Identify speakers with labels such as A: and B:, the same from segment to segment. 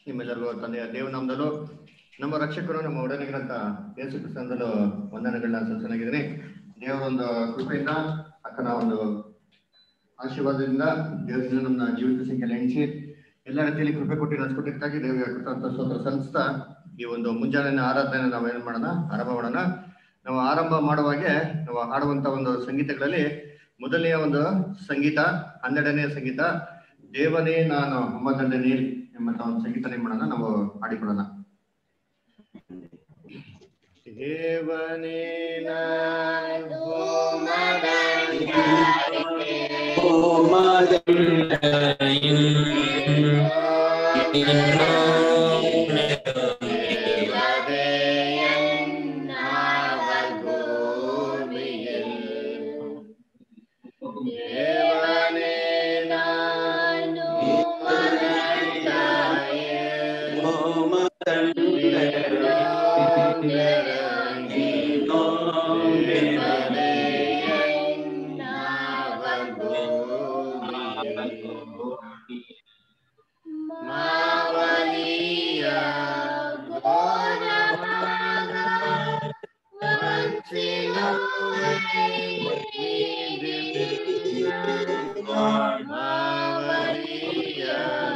A: ನಿಮ್ಮೆಲ್ಲರಿಗೂ ತಂದೆಯ ದೇವನಾಮದಲ್ಲೂ ನಮ್ಮ ರಕ್ಷಕರು ನಮ್ಮ ಒಡನಿಗರಂತ ಯೇಸು ಕ್ರಿಸ್ತನದಲ್ಲೂ ವಂದನೆಗಳನ್ನ ಸಲ್ಲಿಸನಾಗಿದ್ದೀನಿ ದೇವರ ಒಂದು ಕೃಪೆಯಿಂದ ಅಕ್ಕನ ಒಂದು ಆಶೀರ್ವಾದದಿಂದ ದೇವರಿಂದ ನಮ್ಮ ಜೀವಿತ ಸಂಖ್ಯೆ ಎಣಿಸಿ ಎಲ್ಲ ರೀತಿಯಲ್ಲಿ ಕೃಪೆ ಕೊಟ್ಟು ನಡೆಸ್ಕೊಟ್ಟಿರ್ತಾಗಿ ದೇವರಿಗೆ ಕೃತಜ್ಞತ ಸ್ತೋತ್ರ ಸಲ್ಲಿಸ್ತಾ ಈ ಒಂದು ಮುಂಜಾನೆ ಆರಾಧನೆ ನಾವು ಏನ್ ಮಾಡೋಣ ಆರಂಭ ಮಾಡೋಣ ನಾವು ಆರಂಭ ಮಾಡುವಾಗೆ ನಾವು ಹಾಡುವಂತ ಒಂದು ಸಂಗೀತಗಳಲ್ಲಿ ಮೊದಲನೆಯ ಒಂದು ಸಂಗೀತ ಹನ್ನೆರಡನೆಯ ಸಂಗೀತ ದೇವನೇ ನಾನು ಅಮ್ಮದಂಡೆ ನೀಲ್ ಎಂಬಂತ ಒಂದು ಸಂಗೀತನೇ ಮಾಡೋಣ ನಾವು ಹಾಡಿಕೊಳ್ಳೋಣ ದೇವನೇ ನಾನು ದೇವನೇ ನಾನು ಮಾವಲಿಯ ಮಾವಲಿಯ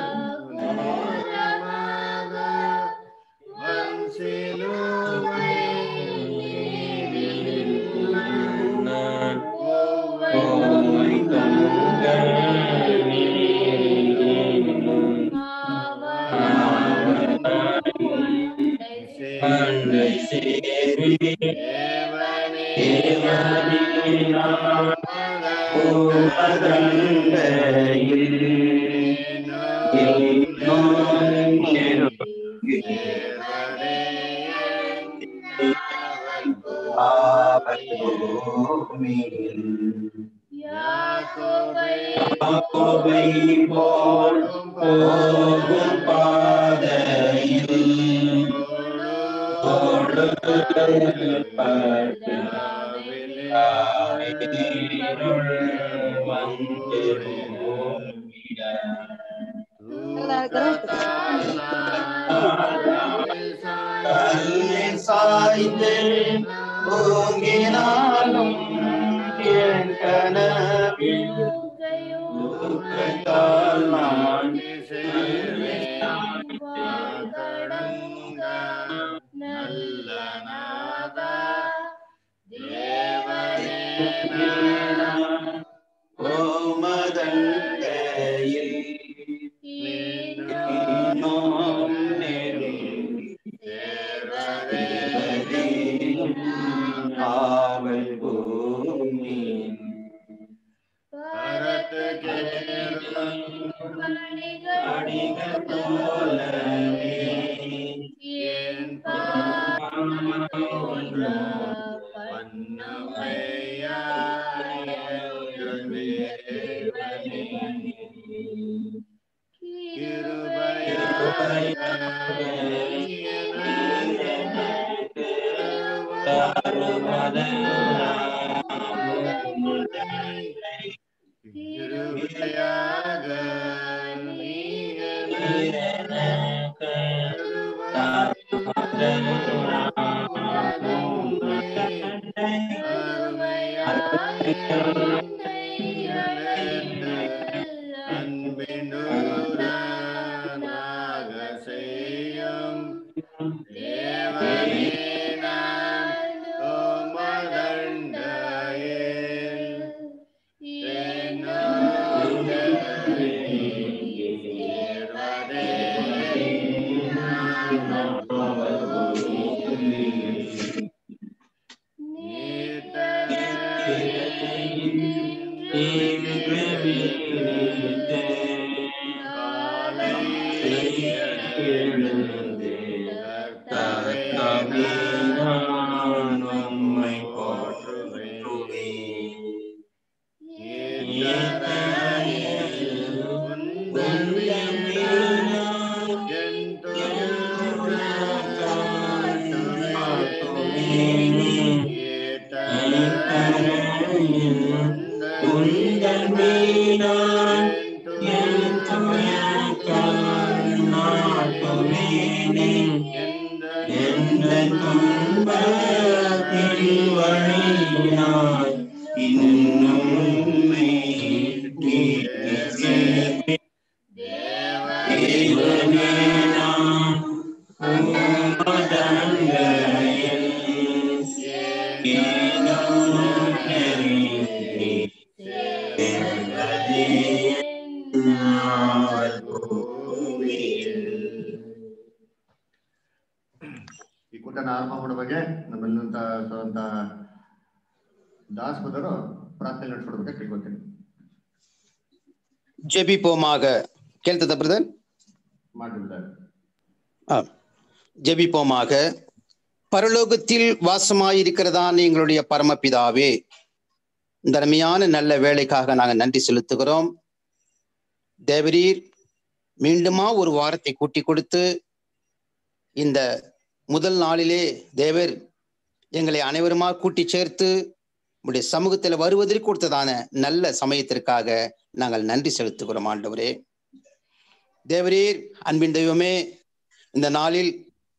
B: சாய்ந்து ஓங்கினாலும் என் கனவில் துக்கத்தால் நான் ஓமதண்டையில் இன்னும் நெருங்கி ஆவல் பூமியின் அடிகள் போலவே மீனான் என் துயக்கம் நாட்டும் எந்த துன்ப திருவழியாய் இன்னும் உம்மை கீர்த்திப்பேன். தேவனே நான் உமதங்கையில் ஏனோ நெருங்கி சேர்ந்ததே நாள் பூமியில்.
A: ಈ ಕೂಟನ ಆರಂಭ ಮಾಡೋ ಬಗ್ಗೆ ನಮ್ಮಲ್ಲಿಂತ ಅಂತ ದಾಸ್ ಬದರು ಪ್ರಾರ್ಥನೆ ನಡೆಸ್ಕೊಡ್ಬೇಕು ಕೇಳ್ಕೊತೀನಿ
C: ஜெபிப்போமாக கேள்த்தத பிரதர்
A: ಮಾಡಿಬಿಡ್ತಾರೆ
C: ஆ ஜெபிப்போமாக பரலோகத்தில் வாசமாயிருக்கிறதான எங்களுடைய பரமபிதாவே இந்த அருமையான நல்ல வேலைக்காக நாங்கள் நன்றி செலுத்துகிறோம் தேவரீர் மீண்டுமா ஒரு வாரத்தை கூட்டி கொடுத்து இந்த முதல் நாளிலே தேவர் எங்களை அனைவருமா கூட்டி சேர்த்து உடைய சமூகத்தில் வருவதற்கு கொடுத்ததான நல்ல சமயத்திற்காக நாங்கள் நன்றி செலுத்துகிறோம் ஆண்டவரே தேவரீர் அன்பின் தெய்வமே இந்த நாளில்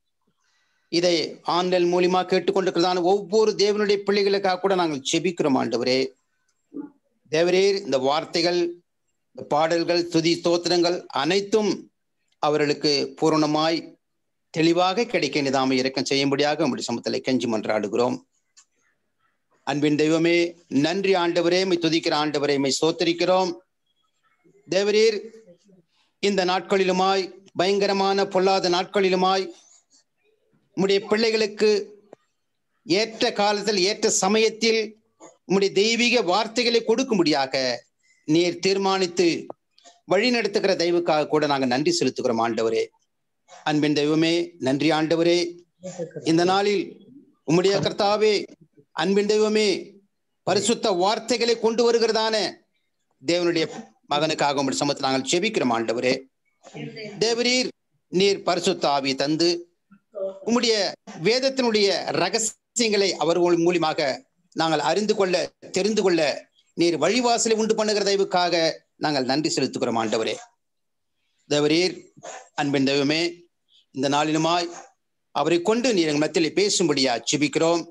C: இதை ஆன்லைன் மூலியமா கேட்டுக்கொண்டிருக்கிறதான ஒவ்வொரு தேவனுடைய பிள்ளைகளுக்காக கூட நாங்கள் செபிக்கிறோம் ஆண்டவரே தேவரீர் இந்த வார்த்தைகள் இந்த பாடல்கள் துதி ஸ்தோத்திரங்கள் அனைத்தும் அவர்களுக்கு பூரணமாய் தெளிவாக கிடைக்க நிதாமை இறக்கம் செய்யும்படியாக உங்களுடைய சமூகத்தில் கெஞ்சி மன்றாடுகிறோம் அன்பின் தெய்வமே நன்றி ஆண்டவரே மை துதிக்கிற ஆண்டவரே மை சோத்தரிக்கிறோம் தேவரீர் இந்த நாட்களிலுமாய் பயங்கரமான பொல்லாத நாட்களிலுமாய் உம்முடைய பிள்ளைகளுக்கு ஏற்ற காலத்தில் ஏற்ற சமயத்தில் உம்முடைய தெய்வீக வார்த்தைகளை கொடுக்கும்படியாக நீர் தீர்மானித்து வழி நடத்துகிற தெய்வுக்காக கூட நாங்கள் நன்றி செலுத்துகிறோம் ஆண்டவரே அன்பின் தெய்வமே நன்றி ஆண்டவரே இந்த நாளில் உம்முடைய கர்த்தாவே அன்பின் தெய்வமே பரிசுத்த வார்த்தைகளை கொண்டு வருகிறதான தேவனுடைய மகனுக்காக உம்முடைய சமத்தை நாங்கள் செபிக்கிறோம் ஆண்டவரே தேவரீர் நீர் பரிசுத்த ஆவி தந்து உம்முடைய வேதத்தினுடைய ரகசியங்களை அவர்கள் மூலியமாக நாங்கள் அறிந்து கொள்ள தெரிந்து கொள்ள நீர் வழிவாசலை உண்டு பண்ணுகிற தயவுக்காக நாங்கள் நன்றி செலுத்துகிறோம் ஆண்டவரே தேவரீர் அன்பின் தெய்வமே இந்த நாளிலுமாய் அவரை கொண்டு நீர் எங்கள் மத்தியில் பேசும்படியா ஜெபிக்கிறோம்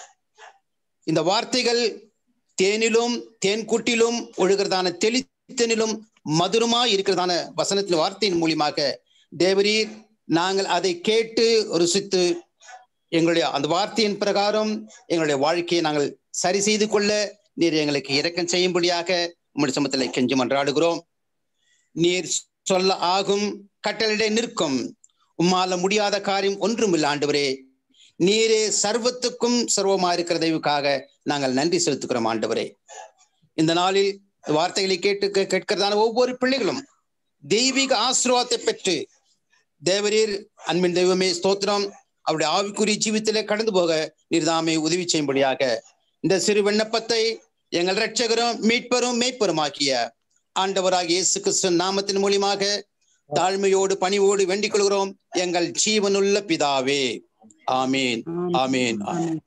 C: இந்த வார்த்தைகள் தேனிலும் தேன் கூட்டிலும் ஒழுகிறதான தெளித்தனிலும் மதுரமாய் இருக்கிறதான வசனத்தின் வார்த்தையின் மூலியமாக தேவரீர் நாங்கள் அதை கேட்டு ருசித்து எங்களுடைய அந்த வார்த்தையின் பிரகாரம் எங்களுடைய வாழ்க்கையை நாங்கள் சரி செய்து கொள்ள நீர் எங்களுக்கு இரக்கம் செய்யும்படியாக உம்முடைய சமத்தில் கெஞ்சி மன்றாடுகிறோம் நீர் சொல்ல ஆகும் கட்டளிட நிற்கும் உம்மால முடியாத காரியம் ஒன்றும் இல்லை ஆண்டவரே நீரே சர்வத்துக்கும் சர்வமா இருக்கிற தெய்வுக்காக நாங்கள் நன்றி செலுத்துகிறோம் ஆண்டவரே இந்த நாளில் இந்த வார்த்தைகளை கேட்டு கே- கேட்கிறதான ஒவ்வொரு பிள்ளைகளும் தெய்வீக ஆசீர்வாதத்தை பெற்று தேவரீர் அன்பின் தெய்வமே ஸ்தோத்திரம் அவருடைய ஆவிக்குரிய ஜீவித்திலே கடந்து போக நீர்தாமே உதவி செய்யும்படியாக இந்த சிறு விண்ணப்பத்தை எங்கள் இரட்சகரும் மீட்பரும் மேய்ப்பருமாக்கிய ஆண்டவராகிய இயேசு கிறிஸ்து நாமத்தின் மூலியமாக தாழ்மையோடு பணிவோடு வேண்டிக் கொள்கிறோம் எங்கள் ஜீவனுள்ள பிதாவே ஆமீன் ஆமீன் ஆமீன்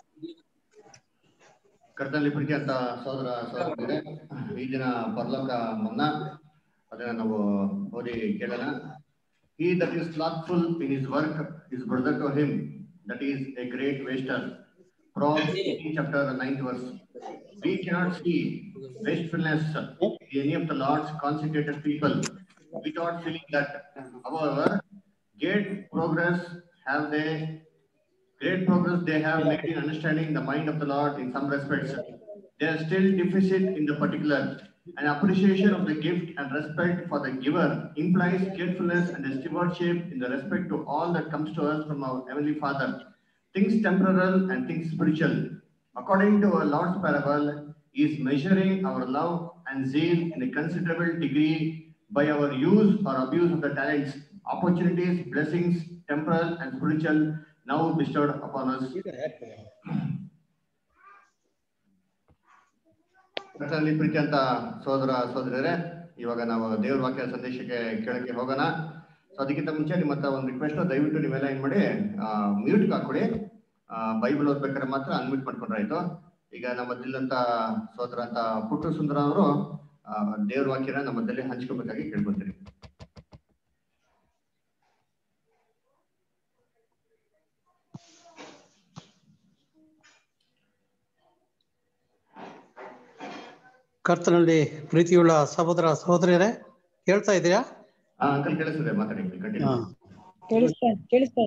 A: ಕರ್ತನಲ್ಲಿ ಪ್ರೀತಿ ಅಂತ ಸೋದರ ಸೋದರರೇ ಈ ದಿನ ಪರಲೋಕ ಮನ್ನ ಅದನ್ನ ನಾವು ಓದಿ ಕೇಳೋಣ he that is slothful in his work is brother to him that is a great waster Proverbs 18 chapter 9 verse we cannot see wastefulness in any of the Lord's consecrated people without feeling that however great progress have they great progress they have made in understanding the mind of the Lord in some respects. They are still deficit in the particular. An appreciation of the gift and respect for the giver implies carefulness and a stewardship in the respect to all that comes to us from our Heavenly Father, things temporal and things spiritual. According to our Lord's parable, He is measuring our love and zeal in a considerable degree by our use or abuse of the talents, opportunities, blessings, temporal and spiritual, now bestowed upon us. ಕರ್ತನಲ್ಲಿ ಪ್ರೀತಿ ಅಂತ ಸೋದರ ಸೋದರರೇ ಇವಾಗ ನಾವು ದೇವ್ರ ವಾಕ್ಯ ಸಂದೇಶಕ್ಕೆ ಕೇಳಕ್ಕೆ ಹೋಗೋಣ so ಅದಕ್ಕಿಂತ ಮುಂಚೆ ನಿಮ್ಮ ಹತ್ರ ಒಂದು ರಿಕ್ವೆಸ್ಟ್ ದಯವಿಟ್ಟು ನೀವೆಲ್ಲ ಏನ್ ಮಾಡಿ ಮ್ಯೂಟ್ ಹಾಕೊಳ್ಳಿ ಬೈಬಲ್ ಓದ್ಬೇಕಾದ್ರೆ ಮಾತ್ರ ಅನ್ಮ್ಯೂಟ್ ಮಾಡ್ಕೊಂಡ್ರೆ ಆಯ್ತು ಈಗ ನಮ್ಮ ಮಧ್ಯದಂತ ಸೋದರ ಅಂತ ಪುಟ್ಟು ಸುಂದರ ಅವರು ದೇವ್ರ ವಾಕ್ಯನ ನಮ್ಮ ಮಧ್ಯದಲ್ಲಿ ಹಂಚ್ಕೋಬೇಕಾಗಿ ಕೇಳ್ಕೊತೀನಿ
D: ಕರ್ತನಲ್ಲಿ ಪ್ರೀತಿಯುಳ್ಳ ಸಹೋದರ ಸಹೋದರಿಯರೇ ಕೇಳ್ತಾ ಇದೆಯಾ
A: ಹಾ ಅಂಕಲ್ ಕೇಳಿಸ್ತದೆ ಮಾತಾಡಿ ಕಂಟಿನ್ಯೂ
E: ಕೇಳಿಸ್ತಾ ಕೇಳಿಸ್ತಾ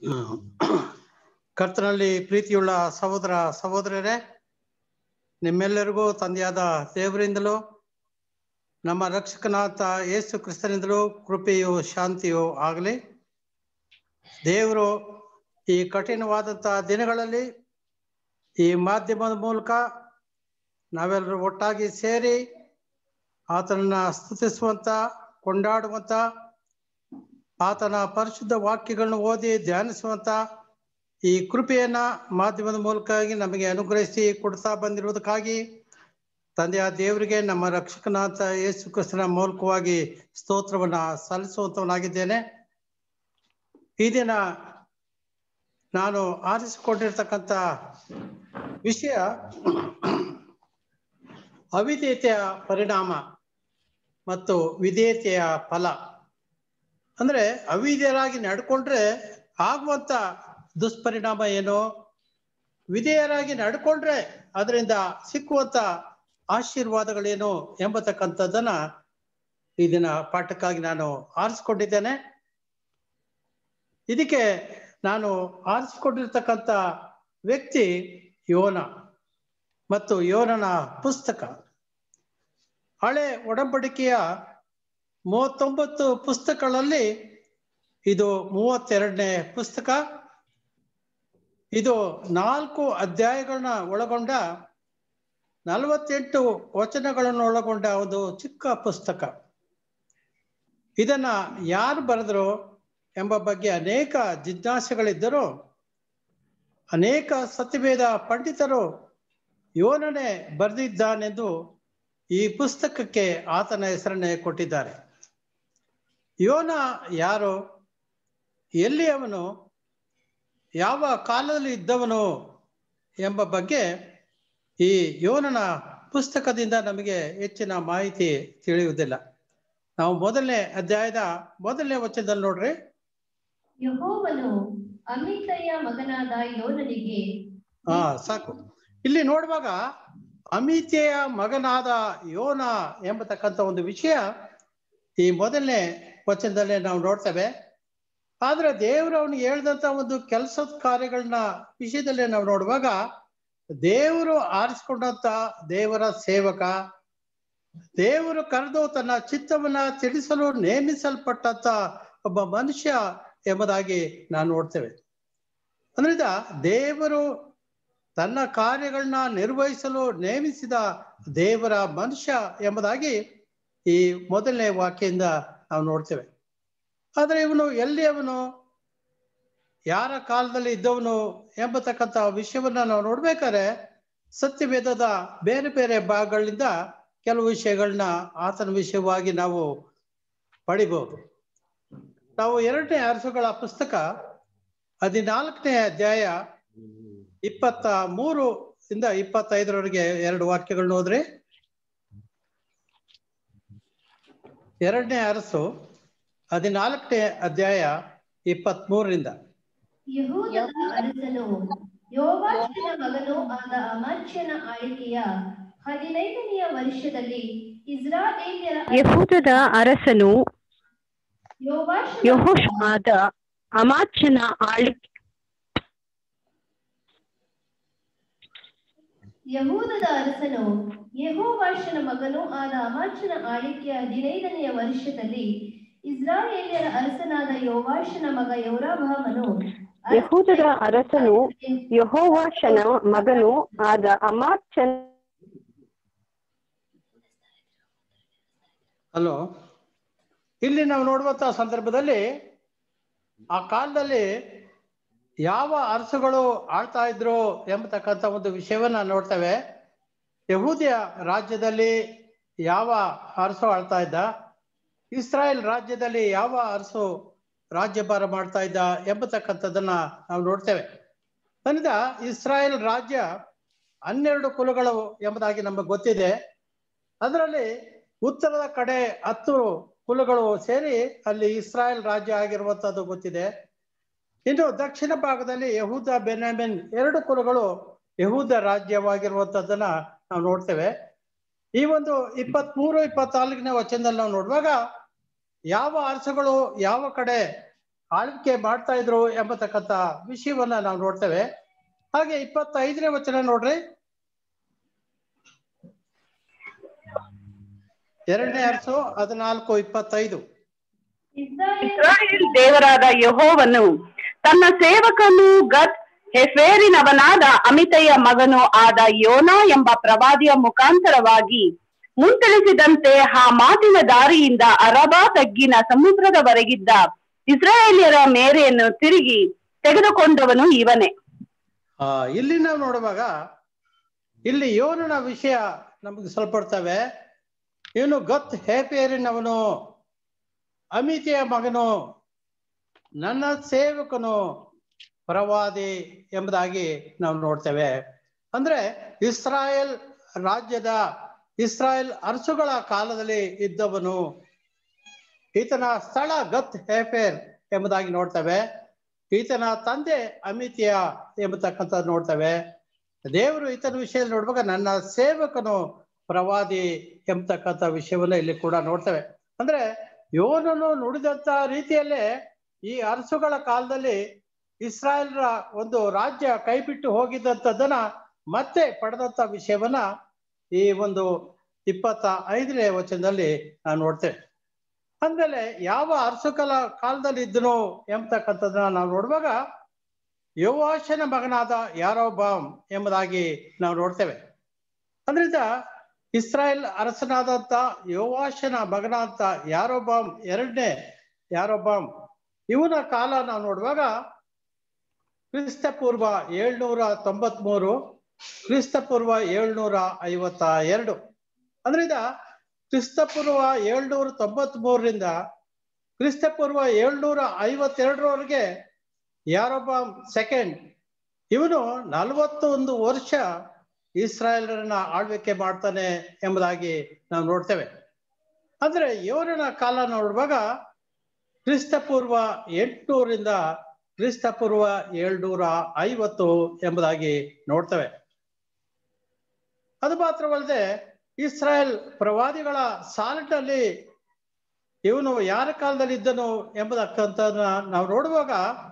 D: ಕರ್ತನಲ್ಲಿ ಪ್ರೀತಿಯುಳ್ಳ ಸಹೋದರ ಸಹೋದರರೇ ನಿಮ್ಮೆಲ್ಲರಿಗೂ ತಂದೆಯಾದ ದೇವರಿಂದಲೂ ನಮ್ಮ ರಕ್ಷಕನಾಥ ಯೇಸು ಕ್ರಿಸ್ತನಿಂದಲೂ ಕೃಪೆಯು ಶಾಂತಿಯು ಆಗಲಿ ದೇವರು ಈ ಕಠಿಣವಾದಂಥ ದಿನಗಳಲ್ಲಿ ಈ ಮಾಧ್ಯಮದ ಮೂಲಕ ನಾವೆಲ್ಲರೂ ಒಟ್ಟಾಗಿ ಸೇರಿ ಆತನನ್ನ ಸ್ತುತಿಸುವಂತ ಕೊಂಡಾಡುವಂತ ಆತನ ಪರಿಶುದ್ಧ ವಾಕ್ಯಗಳನ್ನು ಓದಿ ಧ್ಯಾನಿಸುವಂತ ಈ ಕೃಪೆಯನ್ನ ಮಾಧ್ಯಮದ ಮೂಲಕವಾಗಿ ನಮಗೆ ಅನುಗ್ರಹಿಸಿ ಕೊಡ್ತಾ ಬಂದಿರುವುದಕ್ಕಾಗಿ ತಂದೆಯ ದೇವರಿಗೆ ನಮ್ಮ ರಕ್ಷಕನಾಥ ಯೇಸು ಕ್ರಿಸ್ತನ ಮೂಲಕವಾಗಿ ಸ್ತೋತ್ರವನ್ನ ಸಲ್ಲಿಸುವಂತವನಾಗಿದ್ದೇನೆ ಈ ದಿನ ನಾನು ಆರಿಸಿಕೊಂಡಿರ್ತಕ್ಕಂಥ ವಿಷಯ ಅವಿಧೇಯತೆಯ ಪರಿಣಾಮ ಮತ್ತು ವಿಧೇಯತೆಯ ಫಲ ಅಂದ್ರೆ ಅವಿಧೇಯರಾಗಿ ನಡ್ಕೊಂಡ್ರೆ ಆಗುವಂತ ದುಷ್ಪರಿಣಾಮ ಏನು ವಿಧೇಯರಾಗಿ ನಡ್ಕೊಂಡ್ರೆ ಅದರಿಂದ ಸಿಕ್ಕುವಂತ ಆಶೀರ್ವಾದಗಳೇನು ಎಂಬತಕ್ಕಂಥದ್ದನ್ನ ಈ ದಿನ ಪಾಠಕ್ಕಾಗಿ ನಾನು ಆರಿಸ್ಕೊಂಡಿದ್ದೇನೆ ಇದಕ್ಕೆ ನಾನು ಆರಿಸಿಕೊಂಡಿರ್ತಕ್ಕಂಥ ವ್ಯಕ್ತಿ ಯೋನ ಮತ್ತು ಯೋನನ ಪುಸ್ತಕ ಹಳೆ ಒಡಂಬಡಿಕೆಯ ಮೂವತ್ತೊಂಬತ್ತು ಪುಸ್ತಕಗಳಲ್ಲಿ ಇದು ಮೂವತ್ತೆರಡನೇ ಪುಸ್ತಕ ಇದು ನಾಲ್ಕು ಅಧ್ಯಾಯಗಳನ್ನ ಒಳಗೊಂಡ ನಲವತ್ತೆಂಟು ವಚನಗಳನ್ನು ಒಳಗೊಂಡ ಒಂದು ಚಿಕ್ಕ ಪುಸ್ತಕ ಇದನ್ನ ಯಾರು ಬರೆದ್ರು ಎಂಬ ಬಗ್ಗೆ ಅನೇಕ ಜಿಜ್ಞಾಸೆಗಳಿದ್ದರೂ ಅನೇಕ ಸತ್ಯವೇದ ಪಂಡಿತರು ಯೋನನೇ ಬರೆದಿದ್ದಾನೆಂದು ಈ ಪುಸ್ತಕಕ್ಕೆ ಆತನ ಹೆಸರನ್ನೇ ಕೊಟ್ಟಿದ್ದಾರೆ ಯೋನ ಯಾರು ಎಲ್ಲಿ ಅವನು ಯಾವ ಕಾಲದಲ್ಲಿ ಇದ್ದವನು ಎಂಬ ಬಗ್ಗೆ ಈ ಯೋನನ ಪುಸ್ತಕದಿಂದ ನಮಗೆ ಹೆಚ್ಚಿನ ಮಾಹಿತಿ ತಿಳಿಯುವುದಿಲ್ಲ ನಾವು ಮೊದಲನೇ ಅಧ್ಯಾಯದ ಮೊದಲನೇ ವಚನದಲ್ಲಿ ನೋಡ್ರಿ
F: ಯಹೋವನು ಅಮಿತಯ್ಯ ಮಗನಾದ ಯೋನನಿಗೆ
D: ಹಾ ಸಾಕು ಇಲ್ಲಿ ನೋಡುವಾಗ ಅಮಿತೆಯ ಮಗನಾದ ಯೋನ ಎಂಬತಕ್ಕಂಥ ಒಂದು ವಿಷಯ ಈ ಮೊದಲನೇ ವಚನದಲ್ಲೇ ನಾವು ನೋಡ್ತೇವೆ ಆದ್ರೆ ದೇವರು ಅವನಿಗೆ ಹೇಳ್ದಂತ ಒಂದು ಕೆಲಸದ ಕಾರ್ಯಗಳನ್ನ ವಿಷಯದಲ್ಲೇ ನಾವು ನೋಡುವಾಗ ದೇವರು ಆರಿಸಿಕೊಂಡಂತ ದೇವರ ಸೇವಕ ದೇವರು ಕರೆದು ತನ್ನ ಚಿತ್ತವನ್ನ ತಿಳಿಸಲು ನೇಮಿಸಲ್ಪಟ್ಟಂತ ಒಬ್ಬ ಮನುಷ್ಯ ಎಂಬುದಾಗಿ ನಾವು ನೋಡ್ತೇವೆ ಅಂದ್ರಿಂದ ದೇವರು ತನ್ನ ಕಾರ್ಯಗಳನ್ನ ನಿರ್ವಹಿಸಲು ನೇಮಿಸಿದ ದೇವರ ಮನುಷ್ಯ ಎಂಬುದಾಗಿ ಈ ಮೊದಲನೇ ವಾಕ್ಯದಿಂದ ನಾವು ನೋಡ್ತೇವೆ ಆದರೆ ಇವನು ಎಲ್ಲಿ ಅವನು ಯಾರ ಕಾಲದಲ್ಲಿ ಇದ್ದವನು ಎಂಬತಕ್ಕಂಥ ವಿಷಯವನ್ನ ನಾವು ನೋಡ್ಬೇಕಾದ್ರೆ ಸತ್ಯವೇದದ ಬೇರೆ ಬೇರೆ ಭಾಗಗಳಿಂದ ಕೆಲವು ವಿಷಯಗಳನ್ನ ಆತನ ವಿಷಯವಾಗಿ ನಾವು ಪಡಿಬಹುದು ನಾವು ಎರಡನೇ ಅರಸುಗಳ ಪುಸ್ತಕ ಹದಿನಾಲ್ಕನೇ ಅಧ್ಯಾಯ ಇಪ್ಪತ್ತ ಮೂರು ಇಂದ ಇಪ್ಪತ್ತೈದರವರೆಗೆ ಎರಡು ವಾಕ್ಯಗಳನ್ನ ಹೋದ್ರಿ ಎರಡನೇ ಅರಸು ಹದಿನಾಲ್ಕನೇ ಅಧ್ಯಾಯ ಇಪ್ಪತ್ತ್ ಮೂರರಿಂದ
F: ಯಹೂದದ ಅರಸನು ಯೋವಾಷನ ಮಗನೂ ಆದ ಅಮಾಚ್ಯನ ಆಳ್ವಿಕೆಯ ಹದಿನೈದನೆಯ ವರ್ಷದಲ್ಲಿ ಇಸ್ರಾಯೇಲ್ಯರ
E: ಯಹೂದದ ಅರಸನು
F: ಯೋವಾಷನ
E: ಯಹೋಶ್ ಆದ ಅಮಾಚ್ಯನ ಆಳ್ವಿ
F: ಯಹೂದದ ಅರಸನು ಯಹೋವಾಷನ ಮಗನೂ ಆದ ಅಮಾಚನ ಆಳ್ವಿಕೆಯ ಹದಿನೈದನೆಯ ವರ್ಷದಲ್ಲಿ ಇಸ್ರಾಯೇಲ್ಯರ ಅರಸನಾದ ಯೋವಾಷನ ಮಗ ಯೌರಾಭಾಮನು
E: ಯಹೂದದ ಅರಸನು ಯಹೋವಾಷನ ಮಗನು ಆದ ಅಮಾಚ್ಯನ
D: ಹಲೋ ಇಲ್ಲಿ ನಾವು ನೋಡುವಂತ ಸಂದರ್ಭದಲ್ಲಿ ಆ ಕಾಲದಲ್ಲಿ ಯಾವ ಅರಸುಗಳು ಆಳ್ತಾ ಇದ್ರು ಎಂಬತಕ್ಕಂಥ ಒಂದು ವಿಷಯವನ್ನ ನೋಡ್ತೇವೆ ಯಹೂದಿಯ ರಾಜ್ಯದಲ್ಲಿ ಯಾವ ಅರಸು ಆಳ್ತಾ ಇದ್ದ ಇಸ್ರಾಯೇಲ್ ರಾಜ್ಯದಲ್ಲಿ ಯಾವ ಅರಸು ರಾಜ್ಯಭಾರ ಮಾಡ್ತಾ ಇದ್ದ ಎಂಬತಕ್ಕಂಥದ್ದನ್ನ ನಾವು ನೋಡ್ತೇವೆ ಅದರಿಂದ ಇಸ್ರಾಯೇಲ್ ರಾಜ್ಯ ಹನ್ನೆರಡು ಕುಲಗಳು ಎಂಬುದಾಗಿ ನಮಗೆ ಗೊತ್ತಿದೆ ಅದರಲ್ಲಿ ಉತ್ತರದ ಕಡೆ ಹತ್ತು ಕುಲಗಳು ಸೇರಿ ಅಲ್ಲಿ ಇಸ್ರಾಯೇಲ್ ರಾಜ್ಯ ಆಗಿರುವಂತದ್ದು ಗೊತ್ತಿದೆ ಇನ್ನು ದಕ್ಷಿಣ ಭಾಗದಲ್ಲಿ ಯಹೂದ ಬೆನ್ಯಾಮಿನ್ ಎರಡು ಕುಲಗಳು ಯಹೂದ ರಾಜ್ಯವಾಗಿರುವಂತದ್ದನ್ನ ನಾವು ನೋಡ್ತೇವೆ ಈ ಒಂದು ಇಪ್ಪತ್ಮೂರು ಇಪ್ಪತ್ನಾಲ್ಕನೇ ವಚನದಲ್ಲಿ ನಾವು ನೋಡುವಾಗ ಯಾವ ಅರಸುಗಳು ಯಾವ ಕಡೆ ಆಳ್ವಿಕೆ ಮಾಡ್ತಾ ಇದ್ರು ಎಂಬತಕ್ಕಂಥ ವಿಷಯವನ್ನ ನಾವು ನೋಡ್ತೇವೆ ಹಾಗೆ ಇಪ್ಪತ್ತೈದನೇ ವಚನ ನೋಡ್ರಿ ಎರಡನೇ ಅರಸು ಹದಿನಾಲ್ಕು ಇಪ್ಪತ್ತೈದು
F: ಇಸ್ರಾಯೇಲ್
E: ಇಸ್ರಾಯೇಲ್ ದೇವರಾದ ಯಹೋವನು ತನ್ನ ಸೇವಕನು ಗತ್ ಹೆಫೇರಿನವನಾದ ಅಮಿತಯ್ಯ ಮಗನು ಆದ ಯೋನಾ ಎಂಬ ಪ್ರವಾದಿಯ ಮುಖಾಂತರವಾಗಿ ಮುಂತಿಳಿಸಿದಂತೆ ಆ ಮಾತಿನ ದಾರಿಯಿಂದ ಅರಬಾ ತಗ್ಗಿನ ಸಮುದ್ರದವರೆಗಿದ್ದ ಇಸ್ರಾಯೇಲಿಯರ ಮೇರೆಯನ್ನು ತಿರುಗಿ ತೆಗೆದುಕೊಂಡವನು ಇವನೇ
D: ಆ ಇಲ್ಲಿ ನಾವು ನೋಡುವಾಗ ಇಲ್ಲಿ ಯೋನನ ವಿಷಯ ನಮಗೆ ಸ್ವಲ್ಪಡ್ತವೆ ಇವನು ಗತ್ ಹೇಪೇರಿನವನು ಅಮಿತಿಯ ಮಗನು ನನ್ನ ಸೇವಕನು ಪ್ರವಾದಿ ಎಂಬುದಾಗಿ ನಾವು ನೋಡ್ತೇವೆ ಅಂದ್ರೆ ಇಸ್ರಾಯೇಲ್ ರಾಜ್ಯದ ಇಸ್ರಾಯೇಲ್ ಅರಸುಗಳ ಕಾಲದಲ್ಲಿ ಇದ್ದವನು ಈತನ ಸ್ಥಳ ಗತ್ ಹೇಫೇರ್ ಎಂಬುದಾಗಿ ನೋಡ್ತೇವೆ ಈತನ ತಂದೆ ಅಮಿತಿಯ ಎಂಬತಕ್ಕಂಥದ್ದು ನೋಡ್ತೇವೆ ದೇವರು ಈತನ ವಿಷಯದಲ್ಲಿ ನೋಡುವಾಗ ನನ್ನ ಸೇವಕನು ಪ್ರವಾದಿ ಎಂಬತಕ್ಕಂಥ ವಿಷಯವನ್ನ ಇಲ್ಲಿ ಕೂಡ ನೋಡ್ತೇವೆ ಅಂದ್ರೆ ಯೋನನು ನುಡಿದಂತ ರೀತಿಯಲ್ಲೇ ಈ ಅರಸುಗಳ ಕಾಲದಲ್ಲಿ ಇಸ್ರಾಯೇಲ್ರ ಒಂದು ರಾಜ್ಯ ಕೈಬಿಟ್ಟು ಹೋಗಿದ್ದಂಥದ್ದನ್ನ ಮತ್ತೆ ಪಡೆದಂತ ವಿಷಯವನ್ನ ಈ ಒಂದು ಇಪ್ಪತ್ತ ಐದನೇ ವಚನದಲ್ಲಿ ನಾವು ನೋಡ್ತೇವೆ ಅಂದ್ಮೇಲೆ ಯಾವ ಅರಸುಕಲ ಕಾಲದಲ್ಲಿ ಇದ್ದನು ಎಂಬತಕ್ಕಂಥದ್ದನ್ನ ನಾವು ನೋಡುವಾಗ ಯೋವಾಶನ ಮಗನಾದ ಯಾರೋಬಾಮ್ ಎಂಬುದಾಗಿ ನಾವು ನೋಡ್ತೇವೆ ಅಂದ್ರಿಂದ ಇಸ್ರಾಯೇಲ್ ಅರಸನಾದಂತ ಯೋವಾಶನ ಮಗನಾದಂತ ಯಾರೋಬಾಮ್ ಎರಡನೇ ಯಾರೋಬಾಮ್ ಇವನ ಕಾಲ ನಾವು ನೋಡುವಾಗ ಕ್ರಿಸ್ತ ಪೂರ್ವ ಏಳ್ನೂರ ತೊಂಬತ್ಮೂರು ಕ್ರಿಸ್ತ ಪೂರ್ವ ಏಳ್ನೂರ ಐವತ್ತ ಎರಡು ಅಂದ್ರಿಂದ ಕ್ರಿಸ್ತ ಪೂರ್ವ ಏಳ್ನೂರ ತೊಂಬತ್ ಮೂರರಿಂದ ಕ್ರಿಸ್ತ ಪೂರ್ವ ಏಳ್ನೂರ ಐವತ್ತೆರಡರವರೆಗೆ ಯಾರೊಬ್ಬ ಸೆಕೆಂಡ್ ಇವನು ನಲವತ್ತೊಂದು ವರ್ಷ ಇಸ್ರಾಯೇಲರನ್ನ ಆಳ್ವಿಕೆ ಮಾಡ್ತಾನೆ ಎಂಬುದಾಗಿ ನಾವು ನೋಡ್ತೇವೆ ಅಂದ್ರೆ ಇವರನ ಕಾಲ ನೋಡುವಾಗ ಕ್ರಿಸ್ತ ಪೂರ್ವ ಎಂಟುನೂರಿಂದ ಕ್ರಿಸ್ತ ಪೂರ್ವ ಏಳ್ನೂರ ಐವತ್ತು ಎಂಬುದಾಗಿ ನೋಡ್ತೇವೆ ಅದು ಮಾತ್ರವಲ್ಲದೆ ಇಸ್ರಾಯೇಲ್ ಪ್ರವಾದಿಗಳ ಸಾಲಿನಲ್ಲಿ ಇವನು ಯಾರ ಕಾಲದಲ್ಲಿ ಇದ್ದನು ಎಂಬುದಕ್ಕಂತ ನಾವು ನೋಡುವಾಗ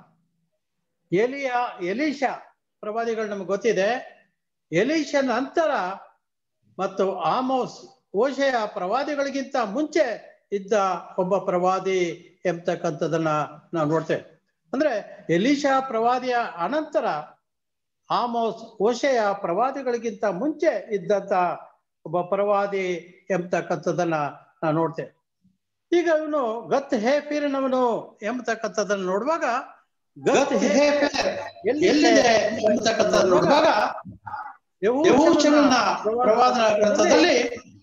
D: ಎಲಿಯ ಎಲೀಶ ಪ್ರವಾದಿಗಳು ನಮ್ಗೆ ಗೊತ್ತಿದೆ ಎಲೀಶ ನಂತರ ಮತ್ತು ಆಮೋಸ್ ಓಶೆಯ ಪ್ರವಾದಿಗಳಿಗಿಂತ ಮುಂಚೆ ಇದ್ದ ಒಬ್ಬ ಪ್ರವಾದಿ ಎಂಬತಕ್ಕಂಥದ್ದನ್ನ ನಾವು ನೋಡ್ತೇವೆ ಅಂದ್ರೆ ಎಲೀಶ ಪ್ರವಾದಿಯ ಅನಂತರ ಆಮೋಸ್ ಓಶೆಯ ಪ್ರವಾದಿಗಳಿಗಿಂತ ಮುಂಚೆ ಇದ್ದಂತ ಒಬ್ಬ ಪ್ರವಾದಿ ಎಂಬತಕ್ಕಂಥದ್ದನ್ನ ನಾವು ನೋಡ್ತೇವೆ ಈಗ ಇವನು ಗತ್ ಹೇಫೀರಿನವನು ಎಂಬತಕ್ಕಂಥದ್ದನ್ನ ನೋಡುವಾಗ ಗತ್ ಹೇಫೇರ್ ಎಲ್ಲಿದೆ ಎಂಬತಕ್ಕಂಥದ್ದು ನೋಡುವಾಗ ಯಹೂಷನ ಪ್ರವಾದನ ಗ್ರಂಥದಲ್ಲಿ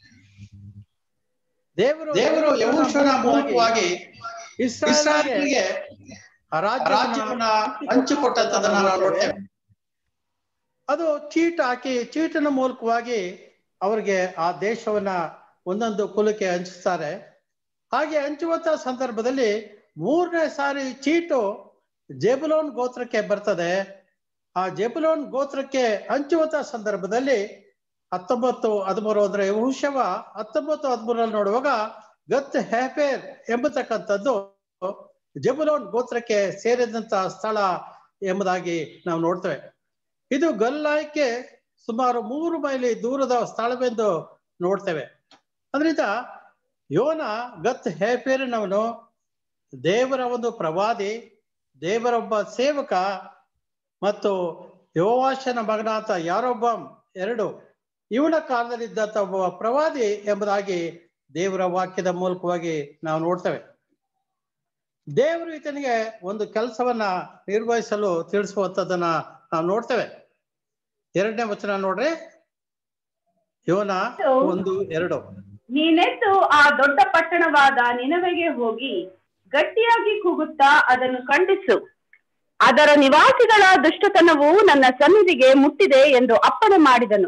D: ದೇವರು ದೇವರು ಯಹೂಷನ ಮೂಲಕವಾಗಿ ಇಸ್ರಾಯೇಲಿಗೆ ರಾಜ್ಯವನ್ನ ಹಂಚಿಕೊಟ್ಟಂತದನ್ನ ನಾವು ನೋಡ್ತೇವೆ ಅದು ಚೀಟ್ ಹಾಕಿ ಚೀಟಿನ ಮೂಲಕವಾಗಿ ಅವರಿಗೆ ಆ ದೇಶವನ್ನ ಒಂದೊಂದು ಕುಲಕ್ಕೆ ಹಂಚುತ್ತಾರೆ ಹಾಗೆ ಹಂಚುವಂತ ಸಂದರ್ಭದಲ್ಲಿ ಮೂರನೇ ಸಾರಿ ಚೀಟು ಜೆಬುಲೋನ್ ಗೋತ್ರಕ್ಕೆ ಬರ್ತದೆ ಆ ಜೆಬುಲೋನ್ ಗೋತ್ರಕ್ಕೆ ಹಂಚುವಂತ ಸಂದರ್ಭದಲ್ಲಿ ಹತ್ತೊಂಬತ್ತು ಹದಿಮೂರು ಅಂದ್ರೆ ಹುಷವ ಹತ್ತೊಂಬತ್ತು ಹದಿಮೂರಲ್ಲಿ ನೋಡುವಾಗ ಗತ್ ಹ್ಯಾಫೇರ್ ಎಂಬತಕ್ಕಂಥದ್ದು ಜಬುಲೋನ್ ಗೋತ್ರಕ್ಕೆ ಸೇರಿದಂತ ಸ್ಥಳ ಎಂಬುದಾಗಿ ನಾವು ನೋಡ್ತೇವೆ ಇದು ಗಲ್ಲಾಯ್ಕೆ ಸುಮಾರು ಮೂರು ಮೈಲಿ ದೂರದ ಸ್ಥಳವೆಂದು ನೋಡ್ತೇವೆ ಅದರಿಂದ ಯೋನ ಗತ್ ಹೇಫೇರಿನವನು ದೇವರ ಒಂದು ಪ್ರವಾದಿ ದೇವರೊಬ್ಬ ಸೇವಕ ಮತ್ತು ಯೋವಾಶನ ಮಗನಾಥ ಯಾರೊಬ್ಬ ಎರಡು ಇವನ ಕಾಲದಲ್ಲಿದ್ದಂಥ ಒಬ್ಬ ಪ್ರವಾದಿ ಎಂಬುದಾಗಿ ದೇವರ ವಾಕ್ಯದ ಮೂಲಕವಾಗಿ ನಾವು ನೋಡ್ತೇವೆ ದೇವರು ಈತನಿಗೆ ಒಂದು ಕೆಲಸವನ್ನ ನಿರ್ವಹಿಸಲು ತಿಳಿಸುವಂಥದ್ದನ್ನ ನಾವು ನೋಡ್ತೇವೆ ಎರಡನೇ ವಚನ ನೋಡ್ರಿ ಯೋನ ಒಂದು ಎರಡು
E: ನೀನೆದ್ದು ಆ ದೊಡ್ಡ ಪಟ್ಟಣವಾದ ನಿನವೆಗೆ ಹೋಗಿ ಗಟ್ಟಿಯಾಗಿ ಕೂಗುತ್ತಾ ಅದನ್ನು ಖಂಡಿಸು ಅದರ ನಿವಾಸಿಗಳ ದುಷ್ಟತನವು ನನ್ನ ಸನ್ನಿಧಿಗೆ ಮುಟ್ಟಿದೆ ಎಂದು ಅಪ್ಪಣೆ ಮಾಡಿದನು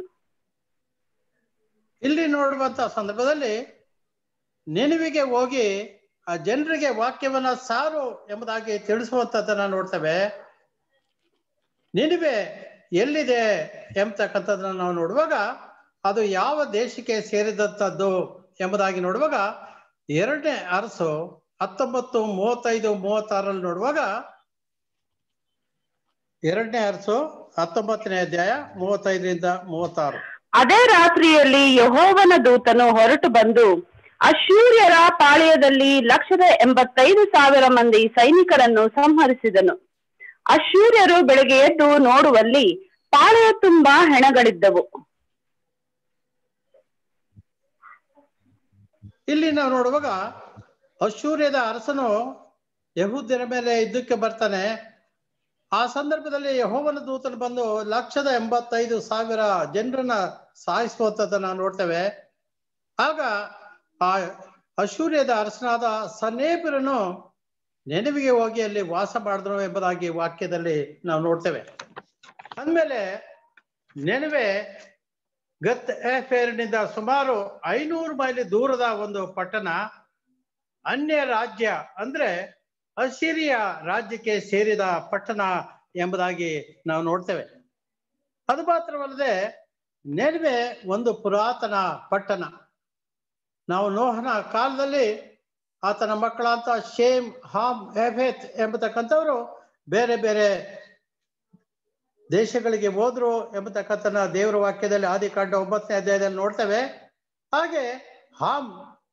D: ಇಲ್ಲಿ ನೋಡುವಂತ ಸಂದರ್ಭದಲ್ಲಿ ನೆನವಿಗೆ ಹೋಗಿ ಆ ಜನರಿಗೆ ವಾಕ್ಯವನ್ನ ಸಾರು ಎಂಬುದಾಗಿ ತಿಳಿಸುವಂತದ್ದನ್ನ ನೋಡ್ತೇವೆ ನಿನಿವೆ ಎಲ್ಲಿದೆ ಎಂಬತಕ್ಕಂಥದ್ದನ್ನ ನಾವು ನೋಡುವಾಗ ಅದು ಯಾವ ದೇಶಕ್ಕೆ ಸೇರಿದಂಥದ್ದು ಎಂಬುದಾಗಿ ನೋಡುವಾಗ ಎರಡನೇ ಅರಸು ಹತ್ತೊಂಬತ್ತು ಮೂವತ್ತೈದು ಮೂವತ್ತಾರಲ್ಲಿ ನೋಡುವಾಗ ಎರಡನೇ ಅರಸು ಹತ್ತೊಂಬತ್ತನೇ ಅಧ್ಯಾಯ ಮೂವತ್ತೈದರಿಂದ ಮೂವತ್ತಾರು
E: ಅದೇ ರಾತ್ರಿಯಲ್ಲಿ ಯಹೋವನ ದೂತನು ಹೊರಟು ಬಂದು ಅಶೂರ್ಯರ ಪಾಳೆಯದಲ್ಲಿ ಲಕ್ಷದ ಎಂಬತ್ತೈದು ಸಾವಿರ ಮಂದಿ ಸೈನಿಕರನ್ನು ಸಂಹರಿಸಿದನು ಅಶೂರ್ಯರು ಬೆಳಗ್ಗೆ ಎದ್ದು ನೋಡುವಲ್ಲಿ ಪಾಳೆಯ ತುಂಬಾ ಹೆಣಗಳಿದ್ದವು
D: ಇಲ್ಲಿ ನಾವು ನೋಡುವಾಗ ಅಶೂರ್ಯದ ಅರಸನು ಯಹೂದ್ಯರ ಮೇಲೆ ಯುದ್ಧಕ್ಕೆ ಬರ್ತಾನೆ ಆ ಸಂದರ್ಭದಲ್ಲಿ ಯಹೋವನ ದೂತನು ಬಂದು ಲಕ್ಷದ ಎಂಬತ್ತೈದು ಸಾವಿರ ಜನರನ್ನ ಸಾಯಿಸುವಂಥದ್ದನ್ನ ನೋಡ್ತೇವೆ ಆಗ ಆ ಅಶೂರ್ಯದ ಅರಸನಾದ ಸನೇಬರನು ನೆನವಿಗೆ ಹೋಗಿ ಅಲ್ಲಿ ವಾಸ ಮಾಡಿದ್ರು ಎಂಬುದಾಗಿ ವಾಕ್ಯದಲ್ಲಿ ನಾವು ನೋಡ್ತೇವೆ ಅಂದಮೇಲೆ ನೆನವೆ ಗತ್ ಏಫೇರಿನಿಂದ ಸುಮಾರು ಐನೂರು ಮೈಲಿ ದೂರದ ಒಂದು ಪಟ್ಟಣ ಅನ್ಯ ರಾಜ್ಯ ಅಂದ್ರೆ ಅಸಿರಿಯ ರಾಜ್ಯಕ್ಕೆ ಸೇರಿದ ಪಟ್ಟಣ ಎಂಬುದಾಗಿ ನಾವು ನೋಡ್ತೇವೆ ಅದು ಮಾತ್ರವಲ್ಲದೆ ನೆನವೆ ಒಂದು ಪುರಾತನ ಪಟ್ಟಣ ನಾವು ನೋಹನ ಕಾಲದಲ್ಲಿ ಆತನ ಮಕ್ಕಳಂತ ಶೇಮ್ ಹಾಮ್ ಎಫೆತ್ ಎಂಬತಕ್ಕಂಥವ್ರು ಬೇರೆ ಬೇರೆ ದೇಶಗಳಿಗೆ ಹೋದ್ರು ಎಂಬತಕ್ಕಂಥ ದೇವರ ವಾಕ್ಯದಲ್ಲಿ ಆದಿಕಾಂಡ ಒಂಬತ್ತನೇ ಅಧ್ಯಾಯದಲ್ಲಿ ನೋಡ್ತೇವೆ ಹಾಗೆ ಹಾಮ್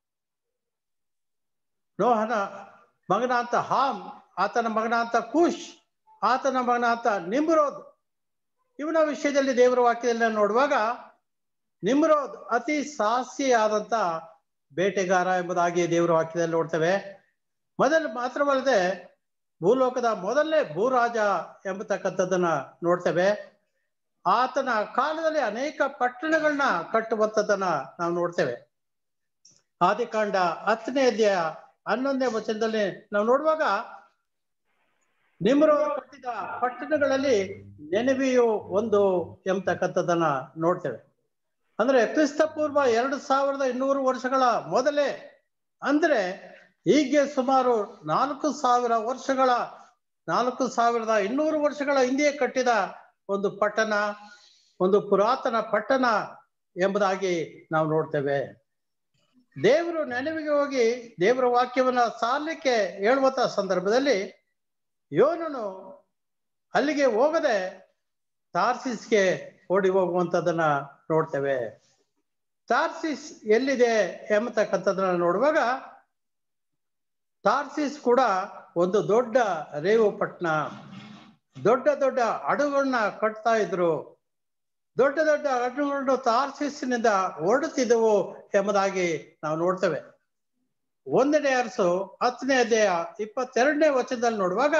D: ನೋಹನ ಮಗನ ಅಂತ ಹಾಮ್ ಆತನ ಮಗನ ಅಂತ ಕುಶ್ ಆತನ ಮಗನ ಅಂತ ನಿಮ್ರೋದ್ ಇವನ ವಿಷಯದಲ್ಲಿ ದೇವರ ವಾಕ್ಯದಲ್ಲಿ ನಾವು ನೋಡುವಾಗ ನಿಮ್ರೋದ್ ಅತಿ ಸಾಹಸಿಯಾದಂತ ಬೇಟೆಗಾರ ಎಂಬುದಾಗಿ ದೇವರ ವಾಕ್ಯದಲ್ಲಿ ನೋಡ್ತೇವೆ ಮೊದಲು ಮಾತ್ರವಲ್ಲದೆ ಭೂಲೋಕದ ಮೊದಲನೇ ಭೂರಾಜ ಎಂಬತಕ್ಕಂಥದ್ದನ್ನ ನೋಡ್ತೇವೆ ಆತನ ಕಾಲದಲ್ಲಿ ಅನೇಕ ಪಟ್ಟಣಗಳನ್ನ ಕಟ್ಟುವಂಥದ್ದನ್ನ ನಾವು ನೋಡ್ತೇವೆ ಆದಿಕಾಂಡ ಹತ್ತನೇ ಅಧ್ಯಾಯ ಹನ್ನೊಂದನೇ ವಚನದಲ್ಲಿ ನಾವು ನೋಡುವಾಗ ನಿಮ್ರು ಕಟ್ಟಿದ ಪಟ್ಟಣಗಳಲ್ಲಿ ನೆನವಿಯು ಒಂದು ಎಂಬತಕ್ಕಂಥದ್ದನ್ನ ನೋಡ್ತೇವೆ ಅಂದ್ರೆ ಕ್ರಿಸ್ತ ಪೂರ್ವ ಎರಡು ಸಾವಿರದ ಇನ್ನೂರು ವರ್ಷಗಳ ಮೊದಲೇ ಅಂದ್ರೆ ಹೀಗೆ ಸುಮಾರು ನಾಲ್ಕು ಸಾವಿರ ವರ್ಷಗಳ ನಾಲ್ಕು ಸಾವಿರದ ಇನ್ನೂರು ವರ್ಷಗಳ ಹಿಂದೆ ಕಟ್ಟಿದ ಒಂದು ಪಟ್ಟಣ ಒಂದು ಪುರಾತನ ಪಟ್ಟಣ ಎಂಬುದಾಗಿ ನಾವು ನೋಡ್ತೇವೆ ದೇವರು ನೆನವಿಗೆ ಹೋಗಿ ದೇವರ ವಾಕ್ಯವನ್ನ ಸಾರಲಿಕ್ಕೆ ಹೇಳುವಂತ ಸಂದರ್ಭದಲ್ಲಿ ಯೋನನು ಅಲ್ಲಿಗೆ ಹೋಗದೆ ತಾರ್ಸಿಸ್ಗೆ ಓಡಿ ಹೋಗುವಂಥದ್ದನ್ನ ನೋಡ್ತೇವೆ ತಾರ್ಸಿಸ್ ಎಲ್ಲಿದೆ ಎಂಬತಕ್ಕಂಥದ್ದನ್ನ ನೋಡುವಾಗ ತಾರ್ಸಿಸ್ ಕೂಡ ಒಂದು ದೊಡ್ಡ ರೇವು ಪಟ್ಟಣ ದೊಡ್ಡ ದೊಡ್ಡ ಹಡಗುಗಳನ್ನ ಕಟ್ತಾ ಇದ್ರು ದೊಡ್ಡ ದೊಡ್ಡ ಹಡಗುಗಳನ್ನು ತಾರ್ಸಿಸ್ನಿಂದ ಓಡುತ್ತಿದ್ದವು ಎಂಬುದಾಗಿ ನಾವು ನೋಡ್ತೇವೆ ಒಂದನೇ ಅರಸು ಹತ್ತನೇ ಅಧ್ಯಾಯ ಇಪ್ಪತ್ತೆರಡನೇ ವಚನದಲ್ಲಿ ನೋಡುವಾಗ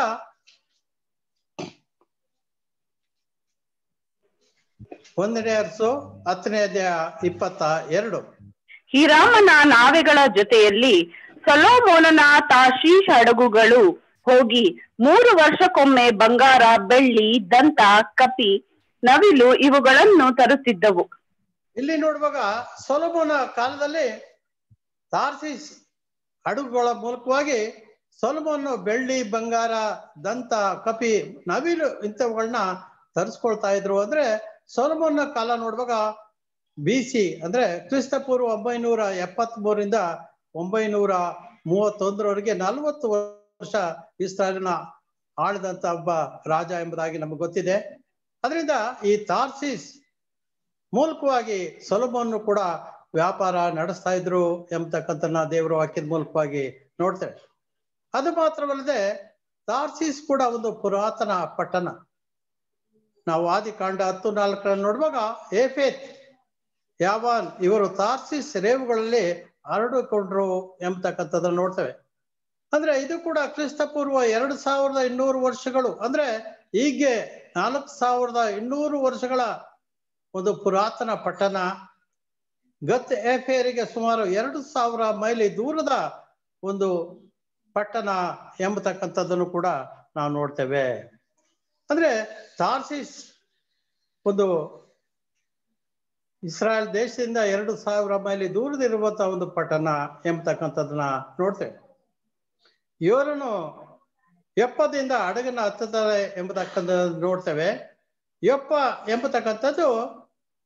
D: ಒಂದನೇ ಅರಸು ಹತ್ತನೇ ಅಧ್ಯಾಯ ಇಪ್ಪತ್ತ ಎರಡು
E: ಹಿರಾಮನ ನಾವೆಗಳ ಜೊತೆಯಲ್ಲಿ ಸೊಲೋಮೋನನ ತಾಶೀಶ್ ಹಡಗುಗಳು ಹೋಗಿ ಮೂರು ವರ್ಷಕ್ಕೊಮ್ಮೆ ಬಂಗಾರ ಬೆಳ್ಳಿ ದಂತ ಕಪಿ ನವಿಲು ಇವುಗಳನ್ನು ತರುತ್ತಿದ್ದವು
D: ಇಲ್ಲಿ ನೋಡುವಾಗ ಸೊಲಮೋನ ಕಾಲದಲ್ಲಿ ತಾರ್ಸಿಸ್ ಹಡಗುಗಳ ಮೂಲಕವಾಗಿ ಸೊಲಮೋನು ಬೆಳ್ಳಿ ಬಂಗಾರ ದಂತ ಕಪಿ ನವಿಲು ಇಂಥವುಗಳನ್ನ ತರಿಸ್ಕೊಳ್ತಾ ಇದ್ರು ಅಂದ್ರೆ ಸೊಲಮೋನ ಕಾಲ ನೋಡುವಾಗ ಬಿ ಸಿ ಅಂದ್ರೆ ಕ್ರಿಸ್ತ ಪೂರ್ವ ಒಂಬೈನೂರ ಎಪ್ಪತ್ತ್ ಮೂರರಿಂದ ಒಂಬೈನೂರ ಮೂವತ್ತೊಂದರವರೆಗೆ ನಲವತ್ತು ವರ್ಷ ಇಸ್ರಾಯಲ್ನ ಆಳಿದಂತ ಒಬ್ಬ ರಾಜ ಎಂಬುದಾಗಿ ನಮಗೆ ಗೊತ್ತಿದೆ ಅದರಿಂದ ಈ ತಾರ್ಸಿಸ್ ಮೂಲಕವಾಗಿ ಸೊಲಮೋನ್ನು ಕೂಡ ವ್ಯಾಪಾರ ನಡೆಸ್ತಾ ಇದ್ರು ಎಂಬತಕ್ಕಂಥ ದೇವರ ವಾಕ್ಯದ ಮೂಲಕವಾಗಿ ನೋಡ್ತೇವೆ ಅದು ಮಾತ್ರವಲ್ಲದೆ ತಾರ್ಸಿಸ್ ಕೂಡ ಒಂದು ಪುರಾತನ ಪಟ್ಟಣ ನಾವು ಆದಿಕಾಂಡ ಹತ್ತು ನಾಲ್ಕರಲ್ಲಿ ನೋಡುವಾಗ ಏಫೇತ್ ಯಾವಾನ್ ಇವರು ತಾರ್ಸಿಸ್ ರೇವುಗಳಲ್ಲಿ ಹರಡಿಕೊಂಡ್ರು ಎಂಬತಕ್ಕಂಥದ್ದನ್ನು ನೋಡ್ತೇವೆ ಅಂದ್ರೆ ಇದು ಕೂಡ ಕ್ರಿಸ್ತ ಪೂರ್ವ ಎರಡು ಸಾವಿರದ ಇನ್ನೂರು ವರ್ಷಗಳು ಅಂದ್ರೆ ಹೀಗೆ ನಾಲ್ಕು ಸಾವಿರದ ಇನ್ನೂರು ವರ್ಷಗಳ ಒಂದು ಪುರಾತನ ಪಟ್ಟಣ ಗತ್ ಏಫೇರಿಗೆ ಸುಮಾರು ಎರಡು ಸಾವಿರ ಮೈಲಿ ದೂರದ ಒಂದು ಪಟ್ಟಣ ಎಂಬತಕ್ಕಂಥದ್ದನ್ನು ಕೂಡ ನಾವು ನೋಡ್ತೇವೆ ಅಂದ್ರೆ ತಾರ್ಸಿಸ್ ಒಂದು ಇಸ್ರಾಯಲ್ ದೇಶದಿಂದ ಎರಡು ಸಾವಿರ ಮೈಲಿ ದೂರದಿರುವಂತಹ ಒಂದು ಪಟ್ಟಣ ಎಂಬತಕ್ಕಂಥದ್ದನ್ನ ನೋಡ್ತೇವೆ ಇವರನ್ನು ಎಪ್ಪದಿಂದ ಹಡಗನ್ನ ಹತ್ತುತ್ತಾರೆ ಎಂಬತಕ್ಕಂಥ ನೋಡ್ತೇವೆ ಯಪ್ಪ ಎಂಬತಕ್ಕಂಥದ್ದು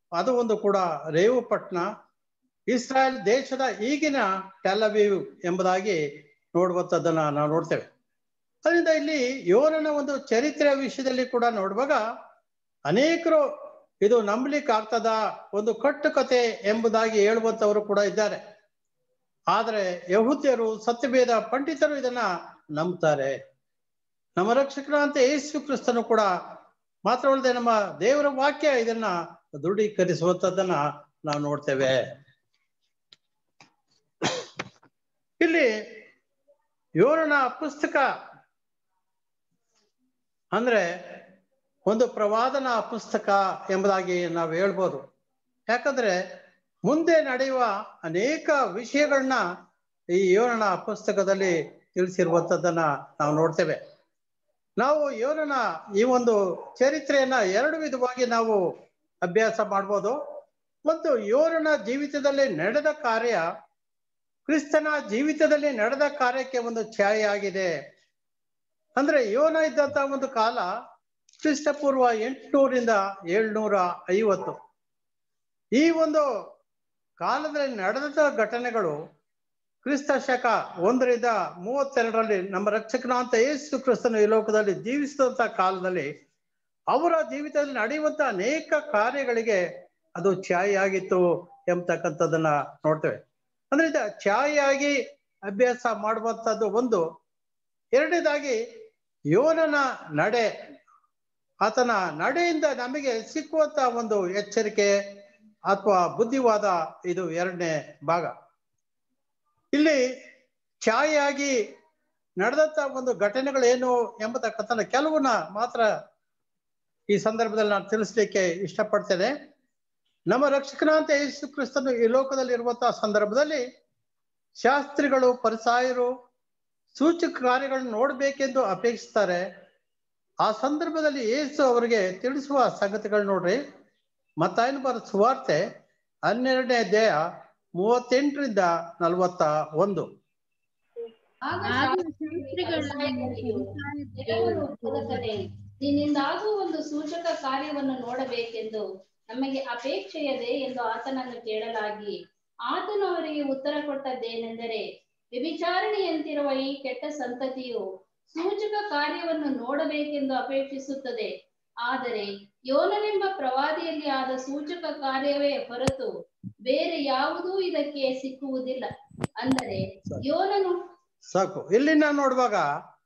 D: ಅದು ಒಂದು ಕೂಡ ರೇವು ಪಟ್ಟಣ ಇಸ್ರಾಯೇಲ್ ದೇಶದ ಈಗಿನ ಟೆಲವೀವ್ ಎಂಬುದಾಗಿ ನೋಡುವಂಥದ್ದನ್ನ ನಾವು ನೋಡ್ತೇವೆ ಅದರಿಂದ ಇಲ್ಲಿ ಯೋನನ ಒಂದು ಚರಿತ್ರೆಯ ವಿಷಯದಲ್ಲಿ ಕೂಡ ನೋಡುವಾಗ ಅನೇಕರು ಇದು ನಂಬಲಿಕ್ಕೆ ಆಗ್ತದ ಒಂದು ಕಟ್ಟುಕತೆ ಎಂಬುದಾಗಿ ಹೇಳುವಂತವರು ಕೂಡ ಇದ್ದಾರೆ ಆದರೆ ಯಹೂದ್ಯರು ಸತ್ಯಭೇದ ಪಂಡಿತರು ಇದನ್ನ ನಂಬ್ತಾರೆ ನಮ್ಮ ರಕ್ಷಕನಾಂತ ಯೇಸು ಕ್ರಿಸ್ತನು ಕೂಡ ಮಾತ್ರವಲ್ಲದೆ ನಮ್ಮ ದೇವರ ವಾಕ್ಯ ಇದನ್ನ ದೃಢೀಕರಿಸುವಂತದ್ದನ್ನ ನಾವು ನೋಡ್ತೇವೆ ಇಲ್ಲಿ ಯೋರನ ಪುಸ್ತಕ ಅಂದ್ರೆ ಒಂದು ಪ್ರವಾದನ ಪುಸ್ತಕ ಎಂಬುದಾಗಿ ನಾವು ಹೇಳ್ಬೋದು ಯಾಕಂದ್ರೆ ಮುಂದೆ ನಡೆಯುವ ಅನೇಕ ವಿಷಯಗಳನ್ನ ಈ ಯೋರನ ಪುಸ್ತಕದಲ್ಲಿ ತಿಳಿಸಿರುವಂಥದ್ದನ್ನ ನಾವು ನೋಡ್ತೇವೆ ನಾವು ಯೋರನ ಈ ಒಂದು ಚರಿತ್ರೆಯನ್ನ ಎರಡು ವಿಧವಾಗಿ ನಾವು ಅಭ್ಯಾಸ ಮಾಡ್ಬೋದು ಒಂದು ಯೋರನ ಜೀವಿತದಲ್ಲಿ ನಡೆದ ಕಾರ್ಯ ಕ್ರಿಸ್ತನ ಜೀವಿತದಲ್ಲಿ ನಡೆದ ಕಾರ್ಯಕ್ಕೆ ಒಂದು ಛಾಯೆ ಆಗಿದೆ ಅಂದ್ರೆ ಯೋನ ಇದ್ದಂತ ಒಂದು ಕಾಲ ಕ್ರಿಸ್ತಪೂರ್ವ ಎಂಟುನೂರಿಂದ ಏಳ್ನೂರ ಐವತ್ತು ಈ ಒಂದು ಕಾಲದಲ್ಲಿ ನಡೆದ ಘಟನೆಗಳು ಕ್ರಿಸ್ತ ಶಕ ಒಂದರಿಂದ ಮೂವತ್ತೆರಡರಲ್ಲಿ ನಮ್ಮ ರಕ್ಷಕನಾಂತ ಯೇಸು ಕ್ರಿಸ್ತನು ಈ ಲೋಕದಲ್ಲಿ ಜೀವಿಸಿದಂತ ಕಾಲದಲ್ಲಿ ಅವರ ಜೀವಿತದಲ್ಲಿ ನಡೆಯುವಂತ ಅನೇಕ ಕಾರ್ಯಗಳಿಗೆ ಅದು ಛಾಯೆಯಾಗಿತ್ತು ಎಂಬತಕ್ಕಂಥದ್ದನ್ನ ನೋಡ್ತೇವೆ ಅಂದ್ರೆ ಇದು ಛಾಯೆಯಾಗಿ ಅಭ್ಯಾಸ ಮಾಡುವಂಥದ್ದು ಒಂದು ಎರಡನೇದಾಗಿ ಯೋನನ ನಡೆ ಆತನ ನಡೆಯಿಂದ ನಮಗೆ ಸಿಕ್ಕುವಂತ ಒಂದು ಎಚ್ಚರಿಕೆ ಅಥವಾ ಬುದ್ಧಿವಾದ ಇದು ಎರಡನೇ ಭಾಗ ಇಲ್ಲಿ ಛಾಯೆಯಾಗಿ ನಡೆದಂತ ಒಂದು ಘಟನೆಗಳೇನು ಎಂಬತಕ್ಕಂಥ ಕೆಲವನ್ನ ಮಾತ್ರ ಈ ಸಂದರ್ಭದಲ್ಲಿ ನಾನು ತಿಳಿಸ್ಲಿಕ್ಕೆ ಇಷ್ಟಪಡ್ತೇನೆ ನಮ್ಮ ರಕ್ಷಕನಾಂತ ಯೇಸು ಕ್ರಿಸ್ತನು ಈ ಲೋಕದಲ್ಲಿ ಇರುವಂತಹ ಸಂದರ್ಭದಲ್ಲಿ ಶಾಸ್ತ್ರಿಗಳು ಪರಿಸಾಯರು ಸೂಚಕ ಕಾರ್ಯಗಳನ್ನು ನೋಡ್ಬೇಕೆಂದು ಅಪೇಕ್ಷಿಸ್ತಾರೆ ಆ ಸಂದರ್ಭದಲ್ಲಿ ಯೇಸು ಅವರಿಗೆ ತಿಳಿಸುವ ಸಂಗತಿಗಳು ನೋಡ್ರಿ ಮತ್ತಾಯನ ಬರ ಸುವಾರ್ತೆ ಹನ್ನೆರಡನೇ ಅಧ್ಯಾಯ ಮೂವತ್ತೆಂಟರಿಂದ ನಲವತ್ತ ಒಂದು
G: ಆಗ ಶಾಸ್ತ್ರಿಗಳು ದೇವರು ಬೋಧಕನೇ ನಿನ್ನಿಂದಾಗುವ ಒಂದು ಸೂಚಕ ಕಾರ್ಯವನ್ನು ನೋಡಬೇಕೆಂದು ನಮಗೆ ಅಪೇಕ್ಷೆಯದೆ ಎಂದು ಆತನನ್ನು ಕೇಳಲಾಗಿ ಆತನು ಅವರಿಗೆ ಉತ್ತರ ಕೊಟ್ಟದ್ದೇನೆಂದರೆ ವ್ಯಭಿಚಾರಣೆಯಂತಿರುವ ಈ ಕೆಟ್ಟ ಸಂತತಿಯು ಸೂಚಕ ಕಾರ್ಯವನ್ನು ನೋಡಬೇಕೆಂದು ಅಪೇಕ್ಷಿಸುತ್ತದೆ ಆದರೆ ಯೋನನೆಂಬ ಪ್ರವಾದಿಯಲ್ಲಿ ಆದ ಸೂಚಕ ಕಾರ್ಯವೇ ಹೊರತು ಬೇರೆ ಯಾವುದೂ ಇದಕ್ಕೆ ಸಿಕ್ಕುವುದಿಲ್ಲ ಅಂದರೆ ಯೋನನು
D: ಸಾಕು ಇಲ್ಲಿ ನಾವು ನೋಡುವಾಗ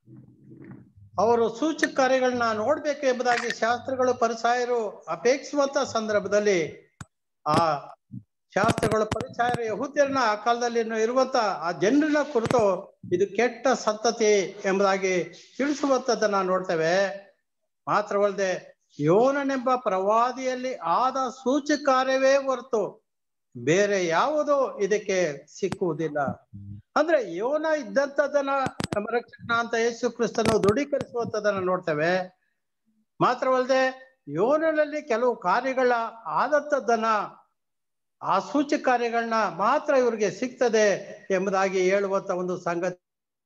D: ಅವರು ಸೂಚಕ ಕಾರ್ಯಗಳನ್ನ ನೋಡ್ಬೇಕು ಎಂಬುದಾಗಿ ಶಾಸ್ತ್ರಗಳು ಪರಿಸಾಯರು ಅಪೇಕ್ಷಿಸುವಂತ ಸಂದರ್ಭದಲ್ಲಿ ಆ ಶಾಸ್ತ್ರಗಳ ಪರಿಸಾಯರು ಯಹೂದ್ಯರನ್ನ ಆ ಕಾಲದಲ್ಲಿ ಇರುವಂತ ಆ ಜನರನ್ನ ಕುರಿತು ಇದು ಕೆಟ್ಟ ಸಂತತಿ ಎಂಬುದಾಗಿ ತಿಳಿಸುವಂತದ್ದನ್ನ ನೋಡ್ತೇವೆ ಮಾತ್ರವಲ್ಲದೆ ಯೋನನೆಂಬ ಪ್ರವಾದಿಯಲ್ಲಿ ಆದ ಸೂಚಕ ಕಾರ್ಯವೇ ಹೊರತು ಬೇರೆ ಯಾವುದೂ ಇದಕ್ಕೆ ಸಿಕ್ಕುವುದಿಲ್ಲ ಅಂದ್ರೆ ಯೋನ ಇದ್ದಂಥದ್ದನ್ನ ನಮ್ಮ ರಕ್ಷಕನ ಅಂತ ಯೇಸು ಕ್ರಿಸ್ತನು ದೃಢೀಕರಿಸುವಂತದನ್ನ ನೋಡ್ತೇವೆ ಮಾತ್ರವಲ್ಲದೆ ಯೋನಲ್ಲಿ ಕೆಲವು ಕಾರ್ಯಗಳ ಆದತ್ತದನ್ನ ಆ ಸೂಚಕ ಕಾರ್ಯಗಳನ್ನ ಮಾತ್ರ ಇವ್ರಿಗೆ ಸಿಗ್ತದೆ ಎಂಬುದಾಗಿ ಹೇಳುವಂತ ಒಂದು ಸಂಗತಿ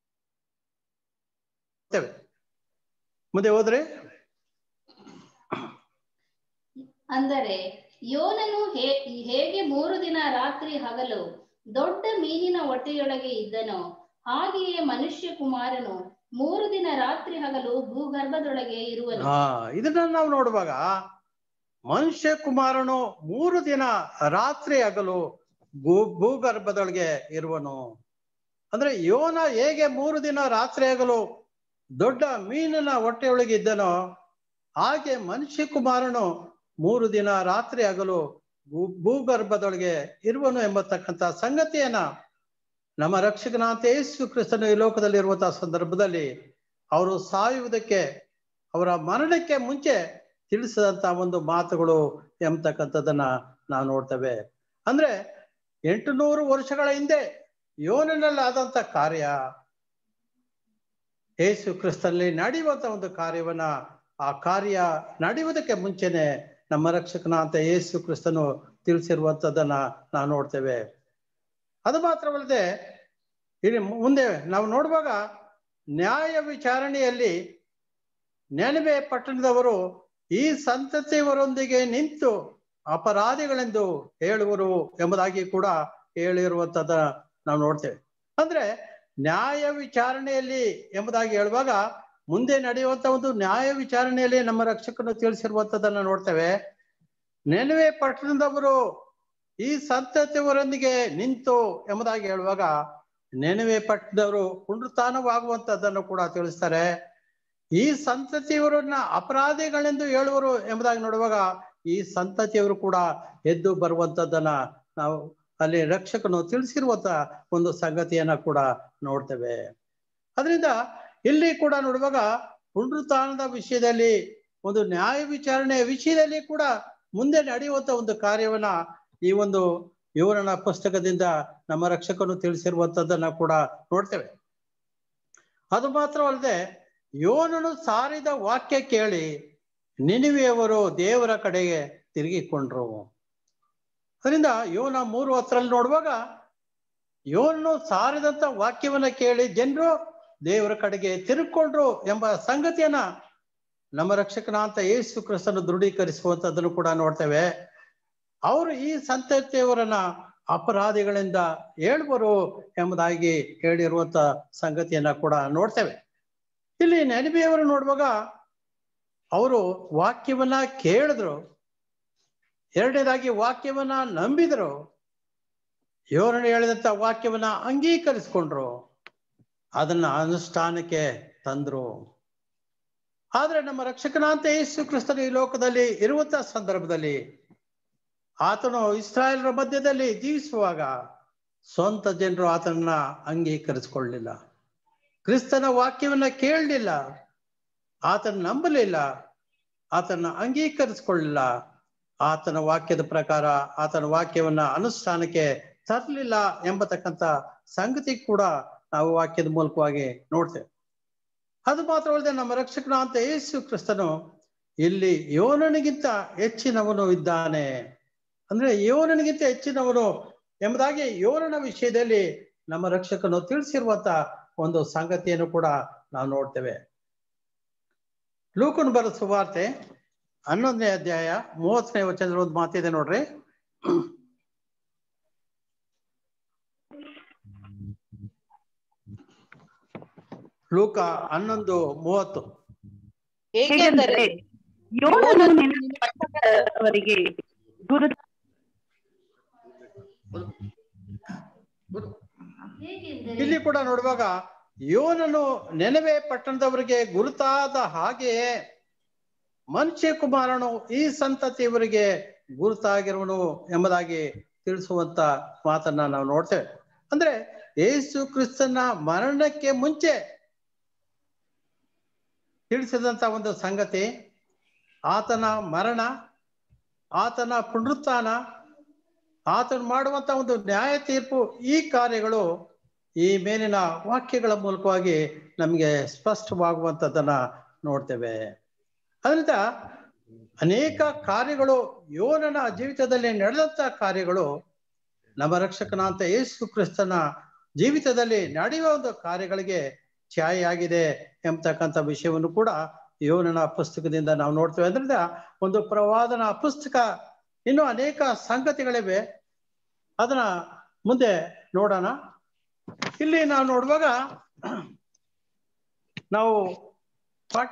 D: ಮುಂದೆ ಹೋದ್ರೆ
G: ಅಂದರೆ ಯೋನನು ಹೇ ಹೇಗೆ ಮೂರು ದಿನ ರಾತ್ರಿ ಹಗಲು ದೊಡ್ಡ ಮೀನಿನ ಹೊಟ್ಟೆಯೊಳಗೆ ಇದ್ದನೋ ಹಾಗೆಯೇ ಮನುಷ್ಯ ಕುಮಾರನು ಮೂರು ದಿನ ರಾತ್ರಿ ಹಗಲು ಭೂಗರ್ಭದೊಳಗೆ ಇರುವನು
D: ಹಾ ಇದನ್ನ ನಾವು ನೋಡುವಾಗ ಮನುಷ್ಯ ಕುಮಾರನು ಮೂರು ದಿನ ರಾತ್ರಿ ಹಗಲು ಭೂ ಭೂಗರ್ಭದೊಳಗೆ ಇರುವನು ಅಂದ್ರೆ ಯೋನ ಹೇಗೆ ಮೂರು ದಿನ ರಾತ್ರಿ ಹಗಲು ದೊಡ್ಡ ಮೀನಿನ ಹೊಟ್ಟೆಯೊಳಗೆ ಇದ್ದನೋ ಹಾಗೆ ಮನುಷ್ಯ ಕುಮಾರನು ಮೂರು ದಿನ ರಾತ್ರಿ ಹಗಲು ಭೂ ಭೂಗರ್ಭದೊಳಗೆ ಇರುವನು ಎಂಬತಕ್ಕಂತ ಸಂಗತಿಯನ್ನ ನಮ್ಮ ರಕ್ಷಕನಾಥ ಯೇಸು ಕ್ರಿಸ್ತನು ಈ ಲೋಕದಲ್ಲಿ ಇರುವಂತಹ ಸಂದರ್ಭದಲ್ಲಿ ಅವರು ಸಾಯುವುದಕ್ಕೆ ಅವರ ಮರಣಕ್ಕೆ ಮುಂಚೆ ತಿಳಿಸಿದಂತ ಒಂದು ಮಾತುಗಳು ಎಂಬತಕ್ಕಂಥದ್ದನ್ನ ನಾವು ನೋಡ್ತೇವೆ ಅಂದ್ರೆ ಎಂಟು ನೂರು ವರ್ಷಗಳ ಹಿಂದೆ ಯೋನಲ್ಲಿ ಆದಂತ ಕಾರ್ಯ ಯೇಸು ಕ್ರಿಸ್ತನಲ್ಲಿ ನಡೆಯುವಂತ ಒಂದು ಕಾರ್ಯವನ್ನ ಆ ಕಾರ್ಯ ನಡೆಯುವುದಕ್ಕೆ ಮುಂಚೆನೆ ನಮ್ಮ ರಕ್ಷಕನ ಅಂತ ಯೇಸು ಕ್ರಿಸ್ತನು ತಿಳಿಸಿರುವಂತದ್ದನ್ನ ನಾವು ನೋಡ್ತೇವೆ ಅದು ಮಾತ್ರವಲ್ಲದೆ ಇಲ್ಲಿ ಮುಂದೆ ನಾವು ನೋಡುವಾಗ ನ್ಯಾಯ ವಿಚಾರಣೆಯಲ್ಲಿ ನೆನವೆ ಪಟ್ಟಣದವರು ಈ ಸಂತತಿಯವರೊಂದಿಗೆ ನಿಂತು ಅಪರಾಧಿಗಳೆಂದು ಹೇಳುವರು ಎಂಬುದಾಗಿ ಕೂಡ ಹೇಳಿರುವಂತದ ನಾವು ನೋಡ್ತೇವೆ ಅಂದ್ರೆ ನ್ಯಾಯ ವಿಚಾರಣೆಯಲ್ಲಿ ಎಂಬುದಾಗಿ ಹೇಳುವಾಗ ಮುಂದೆ ನಡೆಯುವಂತ ಒಂದು ನ್ಯಾಯ ವಿಚಾರಣೆಯಲ್ಲಿ ನಮ್ಮ ರಕ್ಷಕನು ತಿಳಿಸಿರುವಂತದನ್ನ ನೋಡ್ತೇವೆ ನೆನವೆ ಪಟ್ಟಣದವರು ಈ ಸಂತತಿಯವರೊಂದಿಗೆ ನಿಂತು ಎಂಬುದಾಗಿ ಹೇಳುವಾಗ ನೆನವೆ ಪಟ್ಟಣದವರು ಪುನರುತ್ಥಾನವಾಗುವಂತದ್ದನ್ನು ಕೂಡ ತಿಳಿಸ್ತಾರೆ ಈ ಸಂತತಿಯವರನ್ನ ಅಪರಾಧಿಗಳೆಂದು ಹೇಳುವರು ಎಂಬುದಾಗಿ ನೋಡುವಾಗ ಈ ಸಂತತಿಯವರು ಕೂಡ ಎದ್ದು ಬರುವಂತದ್ದನ್ನ ನಾವು ಅಲ್ಲಿ ರಕ್ಷಕನು ತಿಳಿಸಿರುವಂತ ಒಂದು ಸಂಗತಿಯನ್ನ ಕೂಡ ನೋಡ್ತೇವೆ ಅದರಿಂದ ಇಲ್ಲಿ ಕೂಡ ನೋಡುವಾಗ ಪುನರುತ್ಥಾನದ ವಿಷಯದಲ್ಲಿ ಒಂದು ನ್ಯಾಯ ವಿಚಾರಣೆಯ ವಿಷಯದಲ್ಲಿ ಕೂಡ ಮುಂದೆ ನಡೆಯುವಂತ ಒಂದು ಕಾರ್ಯವನ್ನ ಈ ಒಂದು ವಿವರಣ ಪುಸ್ತಕದಿಂದ ನಮ್ಮ ರಕ್ಷಕನು ತಿಳಿಸಿರುವಂತದ್ದನ್ನ ಕೂಡ ನೋಡ್ತೇವೆ ಅದು ಮಾತ್ರವಲ್ಲದೆ ಯೋನನು ಸಾರಿದ ವಾಕ್ಯ ಕೇಳಿ ನಿನಿವೆಯವರು ದೇವರ ಕಡೆಗೆ ತಿರುಗಿಕೊಂಡ್ರು ಅದರಿಂದ ಯೋನ ಮೂರು ಹತ್ತರಲ್ಲಿ ನೋಡುವಾಗ ಯೋನನು ಸಾರಿದಂತ ವಾಕ್ಯವನ್ನ ಕೇಳಿ ಜನರು ದೇವರ ಕಡೆಗೆ ತಿರುಗಿಕೊಂಡ್ರು ಎಂಬ ಸಂಗತಿಯನ್ನ ನಮ್ಮ ರಕ್ಷಕನಾಂತ ಯೇಸು ಕ್ರಿಸ್ತನು ದೃಢೀಕರಿಸುವಂತದ್ದನ್ನು ಕೂಡ ನೋಡ್ತೇವೆ ಅವರು ಈ ಸಂತತಿಯವರನ್ನ ಅಪರಾಧಿಗಳಿಂದ ಹೇಳ್ಬರು ಎಂಬುದಾಗಿ ಹೇಳಿರುವಂತ ಸಂಗತಿಯನ್ನ ಕೂಡ ನೋಡ್ತೇವೆ ಇಲ್ಲಿ ನೆನಪಿಯವರು ನೋಡುವಾಗ ಅವರು ವಾಕ್ಯವನ್ನ ಕೇಳಿದ್ರು ಎರಡನೇದಾಗಿ ವಾಕ್ಯವನ್ನ ನಂಬಿದ್ರು ಯೋರನ್ನು ಹೇಳಿದಂತ ವಾಕ್ಯವನ್ನ ಅಂಗೀಕರಿಸ್ಕೊಂಡ್ರು ಅದನ್ನ ಅನುಷ್ಠಾನಕ್ಕೆ ತಂದ್ರು ಆದ್ರೆ ನಮ್ಮ ರಕ್ಷಕನಾಂತ ಯೇಸು ಕ್ರಿಸ್ತನು ಈ ಲೋಕದಲ್ಲಿ ಇರುವಂತ ಸಂದರ್ಭದಲ್ಲಿ ಆತನು ಇಸ್ರಾಯೇಲರ ಮಧ್ಯದಲ್ಲಿ ಜೀವಿಸುವಾಗ ಸ್ವಂತ ಜನರು ಆತನನ್ನ ಅಂಗೀಕರಿಸಿಕೊಳ್ಳಲಿಲ್ಲ ಕ್ರಿಸ್ತನ ವಾಕ್ಯವನ್ನ ಕೇಳಲಿಲ್ಲ ಆತನ ನಂಬಲಿಲ್ಲ ಆತನ ಅಂಗೀಕರಿಸಿಕೊಳ್ಳಲಿಲ್ಲ ಆತನ ವಾಕ್ಯದ ಪ್ರಕಾರ ಆತನ ವಾಕ್ಯವನ್ನ ಅನುಷ್ಠಾನಕ್ಕೆ ತರಲಿಲ್ಲ ಎಂಬತಕ್ಕಂತ ಸಂಗತಿ ಕೂಡ ನಾವು ವಾಕ್ಯದ ಮೂಲಕವಾಗಿ ನೋಡ್ತೇವೆ ಅದು ಮಾತ್ರವಲ್ಲದೆ ನಮ್ಮ ರಕ್ಷಕನ ಅಂತ ಯೇಸು ಕ್ರಿಸ್ತನು ಇಲ್ಲಿ ಯೋನನಿಗಿಂತ ಹೆಚ್ಚಿನವನು ಇದ್ದಾನೆ ಅಂದ್ರೆ ಯೋನನಿಗಿಂತ ಹೆಚ್ಚಿನವನು ಎಂಬುದಾಗಿ ಯೋನನ ವಿಷಯದಲ್ಲಿ ನಮ್ಮ ರಕ್ಷಕನು ತಿಳಿಸಿರುವಂತ ಒಂದು ಸಂಗತಿಯನ್ನು ಕೂಡ ನಾವು ನೋಡ್ತೇವೆ ಲೂಕನ್ ಬರೋ ಸುವಾರ್ತೆ ಹನ್ನೊಂದನೇ ಅಧ್ಯಾಯ ಮೂವತ್ತನೇ ವಚನದ ಒಂದು ಮಾತಿದೆ ನೋಡ್ರಿ ಲೂಕ ಹನ್ನೊಂದು ಮೂವತ್ತು
E: ಹೇಗೆಂದರೆ ಯೋನನು ನಿನ್ನ ಪಟ್ಟಣದವರಿಗೆ ಗುರು
F: ಹೇಗೆಂದರೆ
D: ಇಲ್ಲಿ ಕೂಡ ನೋಡುವಾಗ ಯೋನನು ನೆನವೆ ಪಟ್ಟಣದವರಿಗೆ ಗುರುತಾದ ಹಾಗೆಯೇ ಮನುಷ್ಯ ಕುಮಾರನು ಈ ಸಂತತಿಯವರಿಗೆ ಗುರುತಾಗಿರುವನು ಎಂಬುದಾಗಿ ತಿಳಿಸುವಂತ ಮಾತನ್ನ ನಾವು ನೋಡ್ತೇವೆ ಅಂದ್ರೆ ಯೇಸು ಕ್ರಿಸ್ತನ ಮರಣಕ್ಕೆ ಮುಂಚೆ ತಿಳಿಸಿದಂತ ಒಂದು ಸಂಗತಿ ಆತನ ಮರಣ ಆತನ ಪುನರುತ್ಥಾನ ಆತನು ಮಾಡುವಂತ ಒಂದು ನ್ಯಾಯ ತೀರ್ಪು ಈ ಕಾರ್ಯಗಳು ಈ ಮೇಲಿನ ವಾಕ್ಯಗಳ ಮೂಲಕವಾಗಿ ನಮಗೆ ಸ್ಪಷ್ಟವಾಗುವಂಥದ್ದನ್ನ ನೋಡ್ತೇವೆ ಅದರಿಂದ ಅನೇಕ ಕಾರ್ಯಗಳು ಯೋನನ ಜೀವಿತದಲ್ಲಿ ನಡೆದಂತ ಕಾರ್ಯಗಳು ನಮ್ಮ ರಕ್ಷಕನಾಂತ ಯೇಸು ಕ್ರಿಸ್ತನ ಜೀವಿತದಲ್ಲಿ ನಡೆಯುವ ಒಂದು ಕಾರ್ಯಗಳಿಗೆ ಛಾಯೆಯಾಗಿದೆ ಎಂಬತಕ್ಕಂಥ ವಿಷಯವನ್ನು ಕೂಡ ಯೋನನ ಪುಸ್ತಕದಿಂದ ನಾವು ನೋಡ್ತೇವೆ ಅದರಿಂದ ಒಂದು ಪ್ರವಾದನ ಪುಸ್ತಕ ಇನ್ನೂ ಅನೇಕ ಸಂಗತಿಗಳಿವೆ ಅದನ್ನ ಮುಂದೆ ನೋಡೋಣ ಇಲ್ಲಿ ನಾವು ನೋಡುವಾಗ ನಾವು ಪಾಠ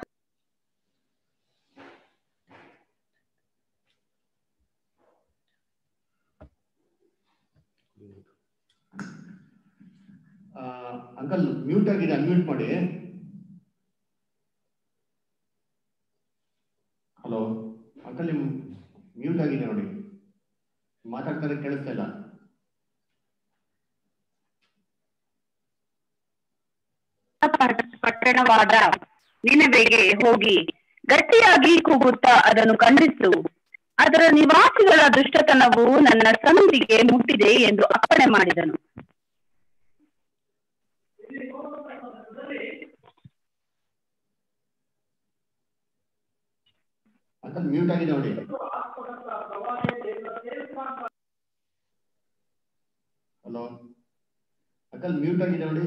A: ಅಂಕಲ್ ಮ್ಯೂಟ್ ಆಗಿದೆ ಅನ್ಮ್ಯೂಟ್ ಮಾಡಿ ಹಲೋ ಅಂಕಲ್ ನಿಮ್ ಮ್ಯೂಟ್ ಆಗಿದೆ ನೋಡಿ ಮಾತಾಡ್ತಾರೆ ಕೇಳಿಸ್ತಾ ಇಲ್ಲ
E: ಪಟ್- ಪಟ್ಟಣವಾದ ನಿನವೆಗೆ ಹೋಗಿ ಗಟ್ಟಿಯಾಗಿ ಕೂಗುತ್ತಾ ಅದನ್ನು ಖಂಡಿಸು ಅದರ ನಿವಾಸಿಗಳ ದುಷ್ಟತನವು ನನ್ನ ಸನ್ನಿಧಿಗೆ ಮುಟ್ಟಿದೆ ಎಂದು ಅಪ್ಪಣೆ ಮಾಡಿದನು
A: ಅಂಕಲ್ ಮ್ಯೂಟ್ ಆಗಿದೆ ನೋಡಿ ಹಲೋ ಅಂಕಲ್ ಮ್ಯೂಟ್ ಆಗಿದೆ ನೋಡಿ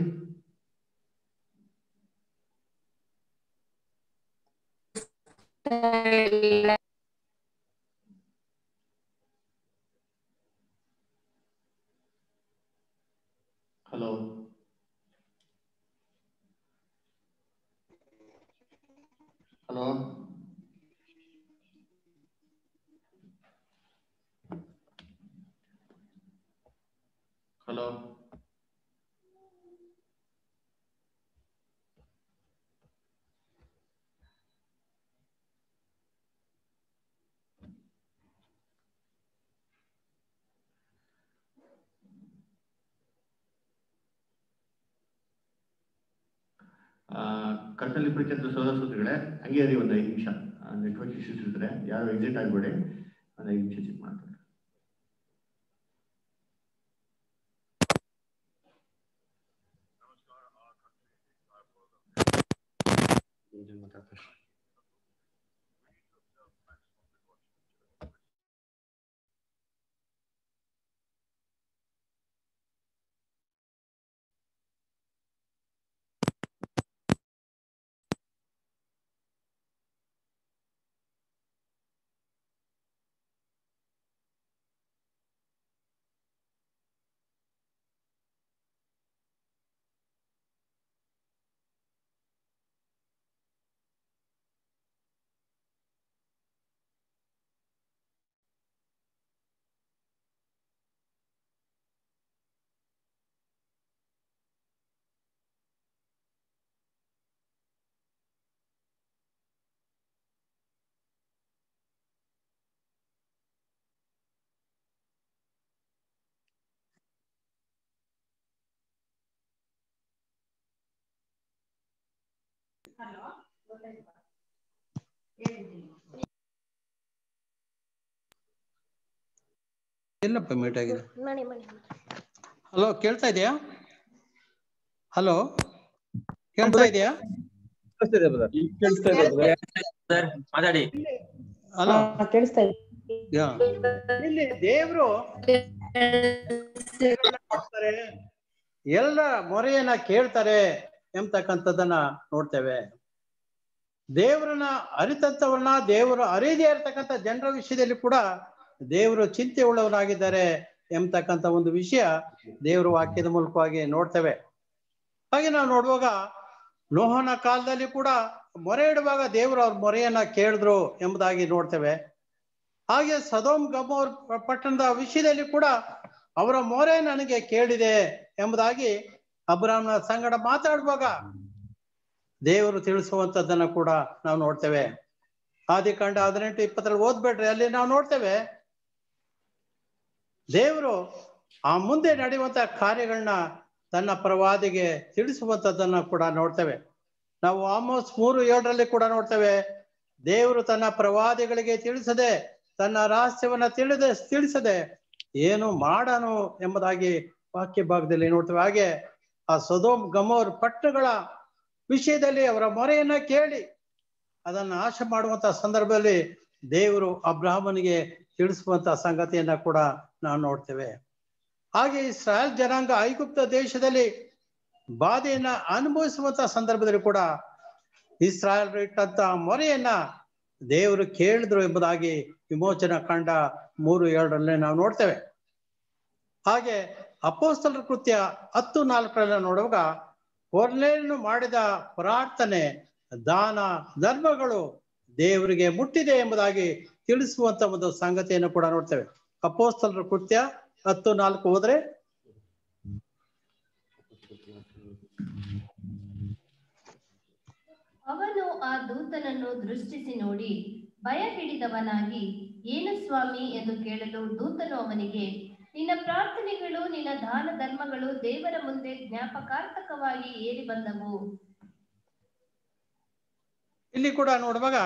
A: ಹಲೋ ಹಲೋ ಕರ್ತಲ್ಲಿ ಪ್ರೀತಿಯಂತ ಸೋದರ ಸೋದರಿಗಳೇ ಹಂಗೆ ಇರಿ ಒಂದು ಐದು ನಿಮಿಷ ನೆಟ್ವರ್ಕ್ ಇಶ್ಯೂಸ್ ಇರ್ತಾರೆ ಯಾರು ಎಕ್ಸಿಟ್ ಆಗ್ಬೇಡಿ ಒಂದು ಐದು ನಿಮಿಷ ಚೆಕ್ ಮಾಡ್ತಾರೆ
D: ಎಲ್ಲಪ್ಪ ಮೀಟ್ ಆಗಿದೆ ಹಲೋ ಕೇಳ್ತಾ ಇದೆಯಾ ಹಲೋ ಕೇಳ್ತಾ ಇದೆಯಾ
B: ಸರ್ ಮಾತಾಡಿ
D: ಹಲೋ
H: ಕೇಳಿಸ್ತಾ ಇದೆ
D: ಯಾ. ಇಲ್ಲಿ ದೇವರು ಮಾಡ್ತಾರೆ ಎಲ್ಲ ಮೊರೆಯನ್ನ ಕೇಳ್ತಾರೆ ಎಂಬತಕ್ಕಂಥದ್ದನ್ನ ನೋಡ್ತೇವೆ ದೇವರನ್ನ ಅರಿತಂತವನ್ನ ದೇವರು ಅರಿಯದೇ ಇರತಕ್ಕಂಥ ಜನರ ವಿಷಯದಲ್ಲಿ ಕೂಡ ದೇವರು ಚಿಂತೆ ಉಳ್ಳವರಾಗಿದ್ದಾರೆ ಎಂಬತಕ್ಕಂಥ ಒಂದು ವಿಷಯ ದೇವರ ವಾಕ್ಯದ ಮೂಲಕವಾಗಿ ನೋಡ್ತೇವೆ ಹಾಗೆ ನಾವು ನೋಡುವಾಗ ನೋಹನ ಕಾಲದಲ್ಲಿ ಕೂಡ ಮೊರೆ ಇಡುವಾಗ ದೇವರು ಅವ್ರ ಮೊರೆಯನ್ನ ಕೇಳಿದ್ರು ಎಂಬುದಾಗಿ ನೋಡ್ತೇವೆ ಹಾಗೆ ಸದೋಮ್ ಗಮೋರ್ ಪಟ್ಟಣದ ವಿಷಯದಲ್ಲಿ ಕೂಡ ಅವರ ಮೊರೆ ನನಗೆ ಕೇಳಿದೆ ಎಂಬುದಾಗಿ ಅಬ್ರಾಮ್ನ ಸಂಗಡ ಮಾತಾಡುವಾಗ ದೇವರು ತಿಳಿಸುವಂತದ್ದನ್ನ ಕೂಡ ನಾವು ನೋಡ್ತೇವೆ ಆದಿಕಾಂಡ ಹದಿನೆಂಟು ಇಪ್ಪತ್ತರಲ್ಲಿ ಓದ್ಬೇಡ್ರಿ ಅಲ್ಲಿ ನಾವು ನೋಡ್ತೇವೆ ದೇವರು ಆ ಮುಂದೆ ನಡೆಯುವಂತ ಕಾರ್ಯಗಳನ್ನ ತನ್ನ ಪ್ರವಾದಿಗೆ ತಿಳಿಸುವಂತದ್ದನ್ನ ಕೂಡ ನೋಡ್ತೇವೆ ನಾವು ಆಲ್ಮೋಸ್ಟ್ ಮೂರು ಏಳರಲ್ಲಿ ಕೂಡ ನೋಡ್ತೇವೆ ದೇವರು ತನ್ನ ಪ್ರವಾದಿಗಳಿಗೆ ತಿಳಿಸದೆ ತನ್ನ ರಹಸ್ಯವನ್ನ ತಿಳಿದ ತಿಳಿಸದೆ ಏನು ಮಾಡನು ಎಂಬುದಾಗಿ ವಾಕ್ಯ ಭಾಗದಲ್ಲಿ ನೋಡ್ತೇವೆ ಹಾಗೆ ಆ ಸೊದೋಮ್ ಗಮೋರ್ ಪಟ್ಟಣಗಳ ವಿಷಯದಲ್ಲಿ ಅವರ ಮೊರೆಯನ್ನ ಕೇಳಿ ಅದನ್ನ ನಾಶ ಮಾಡುವಂತ ಸಂದರ್ಭದಲ್ಲಿ ದೇವರು ಅಬ್ರಾಹ್ಮನಿಗೆ ತಿಳಿಸುವಂತ ಸಂಗತಿಯನ್ನ ಕೂಡ ನಾವು ನೋಡ್ತೇವೆ ಹಾಗೆ ಇಸ್ರಾಯೇಲ್ ಜನಾಂಗ ಐಗುಪ್ತ ದೇಶದಲ್ಲಿ ಬಾಧೆಯನ್ನ ಅನುಭವಿಸುವಂತ ಸಂದರ್ಭದಲ್ಲಿ ಕೂಡ ಇಸ್ರಾಯೇಲ್ ಇಟ್ಟಂತ ಮೊರೆಯನ್ನ ದೇವರು ಕೇಳಿದ್ರು ಎಂಬುದಾಗಿ ವಿಮೋಚನ ಕಂಡ ಮೂರು ಎರಡರಲ್ಲಿ ನಾವು ನೋಡ್ತೇವೆ ಹಾಗೆ ಅಪೋಸ್ತಲರ ಕೃತ್ಯ ಹತ್ತು ನಾಲ್ಕರಲ್ಲಿ ನೋಡುವಾಗ ಕೊರ್ನೇಲನು ಮಾಡಿದ ಪ್ರಾರ್ಥನೆ ದಾನ ಧರ್ಮಗಳು ದೇವರಿಗೆ ಮುಟ್ಟಿದೆ ಎಂಬುದಾಗಿ ತಿಳಿಸುವಂತ ಒಂದು ಸಂಗತಿಯನ್ನು ಕೂಡ ನೋಡ್ತೇವೆ ಅಪೋಸ್ತಲರ ಕೃತ್ಯ ಹತ್ತು ನಾಲ್ಕು ಹೋದ್ರೆ
F: ಅವನು ಆ ದೂತನನ್ನು ದೃಷ್ಟಿಸಿ ನೋಡಿ ಭಯ ಹಿಡಿದವನಾಗಿ ಏನು ಸ್ವಾಮಿ ಎಂದು ಕೇಳಲು ದೂತನು ಅವನಿಗೆ ನಿನ್ನ ಪ್ರಾರ್ಥನೆಗಳು ನಿನ್ನ ದಾನ ಧರ್ಮಗಳು ದೇವರ ಮುಂದೆ ಜ್ಞಾಪಕಾರ್ಥಕವಾಗಿ ಏರಿ ಬಂದವು
D: ಇಲ್ಲಿ ಕೂಡ ನೋಡುವಾಗ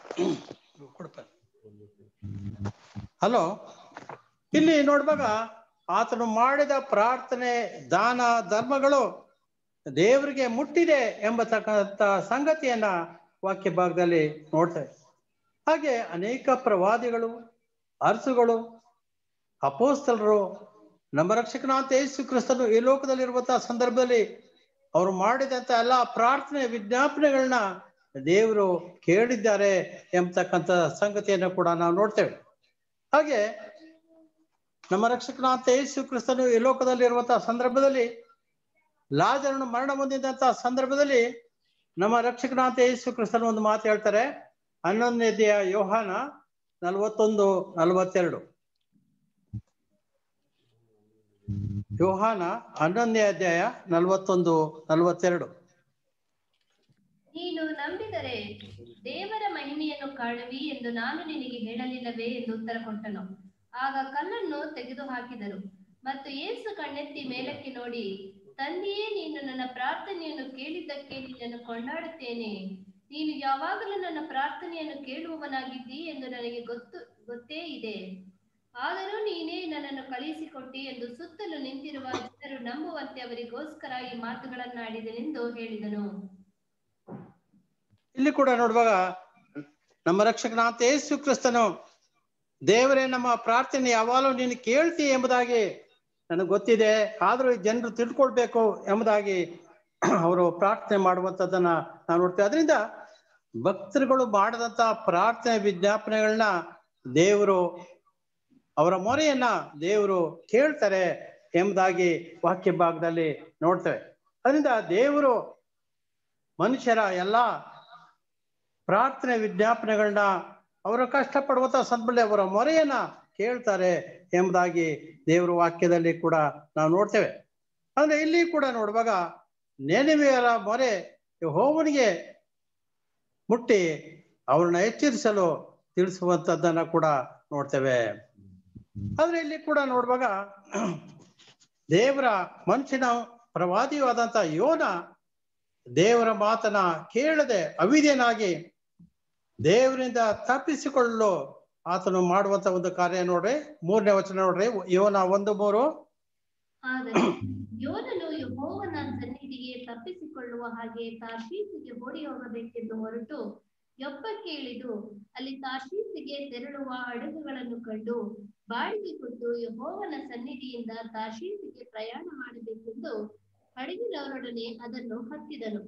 D: ಹಲೋ ಇಲ್ಲಿ ನೋಡುವಾಗ ಆತನು ಮಾಡಿದ ಪ್ರಾರ್ಥನೆ ದಾನ ಧರ್ಮಗಳು ದೇವರಿಗೆ ಮುಟ್ಟಿದೆ ಎಂಬತಕ್ಕಂಥ ಸಂಗತಿಯನ್ನ ವಾಕ್ಯ ಭಾಗದಲ್ಲಿ ನೋಡ್ತೇವೆ ಹಾಗೆ ಅನೇಕ ಪ್ರವಾದಿಗಳು ಅರಸುಗಳು ಅಪೋಸ್ತಲರು ನಮ್ಮ ರಕ್ಷಕನಾಥ ಯೇಸು ಕ್ರಿಸ್ತನು ಈ ಲೋಕದಲ್ಲಿರುವಂತಹ ಸಂದರ್ಭದಲ್ಲಿ ಅವರು ಮಾಡಿದಂತ ಎಲ್ಲ ಪ್ರಾರ್ಥನೆ ವಿಜ್ಞಾಪನೆಗಳನ್ನ ದೇವರು ಕೇಳಿದ್ದಾರೆ ಎಂಬತಕ್ಕಂಥ ಸಂಗತಿಯನ್ನು ಕೂಡ ನಾವು ನೋಡ್ತೇವೆ ಹಾಗೆ ನಮ್ಮ ರಕ್ಷಕನಾಥ ಯೇಸು ಕ್ರಿಸ್ತನು ಈ ಲೋಕದಲ್ಲಿ ಇರುವಂತಹ ಸಂದರ್ಭದಲ್ಲಿ ಲಾಜರನು ಮರಣ ಹೊಂದಿದಂತಹ ಸಂದರ್ಭದಲ್ಲಿ ನಮ್ಮ ರಕ್ಷಕನಾಥ ಯೇಸು ಕ್ರಿಸ್ತನ ಒಂದು ಮಾತು ಹೇಳ್ತಾರೆ ಹನ್ನೊಂದನೆಯ ಯೋಹಾನ ನಲವತ್ತೊಂದು ನಲವತ್ತೆರಡು ಯೋಹಾನ ಹನ್ನೊಂದನೇ ಅಧ್ಯಾಯ ನಲವತ್ತೊಂದು ನಲವತ್ತೆರಡು
F: ನೀನು ನಂಬಿದರೆ ದೇವರ ಮಹಿಮೆಯನ್ನು ಕಾಣುವಿ ಎಂದು ನಾನು ನಿನಗೆ ಹೇಳಲಿಲ್ಲವೇ ಎಂದು ಉತ್ತರ ಕೊಟ್ಟನು ಆಗ ಕಲ್ಲನ್ನು ತೆಗೆದು ಹಾಕಿದರು ಮತ್ತು ಯೇಸು ಕಣ್ಣೆತ್ತಿ ಮೇಲಕ್ಕೆ ನೋಡಿ ತಂದೆಯೇ ನೀನು ನನ್ನ ಪ್ರಾರ್ಥನೆಯನ್ನು ಕೇಳಿದ್ದಕ್ಕೆ ನಿನ್ನನ್ನು ಕೊಂಡಾಡುತ್ತೇನೆ ನೀನು ಯಾವಾಗಲೂ ನನ್ನ ಪ್ರಾರ್ಥನೆಯನ್ನು ಕೇಳುವವನಾಗಿದ್ದಿ ಎಂದು ನನಗೆ ಗೊತ್ತು ಗೊತ್ತೇ ಇದೆ ಆದರೂ ನೀನೇ ನನ್ನನ್ನು ಕಳುಹಿಸಿಕೊಟ್ಟಿ ಎಂದು ಸುತ್ತಲೂ ನಿಂತಿರುವ ಜನರು ನಂಬುವಂತೆ ಅವರಿಗೋಸ್ಕರ ಈ ಮಾತುಗಳನ್ನಾಡಿದೆನೆಂದು ಹೇಳಿದನು
D: ಇಲ್ಲಿ ಕೂಡ ನೋಡುವಾಗ ನಮ್ಮ ರಕ್ಷಕನಾಥ ಯೇಸು ಕ್ರಿಸ್ತನು ದೇವರೇ ನಮ್ಮ ಪ್ರಾರ್ಥನೆ ಯಾವಾಗಲೂ ನೀನು ಕೇಳ್ತಿ ಎಂಬುದಾಗಿ ನನಗೆ ಗೊತ್ತಿದೆ ಆದರೂ ಈ ಜನರು ತಿಳ್ಕೊಳ್ಬೇಕು ಎಂಬುದಾಗಿ ಅವರು ಪ್ರಾರ್ಥನೆ ಮಾಡುವಂಥದ್ದನ್ನ ನಾವು ನೋಡ್ತೇವೆ ಅದರಿಂದ ಭಕ್ತರುಗಳು ಮಾಡದಂತ ಪ್ರಾರ್ಥನೆ ವಿಜ್ಞಾಪನೆಗಳನ್ನ ದೇವರು ಅವರ ಮೊರೆಯನ್ನ ದೇವರು ಕೇಳ್ತಾರೆ ಎಂಬುದಾಗಿ ವಾಕ್ಯ ಭಾಗದಲ್ಲಿ ನೋಡ್ತೇವೆ ಅದರಿಂದ ದೇವರು ಮನುಷ್ಯರ ಎಲ್ಲ ಪ್ರಾರ್ಥನೆ ವಿಜ್ಞಾಪನೆಗಳನ್ನ ಅವರು ಕಷ್ಟಪಡುವಂತ ಸಂದರ್ಭದಲ್ಲಿ ಅವರ ಮೊರೆಯನ್ನ ಕೇಳ್ತಾರೆ ಎಂಬುದಾಗಿ ದೇವರ ವಾಕ್ಯದಲ್ಲಿ ಕೂಡ ನಾವು ನೋಡ್ತೇವೆ ಅಂದ್ರೆ ಇಲ್ಲಿ ಕೂಡ ನೋಡುವಾಗ ನೆನವೆಯರ ಮೊರೆ ಹೋವನಿಗೆ ಮುಟ್ಟಿ ಅವ್ರನ್ನ ಎಚ್ಚರಿಸಲು ತಿಳಿಸುವಂತದ್ದನ್ನ ಕೂಡ ನೋಡ್ತೇವೆ ಆದ್ರೆ ಇಲ್ಲಿ ಕೂಡ ನೋಡುವಾಗ ದೇವರ ಮನುಷ್ಯನ ಪ್ರವಾದಿಯಾದಂತ ಯೋನ ದೇವರ ಮಾತನ್ನ ಕೇಳದೆ ಅವಿದ್ಯನಾಗಿ ದೇವರಿಂದ ತಪ್ಪಿಸಿಕೊಳ್ಳಲು ಆತನು ಮಾಡುವಂತ ಒಂದು ಕಾರ್ಯ ನೋಡ್ರಿ ಮೂರನೇ ವಚನ ನೋಡ್ರಿ ಯೋನ ಒಂದು ಮೂರು
F: ಆದರೆ ಯೋನನು ಯೆಹೋವನ ಸನ್ನಿಧಿಗೆ ತಪ್ಪಿಸಿಕೊಳ್ಳುವ ಹಾಗೆ ತಾರ್ಷೀಸಿಗೆ ಓಡಿ ಹೋಗಬೇಕೆಂದು ಹೊರಟು ಯೊಪ್ಪಕ್ಕೆ ಇಳಿದು ಅಲ್ಲಿ ತಾರ್ಷೀಸಿಗೆ ತೆರಳುವ ಹಡಗುಗಳನ್ನು ಕಂಡು ಬಾಡಿಗೆ ಕೊಟ್ಟು ಯೆಹೋವನ ಸನ್ನಿಧಿಯಿಂದ ತಾರ್ಷೀಸಿಗೆ ಪ್ರಯಾಣ ಮಾಡಬೇಕೆಂದು ಹಡಗಿನವರೊಡನೆ ಅದನ್ನು ಹತ್ತಿದನು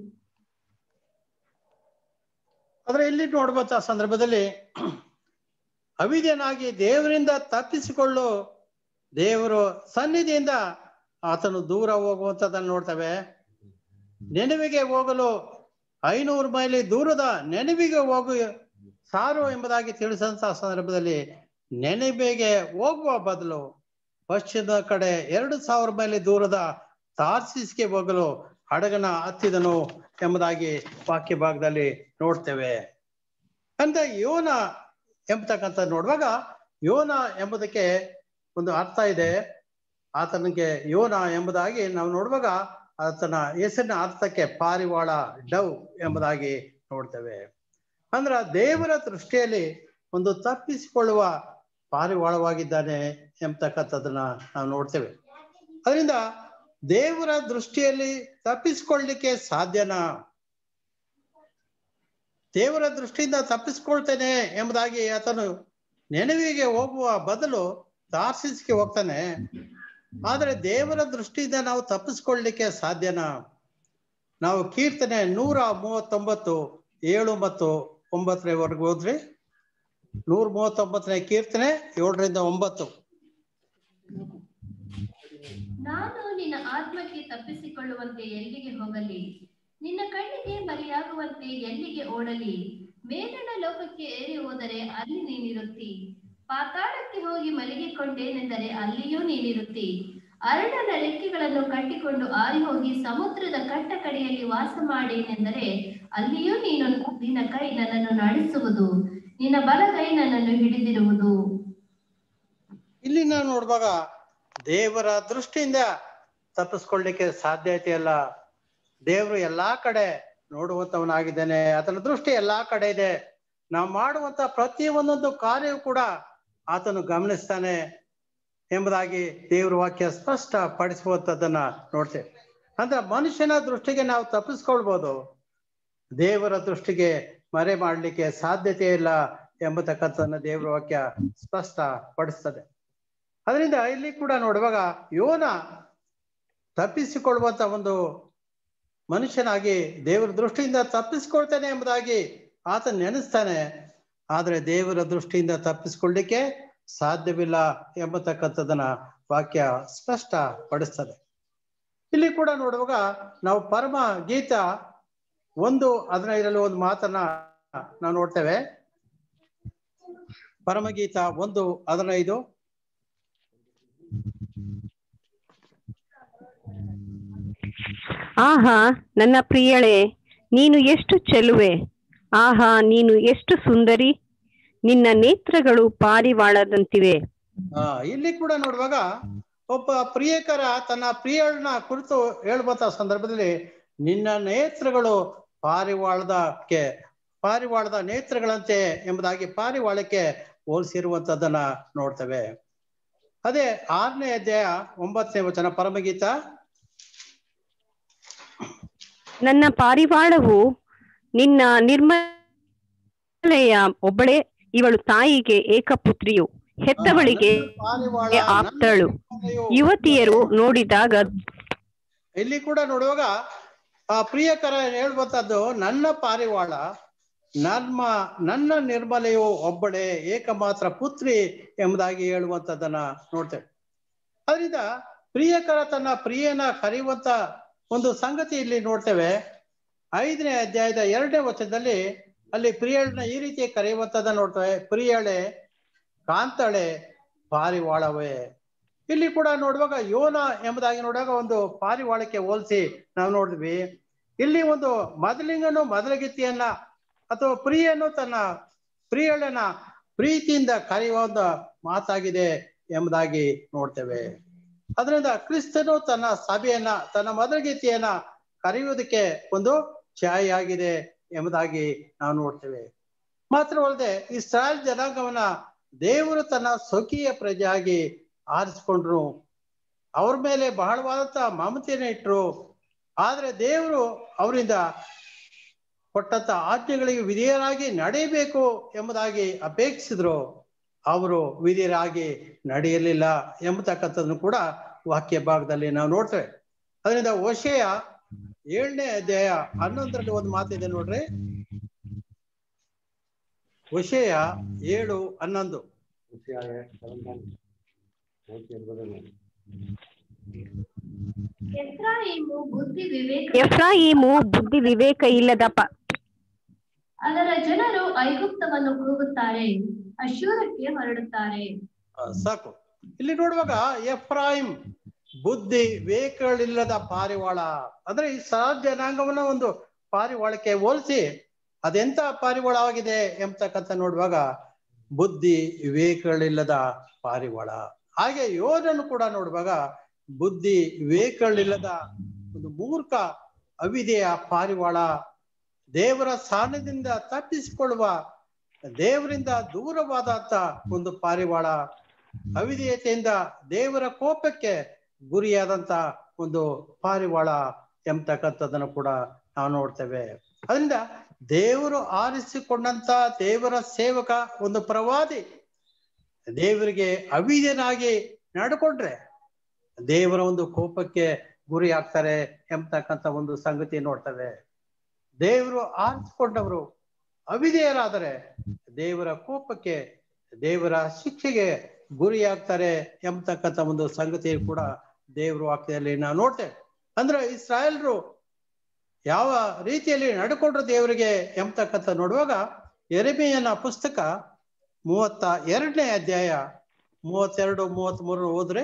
D: ಆದ್ರೆ ಇಲ್ಲಿ ನೋಡುವಂತ ಸಂದರ್ಭದಲ್ಲಿ ಅವಿದ್ಯನಾಗಿ ದೇವರಿಂದ ತಪ್ಪಿಸಿಕೊಳ್ಳು ದೇವರು ಸನ್ನಿಧಿಯಿಂದ ಆತನು ದೂರ ಹೋಗುವಂತದನ್ನು ನೋಡ್ತೇವೆ ನೆನವಿಗೆ ಹೋಗಲು ಐನೂರು ಮೈಲಿ ದೂರದ ನೆನವಿಗೆ ಹೋಗು ಸಾರು ಎಂಬುದಾಗಿ ತಿಳಿಸಿದಂತ ಸಂದರ್ಭದಲ್ಲಿ ನೆನವಿಗೆ ಹೋಗುವ ಬದಲು ಪಶ್ಚಿಮದ ಕಡೆ ಎರಡು ಸಾವಿರ ಮೈಲಿ ದೂರದ ತಾರ್ಸಿಸ್ಗೆ ಹೋಗಲು ಹಡಗನ ಹತ್ತಿದನು ಎಂಬುದಾಗಿ ವಾಕ್ಯ ಭಾಗದಲ್ಲಿ ನೋಡ್ತೇವೆ ಅಂತ ಯೋನ ಎಂಬತಕ್ಕಂಥ ನೋಡುವಾಗ ಯೋನ ಎಂಬುದಕ್ಕೆ ಒಂದು ಅರ್ಥ ಇದೆ ಆತನಿಗೆ ಯೋನ ಎಂಬುದಾಗಿ ನಾವು ನೋಡುವಾಗ ಆತನ ಹೆಸರಿನ ಅರ್ಥಕ್ಕೆ ಪಾರಿವಾಳ ಡವ್ ಎಂಬುದಾಗಿ ನೋಡ್ತೇವೆ ಅಂದ್ರ ದೇವರ ದೃಷ್ಟಿಯಲ್ಲಿ ಒಂದು ತಪ್ಪಿಸಿಕೊಳ್ಳುವ ಪಾರಿವಾಳವಾಗಿದ್ದಾನೆ ಎಂಬತಕ್ಕಂಥದ್ದನ್ನ ನಾವು ನೋಡ್ತೇವೆ ಅದರಿಂದ ದೇವರ ದೃಷ್ಟಿಯಲ್ಲಿ ತಪ್ಪಿಸಿಕೊಳ್ಳಲಿಕ್ಕೆ ಸಾಧ್ಯನಾ ದೇವರ ದೃಷ್ಟಿಯಿಂದ ತಪ್ಪಿಸ್ಕೊಳ್ತೇನೆ ಎಂಬುದಾಗಿ ಆತನು ನೆನವಿಗೆ ಹೋಗುವ ಬದಲು ತಾರ್ಸಿಸ್ಗೆ ಹೋಗ್ತಾನೆ ಆದ್ರೆ ದೇವರ ದೃಷ್ಟಿಯಿಂದ ನಾವು ತಪ್ಪಿಸ್ಕೊಳ್ಳಿಕ್ಕೆ ಸಾಧ್ಯನಾ ನಾವು ಕೀರ್ತನೆ ನೂರ ಮೂವತ್ತೊಂಬತ್ತು ಏಳು ಮತ್ತು ಒಂಬತ್ತರವರೆಗೂ ಹೋದ್ರಿ ನೂರ ಮೂವತ್ತೊಂಬತ್ತನೇ ಕೀರ್ತನೆ ಏಳರಿಂದ ಒಂಬತ್ತು
F: ನಾನು ನಿನ್ನ ಆತ್ಮಕ್ಕೆ ತಪ್ಪಿಸಿಕೊಳ್ಳುವಂತೆ ಎಲ್ಲಿಗೆ ಹೋಗಲಿ ನಿನ್ನ ಕಣ್ಣಿಗೆ ಮರೆಯಾಗುವಂತೆ ಎಲ್ಲಿಗೆ ಓಡಲಿ ಮೇಲಣ ಲೋಕಕ್ಕೆ ಏರಿ ಹೋದರೆ ಅಲ್ಲಿ ನೀನಿರುತ್ತಿ ಪಾತಾಳಕ್ಕೆ ಹೋಗಿ ಮಲಗಿಕೊಂಡೇನೆಂದರೆ ಅಲ್ಲಿಯೂ ನೀನಿರುತ್ತಿ ಅರಳನ ರೆಕ್ಕೆಗಳನ್ನು ಕಟ್ಟಿಕೊಂಡು ಆರಿ ಹೋಗಿ ಸಮುದ್ರದ ಕಟ್ಟ ಕಡೆಯಲ್ಲಿ ವಾಸ ಮಾಡೇನೆಂದರೆ ಅಲ್ಲಿಯೂ ನೀನು ನಿನ್ನ ಕೈ ನನ್ನನ್ನು ನಡೆಸುವುದು ನಿನ್ನ ಬಲಗೈ ನನ್ನನ್ನು ಹಿಡಿದಿರುವುದು
D: ಇಲ್ಲಿ ನಾವು ನೋಡುವಾಗ ದೇವರ ದೃಷ್ಟಿಯಿಂದ ತಪ್ಪಿಸ್ಕೊಳ್ಳಿಕ್ಕೆ ಸಾಧ್ಯತೆ ಇಲ್ಲ ದೇವರು ಎಲ್ಲಾ ಕಡೆ ನೋಡುವಂತವನಾಗಿದ್ದಾನೆ ಆತನ ದೃಷ್ಟಿ ಎಲ್ಲಾ ಕಡೆ ಇದೆ ನಾವು ಮಾಡುವಂತ ಪ್ರತಿ ಒಂದೊಂದು ಕಾರ್ಯವು ಕೂಡ ಆತನು ಗಮನಿಸ್ತಾನೆ ಎಂಬುದಾಗಿ ದೇವರ ವಾಕ್ಯ ಸ್ಪಷ್ಟ ಪಡಿಸುವಂತದ್ದನ್ನ ನೋಡ್ತೇವೆ ಅಂದ್ರೆ ಮನುಷ್ಯನ ದೃಷ್ಟಿಗೆ ನಾವು ತಪ್ಪಿಸ್ಕೊಳ್ಬೋದು ದೇವರ ದೃಷ್ಟಿಗೆ ಮರೆ ಮಾಡಲಿಕ್ಕೆ ಸಾಧ್ಯತೆ ಇಲ್ಲ ಎಂಬತಕ್ಕಂಥದ್ದನ್ನ ದೇವರ ವಾಕ್ಯ ಸ್ಪಷ್ಟ ಪಡಿಸ್ತದೆ ಅದರಿಂದ ಇಲ್ಲಿ ಕೂಡ ನೋಡುವಾಗ ಯೋನ ತಪ್ಪಿಸಿಕೊಳ್ಳುವಂತ ಒಂದು ಮನುಷ್ಯನಾಗಿ ದೇವರ ದೃಷ್ಟಿಯಿಂದ ತಪ್ಪಿಸ್ಕೊಳ್ತಾನೆ ಎಂಬುದಾಗಿ ಆತ ನೆನೆಸ್ತಾನೆ ಆದ್ರೆ ದೇವರ ದೃಷ್ಟಿಯಿಂದ ತಪ್ಪಿಸ್ಕೊಳ್ಳಿಕ್ಕೆ ಸಾಧ್ಯವಿಲ್ಲ ಎಂಬತಕ್ಕಂಥದ್ದನ್ನ ವಾಕ್ಯ ಸ್ಪಷ್ಟ ಪಡಿಸ್ತದೆ ಇಲ್ಲಿ ಕೂಡ ನೋಡುವಾಗ ನಾವು ಪರಮ ಗೀತ ಒಂದು ಹದಿನೈದರಲ್ಲಿ ಒಂದು ಮಾತನ್ನ ನಾವು ನೋಡ್ತೇವೆ ಪರಮಗೀತ ಒಂದು ಹದಿನೈದು
E: ಆಹಾ ನನ್ನ ಪ್ರಿಯಳೇ ನೀನು ಎಷ್ಟು ಚೆಲುವೆ ಆಹಾ ನೀನು ಎಷ್ಟು ಸುಂದರಿ ನಿನ್ನ ನೇತ್ರಗಳು ಪಾರಿವಾಳದಂತಿವೆ
D: ಆ ಇಲ್ಲಿ ಕೂಡ ನೋಡುವಾಗ ಒಬ್ಬ ಪ್ರಿಯಕರ ತನ್ನ ಪ್ರಿಯಳನ್ನ ಕುರಿತು ಹೇಳುವಂತ ಸಂದರ್ಭದಲ್ಲಿ ನಿನ್ನ ನೇತ್ರಗಳು ಪಾರಿವಾಳದಕ್ಕೆ ಪಾರಿವಾಳದ ನೇತ್ರಗಳಂತೆ ಎಂಬುದಾಗಿ ಪಾರಿವಾಳಕ್ಕೆ ಹೋಲಿಸಿರುವಂತದ್ದನ್ನ ನೋಡ್ತೇವೆ ಅದೇ ಆರನೇ ಅಧ್ಯಾಯ ಒಂಬತ್ತನೇ ವಚನ ಪರಮಗೀತ
E: ನನ್ನ ಪಾರಿವಾಳವು ನಿನ್ನ ನಿರ್ಮಲೆಯ ಒಬ್ಬಳೇ ಇವಳು ತಾಯಿಗೆ ಏಕಪುತ್ರಿಯು ಹೆತ್ತವಳಿಗೆ
D: ಪಾರಿವಾಳ
E: ಆಪ್ತಳು
D: ನನ್ನ
E: ಯುವತಿಯರು ನೋಡಿದಾಗ
D: ಇಲ್ಲಿ ಕೂಡ ನೋಡುವಾಗ ಆ ಪ್ರಿಯಕರ ಹೇಳುವಂತದ್ದು ನನ್ನ ಪಾರಿವಾಳ ನಮ್ಮ ನನ್ನ ನಿರ್ಮಲೆಯು ಒಬ್ಬಳೇ ಏಕಮಾತ್ರ ಪುತ್ರಿ ಎಂಬುದಾಗಿ ಹೇಳುವಂತದ್ದನ್ನ ನೋಡ್ತೇವೆ ಅದರಿಂದ ಪ್ರಿಯಕರ ತನ್ನ ಪ್ರಿಯನ ಕರೆಯುವಂತ ಒಂದು ಸಂಗತಿ ಇಲ್ಲಿ ನೋಡ್ತೇವೆ ಐದನೇ ಅಧ್ಯಾಯದ ಎರಡನೇ ವಚನದಲ್ಲಿ ಅಲ್ಲಿ ಪ್ರಿಯಳನ್ನ ಈ ರೀತಿ ಕರೆಯುವಂತದನ್ನ ನೋಡ್ತೇವೆ ಪ್ರಿಯಳೆ ಕಾಂತಳೆ ಪಾರಿವಾಳವೇ ಇಲ್ಲಿ ಕೂಡ ನೋಡುವಾಗ ಯೋನ ಎಂಬುದಾಗಿ ನೋಡುವಾಗ ಒಂದು ಪಾರಿವಾಳಕ್ಕೆ ಹೋಲಿಸಿ ನಾವು ನೋಡಿದ್ವಿ ಇಲ್ಲಿ ಒಂದು ಮೊದಲಿಂಗನು ಮೊದಲಗಿತ್ತಿಯನ್ನ ಅಥವಾ ಪ್ರಿಯನು ತನ್ನ ಪ್ರಿಯಳನ್ನ ಪ್ರೀತಿಯಿಂದ ಕರೆಯುವ ಒಂದು ಮಾತಾಗಿದೆ ಎಂಬುದಾಗಿ ನೋಡ್ತೇವೆ ಅದರಿಂದ ಕ್ರಿಸ್ತನು ತನ್ನ ಸಭೆಯನ್ನ ತನ್ನ ಮೊದಲಗಿತ್ತಿಯನ್ನ ಕರೆಯುವುದಕ್ಕೆ ಒಂದು ಛಾಯೆಯಾಗಿದೆ ಎಂಬುದಾಗಿ ನಾವು ನೋಡ್ತೇವೆ ಮಾತ್ರವಲ್ಲದೆ ಇಸ್ರಾಯೇಲ್ ಜನಾಂಗವನ್ನ ದೇವರು ತನ್ನ ಸ್ವಕೀಯ ಪ್ರಜೆಯಾಗಿ ಆರಿಸ್ಕೊಂಡ್ರು ಅವ್ರ ಮೇಲೆ ಬಹಳವಾದಂತ ಮಮತೆಯನ್ನು ಇಟ್ರು ಆದ್ರೆ ದೇವರು ಅವರಿಂದ ಕೊಟ್ಟಂತ ಆಜ್ಞೆಗಳಿಗೆ ವಿಧೇಯರಾಗಿ ನಡೆಯಬೇಕು ಎಂಬುದಾಗಿ ಅಪೇಕ್ಷಿಸಿದ್ರು ಅವರು ವಿಧೇಯರಾಗಿ ನಡೆಯಲಿಲ್ಲ ಎಂಬತಕ್ಕಂಥದ್ದನ್ನು ಕೂಡ ವಾಕ್ಯ ಭಾಗದಲ್ಲಿ ನಾವು ನೋಡ್ತೇವೆ ಅದರಿಂದ ಒಶೆಯ ಏಳನೇ ಅಧ್ಯಾಯ ಹನ್ನೊಂದರಲ್ಲಿ ಒಂದು ಮಾತಿದೆ ನೋಡ್ರಿ ಒಶೆಯ ಏಳು ಹನ್ನೊಂದು
F: ಎಫ್ರಾಯಿಮು ಬುದ್ಧಿ ವಿವೇಕ
E: ಎಫ್ರಾಯಿಮು ಬುದ್ಧಿ ವಿವೇಕ ಇಲ್ಲದ ಪ
F: ಅದರ ಜನರು ಐಗುಪ್ತವನ್ನು ಕೂಗುತ್ತಾರೆ ಅಶೂರಕ್ಕೆ ಹೊರಡುತ್ತಾರೆ
D: ಆ, ಸಾಕು ಇಲ್ಲಿ ನೋಡುವಾಗ ಎಫ್ರಾಯಿಂ ಬುದ್ಧಿ ವಿವೇಕಗಳಿಲ್ಲದ ಪಾರಿವಾಳ ಅಂದ್ರೆ ಈ ಸಹಜ ಜನಾಂಗವನ್ನ ಒಂದು ಪಾರಿವಾಳಕ್ಕೆ ಹೋಲಿಸಿ ಅದೆಂತ ಪಾರಿವಾಳವಾಗಿದೆ ಎಂಬತಕ್ಕಂಥ ನೋಡುವಾಗ ಬುದ್ಧಿ ವಿವೇಕಗಳಿಲ್ಲದ ಪಾರಿವಾಳ ಹಾಗೆ ಯೋಧನು ಕೂಡ ನೋಡುವಾಗ ಬುದ್ಧಿ ವಿವೇಕಗಳಿಲ್ಲದ ಒಂದು ಮೂರ್ಖ ಅವಿದೆಯ ಪಾರಿವಾಳ ದೇವರ ಸ್ಥಾನದಿಂದ ತಪ್ಪಿಸಿಕೊಳ್ಳುವ ದೇವರಿಂದ ದೂರವಾದಂತ ಒಂದು ಪಾರಿವಾಳ ಅವಿಧೇಯತೆಯಿಂದ ದೇವರ ಕೋಪಕ್ಕೆ ಗುರಿಯಾದಂತ ಒಂದು ಪಾರಿವಾಳ ಎಂಬತಕ್ಕಂಥದ್ದನ್ನು ಕೂಡ ನಾವು ನೋಡ್ತೇವೆ ಅದರಿಂದ ದೇವರು ಆರಿಸಿಕೊಂಡಂತ ದೇವರ ಸೇವಕ ಒಂದು ಪ್ರವಾದಿ ದೇವರಿಗೆ ಅವಿಧೇಯನಾಗಿ ನಡ್ಕೊಂಡ್ರೆ ದೇವರ ಒಂದು ಕೋಪಕ್ಕೆ ಗುರಿ ಆಗ್ತಾರೆ ಎಂಬತಕ್ಕಂಥ ಒಂದು ಸಂಗತಿ ನೋಡ್ತೇವೆ ದೇವರು ಆರಿಸಿಕೊಂಡವರು ಅವಿಧೇಯರಾದರೆ ದೇವರ ಕೋಪಕ್ಕೆ ದೇವರ ಶಿಕ್ಷೆಗೆ ಗುರಿಯಾಗ್ತಾರೆ ಎಂಬತಕ್ಕಂಥ ಒಂದು ಸಂಗತಿ ಕೂಡ ದೇವರು ವಾಕ್ಯದಲ್ಲಿ ನಾವು ನೋಡ್ತೇವೆ ಅಂದ್ರೆ ಇಸ್ರಾಯೇಲ್ರು ಯಾವ ರೀತಿಯಲ್ಲಿ ನಡ್ಕೊಂಡ್ರು ದೇವರಿಗೆ ಎಂಬತಕ್ಕಂಥ ನೋಡುವಾಗ ಎರೆಮೆಯನ ಪುಸ್ತಕ ಮೂವತ್ತ ಎರಡನೇ ಅಧ್ಯಾಯ ಮೂವತ್ತೆರಡು ಮೂವತ್ತ್ ಮೂರು ಹೋದ್ರೆ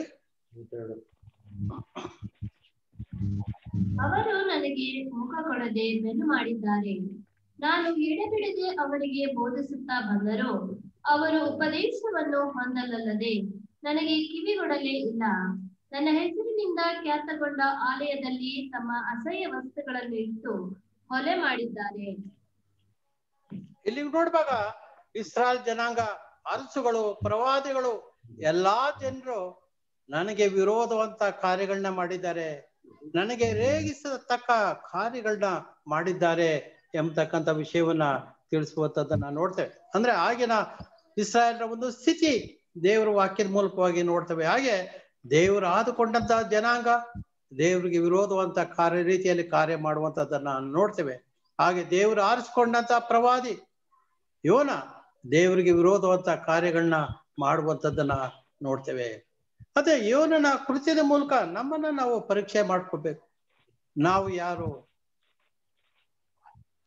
F: ಅವರು ನನಗೆ ಮುಖ ಕೊಡದೆ ಬೆನ್ನು ಮಾಡಿದ್ದಾರೆ ನಾನು ಎಡೆಬಿಡದೆ ಅವರಿಗೆ ಬೋಧಿಸುತ್ತಾ ಬಂದರೂ ಅವರು ಉಪದೇಶವನ್ನು ಹೊಂದಲಲ್ಲದೆ ನನಗೆ ಕಿವಿಗೊಡಲೇ ಇಲ್ಲ ನನ್ನ ಹೆಸರಿನಿಂದ ಖ್ಯಾತಗೊಂಡ ಆಲಯದಲ್ಲಿ ತಮ್ಮ ಅಸಹ್ಯ ವಸ್ತುಗಳನ್ನು ಇಟ್ಟು ಹೊಲೆ ಮಾಡಿದ್ದಾರೆ
D: ಇಲ್ಲಿ ನೋಡುವಾಗ ಇಸ್ರಾಯಲ್ ಜನಾಂಗ ಅರಸುಗಳು ಪ್ರವಾದಿಗಳು ಎಲ್ಲಾ ಜನರು ನನಗೆ ವಿರೋಧವಂತ ಕಾರ್ಯಗಳನ್ನ ಮಾಡಿದ್ದಾರೆ ನನಗೆ ರೇಗಿಸತಕ್ಕ ಕಾರ್ಯಗಳನ್ನ ಮಾಡಿದ್ದಾರೆ ಎಂಬತಕ್ಕಂಥ ವಿಷಯವನ್ನ ತಿಳಿಸುವಂತದ್ದನ್ನ ನೋಡ್ತೇವೆ ಅಂದ್ರೆ ಆಗಿನ ಇಸ್ರಾಯೇಲ್ರ ಒಂದು ಸ್ಥಿತಿ ದೇವರ ವಾಕ್ಯದ ಮೂಲಕವಾಗಿ ನೋಡ್ತೇವೆ ಹಾಗೆ ದೇವರು ಆದುಕೊಂಡಂತ ಜನಾಂಗ ದೇವರಿಗೆ ವಿರೋಧವಂತ ಕಾರ್ಯ ರೀತಿಯಲ್ಲಿ ಕಾರ್ಯ ಮಾಡುವಂತದ್ದನ್ನ ನೋಡ್ತೇವೆ ಹಾಗೆ ದೇವರು ಆರಿಸಿಕೊಂಡಂತ ಪ್ರವಾದಿ ಯೋನ ದೇವರಿಗೆ ವಿರೋಧವಂತ ಕಾರ್ಯಗಳನ್ನ ಮಾಡುವಂತದ್ದನ್ನ ನೋಡ್ತೇವೆ ಅದೇ ಯೋನನ ಕೃತ್ಯದ ಮೂಲಕ ನಮ್ಮನ್ನ ನಾವು ಪರೀಕ್ಷೆ ಮಾಡ್ಕೋಬೇಕು ನಾವು ಯಾರು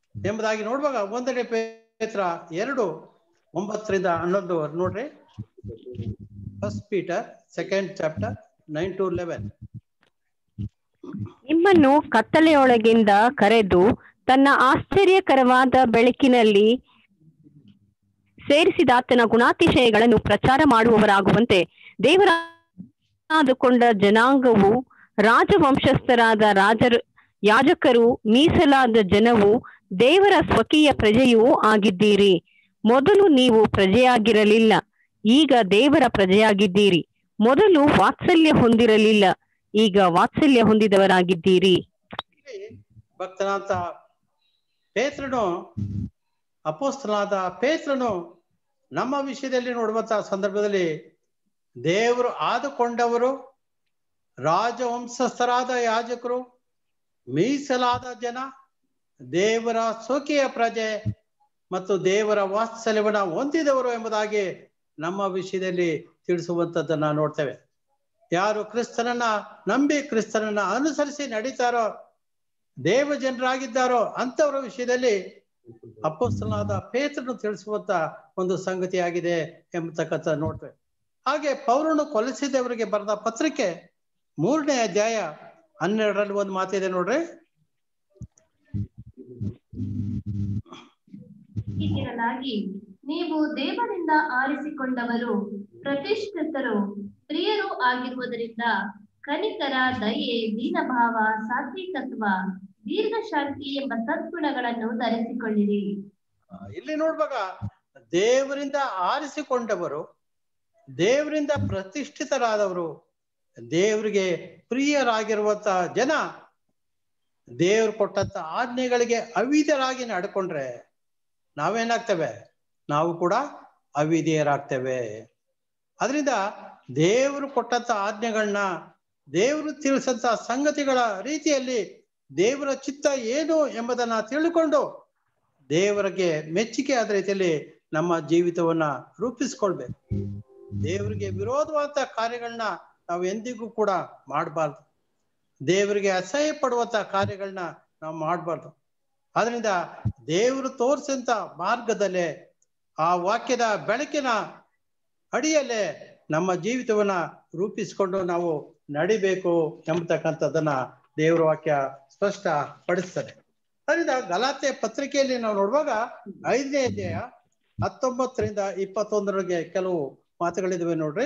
D: ಎಂಬುದಾಗಿ ನೋಡುವಾಗ ಒಂದನೇ ಪೇತ್ರ ಎರಡು ಒಂಬತ್ತರಿಂದ ಹನ್ನೊಂದು ನೋಡ್ರಿ first Peter second chapter nine to eleven
E: ನಿಮ್ಮನ್ನು ಕತ್ತಲೆಯೊಳಗಿಂದ ಕರೆದು ತನ್ನ ಆಶ್ಚರ್ಯಕರವಾದ ಬೆಳಕಿನಲ್ಲಿ ಸೇರಿಸಿದಾತನ ಗುಣಾತಿಶಯಗಳನ್ನು ಪ್ರಚಾರ ಮಾಡುವವರಾಗುವಂತೆ ದೇವರಾದುಕೊಂಡ ಜನಾಂಗವು ರಾಜವಂಶಸ್ಥರಾದ ರಾಜರು ಯಾಜಕರು ಮೀಸಲಾದ ಜನವು ದೇವರ ಸ್ವಕೀಯ ಪ್ರಜೆಯೂ ಆಗಿದ್ದೀರಿ ಮೊದಲು ನೀವು ಪ್ರಜೆಯಾಗಿರಲಿಲ್ಲ ಈಗ ದೇವರ ಪ್ರಜೆಯಾಗಿದ್ದೀರಿ ಮೊದಲು ವಾತ್ಸಲ್ಯ ಹೊಂದಿರಲಿಲ್ಲ ಈಗ ವಾತ್ಸಲ್ಯ ಹೊಂದಿದವರಾಗಿದ್ದೀರಿ
D: ಭಕ್ತನಾದ ಪೇತ್ರನು ಅಪೋಸ್ತನಾದ ಪೇತ್ರನು ನಮ್ಮ ವಿಷಯದಲ್ಲಿ ನೋಡುವಂತಹ ಸಂದರ್ಭದಲ್ಲಿ ದೇವರು ಆದುಕೊಂಡವರು ರಾಜವಂಶಸ್ಥರಾದ ಯಾಜಕರು ಮೀಸಲಾದ ಜನ ದೇವರ ಸೋಕಿಯ ಪ್ರಜೆ ಮತ್ತು ದೇವರ ವಾತ್ಸಲ್ಯವನ್ನ ಹೊಂದಿದವರು ಎಂಬುದಾಗಿ ನಮ್ಮ ವಿಷಯದಲ್ಲಿ ತಿಳಿಸುವಂಥದ್ದನ್ನ ನೋಡ್ತೇವೆ ಯಾರು ಕ್ರಿಸ್ತನನ್ನ ನಂಬಿ ಕ್ರಿಸ್ತನನ್ನ ಅನುಸರಿಸಿ ನಡೀತಾರೋ ದೇವ ಜನರಾಗಿದ್ದಾರೋ ಅಂತವರ ವಿಷಯದಲ್ಲಿ ಅಪ್ಪಸ್ತನಾದ ಪೇತ್ರನು ತಿಳಿಸುವಂತ ಒಂದು ಸಂಗತಿಯಾಗಿದೆ ಎಂಬತಕ್ಕಂಥ ನೋಡ್ತೇವೆ ಹಾಗೆ ಪೌರನು ಕೊಲಿಸಿದವರಿಗೆ ಬರೆದ ಪತ್ರಿಕೆ ಮೂರನೇ ಅಧ್ಯಾಯ ಹನ್ನೆರಡರಲ್ಲಿ ಒಂದು ಮಾತಿದೆ ನೋಡ್ರಿ
F: ಹೀಗಿರಲಾಗಿ ನೀವು ದೇವರಿಂದ ಆರಿಸಿಕೊಂಡವರು ಪ್ರತಿಷ್ಠಿತರು ಪ್ರಿಯರು ಆಗಿರುವುದರಿಂದ ಕನಿಕರ ದಯೆ ದೀನಭಾವ ಸಾತ್ವಿಕತ್ವ ದೀರ್ಘಶಾಂತಿ ಎಂಬ ಸದ್ಗುಣಗಳನ್ನು ಧರಿಸಿಕೊಳ್ಳಿರಿ
D: ಆ, ಇಲ್ಲಿ ನೋಡುವಾಗ ದೇವರಿಂದ ಆರಿಸಿಕೊಂಡವರು ದೇವರಿಂದ ಪ್ರತಿಷ್ಠಿತರಾದವರು ದೇವರಿಗೆ ಪ್ರಿಯರಾಗಿರುವಂತ ಜನ ದೇವ್ರು ಕೊಟ್ಟಂತ ಆಜ್ಞೆಗಳಿಗೆ ಅವಿಧರಾಗಿ ನಡ್ಕೊಂಡ್ರೆ ನಾವೇನಾಗ್ತೇವೆ ನಾವು ಕೂಡ ಅವಿಧೇಯರಾಗ್ತೇವೆ ಅದರಿಂದ ದೇವರು ಕೊಟ್ಟಂತ ಆಜ್ಞೆಗಳನ್ನ ದೇವರು ತಿಳಿಸಂತ ಸಂಗತಿಗಳ ರೀತಿಯಲ್ಲಿ ದೇವರ ಚಿತ್ತ ಏನು ಎಂಬುದನ್ನ ತಿಳ್ಕೊಂಡು ದೇವರಿಗೆ ಮೆಚ್ಚುಗೆ ಆದ ರೀತಿಯಲ್ಲಿ ನಮ್ಮ ಜೀವಿತವನ್ನ ರೂಪಿಸ್ಕೊಳ್ಬೇಕು ದೇವರಿಗೆ ವಿರೋಧವಾದ ಕಾರ್ಯಗಳನ್ನ ನಾವು ಎಂದಿಗೂ ಕೂಡ ಮಾಡಬಾರ್ದು ದೇವರಿಗೆ ಅಸಹ್ಯ ಪಡುವಂತ ಕಾರ್ಯಗಳನ್ನ ನಾವು ಮಾಡಬಾರ್ದು ಅದರಿಂದ ದೇವರು ತೋರಿಸಂತ ಮಾರ್ಗದಲ್ಲೇ ಆ ವಾಕ್ಯದ ಬೆಳಕಿನ ಅಡಿಯಲ್ಲೇ ನಮ್ಮ ಜೀವಿತವನ್ನ ರೂಪಿಸಿಕೊಂಡು ನಾವು ನಡಿಬೇಕು ಎಂಬತಕ್ಕಂಥದ್ದನ್ನ ದೇವರ ವಾಕ್ಯ ಸ್ಪಷ್ಟ ಪಡಿಸ್ತದೆ ಅದರಿಂದ ಗಲಾತೆ ಪತ್ರಿಕೆಯಲ್ಲಿ ನಾವು ನೋಡುವಾಗ ಐದನೇ ಅಧ್ಯಾಯ ಹತ್ತೊಂಬತ್ತರಿಂದ ಇಪ್ಪತ್ತೊಂದರವರೆಗೆ ಕೆಲವು ಮಾತುಗಳಿದಾವೆ ನೋಡ್ರಿ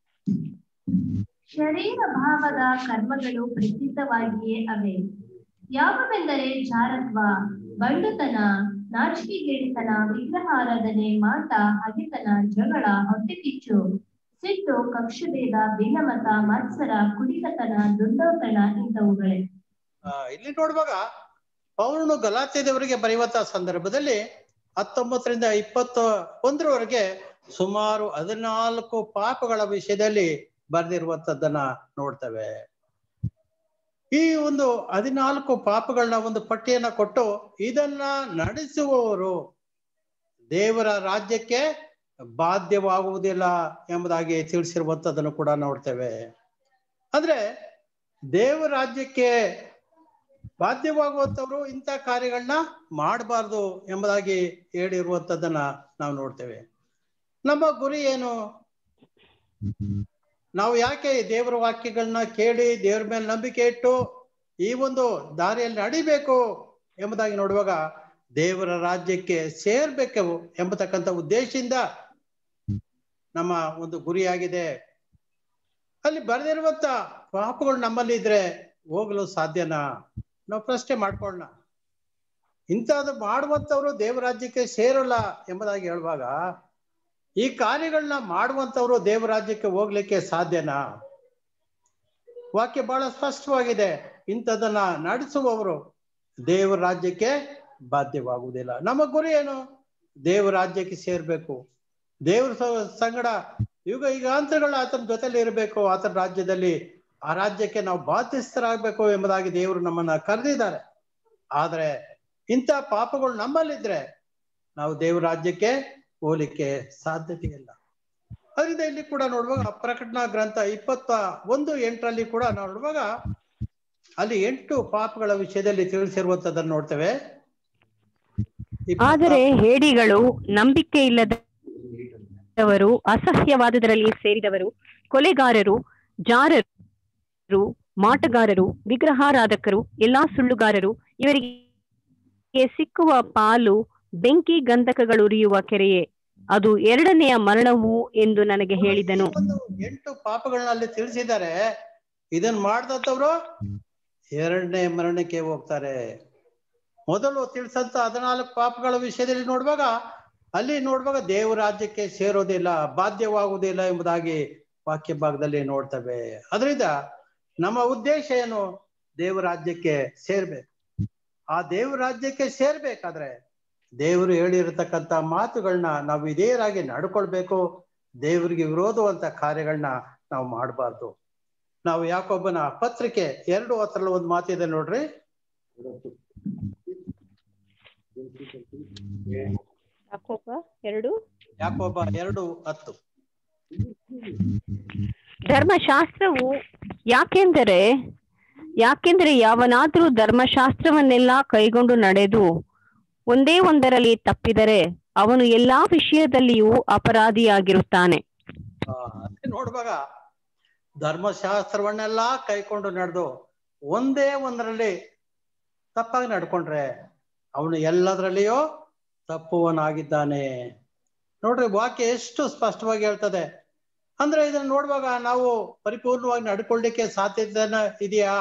F: ಶರೀರ ಭಾವದ ಕರ್ಮಗಳು ಪ್ರಸಿದ್ಧವಾಗಿಯೇ ಅವೆ ಯಾವುವೆಂದರೆ ಜಾರತ್ವ ಬಂಡುತನ ನಾಚಿಕೆಗೇಡಿತನ ವಿಗ್ರಹಾರಾಧನೆ ಮಾಟ ಹಗೆತನ ಜಗಳ ಹೊಟ್ಟೆಕಿಚ್ಚು ಸಿಟ್ಟು ಕಕ್ಷಭೇದ ಭಿನ್ನಮತ ಮತ್ಸರ ಕುಡಿಕತನ ದುಂಡತನ ಇಂಥವುಗಳೇ
D: ಆ, ಇಲ್ಲಿ ನೋಡುವಾಗ ಪೌರನು ಗಲಾತ್ಯದವರಿಗೆ ಬರೆಯುವಂತಹ ಸಂದರ್ಭದಲ್ಲಿ ಹತ್ತೊಂಬತ್ತರಿಂದ ಇಪ್ಪತ್ತ ಒಂದರವರೆಗೆ ಸುಮಾರು ಹದಿನಾಲ್ಕು ಪಾಪಗಳ ವಿಷಯದಲ್ಲಿ ಬರೆದಿರುವಂತದ್ದನ್ನ ನೋಡ್ತೇವೆ ಈ ಒಂದು ಹದಿನಾಲ್ಕು ಪಾಪಗಳನ್ನ ಒಂದು ಪಟ್ಟಿಯನ್ನ ಕೊಟ್ಟು ಇದನ್ನ ನಡೆಸುವವರು ದೇವರ ರಾಜ್ಯಕ್ಕೆ ಬಾಧ್ಯವಾಗುವುದಿಲ್ಲ ಎಂಬುದಾಗಿ ತಿಳಿಸಿರುವಂತದ್ದನ್ನು ಕೂಡ ನೋಡ್ತೇವೆ ಅಂದ್ರೆ ದೇವ ರಾಜ್ಯಕ್ಕೆ ಬಾಧ್ಯವಾಗುವಂತವ್ರು ಇಂಥ ಕಾರ್ಯಗಳನ್ನ ಮಾಡಬಾರ್ದು ಎಂಬುದಾಗಿ ಹೇಳಿರುವಂತದ್ದನ್ನ ನಾವು ನೋಡ್ತೇವೆ ನಮ್ಮ ಗುರಿ ಏನು ನಾವು ಯಾಕೆ ದೇವರ ವಾಕ್ಯಗಳನ್ನ ಕೇಳಿ ದೇವರ ಮೇಲೆ ನಂಬಿಕೆ ಇಟ್ಟು ಈ ಒಂದು ದಾರಿಯಲ್ಲಿ ನಡಿಬೇಕು ಎಂಬುದಾಗಿ ನೋಡುವಾಗ ದೇವರ ರಾಜ್ಯಕ್ಕೆ ಸೇರ್ಬೇಕು ಎಂಬತಕ್ಕಂಥ ಉದ್ದೇಶದಿಂದ ನಮ್ಮ ಒಂದು ಗುರಿಯಾಗಿದೆ ಅಲ್ಲಿ ಬರೆದಿರುವಂತ ಪಾಪಗಳು ನಮ್ಮಲ್ಲಿ ಇದ್ರೆ ಹೋಗಲು ಸಾಧ್ಯನಾ ನಾವು ಪ್ರಶ್ನೆ ಮಾಡ್ಕೊಳ್ಳೋಣ ಇಂಥದ್ದು ಮಾಡುವಂತವ್ರು ದೇವರಾಜ್ಯಕ್ಕೆ ಸೇರಲ್ಲ ಎಂಬುದಾಗಿ ಹೇಳುವಾಗ ಈ ಕಾರ್ಯಗಳನ್ನ ಮಾಡುವಂತವ್ರು ದೇವರಾಜ್ಯಕ್ಕೆ ಹೋಗ್ಲಿಕ್ಕೆ ಸಾಧ್ಯನಾ ವಾಕ್ಯ ಬಹಳ ಸ್ಪಷ್ಟವಾಗಿದೆ ಇಂಥದನ್ನ ನಡೆಸುವವರು ದೇವರ ರಾಜ್ಯಕ್ಕೆ ಬಾಧ್ಯವಾಗುವುದಿಲ್ಲ ನಮ್ಮ ಗುರಿ ಏನು ದೇವರ ರಾಜ್ಯಕ್ಕೆ ಸೇರ್ಬೇಕು ದೇವ್ರ ಸ- ಸಂಗಡ ಯುಗ ಯುಗಾಂತರಗಳು ಆತನ ಜೊತೆಲಿ ಇರಬೇಕು ಆತನ ರಾಜ್ಯದಲ್ಲಿ ಆ ರಾಜ್ಯಕ್ಕೆ ನಾವು ಬಾಧ್ಯಸ್ಥರಾಗಬೇಕು ಎಂಬುದಾಗಿ ದೇವರು ನಮ್ಮನ್ನ ಕರೆದಿದ್ದಾರೆ ಆದ್ರೆ ಇಂಥ ಪಾಪಗಳು ನಮ್ಮಲ್ಲಿದ್ರೆ ನಾವು ದೇವರ ರಾಜ್ಯಕ್ಕೆ ಹೋಗ್ಲಿಕ್ಕೆ ಸಾಧ್ಯತೆ ಇಲ್ಲ ಅದರಿಂದ ಇಲ್ಲಿ ಕೂಡ ನೋಡುವಾಗ ಪ್ರಕಟಣಾ ಗ್ರಂಥ ಇಪ್ಪತ್ತ ಒಂದು ಎಂಟರಲ್ಲಿ ಕೂಡ ನಾವು ನೋಡುವಾಗ ಅಲ್ಲಿ ಎಂಟು ಪಾಪಗಳ ವಿಷಯದಲ್ಲಿ ತಿಳಿಸಿರುವಂತದನ್ನು ನೋಡ್ತೇವೆ ಇಪ್ಪತ್ತ-
E: ಆದರೆ ಹೇಡಿಗಳು ನಂಬಿಕೆ ಇಲ್ಲದವರು ಅಸಹ್ಯವಾದುದರಲ್ಲಿ ಸೇರಿದವರು ಕೊಲೆಗಾರರು ಜಾರರು ಮಾಟಗಾರರು ವಿಗ್ರಹಾರಾಧಕರು ಎಲ್ಲಾ ಸುಳ್ಳುಗಾರರು ಇವರಿಗೆ ಸಿಕ್ಕುವ ಪಾಲು ಬೆಂಕಿ ಗಂಧಕಗಳು ಉರಿಯುವ ಕೆರೆಯೇ ಅದು ಎರಡನೆಯ ಮರಣವು ಎಂದು ನನಗೆ ಹೇಳಿದನು
D: ಈ ಒಂದು ಎಂಟು ಪಾಪಗಳನ್ನ ಅಲ್ಲಿ ತಿಳಿಸಿದ್ದಾರೆ ಇದನ್ ಮಾಡ್ದಂತವ್ರು ಎರಡನೇ ಮರಣಕ್ಕೆ ಹೋಗ್ತಾರೆ ಮೊದಲು ತಿಳಿಸಂತ ಹದಿನಾಲ್ಕು ಪಾಪಗಳ ವಿಷಯದಲ್ಲಿ ನೋಡುವಾಗ ಅಲ್ಲಿ ನೋಡುವಾಗ ದೇವ ರಾಜ್ಯಕ್ಕೆ ಸೇರೋದಿಲ್ಲ ಬಾಧ್ಯವಾಗುವುದಿಲ್ಲ ಎಂಬುದಾಗಿ ವಾಕ್ಯ ಭಾಗದಲ್ಲಿ ನೋಡ್ತೇವೆ ಅದರಿಂದ ನಮ್ಮ ಉದ್ದೇಶ ಏನು ದೇವ ರಾಜ್ಯಕ್ಕೆ ಸೇರ್ಬೇಕು ಆ ದೇವ ರಾಜ್ಯಕ್ಕೆ ಸೇರ್ಬೇಕಾದ್ರೆ ದೇವರು ಹೇಳಿರತಕ್ಕಂತ ಮಾತುಗಳನ್ನ ನಾವು ಇದೇರಾಗಿ ನಡ್ಕೊಳ್ಬೇಕು ದೇವರಿಗೆ ವಿರೋಧವಂತ ಕಾರ್ಯಗಳನ್ನ ನಾವು ಮಾಡಬಾರ್ದು ನಾವು ಯಾಕೊಬ್ಬನ ಪತ್ರಿಕೆ ಎರಡು ಹತ್ರಲ್ಲಿ ಒಂದು ಮಾತಿದೆ ನೋಡ್ರಿ
E: ಎರಡು
D: ಯಾಕೊಬ್ಬ ಎರಡು ಹತ್ತು
E: ಧರ್ಮಶಾಸ್ತ್ರವು ಯಾಕೆಂದರೆ ಯಾಕೆಂದರೆ ಯಾವನಾದರೂ ಧರ್ಮಶಾಸ್ತ್ರವನ್ನೆಲ್ಲ ಕೈಗೊಂಡು ನಡೆದು ಒಂದೇ ಒಂದರಲ್ಲಿ ತಪ್ಪಿದರೆ ಅವನು ಎಲ್ಲಾ ವಿಷಯದಲ್ಲಿಯೂ ಅಪರಾಧಿಯಾಗಿರುತ್ತಾನೆ
D: ಆ, ಅದೇ ನೋಡುವಾಗ ಧರ್ಮಶಾಸ್ತ್ರವನ್ನೆಲ್ಲ ಕೈಕೊಂಡು ನಡೆದು ಒಂದೇ ಒಂದರಲ್ಲಿ ತಪ್ಪಾಗಿ ನಡ್ಕೊಂಡ್ರೆ ಅವನು ಎಲ್ಲದರಲ್ಲಿಯೂ ತಪ್ಪುವನಾಗಿದ್ದಾನೆ ನೋಡ್ರಿ ವಾಕ್ಯ ಎಷ್ಟು ಸ್ಪಷ್ಟವಾಗಿ ಹೇಳ್ತದೆ ಅಂದ್ರೆ ಇದನ್ನ ನೋಡುವಾಗ ನಾವು ಪರಿಪೂರ್ಣವಾಗಿ ನಡ್ಕೊಳ್ಳಿಕ್ಕೆ ಸಾಧ್ಯತೆ ಇದೆಯಾ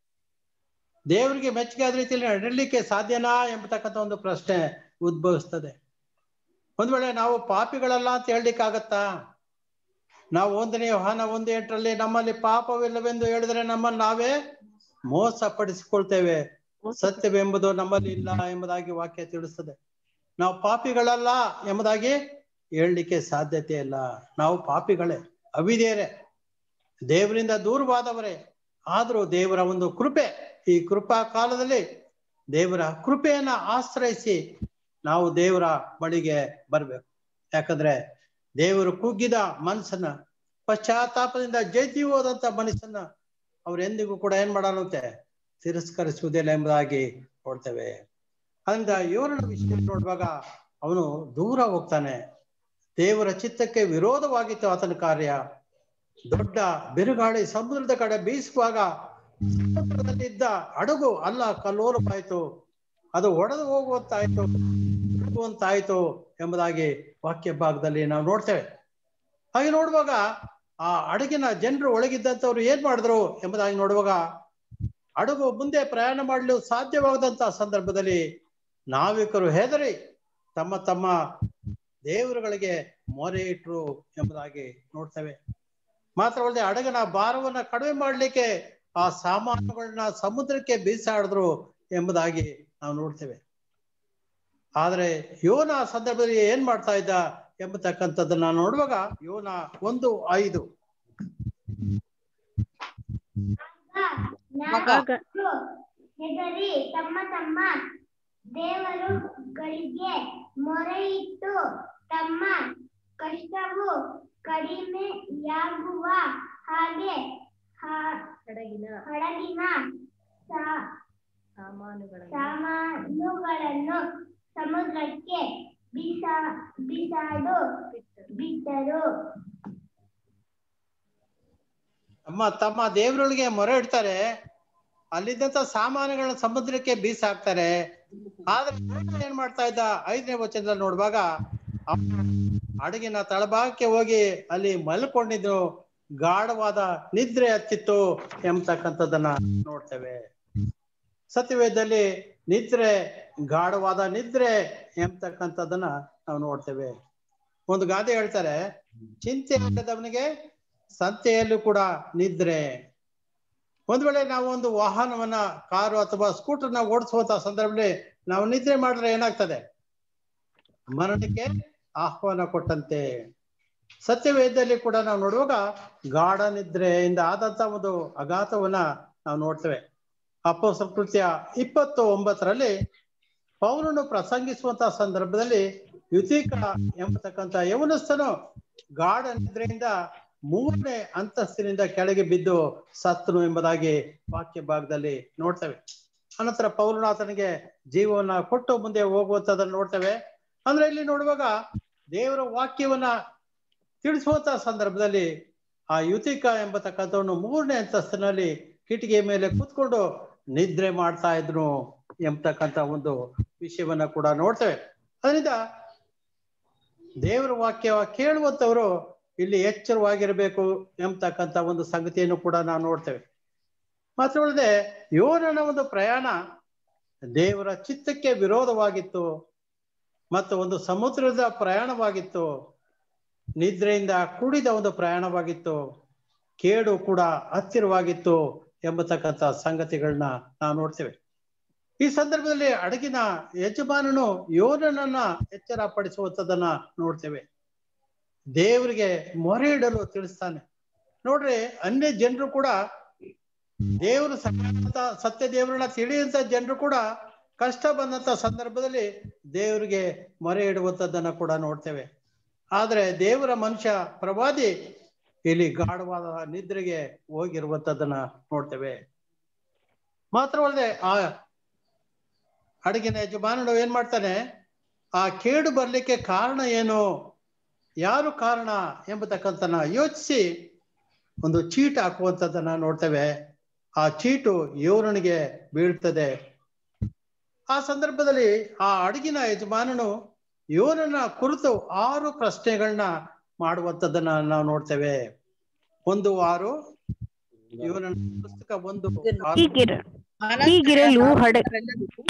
D: ದೇವರಿಗೆ ಮೆಚ್ಚುಗೆ ಆದ ರೀತಿಯಲ್ಲಿ ನಡಲಿಕ್ಕೆ ಸಾಧ್ಯನಾ ಎಂಬತಕ್ಕಂಥ ಒಂದು ಪ್ರಶ್ನೆ ಉದ್ಭವಿಸ್ತದೆ ಒಂದ್ ವೇಳೆ ನಾವು ಪಾಪಿಗಳಲ್ಲ ಅಂತ ಹೇಳಲಿಕ್ಕಾಗತ್ತಾ ನಾವು ಒಂದನೇ ವಾಹನ ಒಂದು ಎಂಟರಲ್ಲಿ ನಮ್ಮಲ್ಲಿ ಪಾಪವಿಲ್ಲವೆಂದು ಹೇಳಿದ್ರೆ ನಮ್ಮನ್ನು ನಾವೇ ಮೋಸ ಪಡಿಸಿಕೊಳ್ತೇವೆ ಸತ್ಯವೆಂಬುದು ನಮ್ಮಲ್ಲಿ ಇಲ್ಲ ಎಂಬುದಾಗಿ ವಾಕ್ಯ ತಿಳಿಸ್ತದೆ ನಾವು ಪಾಪಿಗಳಲ್ಲ ಎಂಬುದಾಗಿ ಹೇಳಲಿಕ್ಕೆ ಸಾಧ್ಯತೆ ಇಲ್ಲ ನಾವು ಪಾಪಿಗಳೇ ಅವಿದೇರೆ ದೇವರಿಂದ ದೂರವಾದವರೇ ಆದರೂ ದೇವರ ಒಂದು ಕೃಪೆ ಈ ಕೃಪಾ ಕಾಲದಲ್ಲಿ ದೇವರ ಕೃಪೆಯನ್ನ ಆಶ್ರಯಿಸಿ ನಾವು ದೇವರ ಬಳಿಗೆ ಬರ್ಬೇಕು ಯಾಕಂದ್ರೆ ದೇವರು ಕುಗ್ಗಿದ ಮನಸ್ಸನ್ನ ಪಶ್ಚಾತ್ತಾಪದಿಂದ ಜೈತಿ ಹೋದಂತ ಮನಸ್ಸನ್ನ ಅವ್ರು ಎಂದಿಗೂ ಕೂಡ ಏನ್ ಮಾಡಲ್ಲಂತೆ ತಿರಸ್ಕರಿಸುವುದಿಲ್ಲ ಎಂಬುದಾಗಿ ನೋಡ್ತೇವೆ ಅದರಿಂದ ಇವರನ್ನ ವಿಷಯ ನೋಡುವಾಗ ಅವನು ದೂರ ಹೋಗ್ತಾನೆ ದೇವರ ಚಿತ್ತಕ್ಕೆ ವಿರೋಧವಾಗಿತ್ತು ಆತನ ಕಾರ್ಯ ದೊಡ್ಡ ಬಿರುಗಾಳಿ ಸಮುದ್ರದ ಕಡೆ ಬೀಸುವಾಗ ಸಮುದ್ರದಲ್ಲಿದ್ದ ಹಡಗು ಅಲ್ಲ ಕಲ್ಲೋಲಪಾಯ್ತು ಅದು ಒಡೆದು ಹೋಗುವಂತಾಯ್ತು ಹೋಗುವಂತಾಯ್ತು ಎಂಬುದಾಗಿ ವಾಕ್ಯ ಭಾಗದಲ್ಲಿ ನಾವು ನೋಡ್ತೇವೆ ಹಾಗೆ ನೋಡುವಾಗ ಆ ಹಡಗಿನ ಜನರು ಒಳಗಿದ್ದಂಥವ್ರು ಏನ್ ಮಾಡಿದ್ರು ಎಂಬುದಾಗಿ ನೋಡುವಾಗ ಹಡಗು ಮುಂದೆ ಪ್ರಯಾಣ ಮಾಡಲು ಸಾಧ್ಯವಾಗದಂತ ಸಂದರ್ಭದಲ್ಲಿ ನಾವಿಕರು ಹೆದರಿ ತಮ್ಮ ತಮ್ಮ ದೇವರುಗಳಿಗೆ ಮೊರೆ ಇಟ್ರು ಎಂಬುದಾಗಿ ನೋಡ್ತೇವೆ ಮಾತ್ರವಲ್ಲದೆ ಹಡಗನ ಭಾರವನ್ನ ಕಡಿಮೆ ಮಾಡಲಿಕ್ಕೆ ಆ ಸಾಮಾನುಗಳನ್ನ ಸಮುದ್ರಕ್ಕೆ ಬೀಸಾಡಿದ್ರು ಎಂಬುದಾಗಿ ನಾವು ನೋಡ್ತೇವೆ ಆದ್ರೆ ಯೋನ ಆ ಸಂದರ್ಭದಲ್ಲಿ ಏನ್ ಮಾಡ್ತಾ ಇದ್ದ ಎಂಬತಕ್ಕಂಥದ್ದನ್ನ ನೋಡುವಾಗ ಯೋನ ಒಂದು ಐದು
E: ಆಗ
H: ಹೆದರಿ ತಮ್ಮ ತಮ್ಮ ದೇವರುಗಳಿಗೆ ಮೊರೆಯಿಟ್ಟು ತಮ್ಮ ಕಷ್ಟವು ಕಡಿಮೆಯಾಗುವ ಹಾಗೆ ಹ- ಹಡಗಿನ ಸಾ- ಸಾಮಾನುಗಳನ್ನು ಸಮುದ್ರಕ್ಕೆ ಬಿಸಾ ಬಿಸಾಡು ಬಿಟ್ಟರು
D: ತಮ್ಮ ತಮ್ಮ ದೇವರುಗಳಿಗೆ ಮೊರೆ ಇಡ್ತಾರೆ ಅಲ್ಲಿದ್ದಂತ ಸಾಮಾನುಗಳನ್ನ ಸಮುದ್ರಕ್ಕೆ ಬೀಸಾಕ್ತಾರೆ ಆದ್ರೆ ಯೋನ ಏನ್ ಮಾಡ್ತಾ ಇದ್ದ ಐದನೇ ವಚನದಲ್ಲಿ ನೋಡುವಾಗ ಅವ್ನು ಹಡಗಿನ ತಳಭಾಗಕ್ಕೆ ಹೋಗಿ ಅಲ್ಲಿ ಮಲ್ಕೊಂಡಿದ್ರು ಗಾಢವಾದ ನಿದ್ರೆ ಹತ್ತಿತ್ತು ಎಂಬತಕ್ಕಂಥದ್ದನ್ನ ನೋಡ್ತೇವೆ ಸತ್ಯವೇದದಲ್ಲಿ ನಿದ್ರೆ ಗಾಢವಾದ ನಿದ್ರೆ ಎಂಬತಕ್ಕಂಥದ್ದನ್ನ ನಾವು ನೋಡ್ತೇವೆ ಒಂದು ಗಾದೆ ಹೇಳ್ತಾರೆ ಚಿಂತೆ ಆಗದವನಿಗೆ ಸಂತೆಯಲ್ಲೂ ಕೂಡ ನಿದ್ರೆ ಒಂದ್ ವೇಳೆ ನಾವು ಒಂದು ವಾಹನವನ್ನ ಕಾರು ಅಥವಾ ಸ್ಕೂಟರ್ನ ಓಡಿಸುವಂತ ಸಂದರ್ಭದಲ್ಲಿ ನಾವು ನಿದ್ರೆ ಮಾಡಿದ್ರೆ ಏನಾಗ್ತದೆ ಮರಣಕ್ಕೆ ಆಹ್ವಾನ ಕೊಟ್ಟಂತೆ ಸತ್ಯವೇದದಲ್ಲಿ ಕೂಡ ನಾವು ನೋಡುವಾಗ ಗಾಢ ನಿದ್ರೆಯಿಂದ ಆದಂತ ಒಂದು ಅಘಾತವನ್ನ ನಾವು ನೋಡ್ತೇವೆ ಅಪ್ಪೋಸ ಕೃತ್ಯ ಇಪ್ಪತ್ತು ಒಂಬತ್ತರಲ್ಲಿ ಪೌಲನು ಪ್ರಸಂಗಿಸುವಂತ ಸಂದರ್ಭದಲ್ಲಿ ಯುತಿಕ ಎಂಬತಕ್ಕಂತ ಯವನಸ್ಥನು ಗಾಢ ನಿದ್ರೆಯಿಂದ ಮೂರನೇ ಅಂತಸ್ತಿನಿಂದ ಕೆಳಗೆ ಬಿದ್ದು ಸತ್ತನು ಎಂಬುದಾಗಿ ವಾಕ್ಯ ಭಾಗದಲ್ಲಿ ನೋಡ್ತೇವೆ ಅನಂತರ ಪೌಲನಾಥನಿಗೆ ಜೀವವನ್ನ ಕೊಟ್ಟು ಮುಂದೆ ಹೋಗುವಂತದನ್ನ ನೋಡ್ತೇವೆ ಅಂದ್ರೆ ಇಲ್ಲಿ ನೋಡುವಾಗ ದೇವರ ವಾಕ್ಯವನ್ನ ತಿಳಿಸುವಂತ ಸಂದರ್ಭದಲ್ಲಿ ಆ ಯುತಿಕ ಎಂಬತಕ್ಕಂಥವನು ಮೂರನೇ ಅಂತಸ್ತಿನಲ್ಲಿ ಕಿಟಿಕಿಯ ಮೇಲೆ ಕೂತ್ಕೊಂಡು ನಿದ್ರೆ ಮಾಡ್ತಾ ಇದ್ರು ಎಂಬತಕ್ಕಂಥ ಒಂದು ವಿಷಯವನ್ನ ಕೂಡ ನೋಡ್ತೇವೆ ಅದರಿಂದ ದೇವರ ವಾಕ್ಯ ಕೇಳುವಂತವರು ಇಲ್ಲಿ ಎಚ್ಚರವಾಗಿರಬೇಕು ಎಂಬತಕ್ಕಂಥ ಒಂದು ಸಂಗತಿಯನ್ನು ಕೂಡ ನಾವು ನೋಡ್ತೇವೆ ಮಾತ್ರವಲ್ಲದೆ ಯೋನನ ಒಂದು ಪ್ರಯಾಣ ದೇವರ ಚಿತ್ತಕ್ಕೆ ವಿರೋಧವಾಗಿತ್ತು ಮತ್ತು ಒಂದು ಸಮುದ್ರದ ಪ್ರಯಾಣವಾಗಿತ್ತು ನಿದ್ರೆಯಿಂದ ಕೂಡಿದ ಒಂದು ಪ್ರಯಾಣವಾಗಿತ್ತು ಕೇಡು ಕೂಡ ಹತ್ತಿರವಾಗಿತ್ತು ಎಂಬತಕ್ಕಂಥ ಸಂಗತಿಗಳನ್ನ ನಾವು ನೋಡ್ತೇವೆ ಈ ಸಂದರ್ಭದಲ್ಲಿ ಅಡಗಿನ ಯಜಮಾನನು ಯೋನನನ್ನ ಎಚ್ಚರ ಪಡಿಸುವಂಥದ್ದನ್ನ ನೋಡ್ತೇವೆ ದೇವರಿಗೆ ಮೊರೆ ಇಡಲು ತಿಳಿಸ್ತಾನೆ ನೋಡ್ರಿ ಅನ್ಯ ಜನರು ಕೂಡ ದೇವರು ಸತ್ಯ ಸತ್ಯ ದೇವರನ್ನ ತಿಳಿಯುವಂತ ಜನರು ಕೂಡ ಕಷ್ಟ ಬಂದಂತ ಸಂದರ್ಭದಲ್ಲಿ ದೇವರಿಗೆ ಮೊರೆ ಇಡುವಂಥದ್ದನ್ನ ಕೂಡ ನೋಡ್ತೇವೆ ಆದ್ರೆ ದೇವರ ಮನುಷ್ಯ ಪ್ರವಾದಿ ಇಲ್ಲಿ ಗಾಢವಾದ ನಿದ್ರೆಗೆ ಹೋಗಿರುವಂತದ್ದನ್ನ ನೋಡ್ತೇವೆ ಮಾತ್ರವಲ್ಲದೆ ಆ ಅಡಗಿನ ಯಜಮಾನನು ಏನ್ ಮಾಡ್ತಾನೆ ಆ ಕೇಡು ಬರ್ಲಿಕ್ಕೆ ಕಾರಣ ಏನು ಯಾರು ಕಾರಣ ಎಂಬತಕ್ಕಂತನ ಯೋಚಿಸಿ ಒಂದು ಚೀಟ್ ಹಾಕುವಂಥದ್ದನ್ನ ನೋಡ್ತೇವೆ ಆ ಚೀಟು ಯೋರನಿಗೆ ಬೀಳ್ತದೆ ಆ ಸಂದರ್ಭದಲ್ಲಿ ಆ ಅಡಗಿನ ಯಜಮಾನನು ಯೋರನ ಕುರಿತು ಆರು ಪ್ರಶ್ನೆಗಳನ್ನ ಮಾಡುವಂಥದ್ದನ್ನ ನಾವು ನೋಡ್ತೇವೆ ಒಂದು ಆರು ಯೋರನ ಪುಸ್ತಕ ಒಂದು ಆರು.
E: ಹೀಗಿರ ಹೀಗಿರಲು ಹಡ-
I: ನಾವೆಲ್ಲರಿಗೂ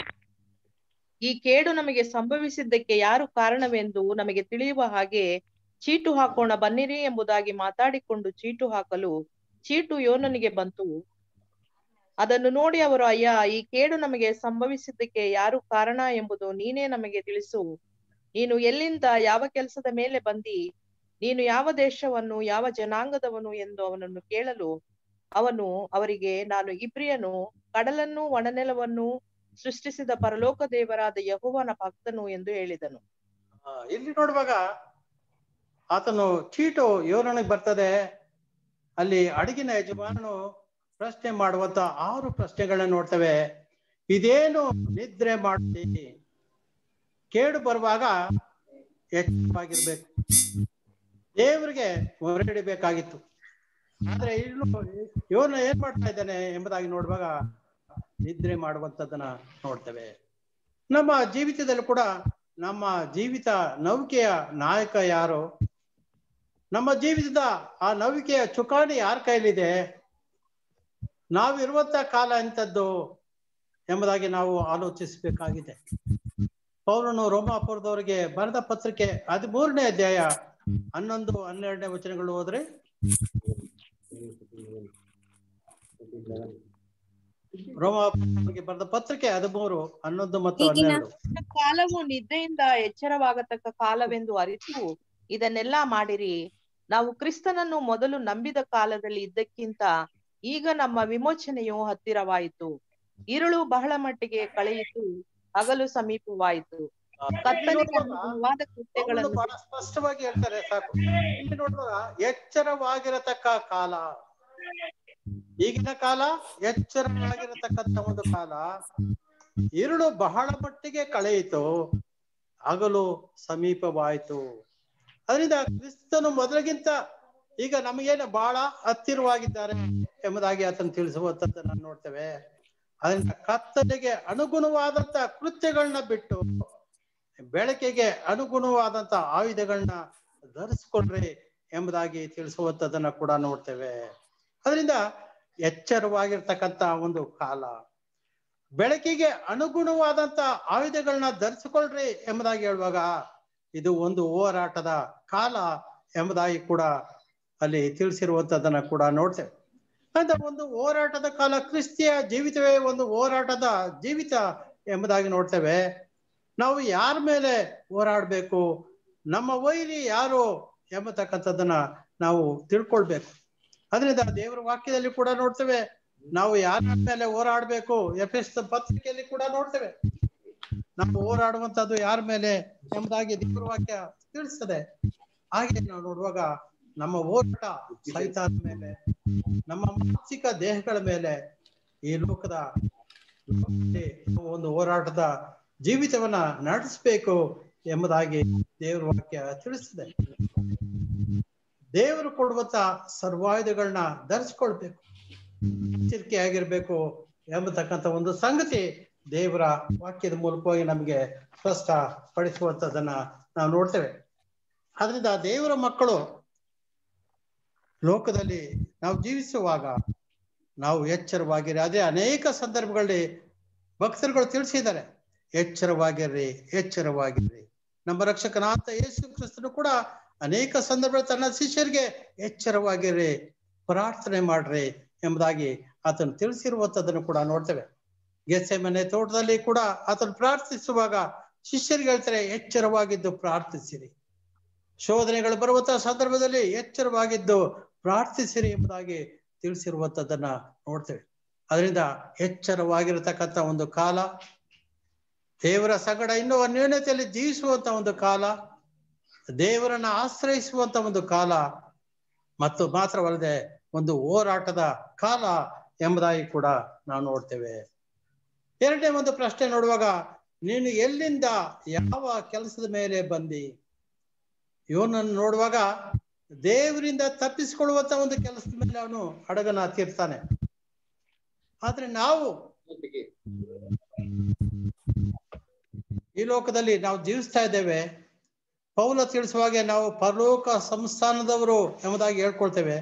I: ಈ ಕೇಡು ನಮಗೆ ಸಂಭವಿಸಿದ್ದಕ್ಕೆ ಯಾರು ಕಾರಣವೆಂದು ನಮಗೆ ತಿಳಿಯುವ ಹಾಗೆ ಚೀಟು ಹಾಕೋಣ ಬನ್ನಿರಿ ಎಂಬುದಾಗಿ ಮಾತಾಡಿಕೊಂಡು ಚೀಟು ಹಾಕಲು ಚೀಟು ಯೋನನಿಗೆ ಬಂತು ಅದನ್ನು ನೋಡಿ ಅವರು ಅಯ್ಯ ಈ ಕೇಡು ನಮಗೆ ಸಂಭವಿಸಿದ್ದಕ್ಕೆ ಯಾರು ಕಾರಣ ಎಂಬುದು ನೀನೇ ನಮಗೆ ತಿಳಿಸು ನೀನು ಎಲ್ಲಿಂದ ಯಾವ ಕೆಲಸದ ಮೇಲೆ ಬಂದಿ ನೀನು ಯಾವ ದೇಶವನ್ನು ಯಾವ ಜನಾಂಗದವನು ಎಂದು ಅವನನ್ನು ಕೇಳಲು ಅವನು ಅವರಿಗೆ ನಾನು ಇಬ್ರಿಯನು ಕಡಲನ್ನು ಒಣನೆಲವನ್ನು ಸೃಷ್ಟಿಸಿದ ಪರಲೋಕ ದೇವರಾದ ಯಹೋವನ ಭಕ್ತನು ಎಂದು ಹೇಳಿದನು
D: ಆ, ಇಲ್ಲಿ ನೋಡುವಾಗ ಆತನು ಚೀಟು ಯೋರನಿಗೆ ಬರ್ತದೆ ಅಲ್ಲಿ ಅಡಗಿನ ಯಜಮಾನನು ಪ್ರಶ್ನೆ ಮಾಡುವಂತ ಆರು ಪ್ರಶ್ನೆಗಳನ್ನ ನೋಡ್ತೇವೆ ಇದೇನು ನಿದ್ರೆ ಮಾಡ್ತಿ ಕೇಡು ಬರುವಾಗ ಎಚ್ಚರವಾಗಿರ್ಬೇಕು ದೇವರಿಗೆ ಹೊರಡಿಬೇಕಾಗಿತ್ತು ಆದ್ರೆ ಇನ್ನು ಇವನು ಏನ್ ಮಾಡ್ತಾ ಇದ್ದಾನೆ ಎಂಬುದಾಗಿ ನೋಡುವಾಗ ನಿದ್ರೆ ಮಾಡುವಂತದ್ದನ್ನ ನೋಡ್ತೇವೆ ನಮ್ಮ ಜೀವಿತದಲ್ಲಿ ಕೂಡ ನಮ್ಮ ಜೀವಿತ ನೌಕೆಯ ನಾಯಕ ಯಾರು ನಮ್ಮ ಜೀವಿತದ ಆ ನೌಕೆಯ ಚುಕ್ಕಾಣಿ ಯಾರ ಕೈಲಿದೆ ನಾವಿರುವಂತ ಕಾಲ ಎಂಥದ್ದು ಎಂಬುದಾಗಿ ನಾವು ಆಲೋಚಿಸಬೇಕಾಗಿದೆ ಪೌರನು ರೋಮಾಪುರದವರಿಗೆ ಬರೆದ ಪತ್ರಿಕೆ ಹದಿಮೂರನೇ ಅಧ್ಯಾಯ ಹನ್ನೊಂದು ಹನ್ನೆರಡನೇ ವಚನಗಳು ಹೋದ್ರೆ ರೋಮಾಪುರದವರಿಗೆ ಬರೆದ ಪತ್ರಿಕೆ ಹದಿಮೂರು ಹನ್ನೊಂದು ಮತ್ತು
I: ಈಗಿನ
D: ಹನ್ನೆರಡು
I: ಕಾಲವು ನಿದ್ರೆಯಿಂದ ಎಚ್ಚರವಾಗತಕ್ಕ ಕಾಲವೆಂದು ಅರಿತು ಇದನ್ನೆಲ್ಲಾ ಮಾಡಿರಿ ನಾವು ಕ್ರಿಸ್ತನನ್ನು ಮೊದಲು ನಂಬಿದ ಕಾಲದಲ್ಲಿ ಇದ್ದಕ್ಕಿಂತ ಈಗ ನಮ್ಮ ವಿಮೋಚನೆಯು ಹತ್ತಿರವಾಯಿತು ಇರುಳು ಬಹಳ ಮಟ್ಟಿಗೆ ಕಳೆಯಿತು ಹಗಲು ಸಮೀಪವಾಯಿತು ಕತ್ತಲಿನ ಅನುಗುಣವಾದ
D: ಪೌಲನು
I: ಕೃತ್ಯಗಳನ್ನು
D: ಬಹಳ ಸ್ಪಷ್ಟವಾಗಿ ಹೇಳ್ತಾರೆ ಸಾಕು ಇಲ್ಲಿ ನೋಡುವಾಗ ಎಚ್ಚರವಾಗಿರತಕ್ಕ ಕಾಲ ಈಗಿನ ಕಾಲ ಎಚ್ಚರವಾಗಿರತಕ್ಕಂತ ಒಂದು ಕಾಲ ഇരുಳು ಬಹಳ ಮಟ್ಟಿಗೆ ಕಳೆಯಿತು ಹಗಲು ಸಮೀಪವಾಯಿತು ಅದರಿಂದ ಕ್ರಿಸ್ತನು ಮೊದಲಿಗಿಂತ ಈಗ ನಮಗೇನು ಬಹಳ ಹತ್ತಿರವಾಗಿದ್ದಾರೆ ಎಂಬುದಾಗಿ ಆತನು ತಿಳಿಸುವಂತದ್ದನ್ನ ನೋಡ್ತೇವೆ ಅದರಿಂದ ಕತ್ತಲೆಗೆ ಅನುಗುಣವಾದಂತ ಕೃತ್ಯಗಳನ್ನ ಬಿಟ್ಟು ಬೆಳಕಿಗೆ ಅನುಗುಣವಾದಂತ ಆಯುಧಗಳನ್ನ ಧರಿಸ್ಕೊಳ್ರಿ ಎಂಬುದಾಗಿ ತಿಳಿಸುವಂತದನ್ನ ಕೂಡ ನೋಡ್ತೇವೆ ಅದರಿಂದ ಎಚ್ಚರವಾಗಿರ್ತಕ್ಕಂತ ಒಂದು ಕಾಲ ಬೆಳಕಿಗೆ ಅನುಗುಣವಾದಂತ ಆಯುಧಗಳನ್ನ ಧರಿಸಿಕೊಳ್ರಿ ಎಂಬುದಾಗಿ ಹೇಳುವಾಗ ಇದು ಒಂದು ಹೋರಾಟದ ಕಾಲ ಎಂಬುದಾಗಿ ಕೂಡ ಅಲ್ಲಿ ತಿಳಿಸಿರುವಂತದನ್ನ ಕೂಡ ನೋಡ್ತೇವೆ ಅಂತ ಒಂದು ಹೋರಾಟದ ಕಾಲ ಕ್ರಿಸ್ತಿಯ ಜೀವಿತವೇ ಒಂದು ಹೋರಾಟದ ಜೀವಿತ ಎಂಬುದಾಗಿ ನೋಡ್ತೇವೆ ನಾವು ಯಾರ ಮೇಲೆ ಹೋರಾಡ್ಬೇಕು ನಮ್ಮ ವೈರಿ ಯಾರು ಎಂಬತಕ್ಕಂಥದ್ದನ್ನ ನಾವು ತಿಳ್ಕೊಳ್ಬೇಕು ಅದರಿಂದ ದೇವರ ವಾಕ್ಯದಲ್ಲಿ ಕೂಡ ನೋಡ್ತೇವೆ ನಾವು ಯಾರ ಮೇಲೆ ಹೋರಾಡ್ಬೇಕು ಎಫ್ ಎಸ್ ಪತ್ರಿಕೆಯಲ್ಲಿ ಕೂಡ ನೋಡ್ತೇವೆ ನಾವು ಹೋರಾಡುವಂತದ್ದು ಯಾರ ಮೇಲೆ ಎಂಬುದಾಗಿ ದೇವರ ವಾಕ್ಯ ತಿಳಿಸ್ತದೆ ಹಾಗೆ ನಾವು ನೋಡುವಾಗ ನಮ್ಮ ಹೋರಾಟ ಸೈತಾನ ಮೇಲೆ ನಮ್ಮ ಮಾನಸಿಕ ದೇಹಗಳ ಮೇಲೆ ಈ ಲೋಕದ ನಾವು ಒಂದು ಹೋರಾಟದ ಜೀವಿತವನ್ನ ನಡೆಸಬೇಕು ಎಂಬುದಾಗಿ ದೇವರ ವಾಕ್ಯ ತಿಳಿಸಿದೆ ದೇವರು ಕೊಡುವಂತ ಸರ್ವಾಯುಧಗಳನ್ನ ಧರಿಸ್ಕೊಳ್ಬೇಕು ಎಚ್ಚರಿಕೆ ಆಗಿರ್ಬೇಕು ಎಂಬತಕ್ಕಂತ ಒಂದು ಸಂಗತಿ ದೇವರ ವಾಕ್ಯದ ಮೂಲಕವಾಗಿ ನಮಗೆ ಸ್ಪಷ್ಟ ಪಡಿಸುವಂತದನ್ನ ನಾವು ನೋಡ್ತೇವೆ ಆದ್ರಿಂದ ದೇವರ ಮಕ್ಕಳು ಲೋಕದಲ್ಲಿ ನಾವು ಜೀವಿಸುವಾಗ ನಾವು ಎಚ್ಚರವಾಗಿರಿ ಅದೇ ಅನೇಕ ಸಂದರ್ಭಗಳಲ್ಲಿ ಭಕ್ತರುಗಳು ತಿಳಿಸಿದ್ದಾರೆ ಎಚ್ಚರವಾಗಿರ್ರಿ ಎಚ್ಚರವಾಗಿರ್ರಿ ನಮ್ಮ ರಕ್ಷಕನಾಥ ಯೇಸು ಕ್ರಿಸ್ತನು ಕೂಡ ಅನೇಕ ಸಂದರ್ಭ ತನ್ನ ಶಿಷ್ಯರಿಗೆ ಎಚ್ಚರವಾಗಿರ್ರಿ ಪ್ರಾರ್ಥನೆ ಮಾಡ್ರಿ ಎಂಬುದಾಗಿ ಆತನು ತಿಳಿಸಿರುವಂತದನ್ನು ಕೂಡ ನೋಡ್ತೇವೆ ಗೆಸೆ ಮನೆ ತೋಟದಲ್ಲಿ ಕೂಡ ಆತನು ಪ್ರಾರ್ಥಿಸುವಾಗ ಶಿಷ್ಯರಿಗೆ ಹೇಳ್ತಾರೆ ಎಚ್ಚರವಾಗಿದ್ದು ಪ್ರಾರ್ಥಿಸಿರಿ ಶೋಧನೆಗಳು ಬರುವಂತಹ ಸಂದರ್ಭದಲ್ಲಿ ಎಚ್ಚರವಾಗಿದ್ದು ಪ್ರಾರ್ಥಿಸಿರಿ ಎಂಬುದಾಗಿ ತಿಳಿಸಿರುವಂತದನ್ನ ನೋಡ್ತೇವೆ ಅದರಿಂದ ಎಚ್ಚರವಾಗಿರತಕ್ಕಂತ ಒಂದು ಕಾಲ ದೇವರ ಸಂಗಡ ಇನ್ನೂ ಅನ್ಯೋನ್ಯತೆಯಲ್ಲಿ ಜೀವಿಸುವಂತ ಒಂದು ಕಾಲ ದೇವರನ್ನ ಆಶ್ರಯಿಸುವಂತ ಒಂದು ಕಾಲ ಮತ್ತು ಮಾತ್ರವಲ್ಲದೆ ಒಂದು ಹೋರಾಟದ ಕಾಲ ಎಂಬುದಾಗಿ ಕೂಡ ನಾವು ನೋಡ್ತೇವೆ ಎರಡನೇ ಒಂದು ಪ್ರಶ್ನೆ ನೋಡುವಾಗ ನೀನು ಎಲ್ಲಿಂದ ಯಾವ ಕೆಲಸದ ಮೇಲೆ ಬಂದಿ ಇವನನ್ನು ನೋಡುವಾಗ ದೇವರಿಂದ ತಪ್ಪಿಸಿಕೊಳ್ಳುವಂತ ಒಂದು ಕೆಲಸದ ಮೇಲೆ ಅವನು ಹಡಗನ ತೀರ್ತಾನೆ ಆದ್ರೆ ನಾವು ಈ ಲೋಕದಲ್ಲಿ ನಾವು ಜೀವಿಸ್ತಾ ಇದ್ದೇವೆ ಪೌಲ ತಿಳಿಸುವಾಗೆ ನಾವು ಪರಲೋಕ ಸಂಸ್ಥಾನದವರು ಎಂಬುದಾಗಿ ಹೇಳ್ಕೊಳ್ತೇವೆ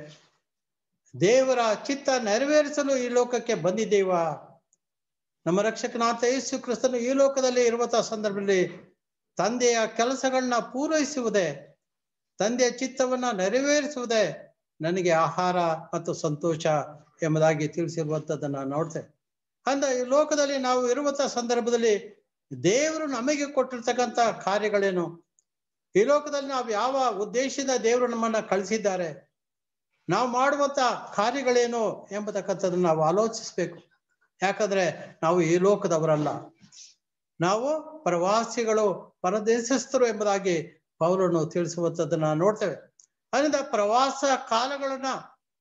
D: ದೇವರ ಚಿತ್ತ ನೆರವೇರಿಸಲು ಈ ಲೋಕಕ್ಕೆ ಬಂದಿದ್ದೇವಾ ನಮ್ಮ ರಕ್ಷಕನಾಥ ಯೇಸು ಕ್ರಿಸ್ತನು ಈ ಲೋಕದಲ್ಲಿ ಇರುವಂತಹ ಸಂದರ್ಭದಲ್ಲಿ ತಂದೆಯ ಕೆಲಸಗಳನ್ನ ಪೂರೈಸುವುದೇ ತಂದೆಯ ಚಿತ್ತವನ್ನ ನೆರವೇರಿಸುವುದೇ ನನಗೆ ಆಹಾರ ಮತ್ತು ಸಂತೋಷ ಎಂಬುದಾಗಿ ತಿಳಿಸಿರುವಂತದ್ದನ್ನ ನೋಡ್ತೇವೆ ಅಂದ್ರೆ ಈ ಲೋಕದಲ್ಲಿ ನಾವು ಇರುವಂತಹ ಸಂದರ್ಭದಲ್ಲಿ ದೇವರು ನಮಗೆ ಕೊಟ್ಟಿರ್ತಕ್ಕಂಥ ಕಾರ್ಯಗಳೇನು ಈ ಲೋಕದಲ್ಲಿ ನಾವು ಯಾವ ಉದ್ದೇಶದಿಂದ ದೇವರು ನಮ್ಮನ್ನ ಕಳಿಸಿದ್ದಾರೆ ನಾವು ಮಾಡುವಂತ ಕಾರ್ಯಗಳೇನು ಎಂಬತಕ್ಕಂಥದ್ದನ್ನ ನಾವು ಆಲೋಚಿಸ್ಬೇಕು ಯಾಕಂದ್ರೆ ನಾವು ಈ ಲೋಕದವರಲ್ಲ ನಾವು ಪ್ರವಾಸಿಗಳು ಪರದೇಶಸ್ಥರು ಎಂಬುದಾಗಿ ಪೌರನು ತಿಳಿಸುವಂಥದ್ದನ್ನ ನೋಡ್ತೇವೆ ಅದರಿಂದ ಪ್ರವಾಸ ಕಾಲಗಳನ್ನ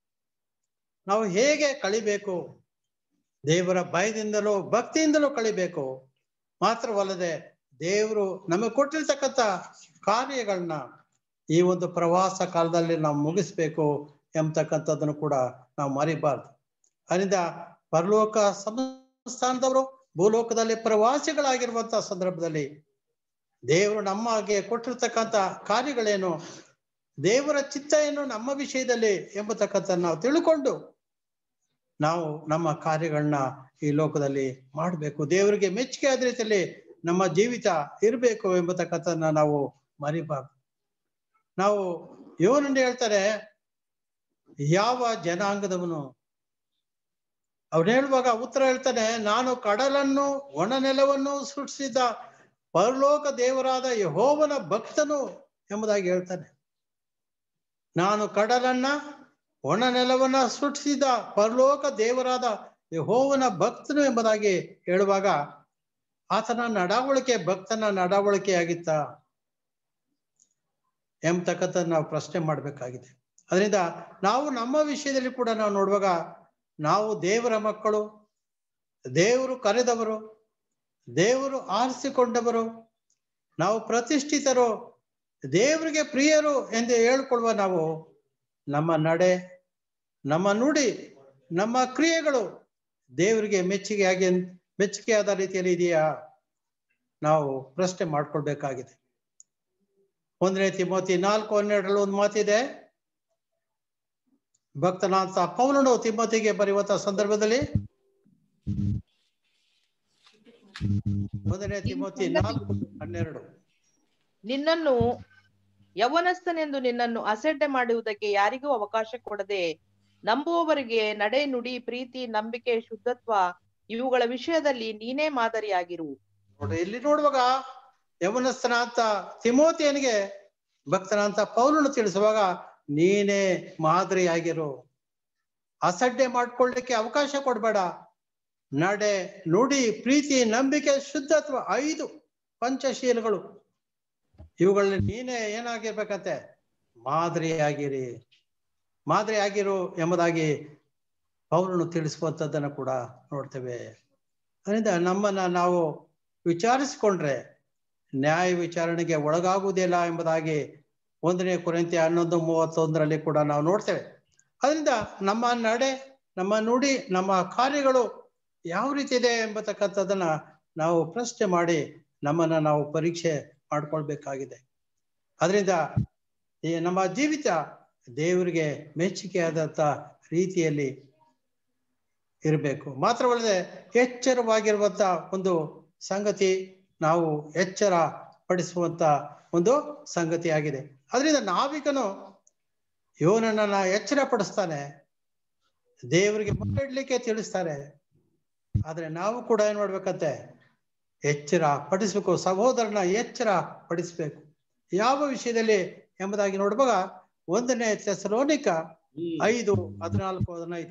D: ನಾವು ಹೇಗೆ ಕಳಿಬೇಕು ದೇವರ ಭಯದಿಂದಲೂ ಭಕ್ತಿಯಿಂದಲೂ ಕಳಿಬೇಕು ಮಾತ್ರವಲ್ಲದೆ ದೇವರು ನಮಗೆ ಕೊಟ್ಟಿರ್ತಕ್ಕಂಥ ಕಾರ್ಯಗಳನ್ನ ಈ ಒಂದು ಪ್ರವಾಸ ಕಾಲದಲ್ಲಿ ನಾವು ಮುಗಿಸ್ಬೇಕು ಎಂಬತಕ್ಕಂಥದ್ದನ್ನು ಕೂಡ ನಾವು ಮರಿಬಾರ್ದು ಅದರಿಂದ ಪರಲೋಕ ಸಂಸ್ಥಾನದವರು ಭೂಲೋಕದಲ್ಲಿ ಪ್ರವಾಸಿಗಳಾಗಿರುವಂತಹ ಸಂದರ್ಭದಲ್ಲಿ ದೇವರು ನಮಗೆ ಕೊಟ್ಟಿರ್ತಕ್ಕಂಥ ಕಾರ್ಯಗಳೇನು ದೇವರ ಚಿತ್ತ ಏನು ನಮ್ಮ ವಿಷಯದಲ್ಲಿ ಎಂಬತಕ್ಕಂಥ ನಾವು ತಿಳ್ಕೊಂಡು ನಾವು ನಮ್ಮ ಕಾರ್ಯಗಳನ್ನ ಈ ಲೋಕದಲ್ಲಿ ಮಾಡಬೇಕು ದೇವರಿಗೆ ಮೆಚ್ಚುಗೆ ಆದ ರೀತಿಯಲ್ಲಿ ನಮ್ಮ ಜೀವಿತ ಇರಬೇಕು ಎಂಬತಕ್ಕಂಥದ್ದನ್ನ ನಾವು ಮರಿಬಾರ್ದು ನಾವು ಇವನನ್ನು ಹೇಳ್ತಾರೆ ಯಾವ ಜನಾಂಗದವನು ಅವನು ಹೇಳುವಾಗ ಉತ್ತರ ಹೇಳ್ತಾನೆ ನಾನು ಕಡಲನ್ನು ಒಣ ನೆಲವನ್ನು ಸೃಷ್ಟಿಸಿದ ಪರಲೋಕ ದೇವರಾದ ಯಹೋವನ ಭಕ್ತನು ಎಂಬುದಾಗಿ ಹೇಳ್ತಾನೆ ನಾನು ಕಡಲನ್ನ ಒಣ ನೆಲವನ್ನ ಸೃಷ್ಟಿಸಿದ ಪರಲೋಕ ದೇವರಾದ ಯಹೋವನ ಭಕ್ತನು ಎಂಬುದಾಗಿ ಹೇಳುವಾಗ ಆತನ ನಡವಳಿಕೆ ಭಕ್ತನ ನಡವಳಿಕೆ ಆಗಿತ್ತ ಎಂಬತಕ್ಕಂಥ ನಾವು ಪ್ರಶ್ನೆ ಮಾಡಬೇಕಾಗಿದೆ ಅದರಿಂದ ನಾವು ನಮ್ಮ ವಿಷಯದಲ್ಲಿ ಕೂಡ ನಾವು ನೋಡುವಾಗ ನಾವು ದೇವರ ಮಕ್ಕಳು ದೇವರು ಕರೆದವರು ದೇವರು ಆರಿಸಿಕೊಂಡವರು ನಾವು ಪ್ರತಿಷ್ಠಿತರು ದೇವರಿಗೆ ಪ್ರಿಯರು ಎಂದು ಹೇಳ್ಕೊಳ್ಳುವ ನಾವು ನಮ್ಮ ನಡೆ ನಮ್ಮ ನುಡಿ ನಮ್ಮ ಕ್ರಿಯೆಗಳು ದೇವರಿಗೆ ಮೆಚ್ಚುಗೆಯಾಗಿ ಮೆಚ್ಚುಗೆಯಾದ ರೀತಿಯಲ್ಲಿ ಇದೆಯಾ ನಾವು ಪ್ರಶ್ನೆ ಮಾಡ್ಕೊಳ್ಬೇಕಾಗಿದೆ ಒಂದನೇ ತಿಮೋತಿ ನಾಲ್ಕು ಹನ್ನೆರಡರಲ್ಲಿ ಒಂದು ಮಾತಿದೆ ಭಕ್ತನಾಥ ಪೌಲನು ತಿಮ್ಮತಿಗೆ ಬರೆಯುವಂತ ಸಂದರ್ಭದಲ್ಲಿ ಒಂದನೇ ತಿಮೋತಿ ನಾಲ್ಕು ಹನ್ನೆರಡು
I: ನಿನ್ನನ್ನು ಯವನಸ್ಥನೆಂದು ನಿನ್ನನ್ನು ಅಸಡ್ಡೆ ಮಾಡುವುದಕ್ಕೆ ಯಾರಿಗೂ ಅವಕಾಶ ಕೊಡದೆ ನಂಬುವವರಿಗೆ ನಡೆ ನುಡಿ ಪ್ರೀತಿ ನಂಬಿಕೆ ಶುದ್ಧತ್ವ ಇವುಗಳ ವಿಷಯದಲ್ಲಿ ನೀನೇ ಮಾದರಿಯಾಗಿರು
D: ನೋಡ್ರಿ ಇಲ್ಲಿ ನೋಡುವಾಗ ಯವನಸ್ಥನಾಂತ ತಿಮೋತಿಯನಿಗೆ ಭಕ್ತನಾಂತ ಪೌಲನು ತಿಳಿಸುವಾಗ ನೀನೇ ಮಾದರಿಯಾಗಿರು ಅಸಡ್ಡೆ ಮಾಡ್ಕೊಳ್ಳಿಕ್ಕೆ ಅವಕಾಶ ಕೊಡ್ಬೇಡ ನಡೆ ನುಡಿ ಪ್ರೀತಿ ನಂಬಿಕೆ ಶುದ್ಧತ್ವ ಐದು ಪಂಚಶೀಲಗಳು ಇವುಗಳಲ್ಲಿ ನೀನೇ ಏನಾಗಿರ್ಬೇಕಂತೆ ಮಾದರಿಯಾಗಿರಿ ಮಾದರಿ ಆಗಿರು ಎಂಬುದಾಗಿ ಪೌಲನು ತಿಳಿಸುವಂಥದ್ದನ್ನು ಕೂಡ ನೋಡ್ತೇವೆ ಅದರಿಂದ ನಮ್ಮನ್ನ ನಾವು ವಿಚಾರಿಸಿಕೊಂಡ್ರೆ ನ್ಯಾಯ ವಿಚಾರಣೆಗೆ ಒಳಗಾಗುವುದಿಲ್ಲ ಎಂಬುದಾಗಿ ಒಂದನೇ ಕುರಿತೆ ಹನ್ನೊಂದು ಮೂವತ್ತೊಂದರಲ್ಲಿ ಕೂಡ ನಾವು ನೋಡ್ತೇವೆ ಅದರಿಂದ ನಮ್ಮ ನಡೆ ನಮ್ಮ ನುಡಿ ನಮ್ಮ ಕಾರ್ಯಗಳು ಯಾವ ರೀತಿ ಇದೆ ಎಂಬತಕ್ಕಂಥದ್ದನ್ನ ನಾವು ಪ್ರಶ್ನೆ ಮಾಡಿ ನಮ್ಮನ್ನ ನಾವು ಪರೀಕ್ಷೆ ಮಾಡ್ಕೊಳ್ಬೇಕಾಗಿದೆ ಅದರಿಂದ ಈ ನಮ್ಮ ಜೀವಿತ ದೇವರಿಗೆ ಮೆಚ್ಚುಗೆಯಾದಂಥ ರೀತಿಯಲ್ಲಿ ಇರಬೇಕು ಮಾತ್ರವಲ್ಲದೆ ಎಚ್ಚರವಾಗಿರುವಂತ ಒಂದು ಸಂಗತಿ ನಾವು ಎಚ್ಚರ ಪಡಿಸುವಂತ ಒಂದು ಸಂಗತಿಯಾಗಿದೆ ಅದರಿಂದ ನಾವಿಕನು ಯೋನನ್ನ ಎಚ್ಚರ ಪಡಿಸ್ತಾನೆ ದೇವರಿಗೆ ಮುನ್ನಿಡ್ಲಿಕ್ಕೆ ತಿಳಿಸ್ತಾರೆ ಆದ್ರೆ ನಾವು ಕೂಡ ಏನ್ ಮಾಡ್ಬೇಕಂತೆ ಎಚ್ಚರ ಪಡಿಸ್ಬೇಕು ಸಹೋದರನ ಎಚ್ಚರ ಪಡಿಸ್ಬೇಕು ಯಾವ ವಿಷಯದಲ್ಲಿ ಎಂಬುದಾಗಿ ನೋಡುವಾಗ ಒಂದನೇ ಸೆಸಲೋನಿಕ ಐದು ಹದಿನಾಲ್ಕು ಹದಿನೈದು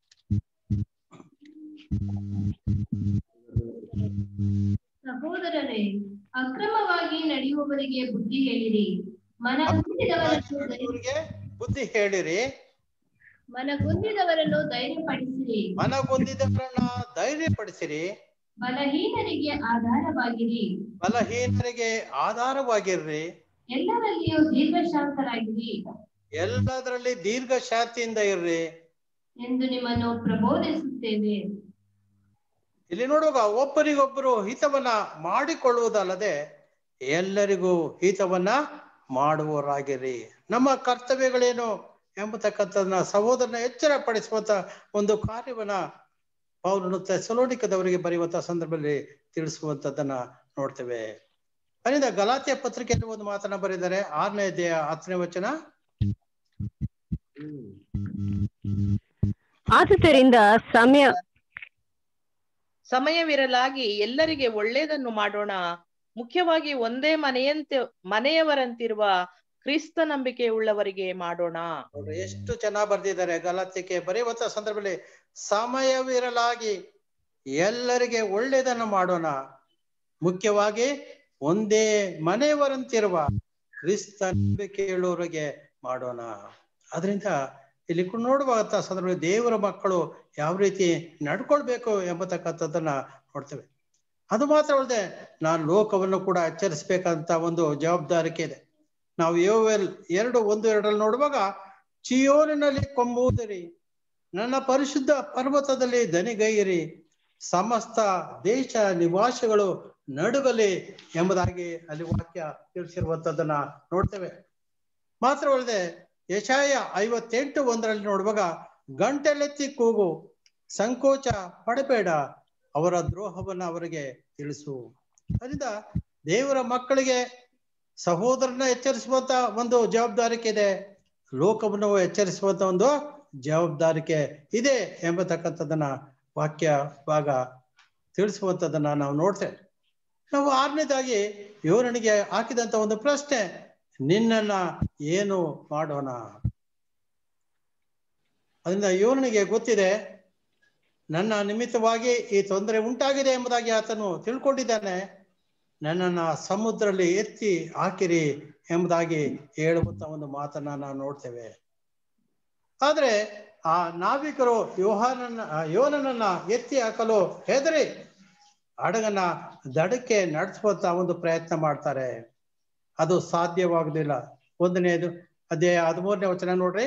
F: ಸಹೋದರರೇ ಅಕ್ರಮವಾಗಿ ನಡೆಯುವವರಿಗೆ ಬುದ್ಧಿ ಹೇಳಿರಿ ಮನಗುಂದಿದವರನ್ನು ಧೈರ್ಯ-
D: ಇವರಿಗೆ ಬುದ್ಧಿ ಹೇಳಿರಿ
F: ಮನಗುಂದಿದವರನ್ನು ಧೈರ್ಯಪಡಿಸಿರಿ
D: ಮನಗೊಂದಿದವರನ್ನ ಧೈರ್ಯಪಡಿಸಿರಿ
F: ಬಲಹೀನರಿಗೆ ಆಧಾರವಾಗಿರಿ
D: ಬಲಹೀನರಿಗೆ ಆಧಾರವಾಗಿರ್ರಿ
F: ಎಲ್ಲರಲ್ಲಿಯೂ ದೀರ್ಘಶಾಂತರಾಗಿರಿ
D: ಎಲ್ಲದರಲ್ಲಿ ದೀರ್ಘ ಶಾಂತಿಯಿಂದ ಇರ್ರಿ
F: ಎಂದು ನಿಮ್ಮನ್ನು ಪ್ರಬೋಧಿಸುತ್ತೇವೆ
D: ಇಲ್ಲಿ ನೋಡುವಾಗ ಒಬ್ಬರಿಗೊಬ್ಬರು ಹಿತವನ್ನ ಮಾಡಿಕೊಳ್ಳುವುದಲ್ಲದೆ ಎಲ್ಲರಿಗೂ ಹಿತವನ್ನ ಮಾಡುವವರಾಗಿರಿ ನಮ್ಮ ಕರ್ತವ್ಯಗಳೇನು ಎಂಬತಕ್ಕಂಥದನ್ನ ಸಹೋದರನ ಎಚ್ಚರ ಪಡಿಸುವಂತ ಒಂದು ಕಾರ್ಯವನ್ನ ಪೌಲನು ಸಲೋನಿಕದವರಿಗೆ ಬರೆಯುವಂತ ಸಂದರ್ಭದಲ್ಲಿ ತಿಳಿಸುವಂತದ್ದನ್ನ ನೋಡ್ತೇವೆ ಅದರಿಂದ ಗಲಾತಿಯ ಪತ್ರಿಕೆಯಲ್ಲಿ ಒಂದು ಮಾತನ್ನ ಬರೆದಿದ್ದಾರೆ ಆರನೇ ಅಧ್ಯಾಯ ಹತ್ತನೇ ವಚನ
E: ಆದುದರಿಂದ ಸಮಯ
I: ಸಮಯವಿರಲಾಗಿ ಎಲ್ಲರಿಗೆ ಒಳ್ಳೆಯದನ್ನು ಮಾಡೋಣ ಮುಖ್ಯವಾಗಿ ಒಂದೇ ಮನೆಯಂತೆ ಮನೆಯವರಂತಿರುವ ಕ್ರಿಸ್ತ ನಂಬಿಕೆ ಉಳ್ಳವರಿಗೆ ಮಾಡೋಣ
D: ನೋಡ್ರಿ ಎಷ್ಟು ಚೆನ್ನಾಗಿ ಬರ್ದಿದ್ದಾರೆ ಗಲಾತಿಗೆ ಬರೆಯುವಂತ ಸಂದರ್ಭದಲ್ಲಿ ಸಮಯವಿರಲಾಗಿ ಎಲ್ಲರಿಗೆ ಒಳ್ಳೆಯದನ್ನು ಮಾಡೋಣ ಮುಖ್ಯವಾಗಿ ಒಂದೇ ಮನೆಯವರಂತಿರುವ ಕ್ರಿಸ್ತ ನಂಬಿಕೆಯುಳ್ಳವರಿಗೆ ಮಾಡೋಣ ಅದರಿಂದ ಇಲ್ಲಿ ಕು- ನೋಡುವಂತ ಸಂದರ್ಭದಲ್ಲಿ ದೇವರ ಮಕ್ಕಳು ಯಾವ ರೀತಿ ನಡ್ಕೊಳ್ಬೇಕು ಎಂಬತಕ್ಕಂಥದ್ದನ್ನ ನೋಡ್ತೇವೆ ಅದು ಮಾತ್ರವಲ್ಲದೆ ನಾನು ಲೋಕವನ್ನು ಕೂಡ ಎಚ್ಚರಿಸ್ಬೇಕಂತ ಒಂದು ಜವಾಬ್ದಾರಿಕೆ ಇದೆ ನಾವು ಯೋವೆಲ್ ಎರಡು ಒಂದು ಎರಡರಲ್ಲಿ ನೋಡುವಾಗ ಚಿಯೋನಿನಲ್ಲಿ ಕೊಂಬುವುದಿರಿ ನನ್ನ ಪರಿಶುದ್ಧ ಪರ್ವತದಲ್ಲಿ ದನಿಗೈಯಿರಿ ಸಮಸ್ತ ದೇಶ ನಿವಾಸಿಗಳು ನಡುಗಲಿ ಎಂಬುದಾಗಿ ಅಲ್ಲಿ ವಾಕ್ಯ ತಿಳಿಸಿರುವಂತದ್ದನ್ನ ನೋಡ್ತೇವೆ ಮಾತ್ರವಲ್ಲದೆ ಯಶಾಯ ಐವತ್ತೆಂಟು ಒಂದರಲ್ಲಿ ನೋಡುವಾಗ ಗಂಟೆಲೆತ್ತಿ ಕೂಗು ಸಂಕೋಚ ಪಡಬೇಡ ಅವರ ದ್ರೋಹವನ್ನ ಅವರಿಗೆ ತಿಳಿಸು ಅದರಿಂದ ದೇವರ ಮಕ್ಕಳಿಗೆ ಸಹೋದರನ ಎಚ್ಚರಿಸುವಂತ ಒಂದು ಜವಾಬ್ದಾರಿಕೆ ಇದೆ ಲೋಕವನ್ನು ಎಚ್ಚರಿಸುವಂತ ಒಂದು ಜವಾಬ್ದಾರಿಕೆ ಇದೆ ಎಂಬತಕ್ಕಂಥದ್ದನ್ನ ವಾಕ್ಯ ಭಾಗ ತಿಳಿಸುವಂಥದ್ದನ್ನ ನಾವು ನೋಡ್ತೇವೆ ನಾವು ಆರನೇದಾಗಿ ಯೋರನಿಗೆ ಹಾಕಿದಂತ ಒಂದು ಪ್ರಶ್ನೆ ನಿನ್ನನ್ನ ಏನು ಮಾಡೋಣ ಅದರಿಂದ ಯೋರನಿಗೆ ಗೊತ್ತಿದೆ ನನ್ನ ನಿಮಿತ್ತವಾಗಿ ಈ ತೊಂದರೆ ಉಂಟಾಗಿದೆ ಎಂಬುದಾಗಿ ಆತನು ತಿಳ್ಕೊಂಡಿದ್ದಾನೆ ನನ್ನನ್ನ ಸಮುದ್ರದಲ್ಲಿ ಎತ್ತಿ ಹಾಕಿರಿ ಎಂಬುದಾಗಿ ಹೇಳುವಂತ ಒಂದು ಮಾತನ್ನ ನಾವು ನೋಡ್ತೇವೆ ಆದ್ರೆ ಆ ನಾವಿಕರು ಯೋಹಾನನ್ನ ಆ ಯೋನನನ್ನ ಎತ್ತಿ ಹಾಕಲು ಹೆದರಿ ಹಡಗನ್ನ ದಡಕ್ಕೆ ನಡೆಸುವಂತ ಒಂದು ಪ್ರಯತ್ನ ಮಾಡ್ತಾರೆ ಅದು ಸಾಧ್ಯವಾಗುದಿಲ್ಲ ಒಂದನೇದು ಅಧ್ಯಾಯ ಹದಿಮೂರನೇ ವಚನ ನೋಡ್ರಿ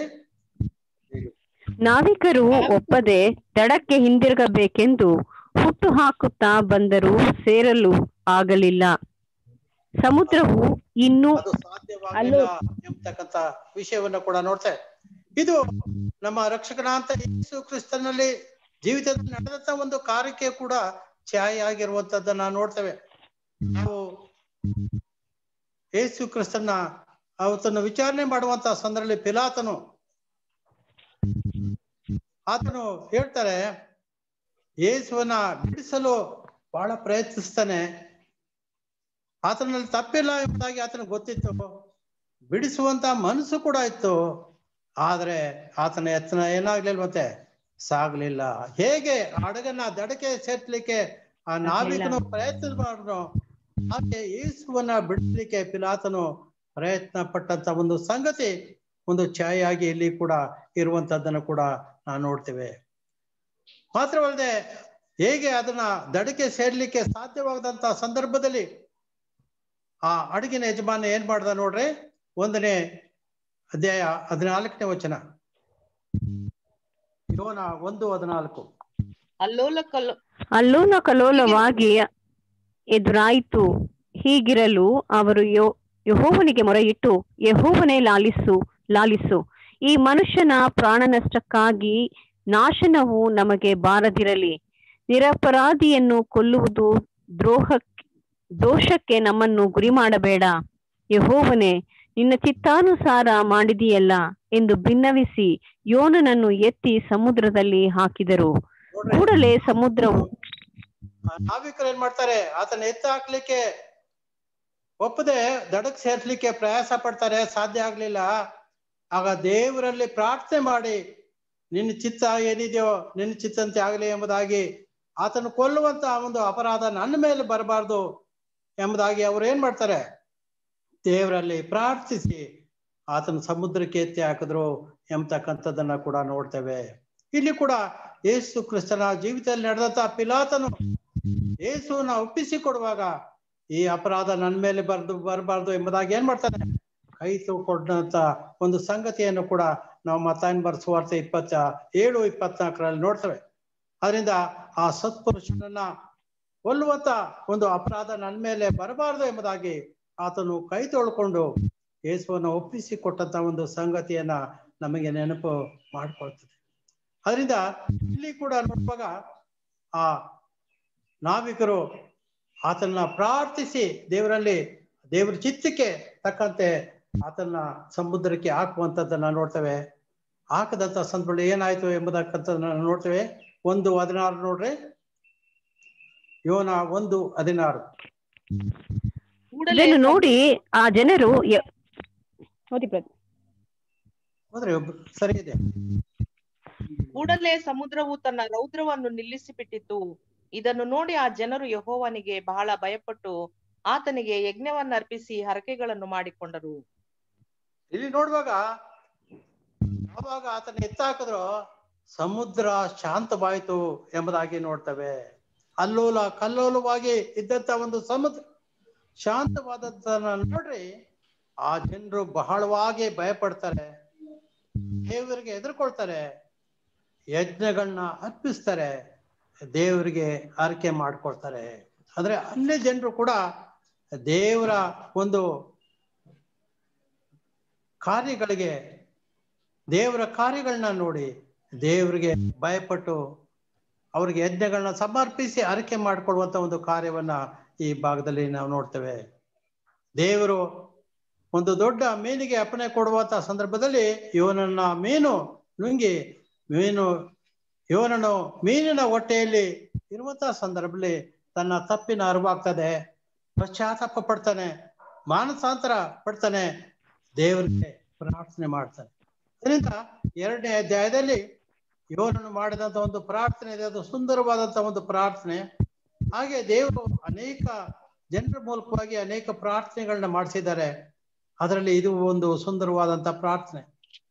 E: ನಾವಿಕರು ಒಪ್ಪದೆ ದಡಕ್ಕೆ ಹಿಂದಿರುಗಬೇಕೆಂದು ಹುಟ್ಟು ಹಾಕುತ್ತಾ ಬಂದರೂ ಸೇರಲು ಆಗಲಿಲ್ಲ ಸಮುದ್ರವು ಇನ್ನೂ
D: ಅದು ಸಾಧ್ಯವಾಗಿಲ್ಲ ಎಂಬತಕ್ಕಂತ ವಿಷಯವನ್ನ ಕೂಡ ನೋಡ್ತೇವೆ ಇದು ನಮ್ಮ ರಕ್ಷಕನಾಂತ ಯೇಸು ಕ್ರಿಸ್ತನಲ್ಲಿ ಜೀವಿತದಲ್ಲಿ ನಡೆದಂತ ಒಂದು ಕಾರ್ಯಕ್ಕೆ ಕೂಡ ಛಾಯೆ ಆಗಿರುವಂತದ್ದನ್ನ ನೋಡ್ತೇವೆ ನಾವು ಯೇಸು ಕ್ರಿಸ್ತನ ಅವತನ್ನು ವಿಚಾರಣೆ ಮಾಡುವಂತ ಸಂದರ್ಭದಲ್ಲಿ ಪಿಲಾತನು ಆತನು ಹೇಳ್ತಾರೆ ಯೇಸುವನ್ನ ಬಿಡಿಸಲು ಬಹಳ ಪ್ರಯತ್ನಿಸ್ತಾನೆ ಆತನಲ್ಲಿ ತಪ್ಪಿಲ್ಲ ಎಂಬುದಾಗಿ ಆತನಿಗೆ ಗೊತ್ತಿತ್ತು ಬಿಡಿಸುವಂತ ಮನಸ್ಸು ಕೂಡ ಇತ್ತು ಆದ್ರೆ ಆತನ ಯತ್ನ ಏನಾಗ್ಲಿಲ್ವಂತೆ ಸಾಗ್ಲಿಲ್ಲ ಹೇಗೆ ಹಡಗನ್ನ ದಡಕ್ಕೆ ಸೇರ್ಸ್ಲಿಕ್ಕೆ ಆ ನಾವಿಕನು ಪ್ರಯತ್ನ ಮಾಡಿದ್ರು ಹಾಗೆ ಯೇಸುವನ್ನ ಬಿಡಿಸ್ಲಿಕ್ಕೆ ಪಿಲಾತನು ಪ್ರಯತ್ನ ಪಟ್ಟಂತ ಒಂದು ಸಂಗತಿ ಒಂದು ಛಾಯೆಯಾಗಿ ಇಲ್ಲಿ ಕೂಡ ಇರುವಂತದ್ದನ್ನು ಕೂಡ ನಾವು ನೋಡ್ತೇವೆ ಮಾತ್ರವಲ್ಲದೆ ಹೇಗೆ ಅದನ್ನ ದಡಕ್ಕೆ ಸೇರ್ಲಿಕ್ಕೆ ಸಾಧ್ಯವಾಗದಂತ ಸಂದರ್ಭದಲ್ಲಿ ಆ ಅಡುಗಿನ ಯಜಮಾನ ಏನ್ ಮಾಡ್ದ ನೋಡ್ರಿ ಒಂದನೇ ಅಧ್ಯಾಯ ಹದಿನಾಲ್ಕನೇ ವಚನ ಯೋನ ಒಂದು ಹದಿನಾಲ್ಕು
I: ಅಲ್ಲೋಲ ಕಲ್ಲೋ
E: ಅಲ್ಲೋಲ ಕಲೋಲವಾಗಿ ಎದುರಾಯಿತು ಹೀಗಿರಲು ಅವರು ಯೋ ಯಹೋವನಿಗೆ ಮೊರೆಯಿಟ್ಟು ಯಹೋವನೇ ಲಾಲಿಸು ಲಾಲಿಸು ಈ ಮನುಷ್ಯನ ಪ್ರಾಣ ನಷ್ಟಕ್ಕಾಗಿ ನಾಶನವು ನಮಗೆ ಬಾರದಿರಲಿ ನಿರಪರಾಧಿಯನ್ನು ಕೊಲ್ಲುವುದು ದ್ರೋಹ ದೋಷಕ್ಕೆ ನಮ್ಮನ್ನು ಗುರಿ ಮಾಡಬೇಡ ಯಹೋವನೇ ನಿನ್ನ ಚಿತ್ತಾನುಸಾರ ಮಾಡಿದೆಯಲ್ಲ ಎಂದು ಭಿನ್ನವಿಸಿ ಯೋನನನ್ನು ಎತ್ತಿ ಸಮುದ್ರದಲ್ಲಿ ಹಾಕಿದರು
D: ನೋಡ್ರಿ
E: ಕೂಡಲೇ ಸಮುದ್ರವು
D: ಆ ನಾವಿಕರು ಏನ್ ಮಾಡ್ತಾರೆ ಆತನ ಎತ್ತ ಹಾಕ್ಲಿಕ್ಕೆ ಒಪ್ಪದೆ ದಡಕ್ ಸೇರ್ಸ್ಲಿಕ್ಕೆ ಪ್ರಯಾಸ ಪಡ್ತಾರೆ ಸಾಧ್ಯ ಆಗ್ಲಿಲ್ಲ ಆಗ ದೇವರಲ್ಲಿ ಪ್ರಾರ್ಥನೆ ಮಾಡಿ ನಿನ್ನ ಚಿತ್ತ ಏನಿದೆಯೋ ನಿನ್ನ ಚಿತ್ತಂತೆ ಆಗಲಿ ಎಂಬುದಾಗಿ ಆತನು ಕೊಲ್ಲುವಂತ ಒಂದು ಅಪರಾಧ ನನ್ನ ಮೇಲೆ ಬರಬಾರ್ದು ಎಂಬುದಾಗಿ ಅವ್ರು ಏನ್ ಮಾಡ್ತಾರೆ ದೇವರಲ್ಲಿ ಪ್ರಾರ್ಥಿಸಿ ಆತನ ಸಮುದ್ರಕ್ಕೆ ಎತ್ತಿ ಹಾಕಿದ್ರು ಎಂಬತಕ್ಕಂಥದ್ದನ್ನ ಕೂಡ ನೋಡ್ತೇವೆ ಇಲ್ಲಿ ಕೂಡ ಯೇಸು ಕ್ರಿಸ್ತನ ಜೀವಿತದಲ್ಲಿ ನಡೆದಂತ ಪಿಲಾತನು ಯೇಸುವನ್ನ ಒಪ್ಪಿಸಿ ಕೊಡುವಾಗ ಈ ಅಪರಾಧ ನನ್ನ ಮೇಲೆ ಬರ್ದು ಬರಬಾರ್ದು ಎಂಬುದಾಗಿ ಏನ್ ಮಾಡ್ತಾನೆ ಕೈ ತೂಕೊಂಡಂತ ಒಂದು ಸಂಗತಿಯನ್ನು ಕೂಡ ನಾವು ಮತಾಯನ್ ಬರ್ಸುವಾರ್ತೆ ಇಪ್ಪತ್ತ ಏಳು ಇಪ್ಪತ್ನಾಲ್ಕರಲ್ಲಿ ನೋಡ್ತೇವೆ ಅದರಿಂದ ಆ ಸತ್ಪುರುಷನನ್ನ ಕೊಲ್ಲುವಂತ ಒಂದು ಅಪರಾಧ ನನ್ನ ಮೇಲೆ ಬರಬಾರದು ಎಂಬುದಾಗಿ ಆತನು ಕೈ ತೊಳ್ಕೊಂಡು ಯೇಸುವನ್ನು ಒಪ್ಪಿಸಿ ಕೊಟ್ಟಂತ ಒಂದು ಸಂಗತಿಯನ್ನ ನಮಗೆ ನೆನಪು ಮಾಡ್ಕೊಳ್ತದೆ ಅದರಿಂದ ಇಲ್ಲಿ ಕೂಡ ನೋಡುವಾಗ ಆ ನಾವಿಕರು ಆತನ ಪ್ರಾರ್ಥಿಸಿ ದೇವರಲ್ಲಿ ದೇವರ ಚಿತ್ತಕ್ಕೆ ತಕ್ಕಂತೆ ಆತನ ಸಮುದ್ರಕ್ಕೆ ಹಾಕುವಂಥದ್ದನ್ನ ನೋಡ್ತೇವೆ ಹಾಕದಂತ ಸಂದರ್ಭದಲ್ಲಿ ಏನಾಯ್ತು ಎಂಬುದಕ್ಕಂಥದ್ದನ್ನ ನೋಡ್ತೇವೆ ಒಂದು ಹದಿನಾರು ನೋಡ್ರಿ ಯೋನ ಒಂದು ಹದಿನಾರು
I: ಕೂಡಲೇ
E: ಇದನ್ನು ನೋಡಿ ಆ ಜನರು ಯ- ಓದಿ brother.
D: ಹೋದ್ರೆ ಒಬ್ಬ ಸರಿ ಇದೆ
I: ಕೂಡಲೇ ಸಮುದ್ರವು ತನ್ನ ರೌದ್ರವನ್ನು ನಿಲ್ಲಿಸಿಬಿಟ್ಟಿತು ಇದನ್ನು ನೋಡಿ ಆ ಜನರು ಯಹೋವನಿಗೆ ಬಹಳ ಭಯಪಟ್ಟು ಆತನಿಗೆ ಯಜ್ಞವನ್ನ ಅರ್ಪಿಸಿ ಹರಕೆಗಳನ್ನು ಮಾಡಿಕೊಂಡರು
D: ಇಲ್ಲಿ ನೋಡುವಾಗ ಯಾವಾಗ ಆತನ ಎತ್ತಾಕಿದ್ರು ಸಮುದ್ರ ಶಾಂತವಾಯಿತು ಎಂಬುದಾಗಿ ನೋಡ್ತೇವೆ ಅಲ್ಲೋಲ ಕಲ್ಲೋಲವಾಗಿ ಇದ್ದಂತ ಒಂದು ಸಮುದ್ರ ಶಾಂತವಾದಂತ ನೋಡ್ರಿ ಆ ಜನರು ಬಹಳವಾಗಿ ಭಯಪಡ್ತಾರೆ ದೇವರಿಗೆ ಎದುರ್ಕೊಳ್ತಾರೆ ಯಜ್ಞಗಳನ್ನ ಅರ್ಪಿಸ್ತಾರೆ ದೇವರಿಗೆ ಆರಕೆ ಮಾಡ್ಕೊಳ್ತಾರೆ ಅಂದ್ರೆ ಅನ್ಯ ಜನರು ಕೂಡ ದೇವರ ಒಂದು ಕಾರ್ಯಗಳಿಗೆ ದೇವರ ಕಾರ್ಯಗಳನ್ನ ನೋಡಿ ದೇವರಿಗೆ ಭಯಪಟ್ಟು ಅವ್ರಿಗೆ ಯಜ್ಞಗಳನ್ನ ಸಮರ್ಪಿಸಿ ಅರಕೆ ಮಾಡಿಕೊಳ್ಳುವಂತ ಒಂದು ಕಾರ್ಯವನ್ನ ಈ ಭಾಗದಲ್ಲಿ ನಾವು ನೋಡ್ತೇವೆ ದೇವರು ಒಂದು ದೊಡ್ಡ ಮೀನಿಗೆ ಅಪ್ಪಣೆ ಕೊಡುವಂತ ಸಂದರ್ಭದಲ್ಲಿ ಇವನನ್ನ ಮೀನು ನುಂಗಿ ಮೀನು ಇವನನ್ನು ಮೀನಿನ ಹೊಟ್ಟೆಯಲ್ಲಿ ಇರುವಂತಹ ಸಂದರ್ಭದಲ್ಲಿ ತನ್ನ ತಪ್ಪಿನ ಅರಿವಾಗ್ತದೆ ಪಶ್ಚಾತ್ತಾಪ ಪಡ್ತಾನೆ ಮಾನಸಾಂತರ ಪಡ್ತಾನೆ ದೇವರಿಗೆ ಪ್ರಾರ್ಥನೆ ಮಾಡ್ತಾನೆ ಅದರಿಂದ ಎರಡನೇ ಅಧ್ಯಾಯದಲ್ಲಿ ಯೋನನ್ನು ಮಾಡಿದಂತ ಒಂದು ಪ್ರಾರ್ಥನೆ ಇದೆ ಅದು ಸುಂದರವಾದಂತ ಒಂದು ಪ್ರಾರ್ಥನೆ ಹಾಗೆ ದೇವರು ಅನೇಕ ಜನರ ಮೂಲಕವಾಗಿ ಅನೇಕ ಪ್ರಾರ್ಥನೆಗಳನ್ನ ಮಾಡಿಸಿದ್ದಾರೆ ಅದರಲ್ಲಿ ಇದು ಒಂದು ಸುಂದರವಾದಂತ ಪ್ರಾರ್ಥನೆ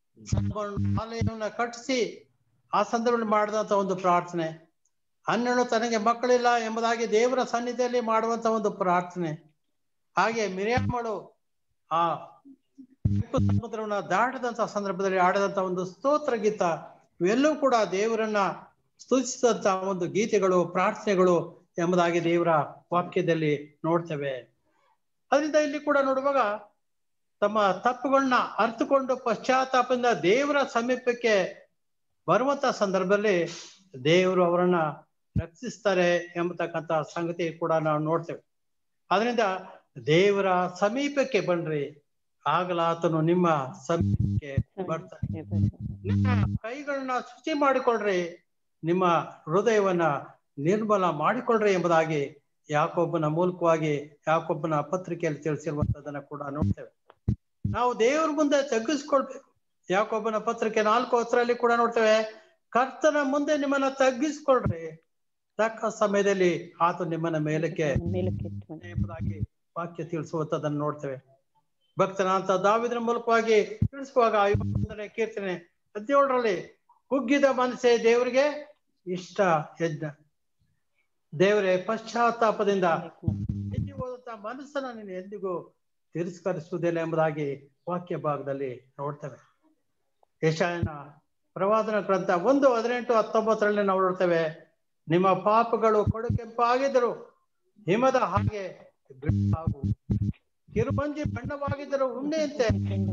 D: ಆಲಯವನ್ನ ಕಟ್ಟಿಸಿ ಆ ಸಂದರ್ಭದಲ್ಲಿ ಮಾಡಿದಂತ ಒಂದು ಪ್ರಾರ್ಥನೆ ಹನ್ನೆರಡು ತನಗೆ ಮಕ್ಕಳಿಲ್ಲ ಎಂಬುದಾಗಿ ದೇವರ ಸನ್ನಿಧಿಯಲ್ಲಿ ಮಾಡುವಂತ ಒಂದು ಪ್ರಾರ್ಥನೆ ಹಾಗೆ ಮಿರಿಯಾಮಳು ಆ ಕೆಂಪು ಸಮುದ್ರವನ್ನ ದಾಟದಂತ ಸಂದರ್ಭದಲ್ಲಿ ಆಡದಂತ ಒಂದು ಸ್ತೋತ್ರ ಗೀತ ಇವೆಲ್ಲವೂ ಕೂಡ ದೇವರನ್ನ ಸ್ತುತಿಸಿದಂತ ಒಂದು ಗೀತೆಗಳು ಪ್ರಾರ್ಥನೆಗಳು ಎಂಬುದಾಗಿ ದೇವರ ವಾಕ್ಯದಲ್ಲಿ ನೋಡ್ತೇವೆ ಅದರಿಂದ ಇಲ್ಲಿ ಕೂಡ ನೋಡುವಾಗ ತಮ್ಮ ತಪ್ಪುಗಳನ್ನ ಅರ್ಥಕೊಂಡು ಪಶ್ಚಾತ್ತಾಪದಿಂದ ದೇವರ ಸಮೀಪಕ್ಕೆ ಬರುವಂತ ಸಂದರ್ಭದಲ್ಲಿ ದೇವರು ಅವರನ್ನ ರಕ್ಷಿಸ್ತಾರೆ ಎಂಬತಕ್ಕಂತ ಸಂಗತಿ ಕೂಡ ನಾವು ನೋಡ್ತೇವೆ ಅದರಿಂದ ದೇವರ ಸಮೀಪಕ್ಕೆ ಬನ್ರಿ ಆಗಲ ಆತನು ನಿಮ್ಮ ಸಮೀಪಕ್ಕೆ ಬರ್ತಾನೆ ನಿಮ್ಮ ಕೈಗಳನ್ನ ಶುಚಿ ಮಾಡಿಕೊಳ್ರಿ ನಿಮ್ಮ ಹೃದಯವನ್ನ ನಿರ್ಮಲ ಮಾಡಿಕೊಳ್ರಿ ಎಂಬುದಾಗಿ ಯಾಕೊಬ್ಬನ ಮೂಲಕವಾಗಿ ಯಾಕೊಬ್ಬನ ಪತ್ರಿಕೆಯಲ್ಲಿ ತಿಳಿಸಿರುವಂತದನ್ನ ಕೂಡ ನೋಡ್ತೇವೆ ನಾವು ದೇವರ ಮುಂದೆ ತಗ್ಗಿಸ್ಕೊಳ್ಬೇಕು ಯಾಕೊಬ್ಬನ ಪತ್ರಿಕೆ ನಾಲ್ಕು ಹತ್ತರಲ್ಲಿ ಕೂಡ ನೋಡ್ತೇವೆ ಕರ್ತನ ಮುಂದೆ ನಿಮ್ಮನ್ನ ತಗ್ಗಿಸ್ಕೊಳ್ರಿ ತಕ್ಕ ಸಮಯದಲ್ಲಿ ಆತ ನಿಮ್ಮನ್ನ ಮೇಲಕ್ಕೆ ಎಂಬುದಾಗಿ ವಾಕ್ಯ ತಿಳಿಸುವಂತದನ್ನು ನೋಡ್ತೇವೆ ಭಕ್ತನಾಂತ ದಾವಿದನ ಮೂಲಕವಾಗಿ ತಿಳಿಸುವಾಗ ಐವತ್ತೊಂದನೇ ಕೀರ್ತನೆ ಹದಿನೇಳರಲ್ಲಿ ಕುಗ್ಗಿದ ಮನಸ್ಸೇ ದೇವರಿಗೆ ಇಷ್ಟ ಯಜ್ಞ ದೇವರೇ ಪಶ್ಚಾತ್ತಾಪದಿಂದ ಎಲ್ಲಿ ಹೋದಂತ ಮನಸ್ಸನ್ನ ನೀನು ಎಂದಿಗೂ ತಿರಸ್ಕರಿಸುವುದಿಲ್ಲ ಎಂಬುದಾಗಿ ವಾಕ್ಯ ಭಾಗದಲ್ಲಿ ನೋಡ್ತೇವೆ ಯಶಾಯನ ಪ್ರವಾದನ ಗ್ರಂಥ ಒಂದು ಹದಿನೆಂಟು ಹತ್ತೊಂಬತ್ತರಲ್ಲಿ ನಾವು ನೋಡ್ತೇವೆ ನಿಮ್ಮ ಪಾಪಗಳು ಕೊಡುಕೆಂಪಾಗಿದ್ದರು ಹಿಮದ ಹಾಗೆ ಬಿಳುಪಾಗು. ಕಿರುಮಂಜಿ ಬಣ್ಣವಾಗಿದ್ದರು ಉಣ್ಣೆಯಂತೆ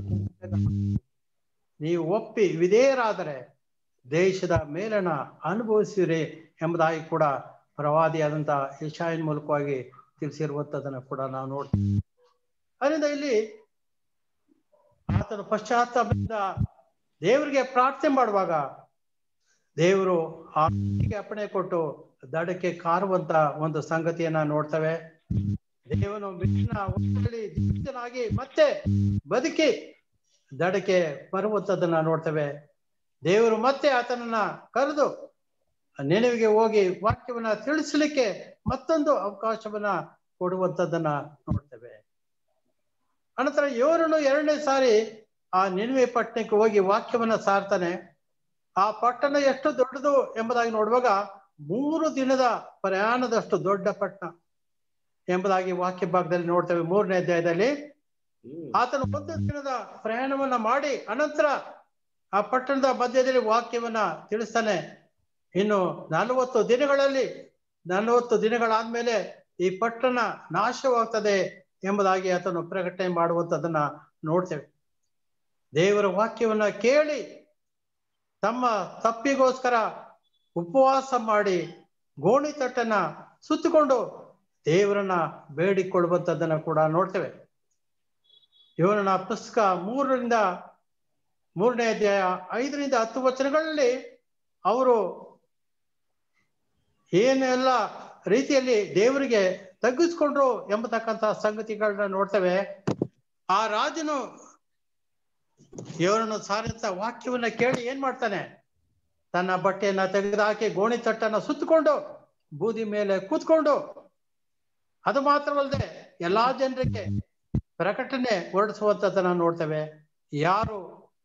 D: ನೀವು ಒಪ್ಪಿ ವಿಧೇಯರಾದರೆ ದೇಶದ ಮೇಲನ ಅನುಭವಿಸಿರಿ ಎಂಬುದಾಗಿ ಕೂಡ ಪ್ರವಾದಿಯಾದಂತ ಯಶಾಯನ್ ಮೂಲಕವಾಗಿ ತಿಳಿಸಿರುವಂತದನ್ನ ಕೂಡ ನಾವು ನೋಡ್ತೀವಿ ಅದರಿಂದ ಇಲ್ಲಿ ಆತನು ಪಶ್ಚಾತ್ತಾಪದಿಂದ ದೇವರಿಗೆ ಪ್ರಾರ್ಥನೆ ಮಾಡುವಾಗ ದೇವರು ಆತನಿಗೆ ಅಪ್ಪಣೆ ಕೊಟ್ಟು ದಡಕ್ಕೆ ಕಾರುವಂತ ಒಂದು ಸಂಗತಿಯನ್ನ ನೋಡ್ತೇವೆ ದೇವನು ಬಿಟ್ಟಿನ ಒತ್ತಲ್ಲಿ ಜೀವಿತನಾಗಿ ಮತ್ತೆ ಬದುಕಿ ದಡಕ್ಕೆ ಬರುವಂತದನ್ನ ನೋಡ್ತೇವೆ ದೇವರು ಮತ್ತೆ ಆತನನ್ನ ಕರೆದು ನೆನವಿಗೆ ಹೋಗಿ ವಾಕ್ಯವನ್ನ ತಿಳಿಸ್ಲಿಕ್ಕೆ ಮತ್ತೊಂದು ಅವಕಾಶವನ್ನ ಕೊಡುವಂತದ್ದನ್ನ ನೋಡ್ತೇವೆ ಅನಂತರ ಇವರನ್ನು ಎರಡನೇ ಸಾರಿ ಆ ನಿನ್ವೆ ಪಟ್ಟಣಕ್ಕೆ ಹೋಗಿ ವಾಕ್ಯವನ್ನ ಸಾರ್ತಾನೆ ಆ ಪಟ್ಟಣ ಎಷ್ಟು ದೊಡ್ಡದು ಎಂಬುದಾಗಿ ನೋಡುವಾಗ ಮೂರು ದಿನದ ಪ್ರಯಾಣದಷ್ಟು ದೊಡ್ಡ ಪಟ್ಟಣ ಎಂಬುದಾಗಿ ವಾಕ್ಯ ಭಾಗದಲ್ಲಿ ನೋಡ್ತೇವೆ ಮೂರನೇ ಅಧ್ಯಾಯದಲ್ಲಿ ಆತನು ಒಂದು ದಿನದ ಪ್ರಯಾಣವನ್ನ ಮಾಡಿ ಅನಂತರ ಆ ಪಟ್ಟಣದ ಮಧ್ಯದಲ್ಲಿ ವಾಕ್ಯವನ್ನ ತಿಳಿಸ್ತಾನೆ ಇನ್ನು ನಲವತ್ತು ದಿನಗಳಲ್ಲಿ ನಲವತ್ತು ದಿನಗಳಾದ್ಮೇಲೆ ಈ ಪಟ್ಟಣ ನಾಶವಾಗ್ತದೆ ಎಂಬುದಾಗಿ ಆತನು ಪ್ರಕಟಣೆ ಮಾಡುವಂತದನ್ನ ನೋಡ್ತೇವೆ ದೇವರ ವಾಕ್ಯವನ್ನ ಕೇಳಿ ತಮ್ಮ ತಪ್ಪಿಗೋಸ್ಕರ ಉಪವಾಸ ಮಾಡಿ ಗೋಣಿ ತಟ್ಟನ್ನ ಸುತ್ತಿಕೊಂಡು ದೇವರನ್ನ ಬೇಡಿಕೊಳ್ಳುವಂತದ್ದನ್ನ ಕೂಡ ನೋಡ್ತೇವೆ ಇವರನ್ನ ಪುಸ್ತಕ ಮೂರರಿಂದ ಮೂರನೇ ಅಧ್ಯಾಯ ಐದರಿಂದ ಹತ್ತು ವಚನಗಳಲ್ಲಿ ಅವರು ಏನೆಲ್ಲ ರೀತಿಯಲ್ಲಿ ದೇವರಿಗೆ ತಗ್ಗಿಸ್ಕೊಂಡ್ರು ಎಂಬತಕ್ಕಂತ ಸಂಗತಿಗಳನ್ನ ನೋಡ್ತೇವೆ ಆ ರಾಜನು ಇವರನ್ನು ಸಾರಿದ ವಾಕ್ಯವನ್ನ ಕೇಳಿ ಏನ್ ಮಾಡ್ತಾನೆ ತನ್ನ ಬಟ್ಟೆಯನ್ನ ತೆಗೆದುಹಾಕಿ ಗೋಣಿ ತಟ್ಟನ್ನ ಸುತ್ತಕೊಂಡು ಬೂದಿ ಮೇಲೆ ಕೂತ್ಕೊಂಡು ಅದು ಮಾತ್ರವಲ್ಲದೆ ಎಲ್ಲಾ ಜನರಿಗೆ ಪ್ರಕಟಣೆ ಹೊರಡಿಸುವಂತದನ್ನ ನೋಡ್ತೇವೆ ಯಾರು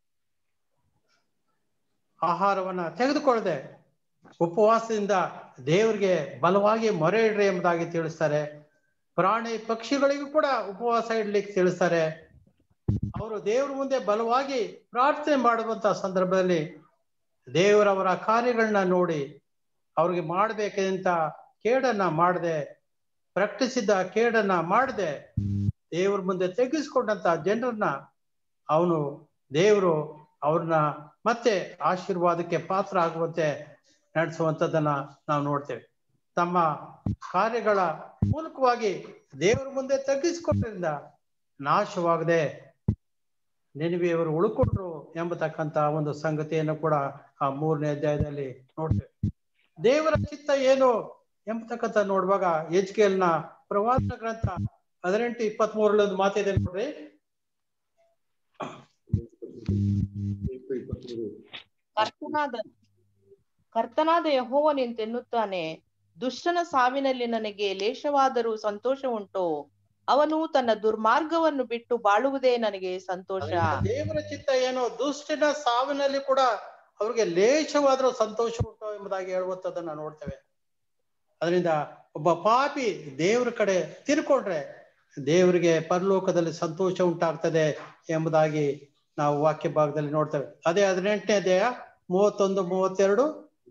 D: ಆಹಾರವನ್ನ ತೆಗೆದುಕೊಳ್ಳದೆ ಉಪವಾಸದಿಂದ ದೇವರಿಗೆ ಬಲವಾಗಿ ಮೊರೆ ಇಡ್ರಿ ಎಂಬುದಾಗಿ ತಿಳಿಸ್ತಾರೆ ಪ್ರಾಣಿ ಪಕ್ಷಿಗಳಿಗೂ ಕೂಡ ಉಪವಾಸ ಇಡ್ಲಿಕ್ಕೆ ತಿಳಿಸ್ತಾರೆ ಅವರು ದೇವರ ಮುಂದೆ ಬಲವಾಗಿ ಪ್ರಾರ್ಥನೆ ಮಾಡುವಂತ ಸಂದರ್ಭದಲ್ಲಿ ದೇವರವರ ಕಾರ್ಯಗಳನ್ನ ನೋಡಿ ಅವ್ರಿಗೆ ಮಾಡ್ಬೇಕಂತ ಕೇಡನ್ನ ಮಾಡದೆ ಪ್ರಕಟಿಸಿದ್ದ ಕೇಡನ್ನ ಮಾಡದೆ ದೇವ್ರ ಮುಂದೆ ತೆಗೆಸ್ಕೊಂಡಂತ ಜನರನ್ನ ಅವನು ದೇವರು ಅವ್ರನ್ನ ಮತ್ತೆ ಆಶೀರ್ವಾದಕ್ಕೆ ಪಾತ್ರ ಆಗುವಂತೆ ನಡೆಸುವಂಥದ್ದನ್ನ ನಾವು ನೋಡ್ತೇವೆ ತಮ್ಮ ಕಾರ್ಯಗಳ ಮೂಲಕವಾಗಿ ದೇವರ ಮುಂದೆ ತಗ್ಗಿಸಿಕೊಂಡ್ರಿಂದ ನಾಶವಾಗದೆ ನೆನವಿಯವರು ಉಳ್ಕೊಂಡ್ರು ಎಂಬತಕ್ಕಂತ ಒಂದು ಸಂಗತಿಯನ್ನು ಕೂಡ ಆ ಮೂರನೇ ಅಧ್ಯಾಯದಲ್ಲಿ ನೋಡ್ತೇವೆ ದೇವರ ಚಿತ್ತ ಏನು ಎಂಬತಕ್ಕಂತ ನೋಡುವಾಗ ಎಜ್ಕೇಲ್ನ ಪ್ರವಾಸ ಗ್ರಂಥ ಹದಿನೆಂಟು ಇಪ್ಪತ್ತ್ ಮೂರಲ್ಲಿ ಒಂದು ಮಾತಿದೆ ನೋಡ್ರಿ
I: ಕರ್ತನಾದ ಕರ್ತನಾದ ಯಹೋವನೆಂತೆನ್ನುತ್ತಾನೆ ದುಷ್ಟನ ಸಾವಿನಲ್ಲಿ ನನಗೆ ಲೇಷವಾದರೂ ಸಂತೋಷ ಉಂಟು ಅವನು ತನ್ನ ದುರ್ಮಾರ್ಗವನ್ನು ಬಿಟ್ಟು ಬಾಳುವುದೇ ನನಗೆ ಸಂತೋಷ
D: ದೇವರ ಚಿತ್ತ ಏನು ದುಷ್ಟಿನ ಸಾವಿನಲ್ಲಿ ಕೂಡ ಅವ್ರಿಗೆ ಲೇಷವಾದ್ರೂ ಸಂತೋಷ ಉಂಟು ಎಂಬುದಾಗಿ ಹೇಳುವಂತದನ್ನ ನೋಡ್ತೇವೆ ಅದರಿಂದ ಒಬ್ಬ ಪಾಪಿ ದೇವರ ಕಡೆ ತಿರ್ಕೊಂಡ್ರೆ ದೇವರಿಗೆ ಪರಲೋಕದಲ್ಲಿ ಸಂತೋಷ ಉಂಟಾಗ್ತದೆ ಎಂಬುದಾಗಿ ನಾವು ವಾಕ್ಯ ಭಾಗದಲ್ಲಿ ನೋಡ್ತೇವೆ ಅದೇ ಹದಿನೆಂಟನೇ ಅಧ್ಯಾಯ ಮೂವತ್ತೊಂದು ಮೂವತ್ತೆರಡು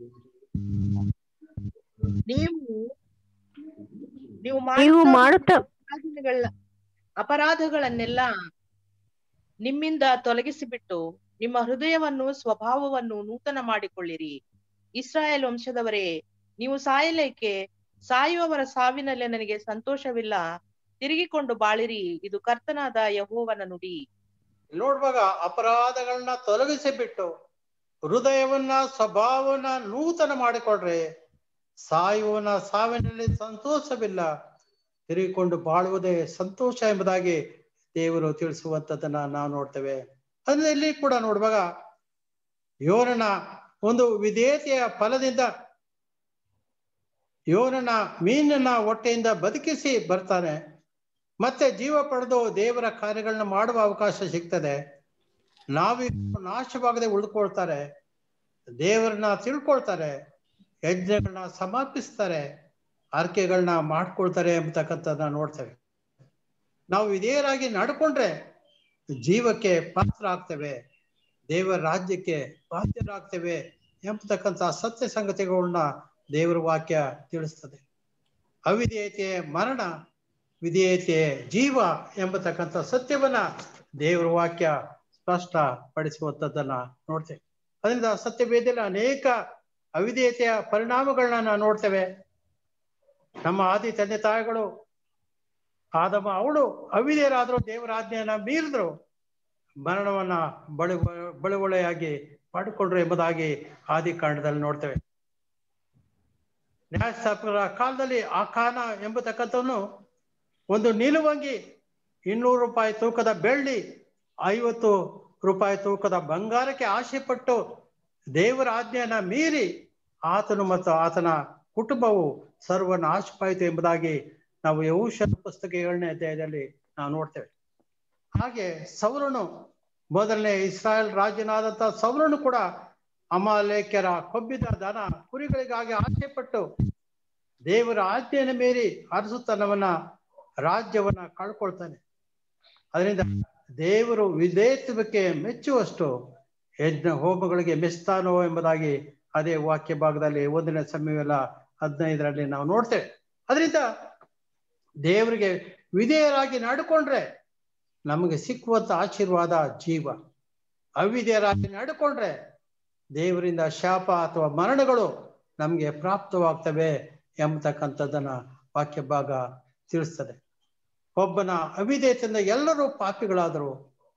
I: ನೀವು ನೀವು
E: ನೀವು
I: ಮಾಡುತ್ತಾ
E: ಮಾಡುತ್ತಾ
I: ಅಪರಾಧಗಳ ಅಪರಾಧಗಳನ್ನೆಲ್ಲ ನಿಮ್ಮಿಂದ ತೊಲಗಿಸಿಬಿಟ್ಟು ನಿಮ್ಮ ಹೃದಯವನ್ನು ಸ್ವಭಾವವನ್ನು ನೂತನ ಮಾಡಿಕೊಳ್ಳಿರಿ ಇಸ್ರಾಯೇಲ್ ವಂಶದವರೇ ನೀವು ಸಾಯಲೇಕೆ ಸಾಯುವವರ ಸಾವಿನಲ್ಲಿ ನನಗೆ ಸಂತೋಷವಿಲ್ಲ ತಿರುಗಿಕೊಂಡು ಬಾಳಿರಿ ಇದು ಕರ್ತನಾದ ಯಹೋವನ ನುಡಿ
D: ನೋಡುವಾಗ ಅಪರಾಧಗಳನ್ನ ತೊಲಗಿಸಿ ಬಿಟ್ಟು ಹೃದಯವನ್ನ ಸ್ವಭಾವವನ್ನ ನೂತನ ಮಾಡಿಕೊಡ್ರಿ ಸಾಯುವನ ಸಾವಿನಲ್ಲಿ ಸಂತೋಷವಿಲ್ಲ ತಿರುಗಿಕೊಂಡು ಬಾಳುವುದೇ ಸಂತೋಷ ಎಂಬುದಾಗಿ ದೇವರು ತಿಳಿಸುವಂತದನ್ನ ನಾವು ನೋಡ್ತೇವೆ ಅಂದ್ರೆ ಇಲ್ಲಿ ಕೂಡ ನೋಡುವಾಗ ಯೋರನ ಒಂದು ವಿಧೇಯತೆಯ ಫಲದಿಂದ ಯೋರನ ಮೀನನ್ನ ಹೊಟ್ಟೆಯಿಂದ ಬದುಕಿಸಿ ಬರ್ತಾನೆ ಮತ್ತೆ ಜೀವ ಪಡೆದು ದೇವರ ಕಾರ್ಯಗಳನ್ನ ಮಾಡುವ ಅವಕಾಶ ಸಿಗ್ತದೆ ನಾವಿ ನಾಶವಾಗದೆ ಉಳ್ಕೊಳ್ತಾರೆ ದೇವರನ್ನ ತಿಳ್ಕೊಳ್ತಾರೆ ಯಜ್ಞಗಳನ್ನ ಸಮರ್ಪಿಸ್ತಾರೆ ಆರ್ಕೆಗಳನ್ನ ಮಾಡ್ಕೊಳ್ತಾರೆ ಎಂಬತಕ್ಕಂಥದ್ದನ್ನ ನೋಡ್ತೇವೆ ನಾವು ವಿಧೇಯರಾಗಿ ನಡ್ಕೊಂಡ್ರೆ ಜೀವಕ್ಕೆ ಪಾತ್ರ ಆಗ್ತೇವೆ ದೇವರ ರಾಜ್ಯಕ್ಕೆ ಪಾತ್ರರಾಗ್ತೇವೆ ಎಂಬತಕ್ಕಂಥ ಸತ್ಯ ಸಂಗತಿಗಳನ್ನ ದೇವರ ವಾಕ್ಯ ತಿಳಿಸ್ತದೆ ಅವಿಧೇಯತೆ ಮರಣ ವಿಧೇಯತೆ ಜೀವ ಎಂಬತಕ್ಕಂಥ ಸತ್ಯವನ್ನ ದೇವರ ವಾಕ್ಯ ಸ್ಪಷ್ಟ ಪಡಿಸುವಂಥದ್ದನ್ನ ನೋಡ್ತೇವೆ ಅದರಿಂದ ಸತ್ಯವೇದಲ್ಲಿ ಅನೇಕ ಅವಿಧೇಯತೆಯ ಪರಿಣಾಮಗಳನ್ನ ನಾವು ನೋಡ್ತೇವೆ ನಮ್ಮ ಆದಿ ತಂದೆ ತಾಯಿಗಳು ಆದಮ ಅವಳು ಅವಿಧೇಯರಾದ್ರು ದೇವರ ಆಜ್ಞೆಯನ್ನ ಮೀರಿದ್ರು ಮರಣವನ್ನ ಬಳಿ ಬಳುವಳೆಯಾಗಿ ಪಡ್ಕೊಂಡ್ರು ಎಂಬುದಾಗಿ ಆದಿ ಕಾಂಡದಲ್ಲಿ ನೋಡ್ತೇವೆ ನ್ಯಾಯಸ್ಥಾಪಕರ ಕಾಲದಲ್ಲಿ ಆ ಕಾನ ಎಂಬತಕ್ಕಂಥವನು ಒಂದು ನಿಲುವಂಗಿ ಇನ್ನೂರು ರೂಪಾಯಿ ತೂಕದ ಬೆಳ್ಳಿ ಐವತ್ತು ರೂಪಾಯಿ ತೂಕದ ಬಂಗಾರಕ್ಕೆ ಆಸೆ ಪಟ್ಟು ದೇವರ ಆಜ್ಞೆಯನ್ನ ಮೀರಿ ಆತನು ಮತ್ತು ಆತನ ಕುಟುಂಬವು ಸರ್ವನಾಶಪಾಯಿತು ಎಂಬುದಾಗಿ ನಾವು ಯೌಷ ಪುಸ್ತಕ ಏಳನೇ ಅಧ್ಯಾಯದಲ್ಲಿ ನಾವು ನೋಡ್ತೇವೆ ಹಾಗೆ ಸೌರನು ಮೊದಲನೇ ಇಸ್ರಾಯೇಲ್ ರಾಜ್ಯನಾದಂತ ಸೌರನು ಕೂಡ ಅಮಾಲೇಖ್ಯರ ಕೊಬ್ಬಿದ ದನ ಕುರಿಗಳಿಗಾಗಿ ಆಸೆ ಪಟ್ಟು ದೇವರ ಆಜ್ಞೆಯನ್ನು ಮೀರಿ ಅರಸುತನವನ್ನ ರಾಜ್ಯವನ್ನ ಕಳ್ಕೊಳ್ತಾನೆ ಅದರಿಂದ ದೇವರು ವಿಧೇಯತ್ವಕ್ಕೆ ಮೆಚ್ಚುವಷ್ಟು ಯಜ್ಞ ಹೋಮಗಳಿಗೆ ಮೆಚ್ತಾನೋ ಎಂಬುದಾಗಿ ಅದೇ ವಾಕ್ಯ ಭಾಗದಲ್ಲಿ ಒಂದನೇ ಸಮಯವೆಲ್ಲ ಹದಿನೈದರಲ್ಲಿ ನಾವು ನೋಡ್ತೇವೆ ಅದರಿಂದ ದೇವರಿಗೆ ವಿಧೇಯರಾಗಿ ನಡ್ಕೊಂಡ್ರೆ ನಮಗೆ ಸಿಕ್ಕುವಂತ ಆಶೀರ್ವಾದ ಜೀವ ಅವಿಧೇಯರಾಗಿ ನಡ್ಕೊಂಡ್ರೆ ದೇವರಿಂದ ಶಾಪ ಅಥವಾ ಮರಣಗಳು ನಮಗೆ ಪ್ರಾಪ್ತವಾಗ್ತವೆ ಎಂಬತಕ್ಕಂಥದ್ದನ್ನ ವಾಕ್ಯ ಭಾಗ ತಿಳಿಸ್ತದೆ ಒಬ್ಬನ ಅವಿಧೇಯತೆಯಿಂದ ಎಲ್ಲರೂ ಪಾಪಿಗಳಾದರು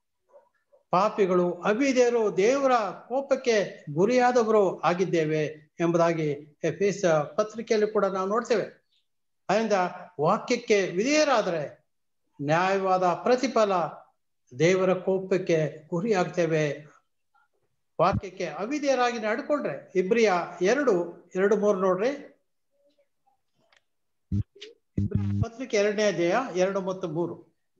D: ಪಾಪಿಗಳು ಅವಿಧೇಯರು ದೇವರ ಕೋಪಕ್ಕೆ ಗುರಿಯಾದವರು ಆಗಿದ್ದೇವೆ ಎಂಬುದಾಗಿ ಎಫೀಸ ಪತ್ರಿಕೆಯಲ್ಲಿ ಕೂಡ ನಾವು ನೋಡ್ತೇವೆ ಅದರಿಂದ ವಾಕ್ಯಕ್ಕೆ ವಿಧೇಯರಾದರೆ ನ್ಯಾಯವಾದ ಪ್ರತಿಫಲ ದೇವರ ಕೋಪಕ್ಕೆ ಗುರಿ ಆಗ್ತೇವೆ ವಾಕ್ಯಕ್ಕೆ ಅವಿಧೇಯರಾಗಿ ನಡ್ಕೊಂಡ್ರೆ ಇಬ್ರಿಯ ಎರಡು ಎರಡು ಮೂರು ನೋಡ್ರಿ ಪತ್ರಿಕೆ ಎರಡನೇ ಅಧ್ಯಾಯ ಎರಡು ಮತ್ತು ಮೂರು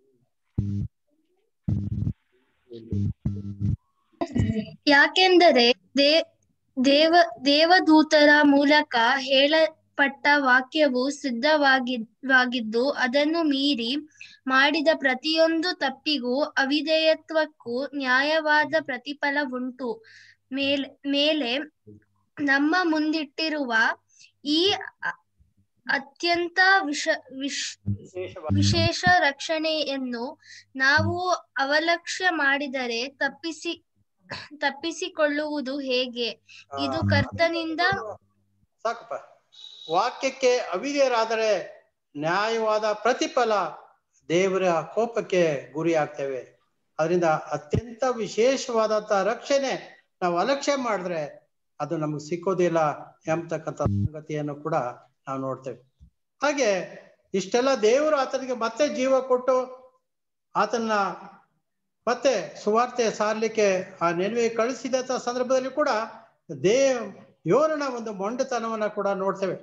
J: ಯಾಕೆಂದರೆ ದೇ ದೇವ ದೇವದೂತರ ಮೂಲಕ ಹೇಳಪಟ್ಟ ವಾಕ್ಯವು ಸಿದ್ಧವಾಗಿದ್ದು ಅದನ್ನು ಮೀರಿ ಮಾಡಿದ ಪ್ರತಿಯೊಂದು ತಪ್ಪಿಗೂ ಅವಿಧೇಯತ್ವಕ್ಕೂ ನ್ಯಾಯವಾದ ಪ್ರತಿಫಲ ಉಂಟು ಮೇಲ್ ಮೇಲೆ ನಮ್ಮ ಮುಂದಿಟ್ಟಿರುವ ಈ ಅ- ಅತ್ಯಂತ ವಿಷ ವಿಶ್ ವಿಶೇಷ ರಕ್ಷಣೆಯನ್ನು ನಾವು ಅವಲಕ್ಷ್ಯ ಮಾಡಿದರೆ ತಪ್ಪಿಸಿ ತಪ್ಪಿಸಿಕೊಳ್ಳುವುದು ಹೇಗೆ ಇದು ಕರ್ತನಿಂದ
D: ಸಾಕಪ್ಪ ವಾಕ್ಯಕ್ಕೆ ಅವಿಧೇಯರಾದರೆ ನ್ಯಾಯವಾದ ಪ್ರತಿಫಲ ದೇವರ ಕೋಪಕ್ಕೆ ಗುರಿ ಆಗ್ತೇವೆ ಅದರಿಂದ ಅತ್ಯಂತ ವಿಶೇಷವಾದಂತ ರಕ್ಷಣೆ ನಾವು ಅಲಕ್ಷ್ಯ ಮಾಡಿದ್ರೆ ಅದು ನಮಗೆ ಸಿಕ್ಕೋದಿಲ್ಲ ಎಂಬತಕ್ಕಂಥ ಸಂಗತಿಯನ್ನು ಕೂಡ ನಾವು ನೋಡ್ತೇವೆ ಹಾಗೆ ಇಷ್ಟೆಲ್ಲ ದೇವರು ಆತನಿಗೆ ಮತ್ತೆ ಜೀವ ಕೊಟ್ಟು ಆತನ ಮತ್ತೆ ಸುವಾರ್ತೆ ಸಾರ್ಲಿಕ್ಕೆ ಆ ನೆನವೆ ಕಳಿಸಿದಂತ ಸಂದರ್ಭದಲ್ಲಿ ಕೂಡ ದೇವ್ ಯೋರನ ಒಂದು ಮೊಂಡತನವನ್ನ ಕೂಡ ನೋಡ್ತೇವೆ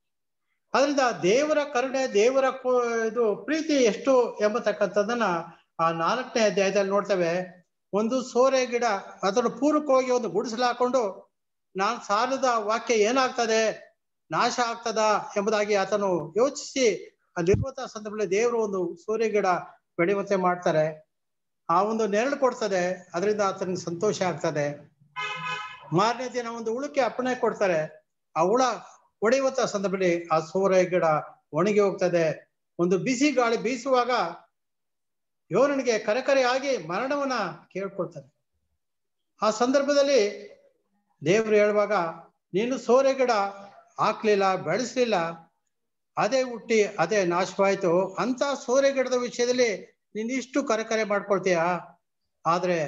D: ಅದರಿಂದ ದೇವರ ಕರುಣೆ ದೇವರ ಕೊ- ಇದು ಪ್ರೀತಿ ಎಷ್ಟು ಎಂಬತಕ್ಕಂಥದ್ದನ್ನ ಆ ನಾಲ್ಕನೇ ಅಧ್ಯಾಯದಲ್ಲಿ ನೋಡ್ತೇವೆ ಒಂದು ಸೋರೆ ಗಿಡ ಅದರ ಪೂರ್ವಕವಾಗಿ ಒಂದು ಗುಡಿಸಲು ಹಾಕೊಂಡು ನಾನ್ ಸಾಲದ ವಾಕ್ಯ ಏನಾಗ್ತದೆ ನಾಶ ಆಗ್ತದ ಎಂಬುದಾಗಿ ಆತನು ಯೋಚಿಸಿ ಅಲ್ಲಿರುವಂತಹ ಸಂದರ್ಭದಲ್ಲಿ ದೇವರು ಒಂದು ಸೂರ್ಯ ಗಿಡ ಬೆಳೆಯುವಂತೆ ಮಾಡ್ತಾರೆ ಆ ಒಂದು ನೆರಳು ಕೊಡ್ತದೆ ಅದರಿಂದ ಆತನಿಗೆ ಸಂತೋಷ ಆಗ್ತದೆ ಮಾರನೇ ದಿನ ಒಂದು ಹುಳಕ್ಕೆ ಅಪ್ಪಣೆ ಕೊಡ್ತಾರೆ ಆ ಹುಳ ಹೊಡೆಯುವಂತ ಸಂದರ್ಭದಲ್ಲಿ ಆ ಸೂರ್ಯ ಗಿಡ ಒಣಗಿ ಹೋಗ್ತದೆ ಒಂದು ಬಿಸಿ ಗಾಳಿ ಬೀಸುವಾಗ ಯೋರನಿಗೆ ಕರೆಕರೆ ಆಗಿ ಮರಣವನ್ನ ಕೇಳ್ಕೊಳ್ತಾನೆ ಆ ಸಂದರ್ಭದಲ್ಲಿ ದೇವರು ಹೇಳುವಾಗ ನೀನು ಸೋರೆ ಗಿಡ ಹಾಕ್ಲಿಲ್ಲ ಬೆಳೆಸ್ಲಿಲ್ಲ ಅದೇ ಹುಟ್ಟಿ ಅದೇ ನಾಶವಾಯ್ತು ಅಂತ ಸೋರೆ ಗಿಡದ ವಿಷಯದಲ್ಲಿ ನೀನ್ ಇಷ್ಟು ಕರೆಕರೆ ಮಾಡ್ಕೊಳ್ತೀಯ ಆದ್ರೆ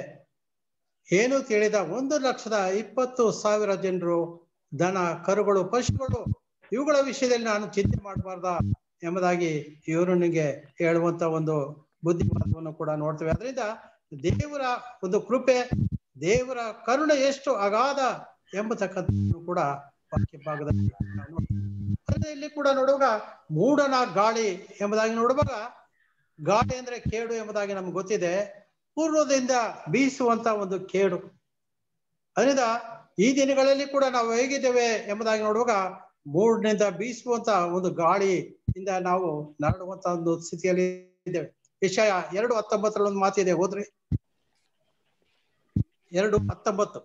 D: ಏನು ತಿಳಿದ ಒಂದು ಲಕ್ಷದ ಇಪ್ಪತ್ತು ಸಾವಿರ ಜನರು ದನ ಕರುಗಳು ಪಶುಗಳು ಇವುಗಳ ವಿಷಯದಲ್ಲಿ ನಾನು ಚಿಂತೆ ಮಾಡಬಾರ್ದ ಎಂಬುದಾಗಿ ಇವರನಿಗೆ ಹೇಳುವಂತ ಒಂದು ಬುದ್ಧಿಮಾತವನ್ನು ಕೂಡ ನೋಡ್ತೇವೆ ಅದರಿಂದ ದೇವರ ಒಂದು ಕೃಪೆ ದೇವರ ಕರುಣೆ ಎಷ್ಟು ಅಗಾಧ ಎಂಬತಕ್ಕಂಥ ಕೂಡ ವಾಕ್ಯ ಭಾಗದಲ್ಲಿ ನಾವು ನೋಡ್ತೇವೆ. ಅದೇ ಇಲ್ಲಿ ಕೂಡ ನೋಡುವಾಗ ಮೂಡನ ಗಾಳಿ ಎಂಬುದಾಗಿ ನೋಡುವಾಗ ಗಾಳಿ ಅಂದ್ರೆ ಕೇಡು ಎಂಬುದಾಗಿ ನಮ್ಗೆ ಗೊತ್ತಿದೆ ಪೂರ್ವದಿಂದ ಬೀಸುವಂತ ಒಂದು ಕೇಡು ಅದರಿಂದ ಈ ದಿನಗಳಲ್ಲಿ ಕೂಡ ನಾವು ಹೇಗಿದ್ದೇವೆ ಎಂಬುದಾಗಿ ನೋಡುವಾಗ ಮೂಡ್ನಿಂದ ಬೀಸುವಂತ ಒಂದು ಗಾಳಿಯಿಂದ ನಾವು ನರಳುವಂತ ಒಂದು ಸ್ಥಿತಿಯಲ್ಲಿ ಇದ್ದೇವೆ ವಿಷಯ ಎರಡು ಹತ್ತೊಂಬತ್ತರಲ್ಲಿ ಒಂದು ಮಾತಿದೆ ಹೋದ್ರಿ ಎರಡು ಹತ್ತೊಂಬತ್ತು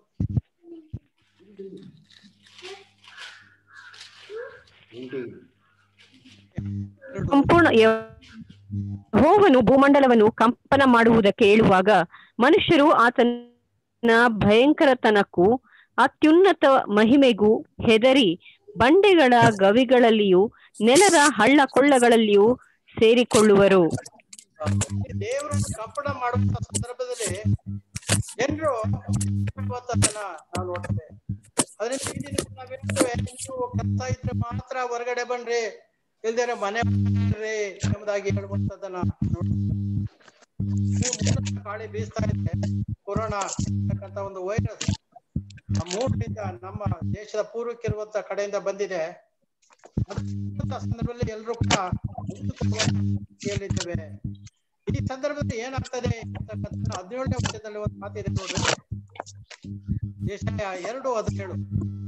E: ಸಂಪೂರ್ಣ ಯೆಹೋವನು ಭೂಮಂಡಲವನ್ನು ಕಂಪನ ಮಾಡುವುದಕ್ಕೆ ಹೇಳುವಾಗ ಮನುಷ್ಯರು ಆತನ ಭಯಂಕರತನಕ್ಕೂ ಅತ್ಯುನ್ನತ ಮಹಿಮೆಗೂ ಹೆದರಿ ಬಂಡೆಗಳ ಗವಿಗಳಲ್ಲಿಯೂ ನೆಲದ ಹಳ್ಳ ಕೊಳ್ಳಗಳಲ್ಲಿಯೂ ಸೇರಿಕೊಳ್ಳುವರು
D: ದೇವರು ಕಂಪಣ ಮಾಡುವಂತ ಸಂದರ್ಭದಲ್ಲಿ ಜನರು ಇವತ್ತನ್ನ ನಾವು ನೋಡ್ತೇವೆ ಅದರಿಂದ ಈ ದಿನ ನಾವ್ ಹೇಳ್ತೇವೆ ನೀವು ಕೆಲಸ ಇದ್ರೆ ಮಾತ್ರ ಹೊರಗಡೆ ಬನ್ರಿ ಇಲ್ದೇನೆ ಮನೆ ಬರ್ರಿ ಎಂಬುದಾಗಿ ಹೇಳುವಂತದನ್ನ ನೋಡ್ತೇವೆ. ನೀವು ಮೂರನೇ ಗಾಳಿ ಬೀಸ್ತಾ ಇದೆ ಕೊರೋನಾ ಅಂತಕ್ಕಂಥ ಒಂದು ವೈರಸ್ ಆ ಮೂರರಿಂದ ನಮ್ಮ ದೇಶದ ಪೂರ್ವಕ್ಕೆ ಇರುವಂತ ಕಡೆಯಿಂದ ಬಂದಿದೆ ಅದ್ಭುತ ಸಂದರ್ಭದಲ್ಲಿ ಎಲ್ಲರೂ ಕೂಡ ಹೇಳಿದ್ದೇವೆ ಈ ಸಂದರ್ಭದಲ್ಲಿ ಏನಾಗ್ತದೆ ಅಂತಕ್ಕಂಥ ಹದಿನೇಳನೇ ವರ್ಷದಲ್ಲಿ ಒಂದು ಮಾತಿದೆ ನೋಡ್ರಿ ಯೆಶಾಯ ಎರಡು ಹದಿನೇಳು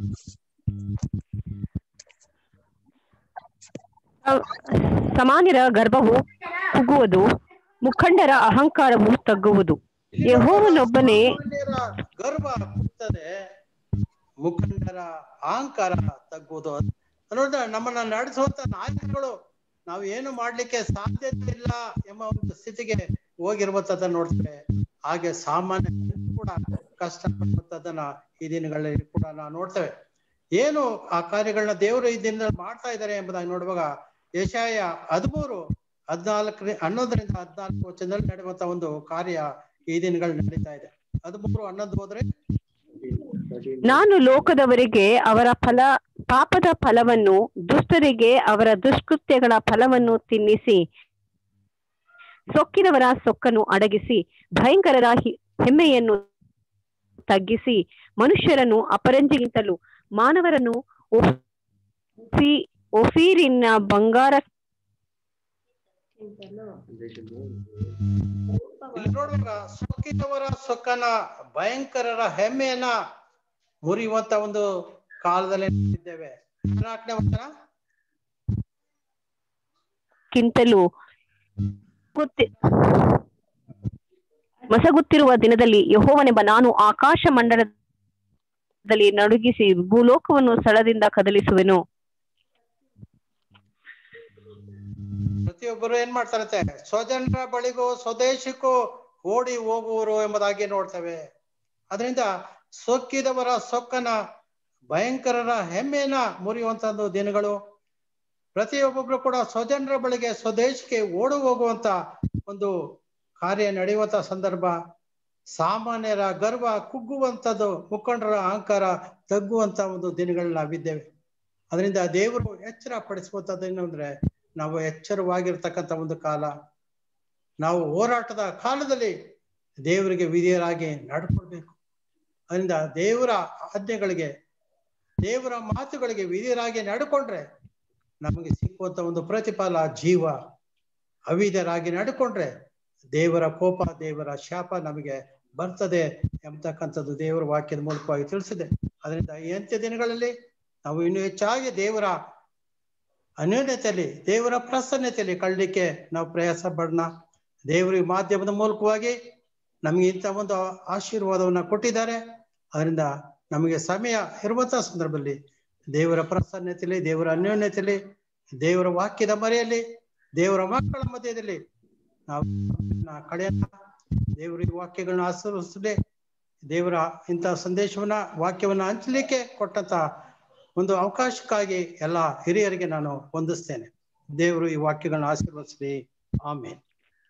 E: ಸಮಾನ್ಯರ ಗರ್ಭವು ಕುಗ್ಗುವುದು ಮುಖಂಡರ ಅಹಂಕಾರವು ತಗ್ಗುವುದು ಯೆಹೋವನೊಬ್ಬನೇ
D: ಮುಖಂಡರ ಗರ್ವ ಕುಗ್ತದೆ ಮುಖಂಡರ ಅಹಂಕಾರ ತಗ್ಗುವುದು ನೋಡಿದ್ರೆ ನಮ್ಮನ್ನ ನಡೆಸುವಂತ ನಾಯಕರುಗಳು ನಾವು ಏನು ಮಾಡ್ಲಿಕ್ಕೆ ಸಾಧ್ಯತೆ ಇಲ್ಲ ಎಂಬ ಒಂದು ಸ್ಥಿತಿಗೆ ಹೋಗಿರುವಂತದನ್ನ ನೋಡ್ತೇವೆ ಹಾಗೆ ಸಾಮಾನ್ಯ ಜನರು ಕೂಡ ಕಷ್ಟ ಪಡುವಂತದನ್ನ ಈ ದಿನಗಳಲ್ಲಿ ಕೂಡ ನಾವು ನೋಡ್ತೇವೆ ಏನು ಆ ಕಾರ್ಯಗಳನ್ನ ದೇವರು ಈ ದಿನದಲ್ಲಿ ಮಾಡ್ತಾ ಇದ್ದಾರೆ ಎಂಬುದಾಗಿ ನೋಡುವಾಗ ಯಶಾಯ ಹದಿಮೂರು ಹದಿನಾಲ್ಕನೇ ಹನ್ನೊಂದರಿಂದ ಹದಿನಾಲ್ಕು ವಚನದಲ್ಲಿ ನಡೆಯುವಂತ ಒಂದು ಕಾರ್ಯ ಈ ದಿನಗಳು ನಡೀತಾ ಇದೆ ಹದಿಮೂರು ಹನ್ನೊಂದು ಹೋದ್ರೆ
E: ನಾನು ಲೋಕದವರಿಗೆ ಅವರ ಫಲ ಪಾಪದ ಫಲವನ್ನು ದುಷ್ಟರಿಗೆ ಅವರ ದುಷ್ಕೃತ್ಯಗಳ ಫಲವನ್ನು ತಿನ್ನಿಸಿ ಸೊಕ್ಕಿನವರ ಸೊಕ್ಕನ್ನು ಅಡಗಿಸಿ ಭಯಂಕರರ ಹಿ- ಹೆಮ್ಮೆಯನ್ನು ತಗ್ಗಿಸಿ ಮನುಷ್ಯರನ್ನು ಅಪರಂಜಿಗಿಂತಲೂ ಮಾನವರನ್ನು ಒಫಿ ಒಫೀರಿನ ಬಂಗಾರ
D: ಇಲ್ಲಿ ನೋಡುವಾಗ ಸೊಕ್ಕಿದವರ ಸೊಕ್ಕನ ಭಯಂಕರರ ಹೆಮ್ಮೆಯನ್ನ ಮುರಿಯುವಂತ ಒಂದು ಕಾಲದಲ್ಲಿ ಇದ್ದೇವೆ ಹದಿನಾಲ್ಕನೇ ವಚನ
E: ಕ್ಕಿಂತಲೂ ಗೊತ್ತಿ- ಮಸಗುತ್ತಿರುವ ದಿನದಲ್ಲಿ ಯಹೋವನೆಂಬ ನಾನು ಆಕಾಶ ಮಂಡಲದಲ್ಲಿ ನಡುಗಿಸಿ ಭೂಲೋಕವನ್ನು ಸ್ಥಳದಿಂದ ಕದಲಿಸುವೆನು
D: ಪ್ರತಿಯೊಬ್ಬರು ಏನ್ ಮಾಡ್ತಾರಂತೆ ಸ್ವಜನರ ಬಳಿಗೂ ಸ್ವದೇಶಕ್ಕೂ ಓಡಿ ಹೋಗುವರು ಎಂಬುದಾಗಿ ನೋಡ್ತೇವೆ ಅದರಿಂದ ಸೊಕ್ಕಿದವರ ಸೊಕ್ಕನ ಭಯಂಕರರ ಹೆಮ್ಮೆಯನ್ನ ಮುರಿಯುವಂತ ದಿನಗಳು ಪ್ರತಿಯೊಬ್ಬೊಬ್ರು ಕೂಡ ಸ್ವಜನರ ಬಳಿಗೆ ಸ್ವದೇಶಕ್ಕೆ ಓಡು ಹೋಗುವಂತ ಒಂದು ಕಾರ್ಯ ನಡೆಯುವಂತ ಸಂದರ್ಭ ಸಾಮಾನ್ಯರ ಗರ್ವ ಕುಗ್ಗುವಂತದ್ದು ಮುಖಂಡರ ಅಹಂಕಾರ ತಗ್ಗುವಂತ ಒಂದು ದಿನಗಳು ನಾವಿದ್ದೇವೆ ಅದರಿಂದ ದೇವರು ಎಚ್ಚರ ಪಡಿಸುವಂತದ್ದು ಏನು ಅಂದ್ರೆ ನಾವು ಎಚ್ಚರವಾಗಿರ್ತಕ್ಕಂಥ ಒಂದು ಕಾಲ ನಾವು ಹೋರಾಟದ ಕಾಲದಲ್ಲಿ ದೇವರಿಗೆ ವಿಧಿಯರಾಗಿ ನಡ್ಕೊಳ್ಬೇಕು ಅದರಿಂದ ದೇವರ ಆಜ್ಞೆಗಳಿಗೆ ದೇವರ ಮಾತುಗಳಿಗೆ ವಿಧಿಯರಾಗಿ ನಡ್ಕೊಂಡ್ರೆ ನಮಗೆ ಸಿಕ್ಕುವಂತ ಒಂದು ಪ್ರತಿಫಲ ಜೀವ ಅವಿಧರಾಗಿ ನಡ್ಕೊಂಡ್ರೆ ದೇವರ ಕೋಪ ದೇವರ ಶಾಪ ನಮಗೆ ಬರ್ತದೆ ಎಂಬತಕ್ಕಂಥದ್ದು ದೇವರ ವಾಕ್ಯದ ಮೂಲಕವಾಗಿ ತಿಳಿಸಿದೆ ಅದರಿಂದ ಈ ಅಂತ್ಯ ದಿನಗಳಲ್ಲಿ ನಾವು ಇನ್ನೂ ಹೆಚ್ಚಾಗಿ ದೇವರ ಅನ್ಯೋನ್ಯತೆಯಲ್ಲಿ ದೇವರ ಪ್ರಸನ್ನತೆಯಲ್ಲಿ ಕಳಲಿಕ್ಕೆ ನಾವು ಪ್ರಯಾಸ ಪಡೋಣ ದೇವರು ಈ ಮಾಧ್ಯಮದ ಮೂಲಕವಾಗಿ ನಮಗೆ ಇಂಥ ಒಂದು ಆಶೀರ್ವಾದವನ್ನ ಕೊಟ್ಟಿದ್ದಾರೆ ಅದರಿಂದ ನಮಗೆ ಸಮಯ ಇರುವಂತಹ ಸಂದರ್ಭದಲ್ಲಿ ದೇವರ ಪ್ರಸನ್ನತೆಯಲ್ಲಿ ದೇವರ ಅನ್ಯೋನ್ಯತೆಯಲ್ಲಿ ದೇವರ ವಾಕ್ಯದ ಮರೆಯಲ್ಲಿ ದೇವರ ಮಕ್ಕಳ ಮಧ್ಯದಲ್ಲಿ ನಾವು ಕಳೆಯೋಣ ದೇವರ ಈ ವಾಕ್ಯಗಳನ್ನ ಆಶೀರ್ವದಿಸಲಿ ದೇವರ ಇಂಥ ಸಂದೇಶವನ್ನ ವಾಕ್ಯವನ್ನ ಹಂಚಲಿಕ್ಕೆ ಕೊಟ್ಟಂತ ಒಂದು ಅವಕಾಶಕ್ಕಾಗಿ ಎಲ್ಲ ಹಿರಿಯರಿಗೆ ನಾನು ವಂದಿಸ್ತೇನೆ ದೇವರು ಈ ವಾಕ್ಯಗಳನ್ನ ಆಶೀರ್ವದಿಸಲಿ ಆಮೇಲೆ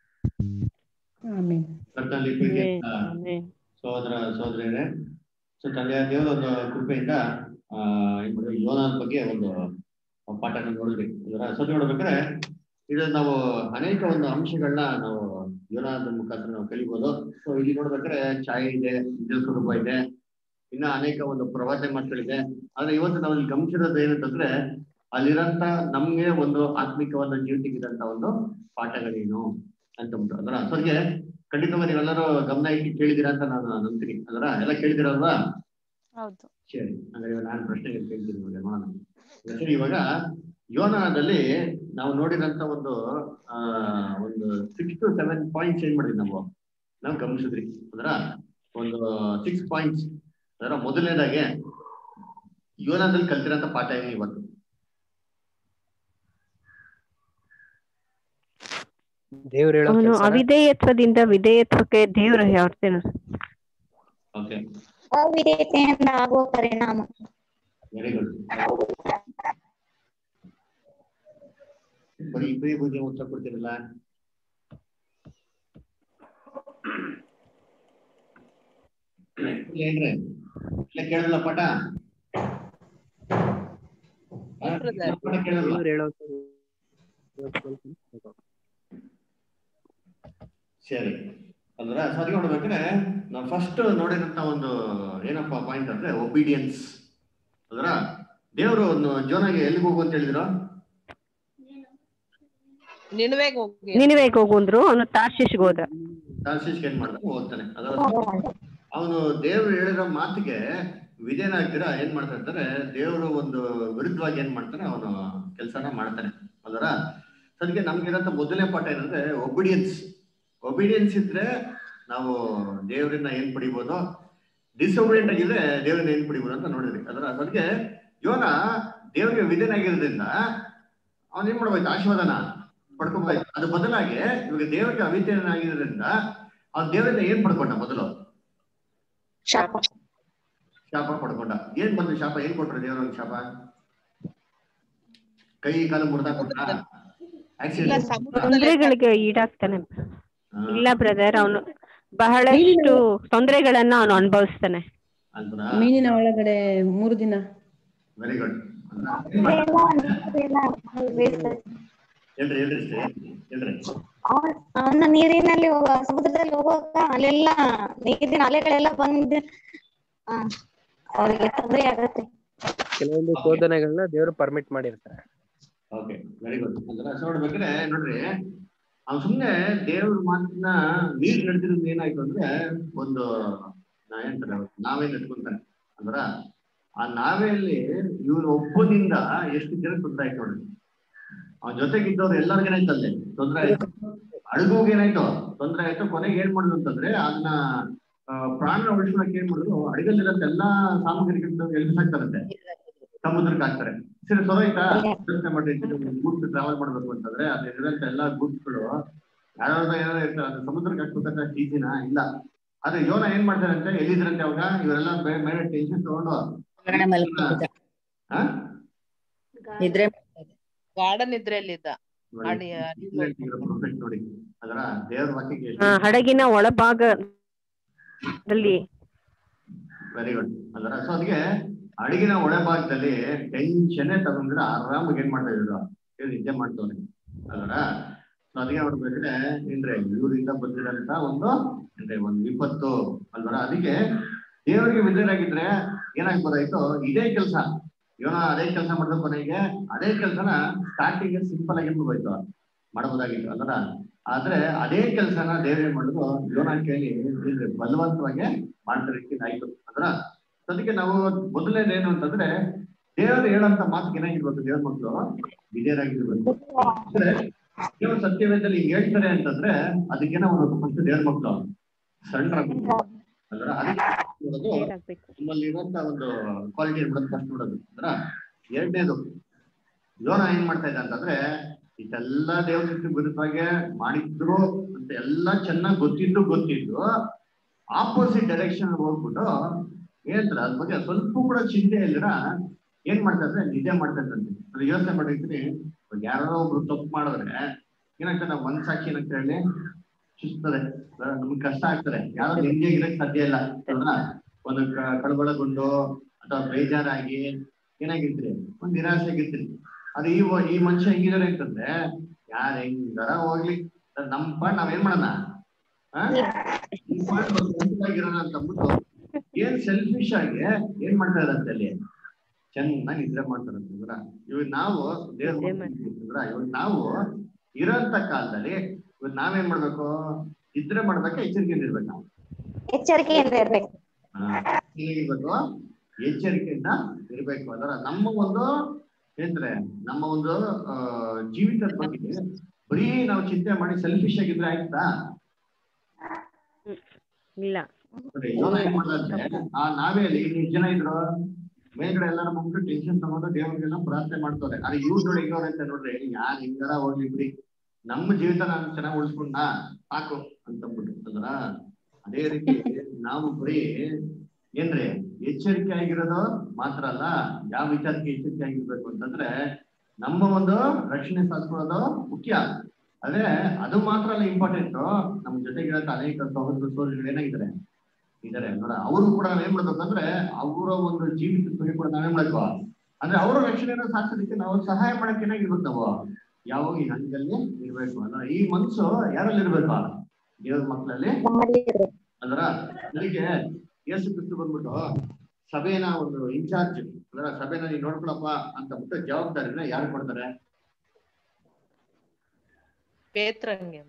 A: ಕರ್ತನಲ್ಲಿ ಪ್ರೀತಿಯಿಂದ ಸಹೋದರ ಸಹೋದರಿಯರೇ ಸೊ ತಂದೆಯ ದೇವರ ಒಂದು ಕೃಪೆಯಿಂದ ಆ ಇಬ್ಬರು ಯೋನನ ಬಗ್ಗೆ ಒಂದು ಪಾಠನ ನೋಡಿದ್ರಿ ಇದರ ಸತಿ ನೋಡ್ಬೇಕಾದ್ರೆ ಇದು ನಾವು ಅನೇಕ ಒಂದು ಅಂಶಗಳನ್ನ ನಾವು ಯೋನದ ಮುಖಾಂತರ ನಾವು ಕಲಿಬಹುದು ಸೊ ಇಲ್ಲಿ ನೋಡ್ಬೇಕಾದ್ರೆ ಛಾಯೆ ಇದೆ ವಿದ್ಯುತ್ ಸ್ವರೂಪ ಇದೆ ಇನ್ನ ಅನೇಕ ಒಂದು ಪ್ರವಾಸ ಮಾತುಗಳಿದೆ ಆದ್ರೆ ಇವತ್ತು ನಾವು ಇಲ್ಲಿ ಗಮನಿಸಿರೋದು ಏನಂತಂದ್ರೆ ಅಲ್ಲಿರಂತ ನಮ್ಗೆ ಒಂದು ಆತ್ಮಿಕ ಒಂದು ಜೀವಿತಕ್ಕಿರಂತ ಒಂದು ಪಾಠಗಳೇನು ಅಂತ ಉಂಟು ಅದರ ಅದಕ್ಕೆ ಖಂಡಿತವಾಗಿ ನೀವೆಲ್ಲರೂ ಗಮನ ಇಟ್ಟು ಕೇಳಿದಿರಾ ಅಂತ ನಾನು ನಂಬ್ತೀನಿ ಅದರ ಎಲ್ಲ ಕೇಳಿದಿರಲ್ವಾ
K: ಹೌದು
A: ಸರಿ ಅಂದ್ರೆ ಇವಾಗ ನಾನು ಪ್ರಶ್ನೆ ಕೇಳ್ತೀನಿ ಇವಾಗ ನೋಡೋಣ ಸರಿ ಇವಾಗ ಯೋನದಲ್ಲಿ ನಾವು ನೋಡಿದಂತ ಒಂದು ಆ ಒಂದು ಸಿಕ್ಸ್ ಟು ಸೆವೆನ್ ಪಾಯಿಂಟ್ಸ್ ಏನ್ ಮಾಡಿದ್ವಿ ನಾವು ನಾವು ಗಮನಿಸಿದ್ರಿ ಅಂದ್ರ ಒಂದು ಸಿಕ್ಸ್ ಪಾಯಿಂಟ್ಸ್ ಅದರ ಮೊದಲನೇದಾಗೆ ಯೋನದಲ್ಲಿ ಕಲ್ತಿರೋಂಥ ಪಾಠ ಏನು ಇವತ್ತು
L: ದೇವ್ರು ಹೇಳೋ
E: ಅವನು
L: ಕೆಲ್ಸನ
E: ಅವಿಧೇಯತ್ವದಿಂದ ವಿಧೇಯತ್ವಕ್ಕೆ ದೇವರು ಹೇಳ್ತೇನೆ
A: ಓಕೆ
M: ಅವಿಧೇಯತೆಯಿಂದ ಆಗುವ ಪರಿಣಾಮ
A: ವೆರಿ ಗುಡ್ ಬರೀ ಇಬ್ಬರೇ ಬಗ್ಗೆ ಉತ್ತರ ಕೊಡ್ತೀರಲ್ಲ ಏನ್ರಿ ಇಲ್ಲ ಕೇಳಿಲ್ಲ ಪಾಠ ಆ? ಪಾಠ ಕೇಳಿಲ್ಲ
L: ದೇವ್ರು ಹೇಳೋ
A: ಸರಿ ಅಂದ್ರೆ ಸರಿ ನೋಡ್ಬೇಕಾದ್ರೆ ನಾವು ಫಸ್ಟ್ ನೋಡಿದಂತ ಒಂದು ಏನಪ್ಪ ಪಾಯಿಂಟ್ ಅಂದ್ರೆ ಒಬಿಡಿಯನ್ಸ್ ಅಂದ್ರ ದೇವರು ಒಂದು ಜೋನಾಗೆ ಎಲ್ಲಿಗೆ ಹೋಗು ಅಂತ ಹೇಳಿದ್ರು
I: ನಿನ್ವೆಗ್ ಹೋಗಿ
E: ನಿನವೇಗ್ ಹೋಗು ಅಂದ್ರು ಅವನು ತಾರ್ಶಿಷ್ಗೆ ಹೋದ
A: ತಾರ್ಸಿಸ್ಗೆ ಏನ್ ಮಾಡ್ತಾನೆ ಹೋಗ್ತಾನೆ ಅದರ ಅವನು ದೇವ್ರು ಹೇಳಿರೋ ಮಾತಿಗೆ ವಿಧೇಯನಾಗ್ತೀರಾ ಏನ್ ಮಾಡ್ತಾ ಇರ್ತಾರೆ ದೇವರು ಒಂದು ವಿರುದ್ಧವಾಗಿ ಏನ್ ಮಾಡ್ತಾನೆ ಅವನು ಕೆಲಸನ ಮಾಡ್ತಾನೆ ಅದರ ಅದಕ್ಕೆ ನಮ್ಗಿರಂತ ಮೊದಲನೇ ಪಾಠ ಏನಂದ್ರೆ ಒಬಿಡಿಯನ್ಸ್ ಒಬಿಡಿಯನ್ಸ್ ಇದ್ರೆ ನಾವು ದೇವರಿಂದ ಏನ್ ಪಡಿಬೋದು ಡಿಸೊಬಿಡಿಯಂಟ್ ಆಗಿದ್ರೆ ದೇವರಿಂದ ಏನ್ ಪಡಿಬೋದು ಅಂತ ನೋಡಿದ್ರಿ ಅದರ ಅದಕ್ಕೆ ಯೋನ ದೇವರಿಗೆ ವಿಧೇಯನಾಗಿರೋದ್ರಿಂದ ಅವನ್ ಏನ್ ಮಾಡ್ಬೇಕು ಆಶೀರ್ವಾದನ ಪಡ್ಕೊಬೇಕು ಅದು ಬದಲಾಗಿ ಇವಾಗ ದೇವರಿಗೆ ಅವಿಧೇಯನಾಗಿರೋದ್ರಿಂದ ಅವ್ನ ದೇವರಿಂದ ಏನ್ ಪಡ್ಕೊಂಡ ಮೊದಲು
M: ಶಾಪ
A: ಶಾಪ ಪಡ್ಕೊಂಡ ಏನ್ ಬಂದು ಶಾಪ ಏನ್ ಕೊಟ್ರು ದೇವ್ರ ಒಂದು ಶಾಪ ಕೈ ಕಾಲು ಮುರ್ದ ಕೊಟ್ಟ
I: ಇಲ್ಲ
A: ಆಕ್ಸಿಡೆಂಟ್
I: ಸಮುದ್ರದಲ್ಲಿ
E: ತೊಂದರೆಗಳಿಗೆ ಈಡಾಗ್ತಾನೆ ಇಲ್ಲ ಬ್ರದರ್ ಅವನು ಬಹಳಷ್ಟು ತೊಂದರೆಗಳನ್ನ ಅವನು ಅನುಭವಿಸ್ತಾನೆ
A: ಅಲ್ವಾ
N: ಮೀನಿನ ಒಳಗಡೆ ಮೂರು ದಿನ
A: ವೆರಿ ಗುಡ್ ಹೇಳ್ರಿ ಹೇಳ್ರಿ ಅಷ್ಟೇ ಹೇಳ್ರಿ
M: ಅವನ ನೀರಿನಲ್ಲಿ ಹೋಗ ಸಮುದ್ರದಲ್ಲಿ ಹೋಗುವಾಗ ಅಲ್ಲೆಲ್ಲ ನೀರಿನ ಅಲೆಗಳೆಲ್ಲ ಬಂದು ಆ, ಅವ್ರಿಗೆ ತೊಂದರೆ ಆಗತ್ತೆ
L: ಕೆಲವೊಂದು ಶೋಧನೆಗಳನ್ನ ದೇವ್ರು ಪರ್ಮಿಟ್ ಮಾಡಿರ್ತಾರೆ
A: ಓಕೆ ವೆರಿ ಗುಡ್ ಅಂದ್ರೆ ಸೊ ನೋಡ್ಬೇಕಾದ್ರೆ ನೋಡ್ರಿ ಅವ್ನು ಸುಮ್ನೆ ದೇವ್ರ ಮಾತನ್ನ ಮೀರ್ ನಡೆದಿರೋದು ಏನಾಯ್ತು ಅಂದ್ರೆ ಒಂದು ನಾ ಏನಂತಾರೆ ಅವತ್ತು ನಾವೇ ನೆಟ್ಕೊಂತಾರೆ ಅಂದ್ರ ಆ ನಾವೆಯಲ್ಲಿ ಇವ್ರು ಒಬ್ಬನಿಂದ ಎಷ್ಟು ಜನ ತೊಂದರೆ ಆಯ್ತು ನೋಡ್ರಿ ಅವನ ಜೊತೆಗಿದ್ದವ್ರು ಎಲ್ಲರಿಗೂ ಏನಾಯ್ತು ಅಲ್ಲಿ ತೊಂದರೆ ಆಯ್ತು ಅಡುಗುಗೆ ಏನಾಯ್ತು ತೊಂದರೆ ಆಯ್ತು ಕೊನೆಗೆ ಏನ್ ಮಾಡುದು ಅಂತಂದ್ರೆ ಅದನ್ನ ಆ, ಪ್ರಾಣ ಉಳಿಸ್ಕೊಳಕ್ಕೆ ಏನ್ ಮಾಡುದು ಅಡಿಗೆಲ್ಲಿರಂತ ಎಲ್ಲಾ ಸಾಮಗ್ರಿಗಳನ್ನ ಎಲ್ಲಿ ಹಾಕ್ತಾರಂತೆ ಸಮುದ್ರಕ್ಕೆ ಹಾಕ್ತಾರೆ ಸರಿ ಸೊರೈತಾ ಯೋಚನೆ ಮಾಡಿ ಗೂಡ್ಸ್ ಟ್ರಾವೆಲ್ ಮಾಡ್ಬೇಕು ಅಂತಂದ್ರೆ ಅದ್ರಿರಂತ ಎಲ್ಲಾ ಗೂಡ್ಸ್ಗಳು ಯಾವ್ಯಾವ್ದೋ ಏನೋ ಇರ್ತಾರೆ ಅದು ಸಮುದ್ರಕ್ಕೆ ಹಾಕ್ಬೇಕಂತ ಈಸಿನಾ ಇಲ್ಲ ಆದ್ರೆ ಯೋನ ಏನ್ ಮಾಡ್ತಾರೆ ಅಂತ ಎಲ್ಲಿದ್ರಂತೆ ಅವಾಗ ಇವರೆಲ್ಲ ಬೇ- ಮೇಲೆ ಟೆನ್ಷನ್ ತಗೊಂಡು ಆ?
N: ನಿದ್ರೆ
I: ಗಾರ್ಡನ್ ಇದ್ರಲ್ಲಿದ್ದ
A: ನೋಡಿ,
I: ಅಡಿ ಅಡಿ
A: excellent ಇರೋ perfect ನೋಡಿ ಅದರ ದೇವ್ರ ವಾಕ್ಯಕ್ಕೆ
E: ಆ, ಹಡಗಿನ ಒಳಭಾಗದಲ್ಲಿ
A: ವೆರಿ ಗುಡ್ ಅದರ ಸೊ ಅದಕ್ಕೆ ಅಡಿಗಿನ ಒಳಭಾಗದಲ್ಲಿ ಟೆನ್ಷನ್ ತಗೊಂಡ್ರೆ ಆರಾಮಾಗಿ ಏನ್ ಮಾಡ್ತಾ ಇದ್ರು ಇವ್ರು ನಿದ್ದೆ ಮಾಡ್ತವ್ರೆ ಅದರ ಸೊ ಅದಕ್ಕೆ ನೋಡ್ಬೇಕ್ರೆ ಏನ್ರೆ ಇವರಿಂದ ಬಂದಿರೋಂತ ಒಂದು ಅಂದ್ರೆ ಒಂದು ವಿಪತ್ತು ಅಲ್ವರ ಅದಕ್ಕೆ ದೇವರಿಗೆ ವಿಧೇಯರಾಗಿದ್ರೆ ಏನಾಗ್ಬೋದಾಯ್ತು ಇದೇ ಕೆಲಸ ಇವನ ಅದೇ ಕೆಲಸ ಮಾಡಿದ ಕೊನೆಗೆ ಅದೇ ಕೆಲಸನ ಸ್ಟಾರ್ಟಿಂಗ್ ಸಿಂಪಲ್ ಆಗಿ ಹೋಯ್ತು ಮಾಡಬಹುದಾಗಿತ್ತು ಅಲ್ವರ ಆದ್ರೆ ಅದೇ ಕೆಲಸನ ದೇವ್ರ ಏನ್ ಮಾಡುದು ಯೋನ ಕೇಳಿ ಏನ್ರಿ ಬಲವಂತವಾಗಿ ಮಾಡ್ತಾರೆ ಆಯ್ತು ಅಂದ್ರ ಅದಕ್ಕೆ ನಾವು ಮೊದಲನೇದು ಏನು ಅಂತಂದ್ರೆ ದೇವರು ಹೇಳಂತ ಮಾತಿಗೆ ಏನಾಗಿರ್ಬೇಕು ದೇವ್ರ ಮಕ್ಕಳು ವಿಧೇಯರಾಗಿರ್ಬೇಕು ಅಂದ್ರೆ ದೇವ್ರ ಸತ್ಯವೇದದಲ್ಲಿ ಹಿಂಗ್ ಹೇಳ್ತಾರೆ ಅಂತಂದ್ರೆ ಅದಕ್ಕೇನೋ ಒಂದು ಫಸ್ಟ್ ದೇವ್ರ ಮಕ್ಕಳು ಸಣ್ಣ ಅಂದ್ರ ಅದಕ್ಕೆ ನೋಡೋದು ನಮ್ಮಲ್ಲಿ ಇರುವಂತ ಒಂದು ಕ್ವಾಲಿಟಿ ಇರ್ಬಿಡೋದು ಫಸ್ಟ್ ನೋಡೋದು ಅಂದ್ರ ಎರಡನೇದು ಯೋನ ಏನ್ ಮಾಡ್ತಾ ಇದ್ದ ಅಂತಂದ್ರೆ ಇದೆಲ್ಲ ದೇವ್ರ ವಿರುದ್ಧವಾಗಿ ಮಾಡಿದ್ರು ಅಂತ ಎಲ್ಲ ಚೆನ್ನಾಗಿ ಗೊತ್ತಿದ್ದು ಗೊತ್ತಿದ್ದು ಆಪೋಸಿಟ್ ಡೈರೆಕ್ಷನ್ ಹೋಗ್ಬಿಟ್ಟು ಹೇಳ್ತಾರೆ ಅದ್ರ ಬಗ್ಗೆ ಸ್ವಲ್ಪ ಕೂಡ ಚಿಂತೆ ಇಲ್ದಿರ ಏನ್ ಮಾಡ್ತಾ ಇದ್ರೆ ನಿಜ ಮಾಡ್ತಾ ಇದ್ದಂತೆ ಅದು ಯೋಚನೆ ಮಾಡಿರ್ತೀನಿ ಇವಾಗ ಯಾರೋ ಒಬ್ರು ತಪ್ಪು ಮಾಡಿದ್ರೆ ಏನಾಗ್ತದೆ ನಾವು ಮನ್ಸಾಕ್ಷಿ ಏನಂತ ಹೇಳಿ ಚುಸ್ತದೆ ನಮ್ಗೆ ಕಷ್ಟ ಆಗ್ತದೆ ಯಾರೋ ನೆಮ್ಮದಿಯಾಗಿ ಇರಕ್ ಸಾಧ್ಯ ಇಲ್ಲ ಅಲ್ವಾ? ಒಂದು ಕ- ಕಳವಳಗೊಂಡು ಅಥವಾ ಬೇಜಾರಾಗಿ ಏನಾಗಿರ್ತೀರಿ ಒಂದ್ ನಿರಾಶೆ ಆಗಿರ್ತೀರಿ ಅದು ಈ ವ- ಈ ಮನುಷ್ಯ ಹೆಂಗಿದಾರೆ ಅಂತಂದ್ರೆ ಯಾರ ಹೆಂಗಾರ ಹೋಗ್ಲಿ ಸರ್ ನಮ್ ಪಾಡ್ ನಾವ್ ಏನ್ ಮಾಡೋಣ ಆ? ಈ ಪಾಡ್ ಆಗಿರೋಣ ಅಂತ ಅಂದ್ಬಿಟ್ಟು ಏನ್ ಸೆಲ್ಫಿಶ್ ಆಗಿ ಏನ್ ಮಾಡ್ತಾ ಇದಾರೆ ಅಲ್ಲಿ ಚೆನ್ನಾಗಿ ನಿದ್ರೆ ಮಾಡ್ತಾರಂತೆ ಇವ್ರ ಇವಾಗ ನಾವು ದೇವ್ರ ಇವಾಗ ನಾವು ಇರೋಂತ ಕಾಲದಲ್ಲಿ ಇವಾಗ ನಾವೇನ್ ಮಾಡ್ಬೇಕು ನಿದ್ರೆ ಮಾಡ್ಬೇಕಾ ಎಚ್ಚರಿಕೆಯಿಂದ ಇರ್ಬೇಕು ನಾವು
M: ಎಚ್ಚರಿಕೆಯಿಂದ ಇರ್ಬೇಕು
A: ಹಾ, ಹೇಗಿರ್ಬೇಕು ಎಚ್ಚರಿಕೆಯಿಂದ ಇರ್ಬೇಕು ಅದರ ನಮ್ಮ ಒಂದು ಏನಂದ್ರೆ ನಮ್ಮ ಒಂದು ಆ, ಜೀವಿತದ ಬಗ್ಗೆ ಬರೀ ನಾವು ಚಿಂತೆ ಮಾಡಿ ಸೆಲ್ಫಿಶ್ ಆಗಿದ್ರೆ ಆಯ್ತಾ
K: ಇಲ್ಲ
A: ನೋಡಿ, ಯೋನ ಏನ್ ಮಾಡ್ದಂತೆ ಆ ನಾವೇ ಅಲ್ಲಿ ಎಷ್ಟು ಜನ ಇದ್ರು ಮೇಲ್ಗಡೆ ಎಲ್ಲಾರು ಬಂದ್ಬಿಟ್ಟು ಟೆನ್ಷನ್ ತಗೊಂಡು ದೇವ್ರಿಗೆಲ್ಲ ಪ್ರಾರ್ಥನೆ ಮಾಡ್ತಾರೆ ಅದೇ ಇವ್ರು ನೋಡಿ ಹೆಂಗವ್ರೆ ಅಂತ ನೋಡ್ರಿ ಯಾರ್ ಹಿಂಗಾರ ಹೋಗ್ಲಿ ಬಿಡಿ ನಮ್ಮ ಜೀವಿತ ನಾನು ಚೆನ್ನಾಗಿ ಉಳಿಸ್ಕೊಂಡ ಸಾಕು ಅಂತ ಅಂದ್ಬಿಟ್ಟು ಅದ್ರ ಅದೇ ರೀತಿ ನಾವು ಬರೀ ಏನ್ರಿ ಎಚ್ಚರಿಕೆ ಆಗಿರೋದು ಮಾತ್ರ ಅಲ್ಲ ಯಾವ ವಿಚಾರಕ್ಕೆ ಎಚ್ಚರಿಕೆ ಆಗಿರ್ಬೇಕು ಅಂತಂದ್ರೆ ನಮ್ಮ ಒಂದು ರಕ್ಷಣೆ ಸಾಧಿಸ್ಕೊಳ್ಳೋದು ಮುಖ್ಯ ಆದ್ರೆ ಅದು ಮಾತ್ರ ಅಲ್ಲ ಇಂಪಾರ್ಟೆಂಟ್ ನಮ್ಮ ಜೊತೆಗಿರೋ ಅನೇಕ ಸಹೋದರ ಸಹೋದರಿಗಳು ಏನಾಗಿದ್ದಾರೆ ಇದಾರೆ ನೋಡ ಅವರು ಕೂಡ ನಾವ್ ಏನ್ ಮಾಡ್ಬೇಕು ಅಂದ್ರೆ ಅವರ ಒಂದು ಜೀವಿತದ ಬಗ್ಗೆ ಕೂಡ ನಾವೇನ್ ಮಾಡ್ಬೇಕು ಅಂದ್ರೆ ಅವರ ರಕ್ಷಣೆಯನ್ನು ಸಾಧಿಸೋದಕ್ಕೆ ನಾವು ಸಹಾಯ ಮಾಡಕ್ಕೆ ಏನಾಗಿರ್ಬೇಕು ನಾವು ಯಾವಾಗ ಈ ಹಂಗಲ್ಲಿ ಇರ್ಬೇಕು ಅಂದ್ರೆ ಈ ಮನ್ಸು ಯಾರಲ್ಲಿ ಇರ್ಬೇಕು ದೇವ್ರ ಮಕ್ಕಳಲ್ಲಿ ಅಂದ್ರ ನನಗೆ ಯೇಸು ಕ್ರಿಸ್ತು ಬಂದ್ಬಿಟ್ಟು ಸಭೆನ ಒಂದು ಇನ್ಚಾರ್ಜ್ ಅಂದ್ರೆ ಸಭೆನ ನೀನ್ ನೋಡ್ಕೊಳಪ್ಪ ಅಂತ ಬಿಟ್ಟು ಜವಾಬ್ದಾರಿನ ಯಾರು ಕೊಡ್ತಾರೆ
I: ಪೇತ್ರಂಗೆ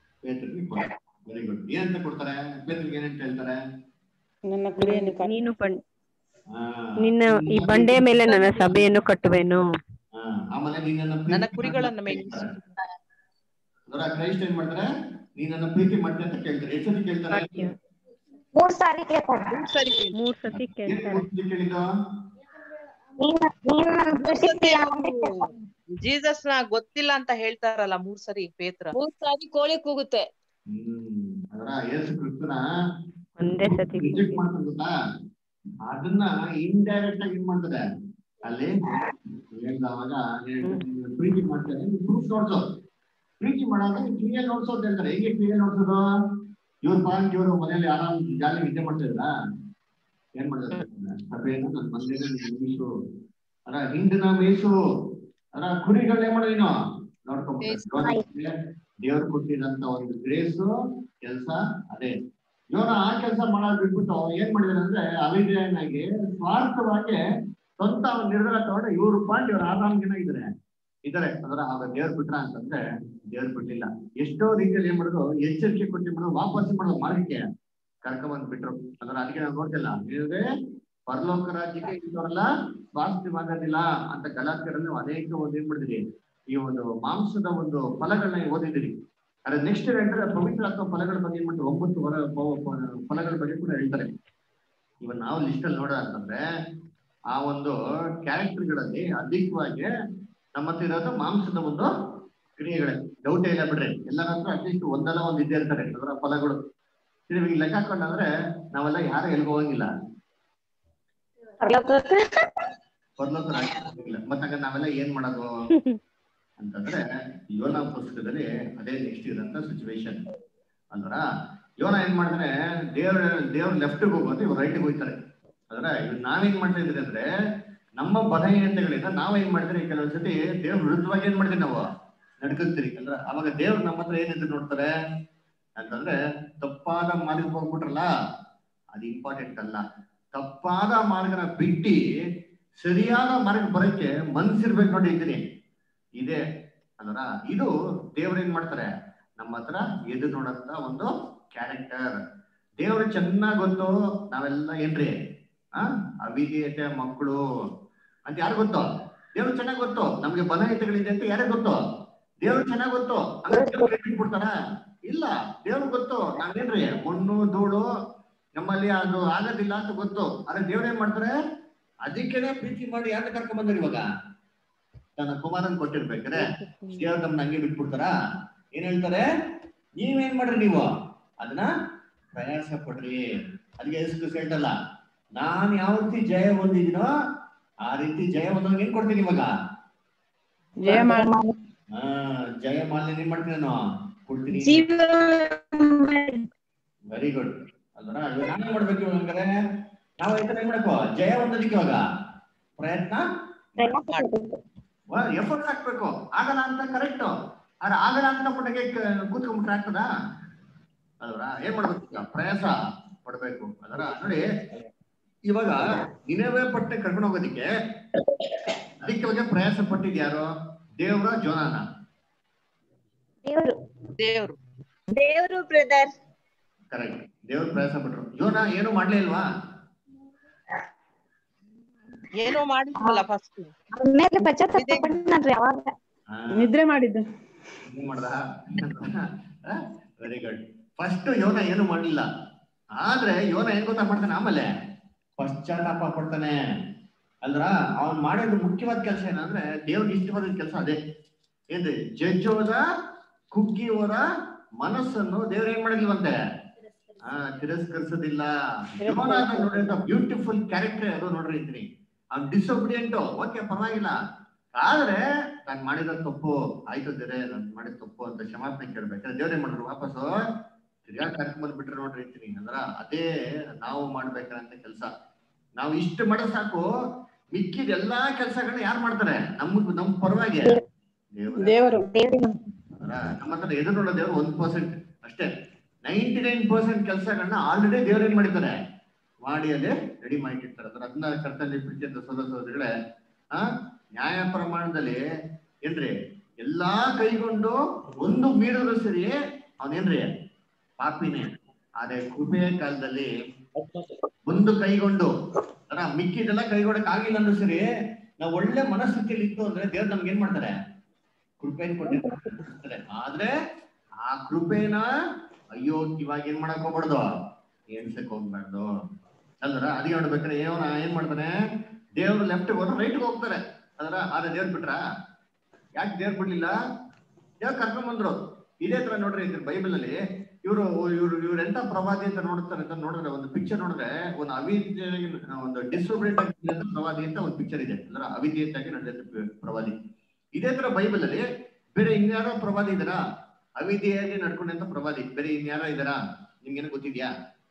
A: ವೆರಿ ಗುಡ್ ಏನಂತ ಕೊಡ್ತಾರೆ ಪೇತ್ರಿಗೆ ಏನಂತ ಹೇಳ್ತಾರೆ
N: ನನ್ನ ಕುರಿಯನ್ನು ಕಾ-
K: ನೀನು ಬಂ-
A: ಆ,
K: ನಿನ್ನ ಈ ಬಂಡೆ ಮೇಲೆ ನನ್ನ ಸಭೆಯನ್ನು ಕಟ್ಟುವೆನು
A: ಆ, ಆಮೇಲೆ ನೀನನ್ನ ಪ್ರೀತಿ
I: ನನ್ನ ಕುರಿಗಳನ್ನ
A: ಮಾಡ್ತೀಯ ಅಂತ ಕೇಳ್ತಾರೆ. ಅದರ ಕ್ರೈಸ್ಟ್ ಏನ್ ಮಾಡ್ತಾರೆ ನೀನನ್ನ ಪ್ರೀತಿ ಮಾಡ್ತೀಯ ಅಂತ ಕೇಳ್ತಾರೆ ಎಷ್ಟು ಸತಿ ಕೇಳ್ತಾರೆ
M: ಮೂರ್ ಸಾರಿ ಕೇಳ್ತಾರೆ
K: ಮೂರ್ ಸತಿ
A: ಏನ್
K: ಕೇಳ್ತಾರೆ
A: ಮೂರ್ ಸತಿ ಕೇಳಿದ್ದು
M: ನೀನ್ ನೀನ್ ನನ್ ಪ್ರೀತಿಸ್ತೀಯ ಅಂತ ಕೇಳ್ತಾರೆ.
I: ಜೀಸಸ್ ನ ಗೊತ್ತಿಲ್ಲ ಅಂತ ಹೇಳ್ತಾರಲ್ಲ ಮೂರ್ ಸರಿ ಪೇತ್ರ
O: ಮೂರ್ ಸಾರಿ ಕೋಳಿ ಕೂಗುತ್ತೆ
A: ಹ್ಮ್ ಅದರ ಯೇಸು ಕ್ರಿಸ್ತನ
K: ಒಂದೇ ಸತಿ
A: ರಿಜೆಕ್ಟ್ ಮಾಡ್ತಾರೆ ಗೊತ್ತಾ ಅದನ್ನ ಇಂಡೈರೆಕ್ಟ್ ಆಗಿ ಏನ್ ಮಾಡ್ತಾರೆ ಅಲ್ಲಿ ಹೇಳ್ದವಾಗ ನೀನು ಪ್ರೀತಿ ಮಾಡ್ತಾರೆ ಪ್ರೂಫ್ ನೋಡ್ಸೋ ಪ್ರೀತಿ ಮಾಡೋದು ಕ್ರಿಯೆ ನೋಡ್ಸೋ ಅಂತ ಹೇಳ್ತಾರೆ ಹೇಗೆ ಕ್ರಿಯೆ ನೋಡ್ಸೋದು ಇವ್ರ ಪಾಯಿಂಟ್ ಇವರು ಮನೇಲಿ ಆರಾಮ್ ಜಾಲಿ ನಿದ್ದೆ ಮಾಡ್ತಿದ್ರ ಏನ್ ಮಾಡ್ತಾರೆ ಸಭೆಯನ್ನು ನನ್ನ ಮನೇಲಿ ಮೇಯಿಸು ಅದ ಹಿಂದಿನ ಮೇಯಿಸು ಅದ ಕುರಿಗಳನ್ನ ಏನ್ ಮಾಡೋ ನೀನು ನೋಡ್ಕೊಂಡ್ಬಿಟ್ಟು ದೇವ್ರು ಕೊಟ್ಟಿರಂತ ಒಂದು ಗ್ರೇಸು ಕೆಲಸ ಅದೇ ಯೋನ ಆ ಕೆಲಸ ಮಾಡೋದ್ ಬಿಟ್ಬಿಟ್ಟು ಏನ್ ಮಾಡಿದಾರೆ ಅಂದ್ರೆ ಅವಿಧೇಯನಾಗಿ ಸ್ವಾರ್ಥವಾಗಿ ಸ್ವಂತ ಅವ್ನ ನಿರ್ಧಾರ ತಗೊಂಡು ಇವ್ರು ಪಾಯಿಂಟ್ ಇವ್ರು ಆರಾಮ್ಗಿನ ಇದಾರೆ ಇದಾರೆ ಅಂದ್ರೆ ಅವಾಗ ದೇವ್ರು ಬಿಟ್ರ ಅಂತಂದ್ರೆ ದೇವ್ರು ಬಿಟ್ಟಿಲ್ಲ ಎಷ್ಟೋ ರೀತಿಯಲ್ಲಿ ಏನ್ ಮಾಡಿದ್ರು ಎಚ್ಚರಿಕೆ ಕೊಟ್ಟು ಮಾಡೋದು ವಾಪಸ್ ಮಾಡೋದು ಮಾರ್ಗಕ್ಕೆ ಕರ್ಕೊಂಡ್ ಬಿಟ್ರು ಅಂದ್ರೆ ಅದಕ್ಕೆ ನಾವು ನೋಡ್ತಿಲ್ಲ ಹೇಳಿದ್ರೆ ಪರಲೋಕ ರಾಜ್ಯಕ್ಕೆ ಇದ್ದವರೆಲ್ಲ ಸ್ವಾಸ್ಥ್ಯವಾಗೋದಿಲ್ಲ ಅಂತ ಗಲಾತ್ಯರಲ್ಲಿ ನಾವು ಅನೇಕ ಒಂದು ಏನ್ ಮಾಡಿದಿರಿ ಈ ಒಂದು ಮಾಂಸದ ಒಂದು ಫಲಗಳನ್ನ ಓದಿದಿರಿ ಅದ್ರ ನೆಕ್ಸ್ಟ್ ಹೇಳ್ತಾರೆ ಪವಿತ್ರ ಅಥವಾ ಫಲಗಳ ಬಗ್ಗೆ ಏನ್ ಮಾಡ್ತಾರೆ ಒಂಬತ್ತು ವರ ಪ- ಪ- ಫಲಗಳ ಬಗ್ಗೆ ಕೂಡ ಹೇಳ್ತಾರೆ ಇವನ್ ನಾವು ಲಿಸ್ಟ್ ಅಲ್ಲಿ ನೋಡ ಅಂತಂದ್ರೆ ಆ ಒಂದು ಕ್ಯಾರೆಕ್ಟರ್ಗಳಲ್ಲಿ ಅಧಿಕವಾಗಿ ನಮ್ಮ ಹತ್ರ ಇರೋದು ಮಾಂಸದ ಒಂದು ಕ್ರಿಯೆಗಳೇ ಡೌಟೇ ಇಲ್ಲ ಬಿಡ್ರಿ ಎಲ್ಲರ ಹತ್ರ ಅಟ್ಲೀಸ್ಟ್ ಒಂದಲ್ಲ ಒಂದ್ ಇದ್ದೇ ಇರ್ತಾರೆ ಅದರ ಫಲಗಳು ಈಗ ಲೆಕ್ಕ ಹಾಕೊಂಡಂದ್ರೆ ನಾವೆಲ್ಲ ಯಾರು ಎಲ್ಗೂ ಹೋಗಂಗಿಲ್ಲ
M: ಪರಲೋಕಕ್ಕೆ
A: ಪರಲೋಕ ರಾಜ್ಯ ಹೋಗಿಲ್ಲ ಮತ್ತೆ ಹಂಗ ನಾವೆಲ್ಲ ಏನ್ ಮಾಡೋದು ಅಂತಂದ್ರೆ ಯೋನ ಪುಸ್ತಕದಲ್ಲಿ ಅದೇ ನೆಕ್ಸ್ಟ್ ಇರೋಂತ ಸಿಚುವೇಶನ್ ಅಂದ್ರ ಯೋನ ಏನ್ ಮಾಡ್ತಾನೆ ದೇವ್ರ ದೇವ್ರ ಲೆಫ್ಟ್ ಹೋಗೋದು ಇವ್ರು ರೈಟ್ ಹೋಗ್ತಾರೆ ಅಂದ್ರೆ ಇವ್ ನಾವೇನ್ ಮಾಡ್ತಾ ಇದ್ರಿ ಅಂದ್ರೆ ನಮ್ಮ ಬಲಹೀನತೆಗಳಿಂದ ನಾವೇನ್ ಮಾಡಿದ್ರೆ ಕೆಲವೊಂದ್ಸತಿ ದೇವ್ರ ವಿರುದ್ಧವಾಗಿ ಏನ್ ಮಾಡ್ತೀವಿ ನಾವು ನಡ್ಕತ್ತೀರಿ ಅಂದ್ರೆ ಅವಾಗ ದೇವ್ರು ನಮ್ಮ ಹತ್ರ ಏನಿದ್ರು ನೋಡ್ತಾರೆ ಅಂತಂದ್ರೆ ತಪ್ಪಾದ ಮಾರ್ಗಕ್ಕೆ ಹೋಗ್ಬಿಟ್ರಲ್ಲ ಅದು ಇಂಪಾರ್ಟೆಂಟ್ ಅಲ್ಲ ತಪ್ಪಾದ ಮಾರ್ಗನ ಬಿಟ್ಟು ಸರಿಯಾದ ಮಾರ್ಗ ಬರಕ್ಕೆ ಮನ್ಸಿರ್ಬೇಕು ನೋಡಿ ಇದ್ದೀನಿ ಇದೆ ಅಂದ್ರ ಇದು ದೇವ್ರ ಏನ್ ಮಾಡ್ತಾರೆ ನಮ್ಮ ಹತ್ರ ಎದು ನೋಡಂತ ಒಂದು ಕ್ಯಾರೆಕ್ಟರ್ ದೇವ್ರ ಚೆನ್ನಾಗ್ ಗೊತ್ತು ನಾವೆಲ್ಲ ಏನ್ರಿ ಆ ಅವಿಧೇಯತೆ ಮಕ್ಕಳು ಅಂತ ಯಾರು ಗೊತ್ತು ದೇವ್ರು ಚೆನ್ನಾಗ್ ಗೊತ್ತು ನಮ್ಗೆ ಬಲಹೀನತೆಗಳಿದೆ ಅಂತ ಯಾರೇ ಗೊತ್ತು ದೇವ್ರು ಚೆನ್ನಾಗ್ ಗೊತ್ತು ಅಂದ್ರೆ ದೇವ್ರು ಕೈ ಬಿಟ್ಬಿಡ್ತಾರ ಇಲ್ಲ ದೇವ್ರು ಗೊತ್ತು ನಾವೇನ್ರಿ ಮಣ್ಣು ಧೂಳು ನಮ್ಮಲ್ಲಿ ಅದು ಆಗೋದಿಲ್ಲ ಅಂತ ಗೊತ್ತು ಆದ್ರೆ ದೇವ್ರ ಏನ್ ಮಾಡ್ತಾರೆ ಅದಕ್ಕೇನೆ ಪ್ರೀತಿ ಮಾಡಿ ಯಾಕೆ ಕರ್ಕೊಂಡ್ ಬಂದ್ರಿ ಇವಾಗ ನನ್ನ ಕುಮಾರನ್ ಕೊಟ್ಟಿರ್ಬೇಕಾರೆ ದೇವ್ರ ನಮ್ನ ಹಂಗೆ ಬಿಟ್ಬಿಡ್ತಾರ ಏನ್ ಹೇಳ್ತಾರೆ ನೀವೇನ್ ಮಾಡ್ರಿ ನೀವು ಅದನ್ನ ಪ್ರಯಾಸ ಪಡ್ರಿ ಅದಕ್ಕೆ ಎಷ್ಟು ಹೇಳ್ತಲ್ಲ ನಾನ್ ಯಾವ ರೀತಿ ಜಯ ಹೊಂದಿದ್ದೀನೋ ಆ ರೀತಿ ಜಯ ಹೊಂದೋಂಗ್ ಏನ್ ಕೊಡ್ತೀನಿ ಇವಾಗ
N: ಜಯ ಮಾಡ
A: ಹಾ ಜಯ ಮಾಲಿನ್ಯ ಏನ್ ಮಾಡ್ತೀನಿ ನಾನು ಕೊಡ್ತೀನಿ ವೆರಿ ಗುಡ್ ಅಲ್ವಾ ಇವಾಗ ನಾವೇನ್ ಮಾಡ್ಬೇಕು ಇವಾಗ ಹಂಗಾರೆ ನಾವು ಇದನ್ನ ಏನ್ ಮಾಡ್ಕೋ ಜಯ ಹೊಂದೋದಿಕ್ಕೆ ಇವಾಗ ಪ್ರಯತ್ನ ಎಫರ್ಟ್ ಹಾಕ್ಬೇಕು ಆಗಲ್ಲ ಅಂತ ಕರೆಕ್ಟ್ ಆದ್ರೆ ಆಗಲ್ಲ ಅಂತ ಪಟ್ಟಿಗೆ ಕೂತ್ಕೊಂಡ್ಬಿಟ್ರೆ ಆಗ್ತದ ಅಲ್ವಾ ಏನ್ ಮಾಡ್ಬೇಕು ಈಗ? ಪ್ರಯಾಸ ಪಡ್ಬೇಕು ಅದರ ನೋಡಿ ಇವಾಗ ನಿನವೇ ಪಟ್ಟೆ ಕರ್ಕೊಂಡು ಹೋಗೋದಿಕ್ಕೆ ಅದಕ್ಕೆ ಇವಾಗ ಪ್ರಯಾಸ ಪಟ್ಟಿದ್ ಯಾರು ದೇವ್ರ ಜೋನಾನ
M: ದೇವರು
I: ದೇವ್ರು
O: ದೇವ್ರು ಬ್ರದರ್
A: ಕರೆಕ್ಟ್ ದೇವ್ರ ಪ್ರಯಾಸ ಪಟ್ರು ಜೋನ ಏನು ಮಾಡ್ಲೇ ಇಲ್ವಾ
I: ಏನೋ ಮಾಡಿದ್ವಲ್ಲ ಫಸ್ಟ್
M: ಆಮೇಲೆ ಪಶ್ಚಾತ್ತಾಪ ಪಡ್ನಲ್ರಿ ಅವಾಗ
N: ನಿದ್ರೆ ಮಾಡಿದ್ದು
A: ಏನ್ ಮಾಡ್ದ ವೆರಿ ಗುಡ್ ಫಸ್ಟ್ ಯೋನ ಏನು ಮಾಡ್ಲಿಲ್ಲ ಆದ್ರೆ ಯೋನ ಏನ್ ಗೊತ್ತಾ ಮಾಡ್ತಾನೆ ಆಮೇಲೆ ಪಶ್ಚಾತ್ತಾಪ ಪಡ್ತಾನೆ ಅಲ್ರ ಅವ್ನ್ ಮಾಡೋದು ಮುಖ್ಯವಾದ ಕೆಲಸ ಏನಂದ್ರೆ ದೇವ್ರಿಗೆ ಇಷ್ಟವಾದ ಕೆಲಸ ಅದೇ ಏನ್ರಿ ಜಜ್ಜೋದ ಕುಗ್ಗಿಯವರ ಮನಸ್ಸನ್ನು ದೇವ್ರ ಏನ್ ಮಾಡಿಲ್ವಂತೆ ಆ ತಿರಸ್ಕರಿಸೋದಿಲ್ಲ ಯೋನ ನೋಡ್ರಿ ಬ್ಯೂಟಿಫುಲ್ ಕ್ಯಾರೆಕ್ಟರ್ ಅದು ನೋಡ್ರಿ ಇದ್ರಿ ಅವ್ನ್ ಡಿಸೊಬಿಡಿಯಂಟ್ ಓಕೆ ಪರವಾಗಿಲ್ಲ ಆದ್ರೆ ನಾನ್ ಮಾಡಿದ ತಪ್ಪು ಆಯ್ತು ದೇವ್ರೆ ನಾನ್ ಮಾಡಿದ ತಪ್ಪು ಅಂತ ಕ್ಷಮಾಪಣೆ ಕೇಳ್ಬೇಕಾದ್ರೆ ದೇವ್ರೇ ಮಾಡಿದ್ರು ವಾಪಸ್ಸು ತಿರ್ಗಾ ಕರ್ಕೊಂಡ್ ಬಂದ್ಬಿಟ್ರೆ ನೋಡ್ರಿ ಇರ್ತೀನಿ ಅಂದ್ರ ಅದೇ ನಾವು ಮಾಡ್ಬೇಕಂತ ಕೆಲಸ ನಾವು ಇಷ್ಟು ಮಾಡ ಸಾಕು ಮಿಕ್ಕಿದ ಎಲ್ಲಾ ಕೆಲಸಗಳನ್ನ ಯಾರು ಮಾಡ್ತಾರೆ ನಮ್ ನಮ್ ಪರವಾಗಿ
N: ದೇವರು
A: ಅದ್ರ ನಮ್ಮ ಹತ್ರ ಎದುರು ನೋಡೋ ದೇವ್ರು ಒಂದ್ ಪರ್ಸೆಂಟ್ ಅಷ್ಟೇ ನೈಂಟಿ ನೈನ್ ಪರ್ಸೆಂಟ್ ಕೆಲಸಗಳನ್ನ ಆಲ್ರೆಡಿ ದೇವ್ರು ಏನ್ ಮಾಡಿದ್ದಾರೆ ಮಾಡಿ ಅಲ್ಲಿ ರೆಡಿ ಮಾಡಿಟ್ಟಿರ್ತಾರೆ ಅದ್ರ ಅದನ್ನ ಕರ್ತಲ್ಲಿ ಪ್ರೀತಿಯಿಂದ ಸೋದರ ಸೋದರಿಗಳೇ ಆ ನ್ಯಾಯ ಪ್ರಮಾಣದಲ್ಲಿ ಏನ್ರಿ ಎಲ್ಲಾ ಕೈಗೊಂಡು ಒಂದು ಮೀರಿದ್ರು ಸರಿ ಅವನೇನ್ರಿ ಪಾಪಿನೇ ಆದ್ರೆ ಕೃಪೆಯ ಕಾಲದಲ್ಲಿ ಒಂದು ಕೈಗೊಂಡು ಅದ್ರ ಮಿಕ್ಕಿದೆಲ್ಲ ಕೈಗೊಡಕ್ ಆಗಿಲ್ಲ ಅಂದ್ರೂ ಸರಿ ನಾವು ಒಳ್ಳೆ ಮನಸ್ಥಿತಿಯಲ್ಲಿ ಇತ್ತು ಅಂದ್ರೆ ದೇವ್ರು ನಮ್ಗೆ ಏನ್ ಮಾಡ್ತಾರೆ ಕೃಪೆನ ಕೊಟ್ಟಿರ್ತಾರೆ ಆದ್ರೆ ಆ ಕೃಪೆನ ಅಯ್ಯೋ ಇವಾಗ ಏನ್ ಮಾಡಕ್ ಹೋಗ್ಬಾರ್ದು ಎಣ್ಸಕ್ ಹೋಗ್ಬಾರ್ದು ಅಲ್ರ ಅದಕ್ಕೆ ನೋಡ್ಬೇಕಾದ್ರೆ ಏನೋ ಏನ್ ಮಾಡ್ತಾನೆ ದೇವ್ರು ಲೆಫ್ಟ್ ಹೋದ್ರೆ ರೈಟ್ ಹೋಗ್ತಾರೆ ಅದ್ರ ಆದ್ರೆ ದೇವ್ರು ಬಿಟ್ರ ಯಾಕೆ ದೇವ್ರು ಬಿಡ್ಲಿಲ್ಲ ದೇವ್ರು ಕರ್ಕೊಂಡ್ ಬಂದ್ರು ಇದೇ ತರ ನೋಡ್ರಿ ಇದ್ರ ಬೈಬಲ್ ಅಲ್ಲಿ ಇವರು ಇವ್ರು ಇವ್ರು ಎಂತ ಪ್ರವಾದಿ ಅಂತ ನೋಡ್ತಾರೆ ಅಂತ ನೋಡಿದ್ರೆ ಒಂದು ಪಿಕ್ಚರ್ ನೋಡಿದ್ರೆ ಒಂದು ಅವಿದ್ಯ ಒಂದು ಡಿಸೋಬಿಡೆಂಟ್ ಆಗಿ ಪ್ರವಾದಿ ಅಂತ ಒಂದು ಪಿಕ್ಚರ್ ಇದೆ ಅಂದ್ರೆ ಅವಿದ್ಯೆಯಾಗಿ ನಡೆದ ಪ್ರವಾದಿ ಇದೇ ತರ ಬೈಬಲ್ ಅಲ್ಲಿ ಬೇರೆ ಇನ್ಯಾರೋ ಪ್ರವಾದಿ ಇದಾರಾ ಅವಿದ್ಯೆಯಾಗಿ ನಡ್ಕೊಂಡಂತ ಪ್ರವಾದಿ ಬೇರೆ ಇನ್ಯಾರೋ ಇದಾರಾ ನಿಮ್ಗೇನು ಗೊತ್ತಿದ್ಯಾ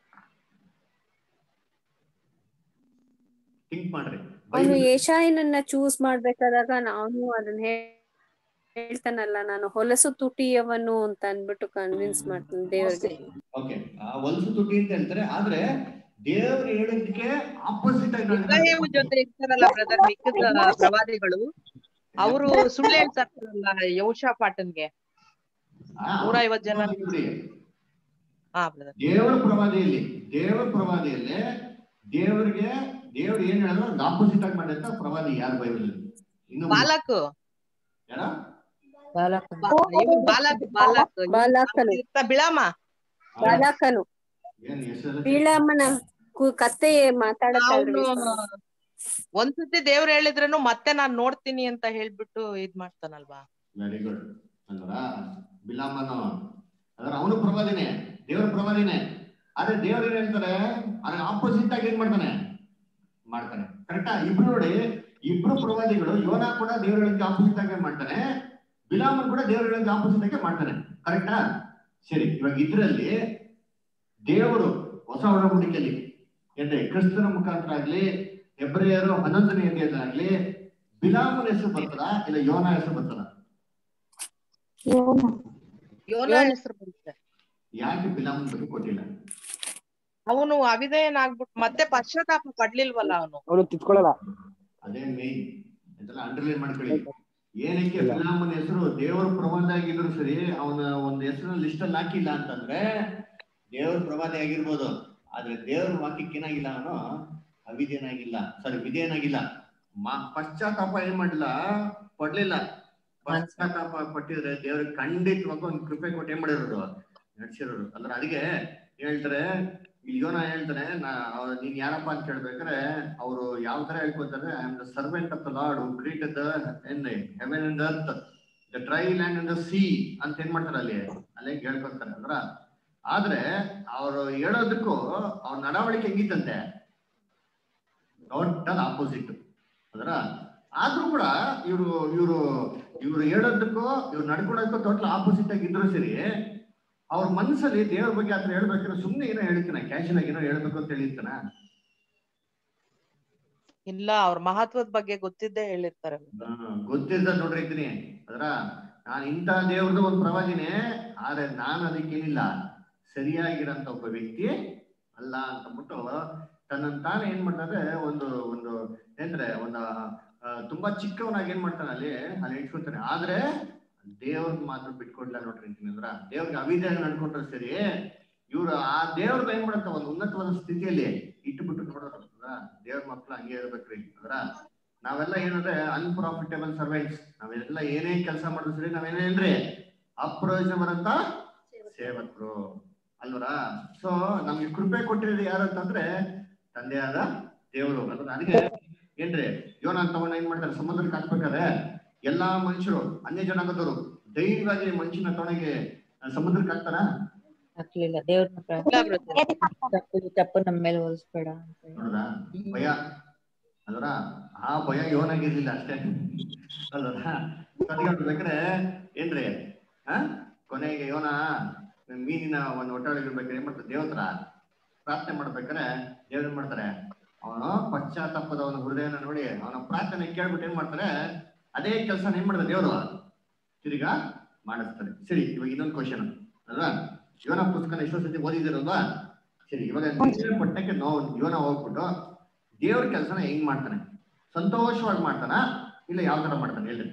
A: ಥಿಂಕ್ ಮಾಡ್ರಿ
K: ಅವನು ಏಷಾಯನನ್ನ ಚೂಸ್ ಮಾಡ್ಬೇಕಾದಾಗ ನಾನು ಅದನ್ನ ಹೇ- ಹೇಳ್ತಾನಲ್ಲ ನಾನು ಹೊಲಸು ತುಟಿಯವನು ಅಂತ ಅನ್ಬಿಟ್ಟು ಕನ್ವಿನ್ಸ್ ಮಾಡ್ತಾನೆ ದೇವ್ರಿಗೆ
A: ಓಕೆ ಆ ಹೊಲಸು ತುಟಿ ಅಂತ ಹೇಳ್ತಾರೆ ಆದ್ರೆ ದೇವ್ರು ಹೇಳಿದ್ದಕ್ಕೆ ಆಪೋಸಿಟ್ ಆಗಿ
I: ಇಬ್ರಾಹಿಂ ಜೊತೆ ಇರ್ತಾರಲ್ಲ ಬ್ರದರ್ ಮಿಕ್ಕಿದ ಪ್ರವಾದಿಗಳು ಅವರು ಸುಳ್ಳು ಹೇಳ್ತಾರಲ್ಲ ಯೌಷಾ ಪಾಟನ್ಗೆ ನೂರ ಐವತ್ ಜನ ಹಾ ಬ್ರದರ್
A: ದೇವರ ಪ್ರವಾದಿಯಲ್ಲಿ ದೇವರ ಪ್ರವಾದಿಯಲ್ಲಿ ದೇವರಿಗೆ ದೇವ್ರು ಏನ್ ಹೇಳಿದ್ರು ಅದು ಆಪೋಸಿಟ್ ಆಗಿ ಮಾಡಿದಂತ ಪ್ರವಾದಿ ಯಾರು ಬೈಬಲ್ ಇನ್ನು
I: ಬಾಲಕ್
A: ಯಾರ
I: ಇವ್ನು ಬಾಲಕ್ ಬಾಲಕ್ ಇವ್ನು
K: ಬಾಲಾಕನು.
I: ಇರ್ತ ಬಿಳಾಮ
K: ಬಾಲಕನು
A: ಏನ್ ಹೆಸರು
K: ಬೀಳಮ್ಮನ ಕು- ಕತ್ತೆ ಮಾತಾಡತ್ತಲ್ರಿ
I: ಅವನು ಒಂದ್ಸತಿ ದೇವ್ರು ಹೇಳಿದ್ರೇನು ಮತ್ತೆ ನಾನ್ ನೋಡ್ತೀನಿ ಅಂತ ಹೇಳ್ಬಿಟ್ಟು ಇದ್ ಮಾಡ್ತಾನಲ್ವಾ
A: ವೆರಿ ಗುಡ್ ಅಲ್ವಾ ಬಿಲಾಮನು ಅದರ ಅವನು ಪ್ರವಾದಿನೇ ದೇವರ ಪ್ರವಾದಿನೇ ಆದ್ರೆ ದೇವ್ರು ಏನ್ ಹೇಳ್ತಾರೆ ಅದ್ರ ಆಪೋಸಿಟ್ ಆಗಿ ಏನ್ ಮಾಡ್ತಾನೆ ಮಾಡ್ತಾನೆ ಕರೆಕ್ಟಾ ಇಬ್ರು ನೋಡಿ ಇಬ್ರು ಪ್ರವಾದಿಗಳು ಯೋನ ಕೂಡ ದೇವ್ರ ಹೇಳಿದ ಆಪೋಸಿಟ್ ಆಗಿ ಮಾಡ್ತಾನೆ ಬಿಲಾಮನ್ ಕೂಡ ದೇವ್ರ ಹೇಳಿದ ಆಪೋಸಿಟ್ ಆಗಿ ಮಾಡ್ತಾನೆ ಕರೆಕ್ಟಾ ಸರಿ ಇವಾಗ ಇದ್ರಲ್ಲಿ ದೇವರು ಹೊಸ ಒಡಂಬಡಿಕೆಯಲ್ಲಿ ಏನ್ರಿ ಕ್ರಿಸ್ತನ ಮುಖಾಂತರ ಆಗ್ಲಿ ಹೆಬ್ರಿಯರು ಹನ್ನೊಂದನೇ ಅಧ್ಯಾಯದಾಗ್ಲಿ ಬಿಲಾಮನ ಹೆಸರು ಬರ್ತದ ಇಲ್ಲ ಯೋನ ಹೆಸರು ಬರ್ತದ
I: ಯೋನ ಹೆಸರು ಬರುತ್ತೆ
A: ಯಾಕೆ ಬಿಲಾಮನ್ ಬಗ್ಗೆ ಕೊಟ್ಟಿಲ್ಲ
I: ಅವನು ಅವಿಧೇಯನಾಗ್ಬಿಟ್ಟು ಮತ್ತೆ ಪಶ್ಚಾತ್ತಾಪ ಪಡ್ಲಿಲ್ವಲ್ಲ ಅವನು
L: ಅವನು ತಿತ್ಕೊಳ್ಳಲ್ಲ
A: ಅದೇ ಮೇನ್ ಇದೆಲ್ಲ ಅಂಡರ್ಲೈನ್ ಮಾಡ್ಕೊಳ್ಳಿ ಏನಕ್ಕೆ ಬಿಲಾಮನ ಹೆಸರು ದೇವರ ಪ್ರಬಂಧ ಆಗಿದ್ರು ಸರಿ ಅವನ ಒಂದು ಹೆಸರು ಲಿಸ್ಟ್ ಅಲ್ಲಿ ಹಾಕಿಲ್ಲ ಅಂತಂದ್ರೆ ದೇವ್ರ ಪ್ರವಾದಿ ಆಗಿರ್ಬೋದು ಆದ್ರೆ ದೇವ್ರ ವಾಕ್ಯಕ್ಕೆ ಏನಾಗಿಲ್ಲ ಅವನು ಅವಿಧೇಯನಾಗಿಲ್ಲ ಸಾರಿ ವಿಧೇಯನಾಗಿಲ್ಲ ಮಾ ಪಶ್ಚಾತ್ತಾಪ ಏನ್ ಮಾಡಿಲ್ಲ ಪಡ್ಲಿಲ್ಲ ಪಶ್ಚಾತ್ತಾಪ ಪಟ್ಟಿದ್ರೆ ದೇವ್ರಿಗೆ ಖಂಡಿತವಾಗೂ ಒಂದು ಕೃಪೆ ಕೊಟ್ಟು ಏನ್ ಮಾಡಿರೋದು ನಡ್ಸಿರೋರು ಅಂದ್ರೆ ಅದಕ್ಕೆ ಹೇಳ್ತಾರೆ ಇಲ್ಲಿ ಯೋನ ಹೇಳ್ತಾನೆ ನಾ ಅವ್ರು ನೀನ್ ಯಾರಪ್ಪ ಅಂತ ಕೇಳ್ಬೇಕಾರೆ ಅವರು ಯಾವ ತರ ಹೇಳ್ಕೊತಾರೆ I am the servant of the Lord who created the ಏನ್ heaven and earth the dry land and the sea ಅಂತ ಏನ್ ಮಾಡ್ತಾರೆ ಅಲ್ಲಿ ಅಲ್ಲೇ ಹೇಳ್ಕೊತಾರೆ ಅಂದ್ರ ಆದ್ರೆ ಅವರು ಹೇಳೋದಕ್ಕೂ ಅವ್ರ ನಡವಳಿಕೆ ಹೆಂಗಿತ್ತಂತೆ ಟೋಟಲ್ ಆಪೋಸಿಟ್ ಅದರ ಆದ್ರೂ ಕೂಡ ಇವರು ಇವರು ಇವ್ರು ಹೇಳೋದಕ್ಕೂ ಇವ್ರು ನಡ್ಕೊಳಕ್ಕೂ ಟೋಟಲ್ ಆಪೋಸಿಟ್ ಆಗಿದ್ರು ಸರಿ ಅವ್ರ ಮನಸ್ಸಲ್ಲಿ ದೇವ್ರ ಬಗ್ಗೆ ಆತರ ಹೇಳ್ಬೇಕಾದ್ರೆ ಸುಮ್ನೆ ಏನೋ ಹೇಳ್ತಾನೆ ಕ್ಯಾಶುಯಲ್ ಆಗಿ ಏನೋ ಹೇಳ್ಬೇಕು ಅಂತ ಹೇಳಿರ್ತಾನ
I: ಇಲ್ಲ ಅವ್ರ ಮಹತ್ವದ ಬಗ್ಗೆ ಗೊತ್ತಿದ್ದೇ ಹೇಳಿರ್ತಾರೆ
A: ಗೊತ್ತಿದ್ದ ನೋಡ್ರಿ ಇದ್ದೀನಿ ಅದ್ರ ನಾನು ಇಂಥ ದೇವ್ರದ್ದು ಒಂದು ಪ್ರವಾದಿನೇ ಆದ್ರೆ ನಾನು ಅದಕ್ಕೇನಿಲ್ಲ ಸರಿಯಾಗಿರಂತ ಒಬ್ಬ ವ್ಯಕ್ತಿ ಅಲ್ಲ ಅಂತಂದ್ಬಿಟ್ಟು ತನ್ನನ್ನು ತಾನು ಏನ್ ಮಾಡ್ತಾರೆ ಒಂದು ಒಂದು ಏನ್ರೆ ಒಂದು ಆ, ತುಂಬಾ ಚಿಕ್ಕವನಾಗಿ ಏನ್ ಮಾಡ್ತಾನೆ ಅಲ್ಲಿ ಅಲ್ಲಿ ಇಟ್ಕೊತಾನೆ ಆದ್ರೆ ದೇವ್ರಿಗೆ ಮಾತ್ರ ಬಿಟ್ಕೊಡ್ಲ ನೋಡ್ರಿ ಅಂತೀನಿ ಅಂದ್ರ ದೇವ್ರಿಗೆ ಅವಿದ್ಯಾಗಿ ನಡ್ಕೊಂಡ್ರೆ ಸರಿ ಇವ್ರು ಆ ದೇವ್ರನ್ನ ಏನ್ ಮಾಡತ್ತ ಒಂದು ಉನ್ನತವಾದ ಸ್ಥಿತಿಯಲ್ಲಿ ಇಟ್ಟುಬಿಟ್ಟು ನೋಡೋದ್ರ ದೇವ್ರ ಮಕ್ಳು ಹಂಗೆ ಇರ್ಬೇಕ್ರಿ ಅದರ ನಾವೆಲ್ಲ ಏನಂದ್ರೆ ಅನ್ಪ್ರಾಫಿಟೇಬಲ್ ಸರ್ವೆಂಟ್ಸ್ ನಾವೆಲ್ಲ ಏನೇ ಕೆಲಸ ಮಾಡಿದ್ರು ಸರಿ ನಾವೇನೇನ್ರಿ ಅಪ್ರಯೋಜನ ಬರಂತ ಸೇವಕರು ಅಲ್ವರ ಸೊ ನಮ್ಗೆ ಕೃಪೆ ಕೊಟ್ಟಿರೋದು ಯಾರು ಅಂತಂದ್ರೆ ತಂದೆಯಾದ ದೇವರು ಅದ್ರ ಅದಕ್ಕೆ ಏನ್ರಿ ಯೋನ ತಗೊಂಡ ಏನ್ ಮಾಡ್ತಾರೆ ಸಮುದ್ರಕ್ಕೆ ಹಾಕ್ಬೇಕಾದ್ರೆ ಎಲ್ಲಾ ಮನುಷ್ಯರು ಅನ್ಯ ಜನಾಂಗದವರು ಧೈರ್ಯವಾಗಿ ಮನುಷ್ಯನ ತಗೊಂಡೋಗಿ ಸಮುದ್ರಕ್ಕೆ ಹಾಕ್ತಾರ
P: ಹಾಕ್ಲಿಲ್ಲ ದೇವ್ರನ್ನ ತಪ್ಪು ತಪ್ಪು ನಮ್ಮ ಮೇಲೆ ಹೋಲಿಸ್ಬೇಡ ಅಂತ ಹೇಳಿ.
A: ನೋಡ್ರಾ ಭಯ ಅಲ್ವರ ಆ ಭಯ ಯೋನಾಗಿರ್ಲಿಲ್ಲ ಅಷ್ಟೇ ಅಲ್ವರ ಬೇಕಾದ್ರೆ ಏನ್ರಿ ಆ ಕೊನೆಗೆ ಯೋನ ಮೀನಿನ ಒಂದು ಹೊಟ್ಟೆೊಳಗಿರ್ಬೇಕಾದ್ರೆ ಏನ್ ಮಾಡ್ತಾರೆ ದೇವತ್ರ ಪ್ರಾರ್ಥನೆ ಮಾಡ್ಬೇಕಾದ್ರೆ ದೇವ್ರು ಏನ್ ಮಾಡ್ತಾರೆ ಅವನು ಪಶ್ಚಾತ್ತಾಪದ ಅವನ ಹೃದಯನ ನೋಡಿ ಅವನ ಪ್ರಾರ್ಥನೆ ಕೇಳ್ಬಿಟ್ಟು ಏನ್ ಮಾಡ್ತಾರೆ ಅದೇ ಕೆಲಸ ಏನ್ ಮಾಡ್ತಾರೆ ದೇವರು ತಿರ್ಗಾ ಮಾಡಿಸ್ತಾರೆ ಸರಿ ಇವಾಗ ಇನ್ನೊಂದು ಕ್ವಶನ್ ಅಲ್ವಾ ಯೋನ ಪುಸ್ತಕನ ಎಷ್ಟೋ ಸತಿ ಓದಿದಿರಲ್ವಾ ಸರಿ ಇವಾಗ ನಿತ್ಯ ಪಟ್ಟಣಕ್ಕೆ ನಾವು ಯೋನ ಹೋಗ್ಬಿಟ್ಟು ದೇವ್ರ ಕೆಲಸನ ಹೆಂಗ್ ಮಾಡ್ತಾನೆ ಸಂತೋಷವಾಗಿ ಮಾಡ್ತಾನ ಇಲ್ಲ ಯಾವ ತರ ಮಾಡ್ತಾನೆ ಹೇಳ್ರಿ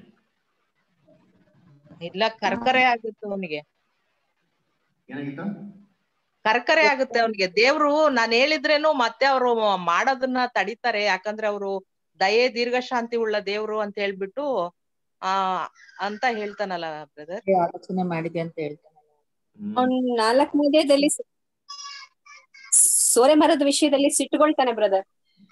I: ಇಲ್ಲ ಕರ್ಕರೆ ಆಗುತ್ತೆ ಅವನಿಗೆ
A: ಏನಾಗಿತ್ತು
I: ಕರ್ಕರೆ ಆಗುತ್ತೆ ಅವನಿಗೆ ದೇವ್ರು ನಾನ್ ಹೇಳಿದ್ರೇನು ಮತ್ತೆ ಅವರು ಮಾಡೋದನ್ನ ತಡಿತಾರೆ ಯಾಕಂದ್ರೆ ಅವರು ದಯೆ ದೀರ್ಘಶಾಂತಿ ಉಳ್ಳ ದೇವ್ರು ಅಂತ ಹೇಳ್ಬಿಟ್ಟು ಆ ಅಂತ ಹೇಳ್ತಾನಲ್ಲ ಬ್ರದರ್
P: ಆಲೋಚನೆ ಮಾಡಿದೆ ಅಂತ ಹೇಳ್ತಾನೆ
K: ಅವ್ನ್ ನಾಲ್ಕ್ ಮಧ್ಯದಲ್ಲಿ ಸೋರೆ ಮರದ ವಿಷಯದಲ್ಲಿ ಸಿಟ್ಟುಗೊಳ್ತಾನೆ ಬ್ರದರ್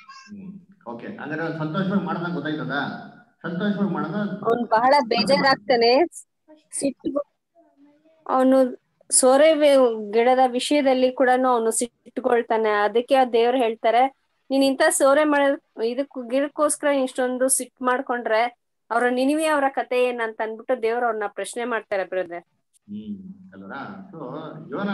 A: ಓಕೆ ಅಂದ್ರೆ ಅವ್ನು ಸಂತೋಷವಾಗಿ ಮಾಡ್ದಂಗ್ ಗೊತ್ತಾಯ್ತದ ಸಂತೋಷವಾಗಿ ಮಾಡ್ದ
K: ಅವ್ನ್ ಬಹಳ ಬೇಜಾರಾಗ್ತಾನೆ ಸಿಟ್ಟು ಅವನು ಸೋರೆ ವೆ- ಗಿಡದ ವಿಷಯದಲ್ಲಿ ಕೂಡ ಅವನು ಸಿಟ್ಟುಕೊಳ್ತಾನೆ ಅದಕ್ಕೆ ಆ ದೇವ್ರು ಹೇಳ್ತಾರೆ ನೀನ್ ಇಂತ ಸೋರೆ ಮಾಡ ಇದಕ್ ಗಿಡಕ್ಕೋಸ್ಕರ ಇಷ್ಟೊಂದು ಸಿಟ್ಟು ಮಾಡ್ಕೊಂಡ್ರೆ ಅವ್ರ ನಿನಿವೆ ಅವರ ಕತೆ ಏನಂತ ಅನ್ಬಿಟ್ಟು ದೇವ್ರು ಅವ್ರನ್ನ ಪ್ರಶ್ನೆ ಮಾಡ್ತಾರೆ ಬ್ರದರ್
A: ಹ್ಮ್ ಅಲ್ವರಾ ಸೊ ಯೋನ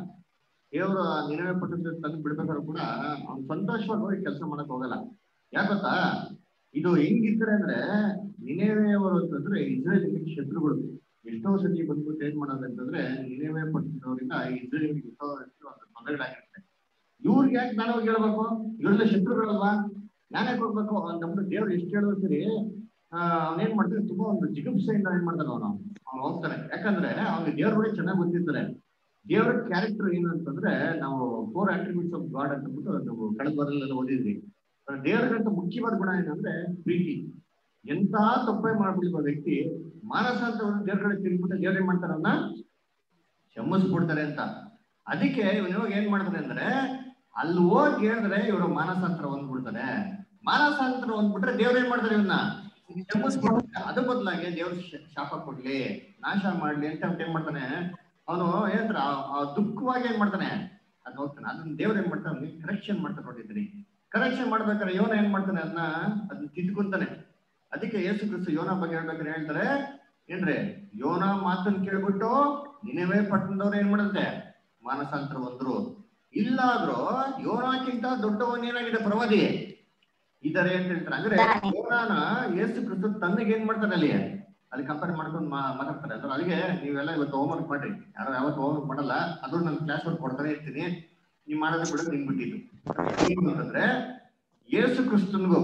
A: ದೇವರು ನಿನವೆ ಪಟ್ಟಣ ತಂದು ಬಿಡ್ಬೇಕಾದ್ರೂ ಕೂಡ ಅವ್ನು ಸಂತೋಷವಾಗಿ ಹೋಗಿ ಕೆಲಸ ಮಾಡಕ್ ಹೋಗಲ್ಲ ಯಾಕೊತ್ತಾ ಇದು ಹೆಂಗಿರ್ತಾರೆ ಅಂದ್ರೆ ನಿನೇವೆಯವರು ಅಂತಂದ್ರೆ ಇಸ್ರೇಲಿಗೆ ಶತ್ರುಗಳು ಎಷ್ಟೋ ಸತಿ ಬಂದ್ಬಿಟ್ಟು ಏನ್ ಮಾಡೋದು ಅಂತಂದ್ರೆ ನಿನೇವೆ ಪಟ್ಟಣದವರಿಂದ ಇಸ್ರೇಲಿಗೆ ಎಷ್ಟೋ ಎಷ್ಟೋ ತೊಂದರೆಗಳಾಗಿರುತ್ತೆ ಇವ್ರಿಗೆ ಯಾಕೆ ನಾನು ಹೋಗಿ ಹೇಳ್ಬೇಕು ಇವರೆಲ್ಲ ಶತ್ರುಗಳಲ್ವಾ ನಾನೇ ಕೊಡ್ಬೇಕು ನಮ್ದು ದೇವ್ರು ಎಷ್ಟು ಹೇಳಿದ್ರು ಸರಿ ಆ, ಅವ್ನೇನ್ ಮಾಡ್ತಾನೆ ತುಂಬಾ ಒಂದು ಜಿಗುಪ್ಸೆಯಿಂದ ಏನ್ ಮಾಡ್ತಾನೆ ಅವನು ಅವ್ನು ಹೋಗ್ತಾನೆ ಯಾಕಂದ್ರೆ ಅವ್ನಿಗೆ ದೇವ್ರ ಬಗ್ಗೆ ಚೆನ್ನಾಗಿ ಗೊತ್ತಿರ್ತಾರೆ ದೇವರ ಕ್ಯಾರೆಕ್ಟರ್ ಏನು ಅಂತಂದ್ರೆ ನಾವು ಫೋರ್ ಆಟ್ರಿಬ್ಯೂಟ್ಸ್ ಆಫ್ ಗಾಡ್ ಅಂತ ಬಿಟ್ಟು ನಾವು ಕಳೆದ ವಾರದಲ್ಲೆಲ್ಲ ಓದಿದ್ವಿ ದೇವರಿಗಂತ ಮುಖ್ಯವಾದ ಗುಣ ಏನಂದ್ರೆ ಪ್ರೀತಿ ಎಂತ ತಪ್ಪೇ ಮಾಡ್ಬಿಡುವ ವ್ಯಕ್ತಿ ಮಾನಸ ಅಂತ ಒಂದು ದೇವ್ರ ಕಡೆ ತಿರುಗ್ಬಿಟ್ಟು ದೇವ್ರ ಏನ್ ಮಾಡ್ತಾರೆ ಅವ್ನ ಕ್ಷಮಿಸ್ಬಿಡ್ತಾರೆ ಅಂತ ಅದಕ್ಕೆ ಇವನು ಇವಾಗ ಏನ್ ಮಾಡ್ತಾನೆ ಅಂದ್ರೆ ಅಲ್ಲಿ ಹೋಗಿ ಹೇಳಿದ್ರೆ ಇವರು ಮಾನಸಾಂತರ ಹೊಂದ್ಬಿಡ್ತಾರೆ ಮಾನಸಾಂತರ ಹೊಂದ್ಬಿಟ್ರೆ ದೇವ್ರ ಏನ್ ಮಾಡ್ತಾರೆ ಇವನ್ನ ಕ್ಷಮಿಸ್ಬಿಡ್ತಾರೆ ಅದ್ರ ಬದಲಾಗಿ ದೇವ್ರ ಶ- ಶಾಪ ಕೊಡ್ಲಿ ನಾಶ ಮಾಡ್ಲಿ ಅಂತ ಅವ್ನು ಏನ್ ಮಾಡ್ತಾನೆ ಅವನು ಏನಂತಾರ ಆ ದುಃಖವಾಗಿ ಏನ್ ಮಾಡ್ತಾನೆ ಅದ್ ಹೋಗ್ತಾನೆ ಅದನ್ನ ದೇವ್ರ ಏನ್ ಮಾಡ್ತಾನೆ ಕರೆಕ್ಷನ್ ಮಾಡ್ತಾನೆ ನೋಡಿದ್ದೀನಿ ಕರೆಕ್ಷನ್ ಮಾಡ್ಬೇಕಾದ್ರೆ ಯೋನ ಏನ್ ಮಾಡ್ತಾನೆ ಅದನ್ನ ಅದನ್ನ ತಿದ್ಕೊಂತಾನೆ ಅದಕ್ಕೆ ಯೇಸು ಕ್ರಿಸ್ತು ಯೋನ ಬಗ್ಗೆ ಹೇಳ್ಬೇಕಾದ್ರೆ ಹೇಳ್ತಾರೆ ಏನ್ರಿ ಯೋನ ಮಾತನ್ನ ಕೇಳ್ಬಿಟ್ಟು ನಿನವೇ ಪಟ್ಟಣದವ್ರು ಏನ್ ಮಾಡಂತೆ ಮಾನಸಾಂತರ ಒಂದ್ರು ಇಲ್ಲಾದ್ರೂ ಯೋನಕ್ಕಿಂತ ದೊಡ್ಡವನ್ ಏನಾಗಿದೆ ಪ್ರವಾದಿ ಇದಾರೆ ಅಂತ ಹೇಳ್ತಾರೆ ಅಂದ್ರೆ ಯೋನಾನ ಯೇಸು ಕ್ರಿಸ್ತು ತನ್ನಗೆ ಏನ್ ಮಾಡ್ತಾನೆ ಅಲ್ಲಿ ಅಲ್ಲಿ ಕಂಪೇರ್ ಮಾಡ್ಕೊಂಡು ಮಾ- ಮಾತಾಡ್ತಾರೆ ಅಂದ್ರೆ ಅಲ್ಲಿಗೆ ನೀವೆಲ್ಲ ಇವತ್ತು ಹೋಮ್ವರ್ಕ್ ಮಾಡ್ರಿ ಯಾರು ಯಾವತ್ತು ಹೋಮ್ವರ್ಕ್ ಮಾಡಲ್ಲ ಅದು ನಾನು ಕ್ಲಾಸ್ ವರ್ಕ್ ಕೊಡ್ತಾನೆ ಇರ್ತೀನಿ ನೀವು ಮಾಡೋದು ಕೂಡ ನಿಮ್ಗೆ ಬಿಟ್ಟಿದ್ದು ಏನು ಅಂತಂದ್ರೆ ಯೇಸು ಕ್ರಿಸ್ತನ್ಗೂ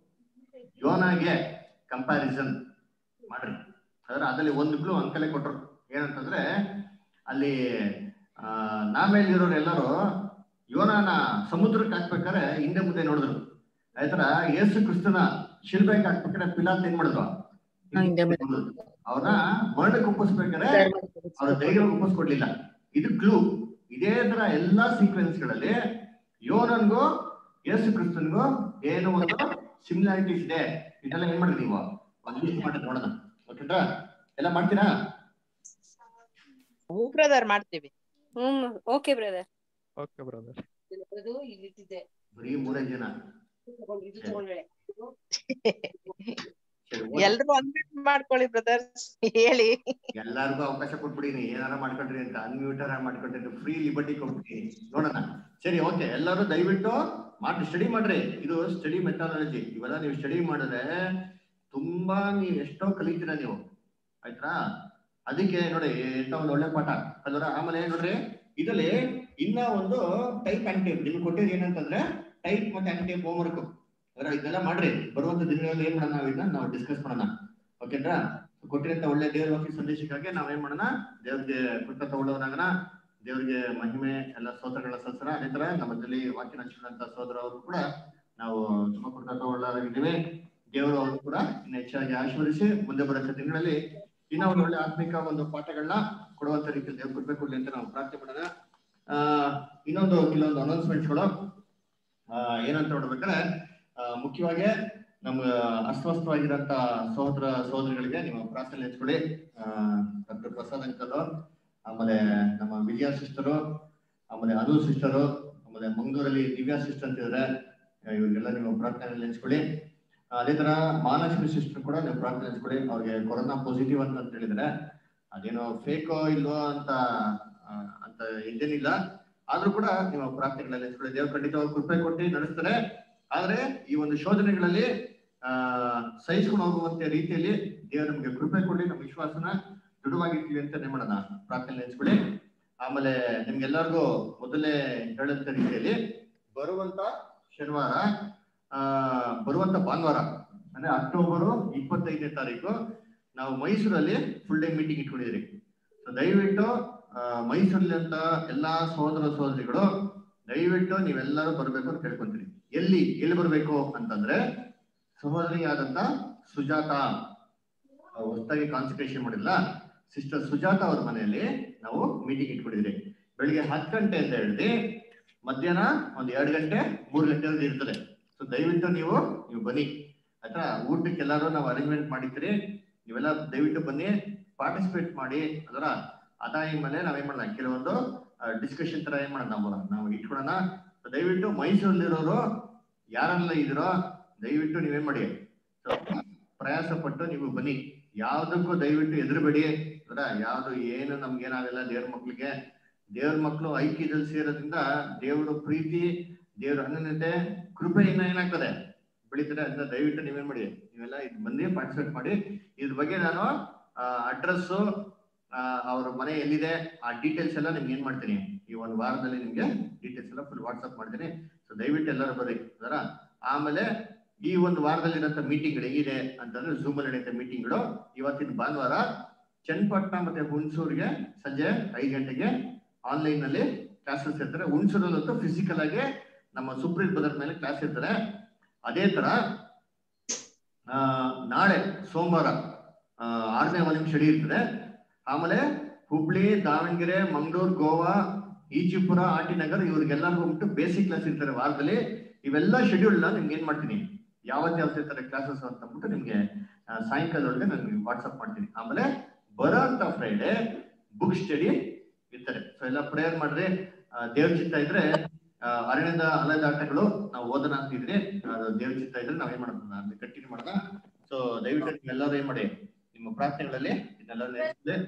A: ಯೋನಾಗೆ ಕಂಪ್ಯಾರಿಸನ್ ಮಾಡ್ರಿ ಅಂದ್ರೆ ಅದ್ರಲ್ಲಿ ಒಂದು ಕ್ಲೂ ಅಂಕಲೇ ಕೊಟ್ರು ಏನಂತಂದ್ರೆ ಅಲ್ಲಿ ಆ ನಾಮೇಲಿರೋರು ಎಲ್ಲರೂ ಯೋನಾನ ಸಮುದ್ರಕ್ಕೆ ಹಾಕ್ಬೇಕಾದ್ರೆ ಹಿಂದೆ ಮುಂದೆ ನೋಡಿದ್ರು ಆಯ್ತರ ಯೇಸು ಕ್ರಿಸ್ತನ ಶಿಲ್ಬೆಗೆ ಹಾಕ್ಬೇಕಾದ್ರೆ ಪಿಲಾತ್ ಏನ್ ಮಾಡಿದ್ರು ಅವ್ರನ್ನ ಮರಣಕ್ಕೆ ಒಪ್ಪಿಸ್ಬೇಕಾದ್ರೆ ಅವ್ರ ಧೈರ್ಯ ಒಪ್ಪಿಸ್ಕೊಡ್ಲಿಲ್ಲ ಇದು ಕ್ಲೂ ಇದೇ ತರ ಎಲ್ಲಾ ಸೀಕ್ವೆನ್ಸ್ ಗಳಲ್ಲಿ ಯೋನನ್ಗೂ ಯೇಸು ಕ್ರಿಸ್ತನ್ಗೂ ಏನೋ ಒಂದು ಸಿಮಿಲಾರಿಟೀಸ್ ಇದೆ ಇದೆಲ್ಲ ಏನ್ ಮಾಡಿದ್ರಿ ನೀವು ಒಂದು ಲಿಸ್ಟ್ ಮಾಡಿ ನೋಡೋಣ ಓಕೆನಾ ಎಲ್ಲ ಮಾಡ್ತೀರಾ
I: ಹೂ ಬ್ರದರ್ ಮಾಡ್ತೀವಿ
K: hmm okay brother
L: okay brother
I: ಇಲ್ಲಿಟ್ಟಿದೆ
A: ಬರೀ ಮೂರೇ ಜನ
I: ಎಲ್ರು ಅನ್ಮ್ಯೂಟ್ ಮಾಡ್ಕೊಳ್ಳಿ ಬ್ರದರ್ಸ್ ಹೇಳಿ
A: ಎಲ್ಲಾರ್ಗು ಅವಕಾಶ ಕೊಟ್ಬಿಡಿನಿ ಏನಾರ ಮಾಡ್ಕೊಳ್ರಿ ಅಂತ ಅನ್ಮ್ಯೂಟರ್ ಮಾಡ್ಕೊಳ್ರಿ ಫ್ರೀ ಲಿಬರ್ಟಿ ಕೊಟ್ಬಿಡಿ ನೋಡೋಣ ಸರಿ ಓಕೆ ಎಲ್ಲರೂ ದಯವಿಟ್ಟು ಮಾಡಿ ಸ್ಟಡಿ ಮಾಡ್ರಿ ಇದು ಸ್ಟಡಿ ಮೆಥಾಲಜಿ ಇವೆಲ್ಲ ನೀವು ಸ್ಟಡಿ ಮಾಡಿದ್ರೆ ತುಂಬಾ ನೀವು ಎಷ್ಟೋ ಕಲಿತೀರಾ ನೀವು ಆಯ್ತಾ ಅದಕ್ಕೆ ನೋಡಿ ಎಂತ ಒಂದು ಒಳ್ಳೆ ಪಾಠ ಅದರ ಆಮೇಲೆ ನೋಡ್ರಿ ಇದರಲ್ಲಿ ಇನ್ನ ಒಂದು ಟೈಪ್ ಅಂಡ್ ಟೈಪ್ ನಿಮ್ಗೆ ಕೊಟ್ಟಿದ್ದು ಏನಂತಂದ್ರೆ ಟೈಪ್ ಮತ್ತೆ ಅಂಡ್ ಟೈಪ್ ಹೋಮ್ವರ್ಕ್ ಅದರ ಇದೆಲ್ಲ ಮಾಡ್ರಿ ಬರುವಂತ ದಿನಗಳಲ್ಲಿ ಏನ್ ಮಾಡೋಣ ನಾವು ಇದನ್ನ ನಾವು ಡಿಸ್ಕಸ್ ಮಾಡೋಣ ಓಕೆನಾ ಕೊಟ್ಟಿರಂತ ಒಳ್ಳೆ ದೇವ್ರ ವಾಕ್ಯ ಸಂದೇಶಕ್ಕಾಗಿ ನಾವೇನ್ ಮಾಡೋಣ ದೇವ್ರಿಗೆ ಕೃತ ತಗೊಳ್ಳೋನಾಗನ ದೇವ್ರಿಗೆ ಮಹಿಮೆ ಎಲ್ಲ ಸ್ತೋತ್ರಗಳ ಸಲ್ಸರ ಅದೇ ತರ ನಮ್ಮ ಜೊತೆ ವಾಕ್ಯ ಹಂಚಿದಂತ ಸೋದರ ಅವರು ಕೂಡ ನಾವು ತುಂಬ ಕೂಡ ತಗೊಳ್ಳಲಾಗಿದ್ದೀವಿ ದೇವರು ಅವರು ಕೂಡ ಇನ್ನು ಹೆಚ್ಚಾಗಿ ಆಶೀರ್ವದಿಸಿ ಮುಂದೆ ಬರೋ ತಿಂಗಳಲ್ಲಿ ಇನ್ನೂ ಒಂದು ಒಳ್ಳೆ ಆತ್ಮಿಕ ಒಂದು ಪಾಠಗಳನ್ನ ಕೊಡುವಂತ ರೀತಿಯಲ್ಲಿ ದೇವ್ರು ಕೃಪೆ ಕೊಡ್ಲಿ ಅಂತ ನಾವು ಪ್ರಾರ್ಥನೆ ಮಾಡೋಣ ಆ ಇನ್ನೊಂದು ಕೆಲವೊಂದು ಅನೌನ್ಸ್ಮೆಂಟ್ಸ್ಗಳು ಆ ಏನಂತ ನೋಡ್ಬೇಕಾದ್ರೆ ಆ, ಮುಖ್ಯವಾಗಿ ನಮ್ಮ ಅಸ್ವಸ್ಥವಾಗಿರಂತ ಸಹೋದರ ಸಹೋದರಿಗಳಿಗೆ ನೀವು ಪ್ರಾರ್ಥನೆ ಹಚ್ಕೊಳ್ಳಿ ಡಾಕ್ಟರ್ ಪ್ರಸಾದ್ ಅಂಕಲ್ ಆಮೇಲೆ ನಮ್ಮ ವಿಜಯ ಸಿಸ್ಟರು ಆಮೇಲೆ ಅನು ಸಿಸ್ಟರು ಆಮೇಲೆ ಮಂಗಳೂರಲ್ಲಿ ದಿವ್ಯಾ ಸಿಸ್ಟರ್ ಅಂತ ಇದ್ದಾರೆ ಇವ್ರಿಗೆಲ್ಲ ನೀವು ಪ್ರಾರ್ಥನೆ ನೆನೆಸ್ಕೊಳ್ಳಿ ಅದೇ ತರ ಮಹಾಲಕ್ಷ್ಮಿ ಸಿಸ್ಟರ್ ಕೂಡ ನೀವು ಪ್ರಾರ್ಥನೆ ನೆನೆಸ್ಕೊಳ್ಳಿ ಅವ್ರಿಗೆ ಕೊರೋನಾ ಪಾಸಿಟಿವ್ ಅಂತ ಅಂತ ಹೇಳಿದ್ರೆ ಅದೇನೋ ಫೇಕೋ ಇಲ್ವೋ ಅಂತ ಆ, ಅಂತ ಇದೇನಿಲ್ಲ ಆದ್ರೂ ಕೂಡ ನೀವು ಪ್ರಾರ್ಥನೆಗಳಲ್ಲಿ ನೆನೆಸ್ಕೊಳ್ಳಿ ದೇವ್ರು ಖಂಡಿತವಾಗಿ ಕೃಪೆ ಕೊಟ್ಟು ನಡೆಸ್ತಾರೆ ಆದ್ರೆ ಈ ಒಂದು ಶೋಧನೆಗಳಲ್ಲಿ ಆ ಸಹಿಸ್ಕೊಂಡು ಹೋಗುವಂತ ರೀತಿಯಲ್ಲಿ ದೇವರು ನಮಗೆ ಕೃಪೆ ಕೊಡಿ ನಮ್ಮ ವಿಶ್ವಾಸನ ದೃಢವಾಗಿರ್ತೀವಿ ಅಂತ ಏನ್ ಮಾಡೋಣ ಪ್ರಾರ್ಥನೆ ನೆನೆಸ್ಕೊಳ್ಳಿ ಆಮೇಲೆ ನಿಮ್ಗೆಲ್ಲರಿಗೂ ಮೊದಲೇ ಹೇಳಂತ ರೀತಿಯಲ್ಲಿ ಬರುವಂತ ಶನಿವಾರ ಆ ಬರುವಂತ ಭಾನುವಾರ ಅಂದ್ರೆ ಅಕ್ಟೋಬರ್ ಇಪ್ಪತ್ತೈದನೇ ತಾರೀಕು ನಾವು ಮೈಸೂರಲ್ಲಿ ಫುಲ್ ಡೇ ಮೀಟಿಂಗ್ ಇಟ್ಕೊಂಡಿದ್ರಿ ಸೊ ದಯವಿಟ್ಟು ಆ, ಮೈಸೂರಲ್ಲಿ ಅಂತ ಎಲ್ಲಾ ಸಹೋದರ ಸಹೋದರಿಗಳು ದಯವಿಟ್ಟು ನೀವೆಲ್ಲರೂ ಬರ್ಬೇಕು ಅಂತ ಕೇಳ್ಕೊಂತೀರಿ ಎಲ್ಲಿ ಎಲ್ಲಿ ಬರ್ಬೇಕು ಅಂತಂದ್ರೆ ಸಹೋದರಿಯಾದಂತ ಸುಜಾತ ಅವ್ರು ಹೊಸದಾಗಿ ಕಾನ್ಸಂಟ್ರೇಷನ್ ಮಾಡಿಲ್ಲ ಸಿಸ್ಟರ್ ಸುಜಾತ ಅವ್ರ ಮನೆಯಲ್ಲಿ ನಾವು ಮೀಟಿಂಗ್ ಇಟ್ಕೊಂಡಿದ್ರಿ ಬೆಳಿಗ್ಗೆ ಹತ್ತು ಗಂಟೆ ಅಂತ ಹೇಳಿದ್ರಿ ಮಧ್ಯಾಹ್ನ ಒಂದ್ ಎರಡು ಗಂಟೆ ಮೂರು ಗಂಟೆ ವರೆಗೆ ಇರ್ತದೆ ಸೊ ದಯವಿಟ್ಟು ನೀವು ನೀವು ಬನ್ನಿ ಆಯ್ತಾ ಊಟಕ್ಕೆ ಎಲ್ಲಾರು ನಾವು ಅರೇಂಜ್ಮೆಂಟ್ ಮಾಡಿದ್ರಿ ನೀವೆಲ್ಲ ದಯವಿಟ್ಟು ಬನ್ನಿ ಪಾರ್ಟಿಸಿಪೇಟ್ ಮಾಡಿ ಅದರ ಅದಾಯ ಮೇಲೆ ನಾವೇನ್ ಮಾಡೋಣ ಕೆಲವೊಂದು ಡಿಸ್ಕಷನ್ ತರ ಏನ್ ಮಾಡೋಣ ನಾವು ನಾವು ಇಟ್ಕೊಳ್ಳೋಣ So ದಯವಿಟ್ಟು ಮೈಸೂರಲ್ಲಿರೋರು ಯಾರೆಲ್ಲ ಇದಿರೋ ದಯವಿಟ್ಟು ನೀವೇನ್ ಮಾಡಿ ಸ್ವಲ್ಪ ಪ್ರಯಾಸ ಪಟ್ಟು ನೀವು ಬನ್ನಿ ಯಾವ್ದಕ್ಕೂ ದಯವಿಟ್ಟು ಎದುರುಬೇಡಿ ಅದರ ಯಾವ್ದು ಏನು ನಮ್ಗೇನಾಗಲ್ಲ ದೇವ್ರ ಮಕ್ಳಿಗೆ ದೇವ್ರ ಮಕ್ಳು ಐಕ್ಯದಲ್ಲಿ ಸೇರೋದ್ರಿಂದ ದೇವರ ಪ್ರೀತಿ ದೇವ್ರ ಅನ್ಯತೆ ಕೃಪೆ ಇನ್ನ ಏನಾಗ್ತದೆ ಬೆಳೀತದೆ ಅದನ್ನ ದಯವಿಟ್ಟು ನೀವೇನ್ ಮಾಡಿ ನೀವೆಲ್ಲ ಇದು ಬಂದು ಪಾರ್ಟಿಸಿಪೇಟ್ ಮಾಡಿ ಇದ್ರ ಬಗ್ಗೆ ನಾನು ಅಡ್ರೆಸ್ ಅವ್ರ ಮನೆ ಎಲ್ಲಿದೆ ಆ ಡೀಟೇಲ್ಸ್ ಎಲ್ಲ ನಿಮ್ಗೆ ಏನ್ ಮಾಡ್ತೀನಿ ಈ ಒಂದು ವಾರದಲ್ಲಿ ನಿಮ್ಗೆ ಡೀಟೇಲ್ಸ್ ಎಲ್ಲ ಫುಲ್ ವಾಟ್ಸ್ಆಪ್ ಮಾಡ್ತೀನಿ ಸೊ ದಯವಿಟ್ಟು ಎಲ್ಲರೂ ಬರ್ರಿ ಅದರ ಆಮೇಲೆ ಈ ಒಂದು ವಾರದಲ್ಲಿ ಇರೋಂಥ ಮೀಟಿಂಗ್ಗಳು ಹೇಗಿದೆ ಅಂತಂದ್ರೆ ಝೂಮ್ ಅಲ್ಲಿ ನಡೆಯುತ್ತೆ ಮೀಟಿಂಗ್ಗಳು ಇವತ್ತಿನ ಭಾನುವಾರ ಚನ್ನಪಟ್ಟಣ ಮತ್ತೆ ಹುಣಸೂರಿಗೆ ಸಂಜೆ ಐದು ಗಂಟೆಗೆ ಆನ್ಲೈನ್ ನಲ್ಲಿ ಕ್ಲಾಸಸ್ ಇರ್ತಾರೆ ಹುಣಸೂರಲ್ಲಂತೂ ಫಿಸಿಕಲ್ ಆಗಿ ನಮ್ಮ ಸುಪ್ರೀಂ ಬದರ್ ಮೇಲೆ ಕ್ಲಾಸ್ ಇರ್ತಾರೆ ಅದೇ ತರ ಆ, ನಾಳೆ ಸೋಮವಾರ ಆ, ಆರನೇ ವಾಲ್ಯೂಮ್ ಸ್ಟಡಿ ಇರ್ತದೆ ಆಮೇಲೆ ಹುಬ್ಳಿ ದಾವಣಗೆರೆ ಮಂಗಳೂರು ಗೋವಾ ಈಜಿಪುರ ಆಟಿನಗರ್ ಇವ್ರಿಗೆಲ್ಲರಿಗೂ ಹೋಗ್ಬಿಟ್ಟು ಬೇಸಿಕ್ ಕ್ಲಾಸ್ ಇರ್ತಾರೆ ವಾರದಲ್ಲಿ ಇವೆಲ್ಲ ಶೆಡ್ಯೂಲ್ ನ ನಿಮ್ಗೆ ಏನ್ ಮಾಡ್ತೀನಿ ಯಾವತ್ತು ಯಾವತ್ತು ಇರ್ತಾರೆ ಕ್ಲಾಸಸ್ ಅಂತ ಅಂದ್ಬಿಟ್ಟು ನಿಮ್ಗೆ ಆ, ಸಾಯಂಕಾಲದೊಳಗೆ ನಾನು ನಿಮ್ಗೆ ವಾಟ್ಸಪ್ ಮಾಡ್ತೀನಿ ಆಮೇಲೆ ಬರೋ ಅಂತ ಫ್ರೈಡೆ ಬುಕ್ ಸ್ಟಡಿ ಇರ್ತಾರೆ ಸೊ ಎಲ್ಲ ಪ್ರೇಯರ್ ಮಾಡ್ರಿ ಆ, ದೇವ್ರ ಚಿತ್ತ ಇದ್ರೆ ಆ, ಅರಣ್ಯದ ಅಲೆದಾಟಗಳು ನಾವು ಓದೋಣ ಅಂತಿದ್ರೆ ಅದು ದೇವ್ರ ಚಿತ್ತ ಇದ್ರೆ ನಾವ್ ಏನ್ ಮಾಡೋಣ ಕಂಟಿನ್ಯೂ ಮಾಡೋಣ ಸೊ ದಯವಿಟ್ಟು ನೀವೆಲ್ಲರೂ ಏನ್ ಮಾಡಿ ನಿಮ್ಮ ಪ್ರಾರ್ಥನೆಗಳಲ್ಲಿ ಇದನ್ನೆಲ್ಲ ನೆನೆಸಿದ್ರೆ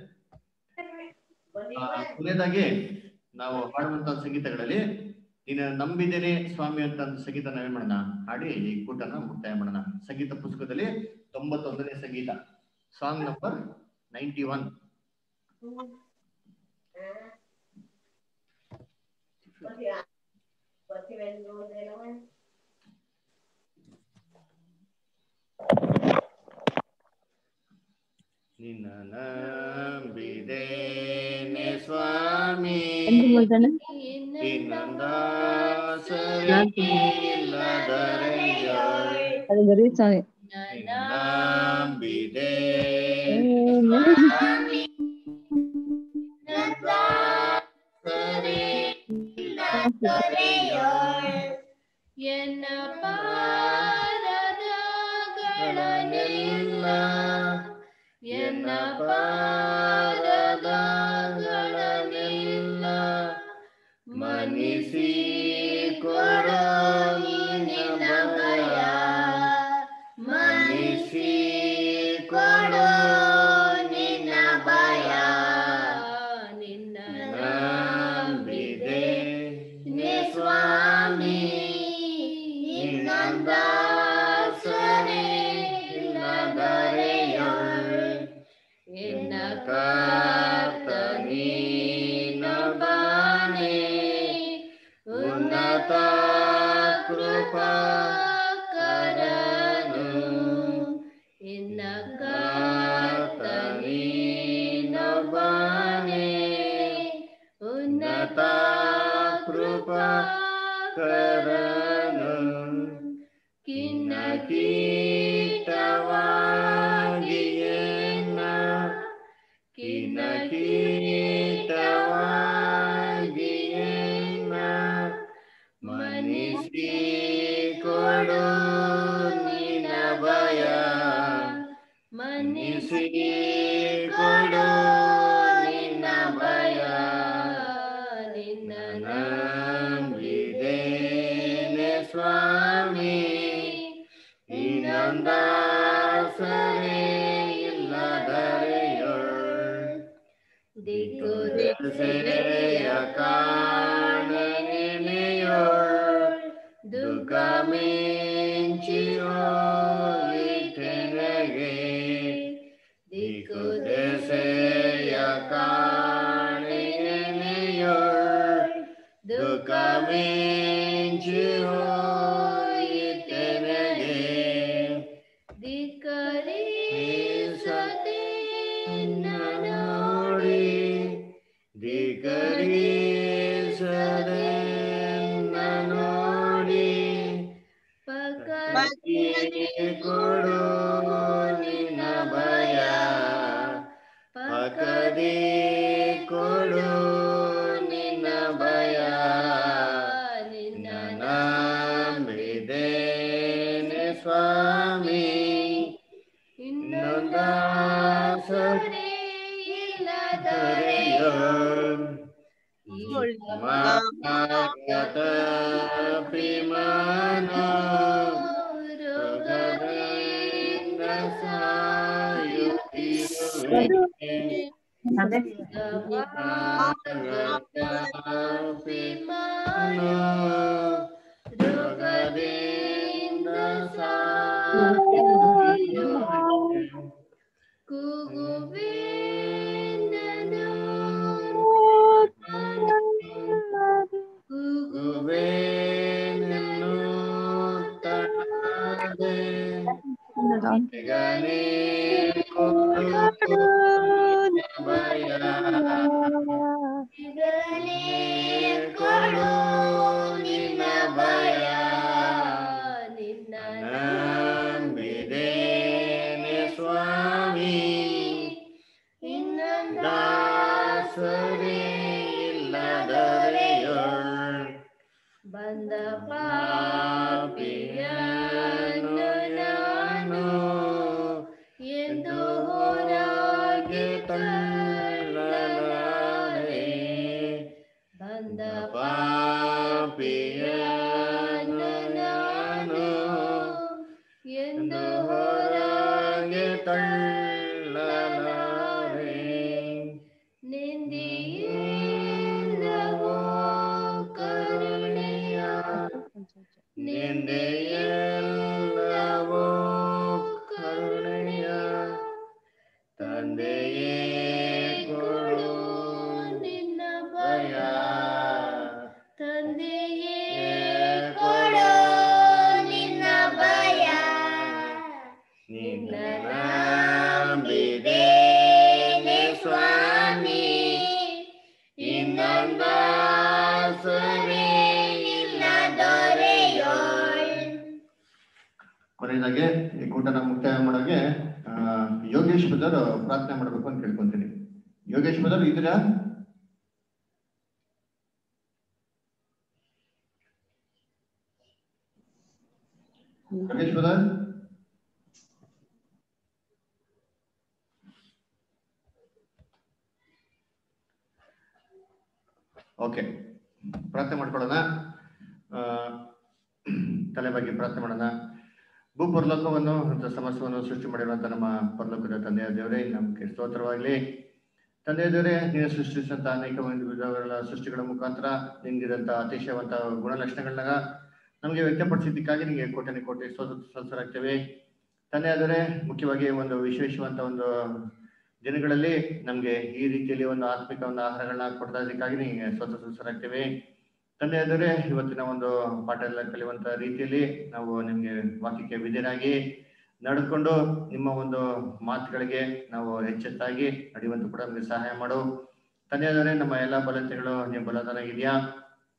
A: ಕೊನೆಯದಾಗಿ ನಾವು ಹಾಡುವಂತ ಸಂಗೀತಗಳಲ್ಲಿ ನೀನು ನಂಬಿದ್ದೇನೆ ಸ್ವಾಮಿ ಅಂತ ಒಂದು ಸಂಗೀತ ನಾವೇನ್ ಮಾಡೋಣ ಹಾಡಿ ಈ ಕೂಟನ ಮುಕ್ತಾಯ ಮಾಡೋಣ ಸಂಗೀತ ಪುಸ್ತಕದಲ್ಲಿ ತೊಂಬತ್ತೊಂದನೇ ಸಂಗೀತ ಸಾಂಗ್ ನಂಬರ್ ನೈಂಟಿ ಒನ್ ನಿನ್ನ ನಂಬಿದೇನೆ ಸ್ವಾಮಿ
P: ಅದು ಬರೀ ಸಾಂಗ್
A: ನಂಬಿದೆ
F: ಎನ್ನ ಪಾದಗಳನ್ನೆಲ್ಲ ಎನ್ನ ಪಾದಗಳನ್ನೆಲ್ಲ
A: ಮನಿಸಿ ಕೊಡೋ ನಿನ್ನ ಭಯ ಮನಿಸಿ ಕೊಡೋ ನಿನ್ನ ಭಯ
F: ನಿನ್ನ
A: ನಂಬಿದೆ ನೇ ಸ್ವಾಮಿ ನಿನ್ನಂದಾಸನೆ ಇಲ್ಲದರೆಯೋಳ್
F: ಎನ್ನ
A: ಕರ್ತನೀನೊಬ್ಬನೇ ಉನ್ನತ ಕೃಪಾಕರನು
F: ಎನ್ನ
A: ಕರ್ತನೀನೊಬ್ಬನೇ ಉನ್ನತ ಕೃಪಾಕರನು
F: ಕಿನ್ನ
A: ಕೀಟವಾಗಿ ಎನ್ನ ಕಿನ ಕೀಟವಾಗಿ ಎನ್ನ ಮನಿಸಿ ಕೊಡು ನಿನ ಭಯ ಮನಿಸಿ ಕೊಡು ನಿನ್ನ ಭಯ ನಿನ್ನ ನಂಬಿದೇನೆ ಸ್ವಾಮಿ ಇನ್ನೊಂದಾಸರೆ ಇಲ್ಲದರೆಯೋಳ್ ದಿಕ್ಕು ದಿಸೆಯ ಕಾಣನೆಯೋಳ್ ದುಃಖ ಮಿಂಚಿಯೋಳಿತೆನಗೆ ದಿಕ್ಕು ದೆಸೆಯ ಕಾಣನೆಯೋಳ್ ದುಃಖ ಮಿಂಚಿಯೋಳಿತೆನಗೆ
F: ಧಿಕ್ಕರಿಸದೆ
A: ನೋಡಿ ಧಿಕರಿಸದೆ ನೋಡಿ ಪಕ್ಕಕ್ಕೆ ಕೊಡು ನಿನ್ನ ಭಯ ಪಕ್ಕದಿ ಕೊಡು ನಿನ್ನ ಭಯ ನಿನ್ನ ನಂಬಿದೇನೆ ಸ್ವಾಮಿ ಇನ್ನೊಂದಾಸರೆ ಇಲ್ಲದರೆಯೋ ಮಾಗತ ಪ್ರೇಮನ ರೋಗದಿಂದ ಸಾಯುತ್ತಿರುವೆ ಪ್ರೇಮನ ರೋಗದಿಂದ ಸಾಯುತ್ತಿರುವೆ
F: ಕೂಗುವೆ
A: ಕೂಗುವೆ ನಿನ್ನು ತಡದೆ ಬೇಗನೆ ಕೊಡು ಭಯ ಬೇಗನೆ ಕೊಡು ನಿನ್ನ ಭಯ ನಿನ್ನ ನಂಬಿದೇನೆ ಸ್ವಾಮಿ ದಾಸರೇ ಇಲ್ಲದರೆಯೋಳ್
F: ಬಂದ
A: ಪಾಪಿಯನು ನಾನು ಎಂದು ಹೊರಗೆ ತಳ್ಳಲಾರೆ ಬಂದ ಪಾಪಿಯನು ನಾನು ಎಂದು ಹೊರಗೆ ತಳ್ಳಲಾರೆ
F: ನಿಂದೆಯಿಲ್ಲವೋ ಕರುಣೆಯ
A: ನಿಂದೆಯೆಲ್ಲವೋ ಕರುಣೆಯ ತಂದೆಯೇ ಕೊಡು
F: ನಿನ್ನ
A: ಭಯ
F: ತಂದೆಯೇ
A: ಕೊಡು
F: ನಿನ್ನ ಭಯ
A: ನಿನ್ನ ನಂಬಿದೇನೆ ಸ್ವಾಮಿ ಇನ್ನೊಂದಾಸರೆ ಇಲ್ಲದೊರೆಯೋಳ್ ಕೊನೆಯದಾಗಿ ಈ ಕೂಟನ ಮುಕ್ತಾಯ ಮಾಡೋಕೆ ಆ, ಯೋಗೇಶ್ ಬದರ್ ಪ್ರಾರ್ಥನೆ ಮಾಡಬೇಕು ಅಂತ ಕೇಳ್ಕೊಂತೀನಿ ಯೋಗೇಶ್ ಬದರ್ ಇದ್ದೀರಾ ಯೋಗೇಶ್ ಬದರ್ ಓಕೆ ಪ್ರಾರ್ಥನೆ ಮಾಡ್ಕೊಳ್ಳೋಣ ಆ, ತಲೆ ಬಗ್ಗೆ ಪ್ರಾರ್ಥನೆ ಮಾಡೋಣ ಭೂ ಪರಲೋಕವನ್ನು ಮತ್ತು ಸಮಸ್ತವನ್ನು ಸೃಷ್ಟಿ ಮಾಡಿರುವಂತ ನಮ್ಮ ಪರಲೋಕದ ತಂದೆಯ ದೇವರೇ ನಮಗೆ ಸ್ತೋತ್ರವಾಗಲಿ ತಂದೆಯ ದೇವರೇ ನೀನು ಸೃಷ್ಟಿಸಿದಂತ ಅನೇಕ ಒಂದು ವಿಧಗಳ ಸೃಷ್ಟಿಗಳ ಮುಖಾಂತರ ನಿಂದಿರಂತ ಅತಿಶಯವಂತ ಗುಣಲಕ್ಷಣಗಳನ್ನ ನಮಗೆ ವ್ಯಕ್ತಪಡಿಸಿದ್ದಕ್ಕಾಗಿ ನಿಮಗೆ ಕೋಟನೆ ಕೋಟೆ ಸ್ತೋತ್ರಾಗ್ತೇವೆ ತಂದೆಯಾದರೆ ಮುಖ್ಯವಾಗಿ ಒಂದು ವಿಶೇಷವಂತ ಒಂದು ದಿನಗಳಲ್ಲಿ ನಮ್ಗೆ ಈ ರೀತಿಯಲ್ಲಿ ಒಂದು ಆತ್ಮಿಕ ಒಂದು ಆಹಾರಗಳನ್ನ ಕೊಡ್ತಾ ಇದಕ್ಕಾಗಿ ನಿಮಗೆ ಸ್ತೋತ್ರಾಗ್ತೇವೆ ತಂದೆಯಾದರೆ ಇವತ್ತಿನ ಒಂದು ಪಾಠ ಎಲ್ಲ ಕಲಿಯುವಂತ ರೀತಿಯಲ್ಲಿ ನಾವು ನಿಮ್ಗೆ ವಾಕ್ಯಕ್ಕೆ ವಿಧೇಯರಾಗಿ ನಡೆದುಕೊಂಡು ನಿಮ್ಮ ಒಂದು ಮಾತುಗಳಿಗೆ ನಾವು ಎಚ್ಚೆತ್ತಾಗಿ ನಡೆಯುವಂತ ಕೂಡ ನಮಗೆ ಸಹಾಯ ಮಾಡು ತಂದೆಯಾದರೆ ನಮ್ಮ ಎಲ್ಲಾ ಬಲತೆಗಳು ನೀವು ಬಲದನಾಗಿದೆಯಾ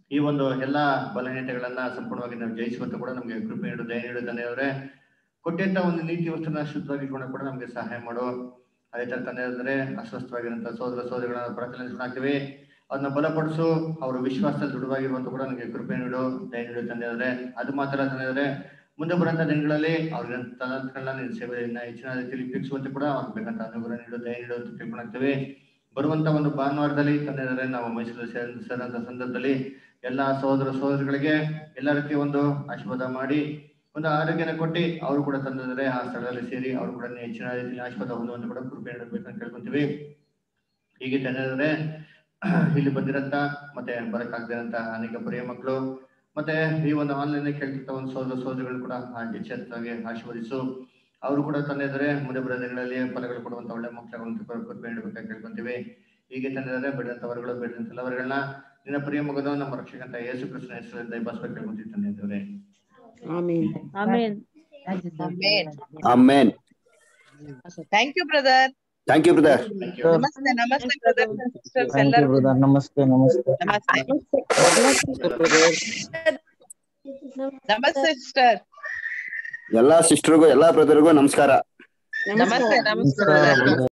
A: ಈ ಒಂದು ಎಲ್ಲಾ ಬಲಹೀನತೆಗಳನ್ನ ಸಂಪೂರ್ಣವಾಗಿ ನಾವು ಜಯಿಸುವಂತ ಕೂಡ ನಮಗೆ ಕೃಪೆ ನೀಡು ದಯ ನೀಡು ತಂದೆಯವರೇ ಕೊಟ್ಟಂತ ಒಂದು ನೀತಿ ವಸ್ತುನ ಶುದ್ಧವಾಗಿ ಇಟ್ಕೊಂಡು ಕೂಡ ನಮಗೆ ಸಹಾಯ ಮಾಡು ಅದೇ ತರ ತಂದೆ ಅಂದ್ರೆ ಅಸ್ವಸ್ಥವಾಗಿರುವಂತ ಸೋದರ ಸೋದರಿಗಳನ್ನ ಪ್ರಾರ್ಥನೆ ಹಾಕ್ತೀವಿ ಅದನ್ನ ಬಲಪಡಿಸು ಅವರ ವಿಶ್ವಾಸದಲ್ಲಿ ದೃಢವಾಗಿರುವಂತ ಕೂಡ ನಮಗೆ ಕೃಪೆ ನೀಡು ದಯ ನೀಡು ತಂದೆ ಆದ್ರೆ ಅದು ಮಾತ್ರ ತಂದೆ ಆದ್ರೆ ಮುಂದೆ ಬರುವಂತ ದಿನಗಳಲ್ಲಿ ಅವ್ರಿಗೆ ತನ್ನ ನಿನ್ನ ಸೇವೆಯನ್ನ ಹೆಚ್ಚಿನ ರೀತಿಯಲ್ಲಿ ಉಪಯೋಗಿಸುವಂತೆ ಕೂಡ ಅವ್ರಿಗೆ ಬೇಕಂತ ಅನುಗ್ರಹ ನೀಡು ದಯ ನೀಡು ಅಂತ ತಿಳ್ಕೊಳ್ತೀವಿ ಬರುವಂತ ಒಂದು ಭಾನುವಾರದಲ್ಲಿ ತಂದೆ ಆದ್ರೆ ನಾವು ಮೈಸೂರು ಸೇರ- ಸೇರಂತ ಸಂದರ್ಭದಲ್ಲಿ ಎಲ್ಲಾ ಸಹೋದರ ಸಹೋದರಿಗಳಿಗೆ ಎಲ್ಲ ರೀತಿಯ ಒಂದು ಆಶೀರ್ವಾದ ಮಾಡಿ ಒಂದು ಆರೋಗ್ಯನ ಕೊಟ್ಟು ಅವರು ಕೂಡ ತಂದಿದ್ದಾರೆ ಆ ಸ್ಥಳದಲ್ಲಿ ಸೇರಿ ಅವರು ಕೂಡ ಹೆಚ್ಚಿನ ರೀತಿಯಲ್ಲಿ ಆಶೀರ್ವಾದ ಹೊಂದುವಂತ ಕೂಡ ಕೃಪೆ ನೀಡಬೇಕಂತ ಕೇಳ್ಕೊಂತೀವಿ ಹೀಗೆ ತಂದಿದ್ದಾರೆ ಇಲ್ಲಿ ಬಂದಿರಂತ ಮತ್ತೆ ಬರಕ್ಕಾಗದಿರಂತ ಅನೇಕ ಪ್ರಿಯ ಮಕ್ಕಳು ಮತ್ತೆ ಈ ಒಂದು ಆನ್ಲೈನ್ ಕೇಳ್ತಿರ್ತ ಒಂದು ಸೋದರ ಸೋದರಿಗಳು ಕೂಡ ಹೆಚ್ಚಾಗಿ ಆಶೀರ್ವದಿಸು ಅವರು ಕೂಡ ತಂದಿದ್ದಾರೆ ಮುಂದೆ ಬರೋ ದಿನಗಳಲ್ಲಿ ಫಲಗಳು ಕೊಡುವಂತ ಒಳ್ಳೆ ಮಕ್ಕಳುಗಳನ್ನು ಕೃಪೆ ನೀಡಬೇಕಂತ ಕೇಳ್ಕೊಂತೀವಿ ಹೀಗೆ ತಂದಿದ್ದಾರೆ ಬೆಳೆದಂತ ವರಗಳು ಬೆಳೆದಂತ ಎಲ್ಲವರುಗಳನ್ನ ನಿನ್ನ ಪ್ರಿಯ ಮಗನ ನಮ್ಮ ರಕ್ಷಕಂತ ಯೇಸು ಕೃಷ್ಣ ಹೆಸರಲ್ಲಿ ದಯಪಾಸ್ಬೇಕು ಕೇಳ್ಕೊಂತೀವಿ ತಂದಿದ್ದೇವೆ
N: amen
I: amen
Q: Amen.
I: Thank you brother
Q: Thank you, brother.
I: ನಮಸ್ತೆ ನಮಸ್ತೆ ಬ್ರದರ್ ಸಿಸ್ಟರ್ಸ್
R: ಥ್ಯಾಂಕ್ ಯು
I: ಎಲ್ಲರಿಗೂ
R: ಬ್ರದರ್ ನಮಸ್ತೆ ನಮಸ್ತೆ
I: ನಮಸ್ತೆ ನಮಸ್ತೆ ಸಿಸ್ಟರ್
Q: ಎಲ್ಲಾ ಸಿಸ್ಟರ್ಗೂ ಎಲ್ಲಾ ಬ್ರದರ್ಗೂ ನಮಸ್ಕಾರ
I: ನಮಸ್ತೆ ನಮಸ್ತೆ
R: ನಮಸ್ಕಾರ
I: brother.
R: brother.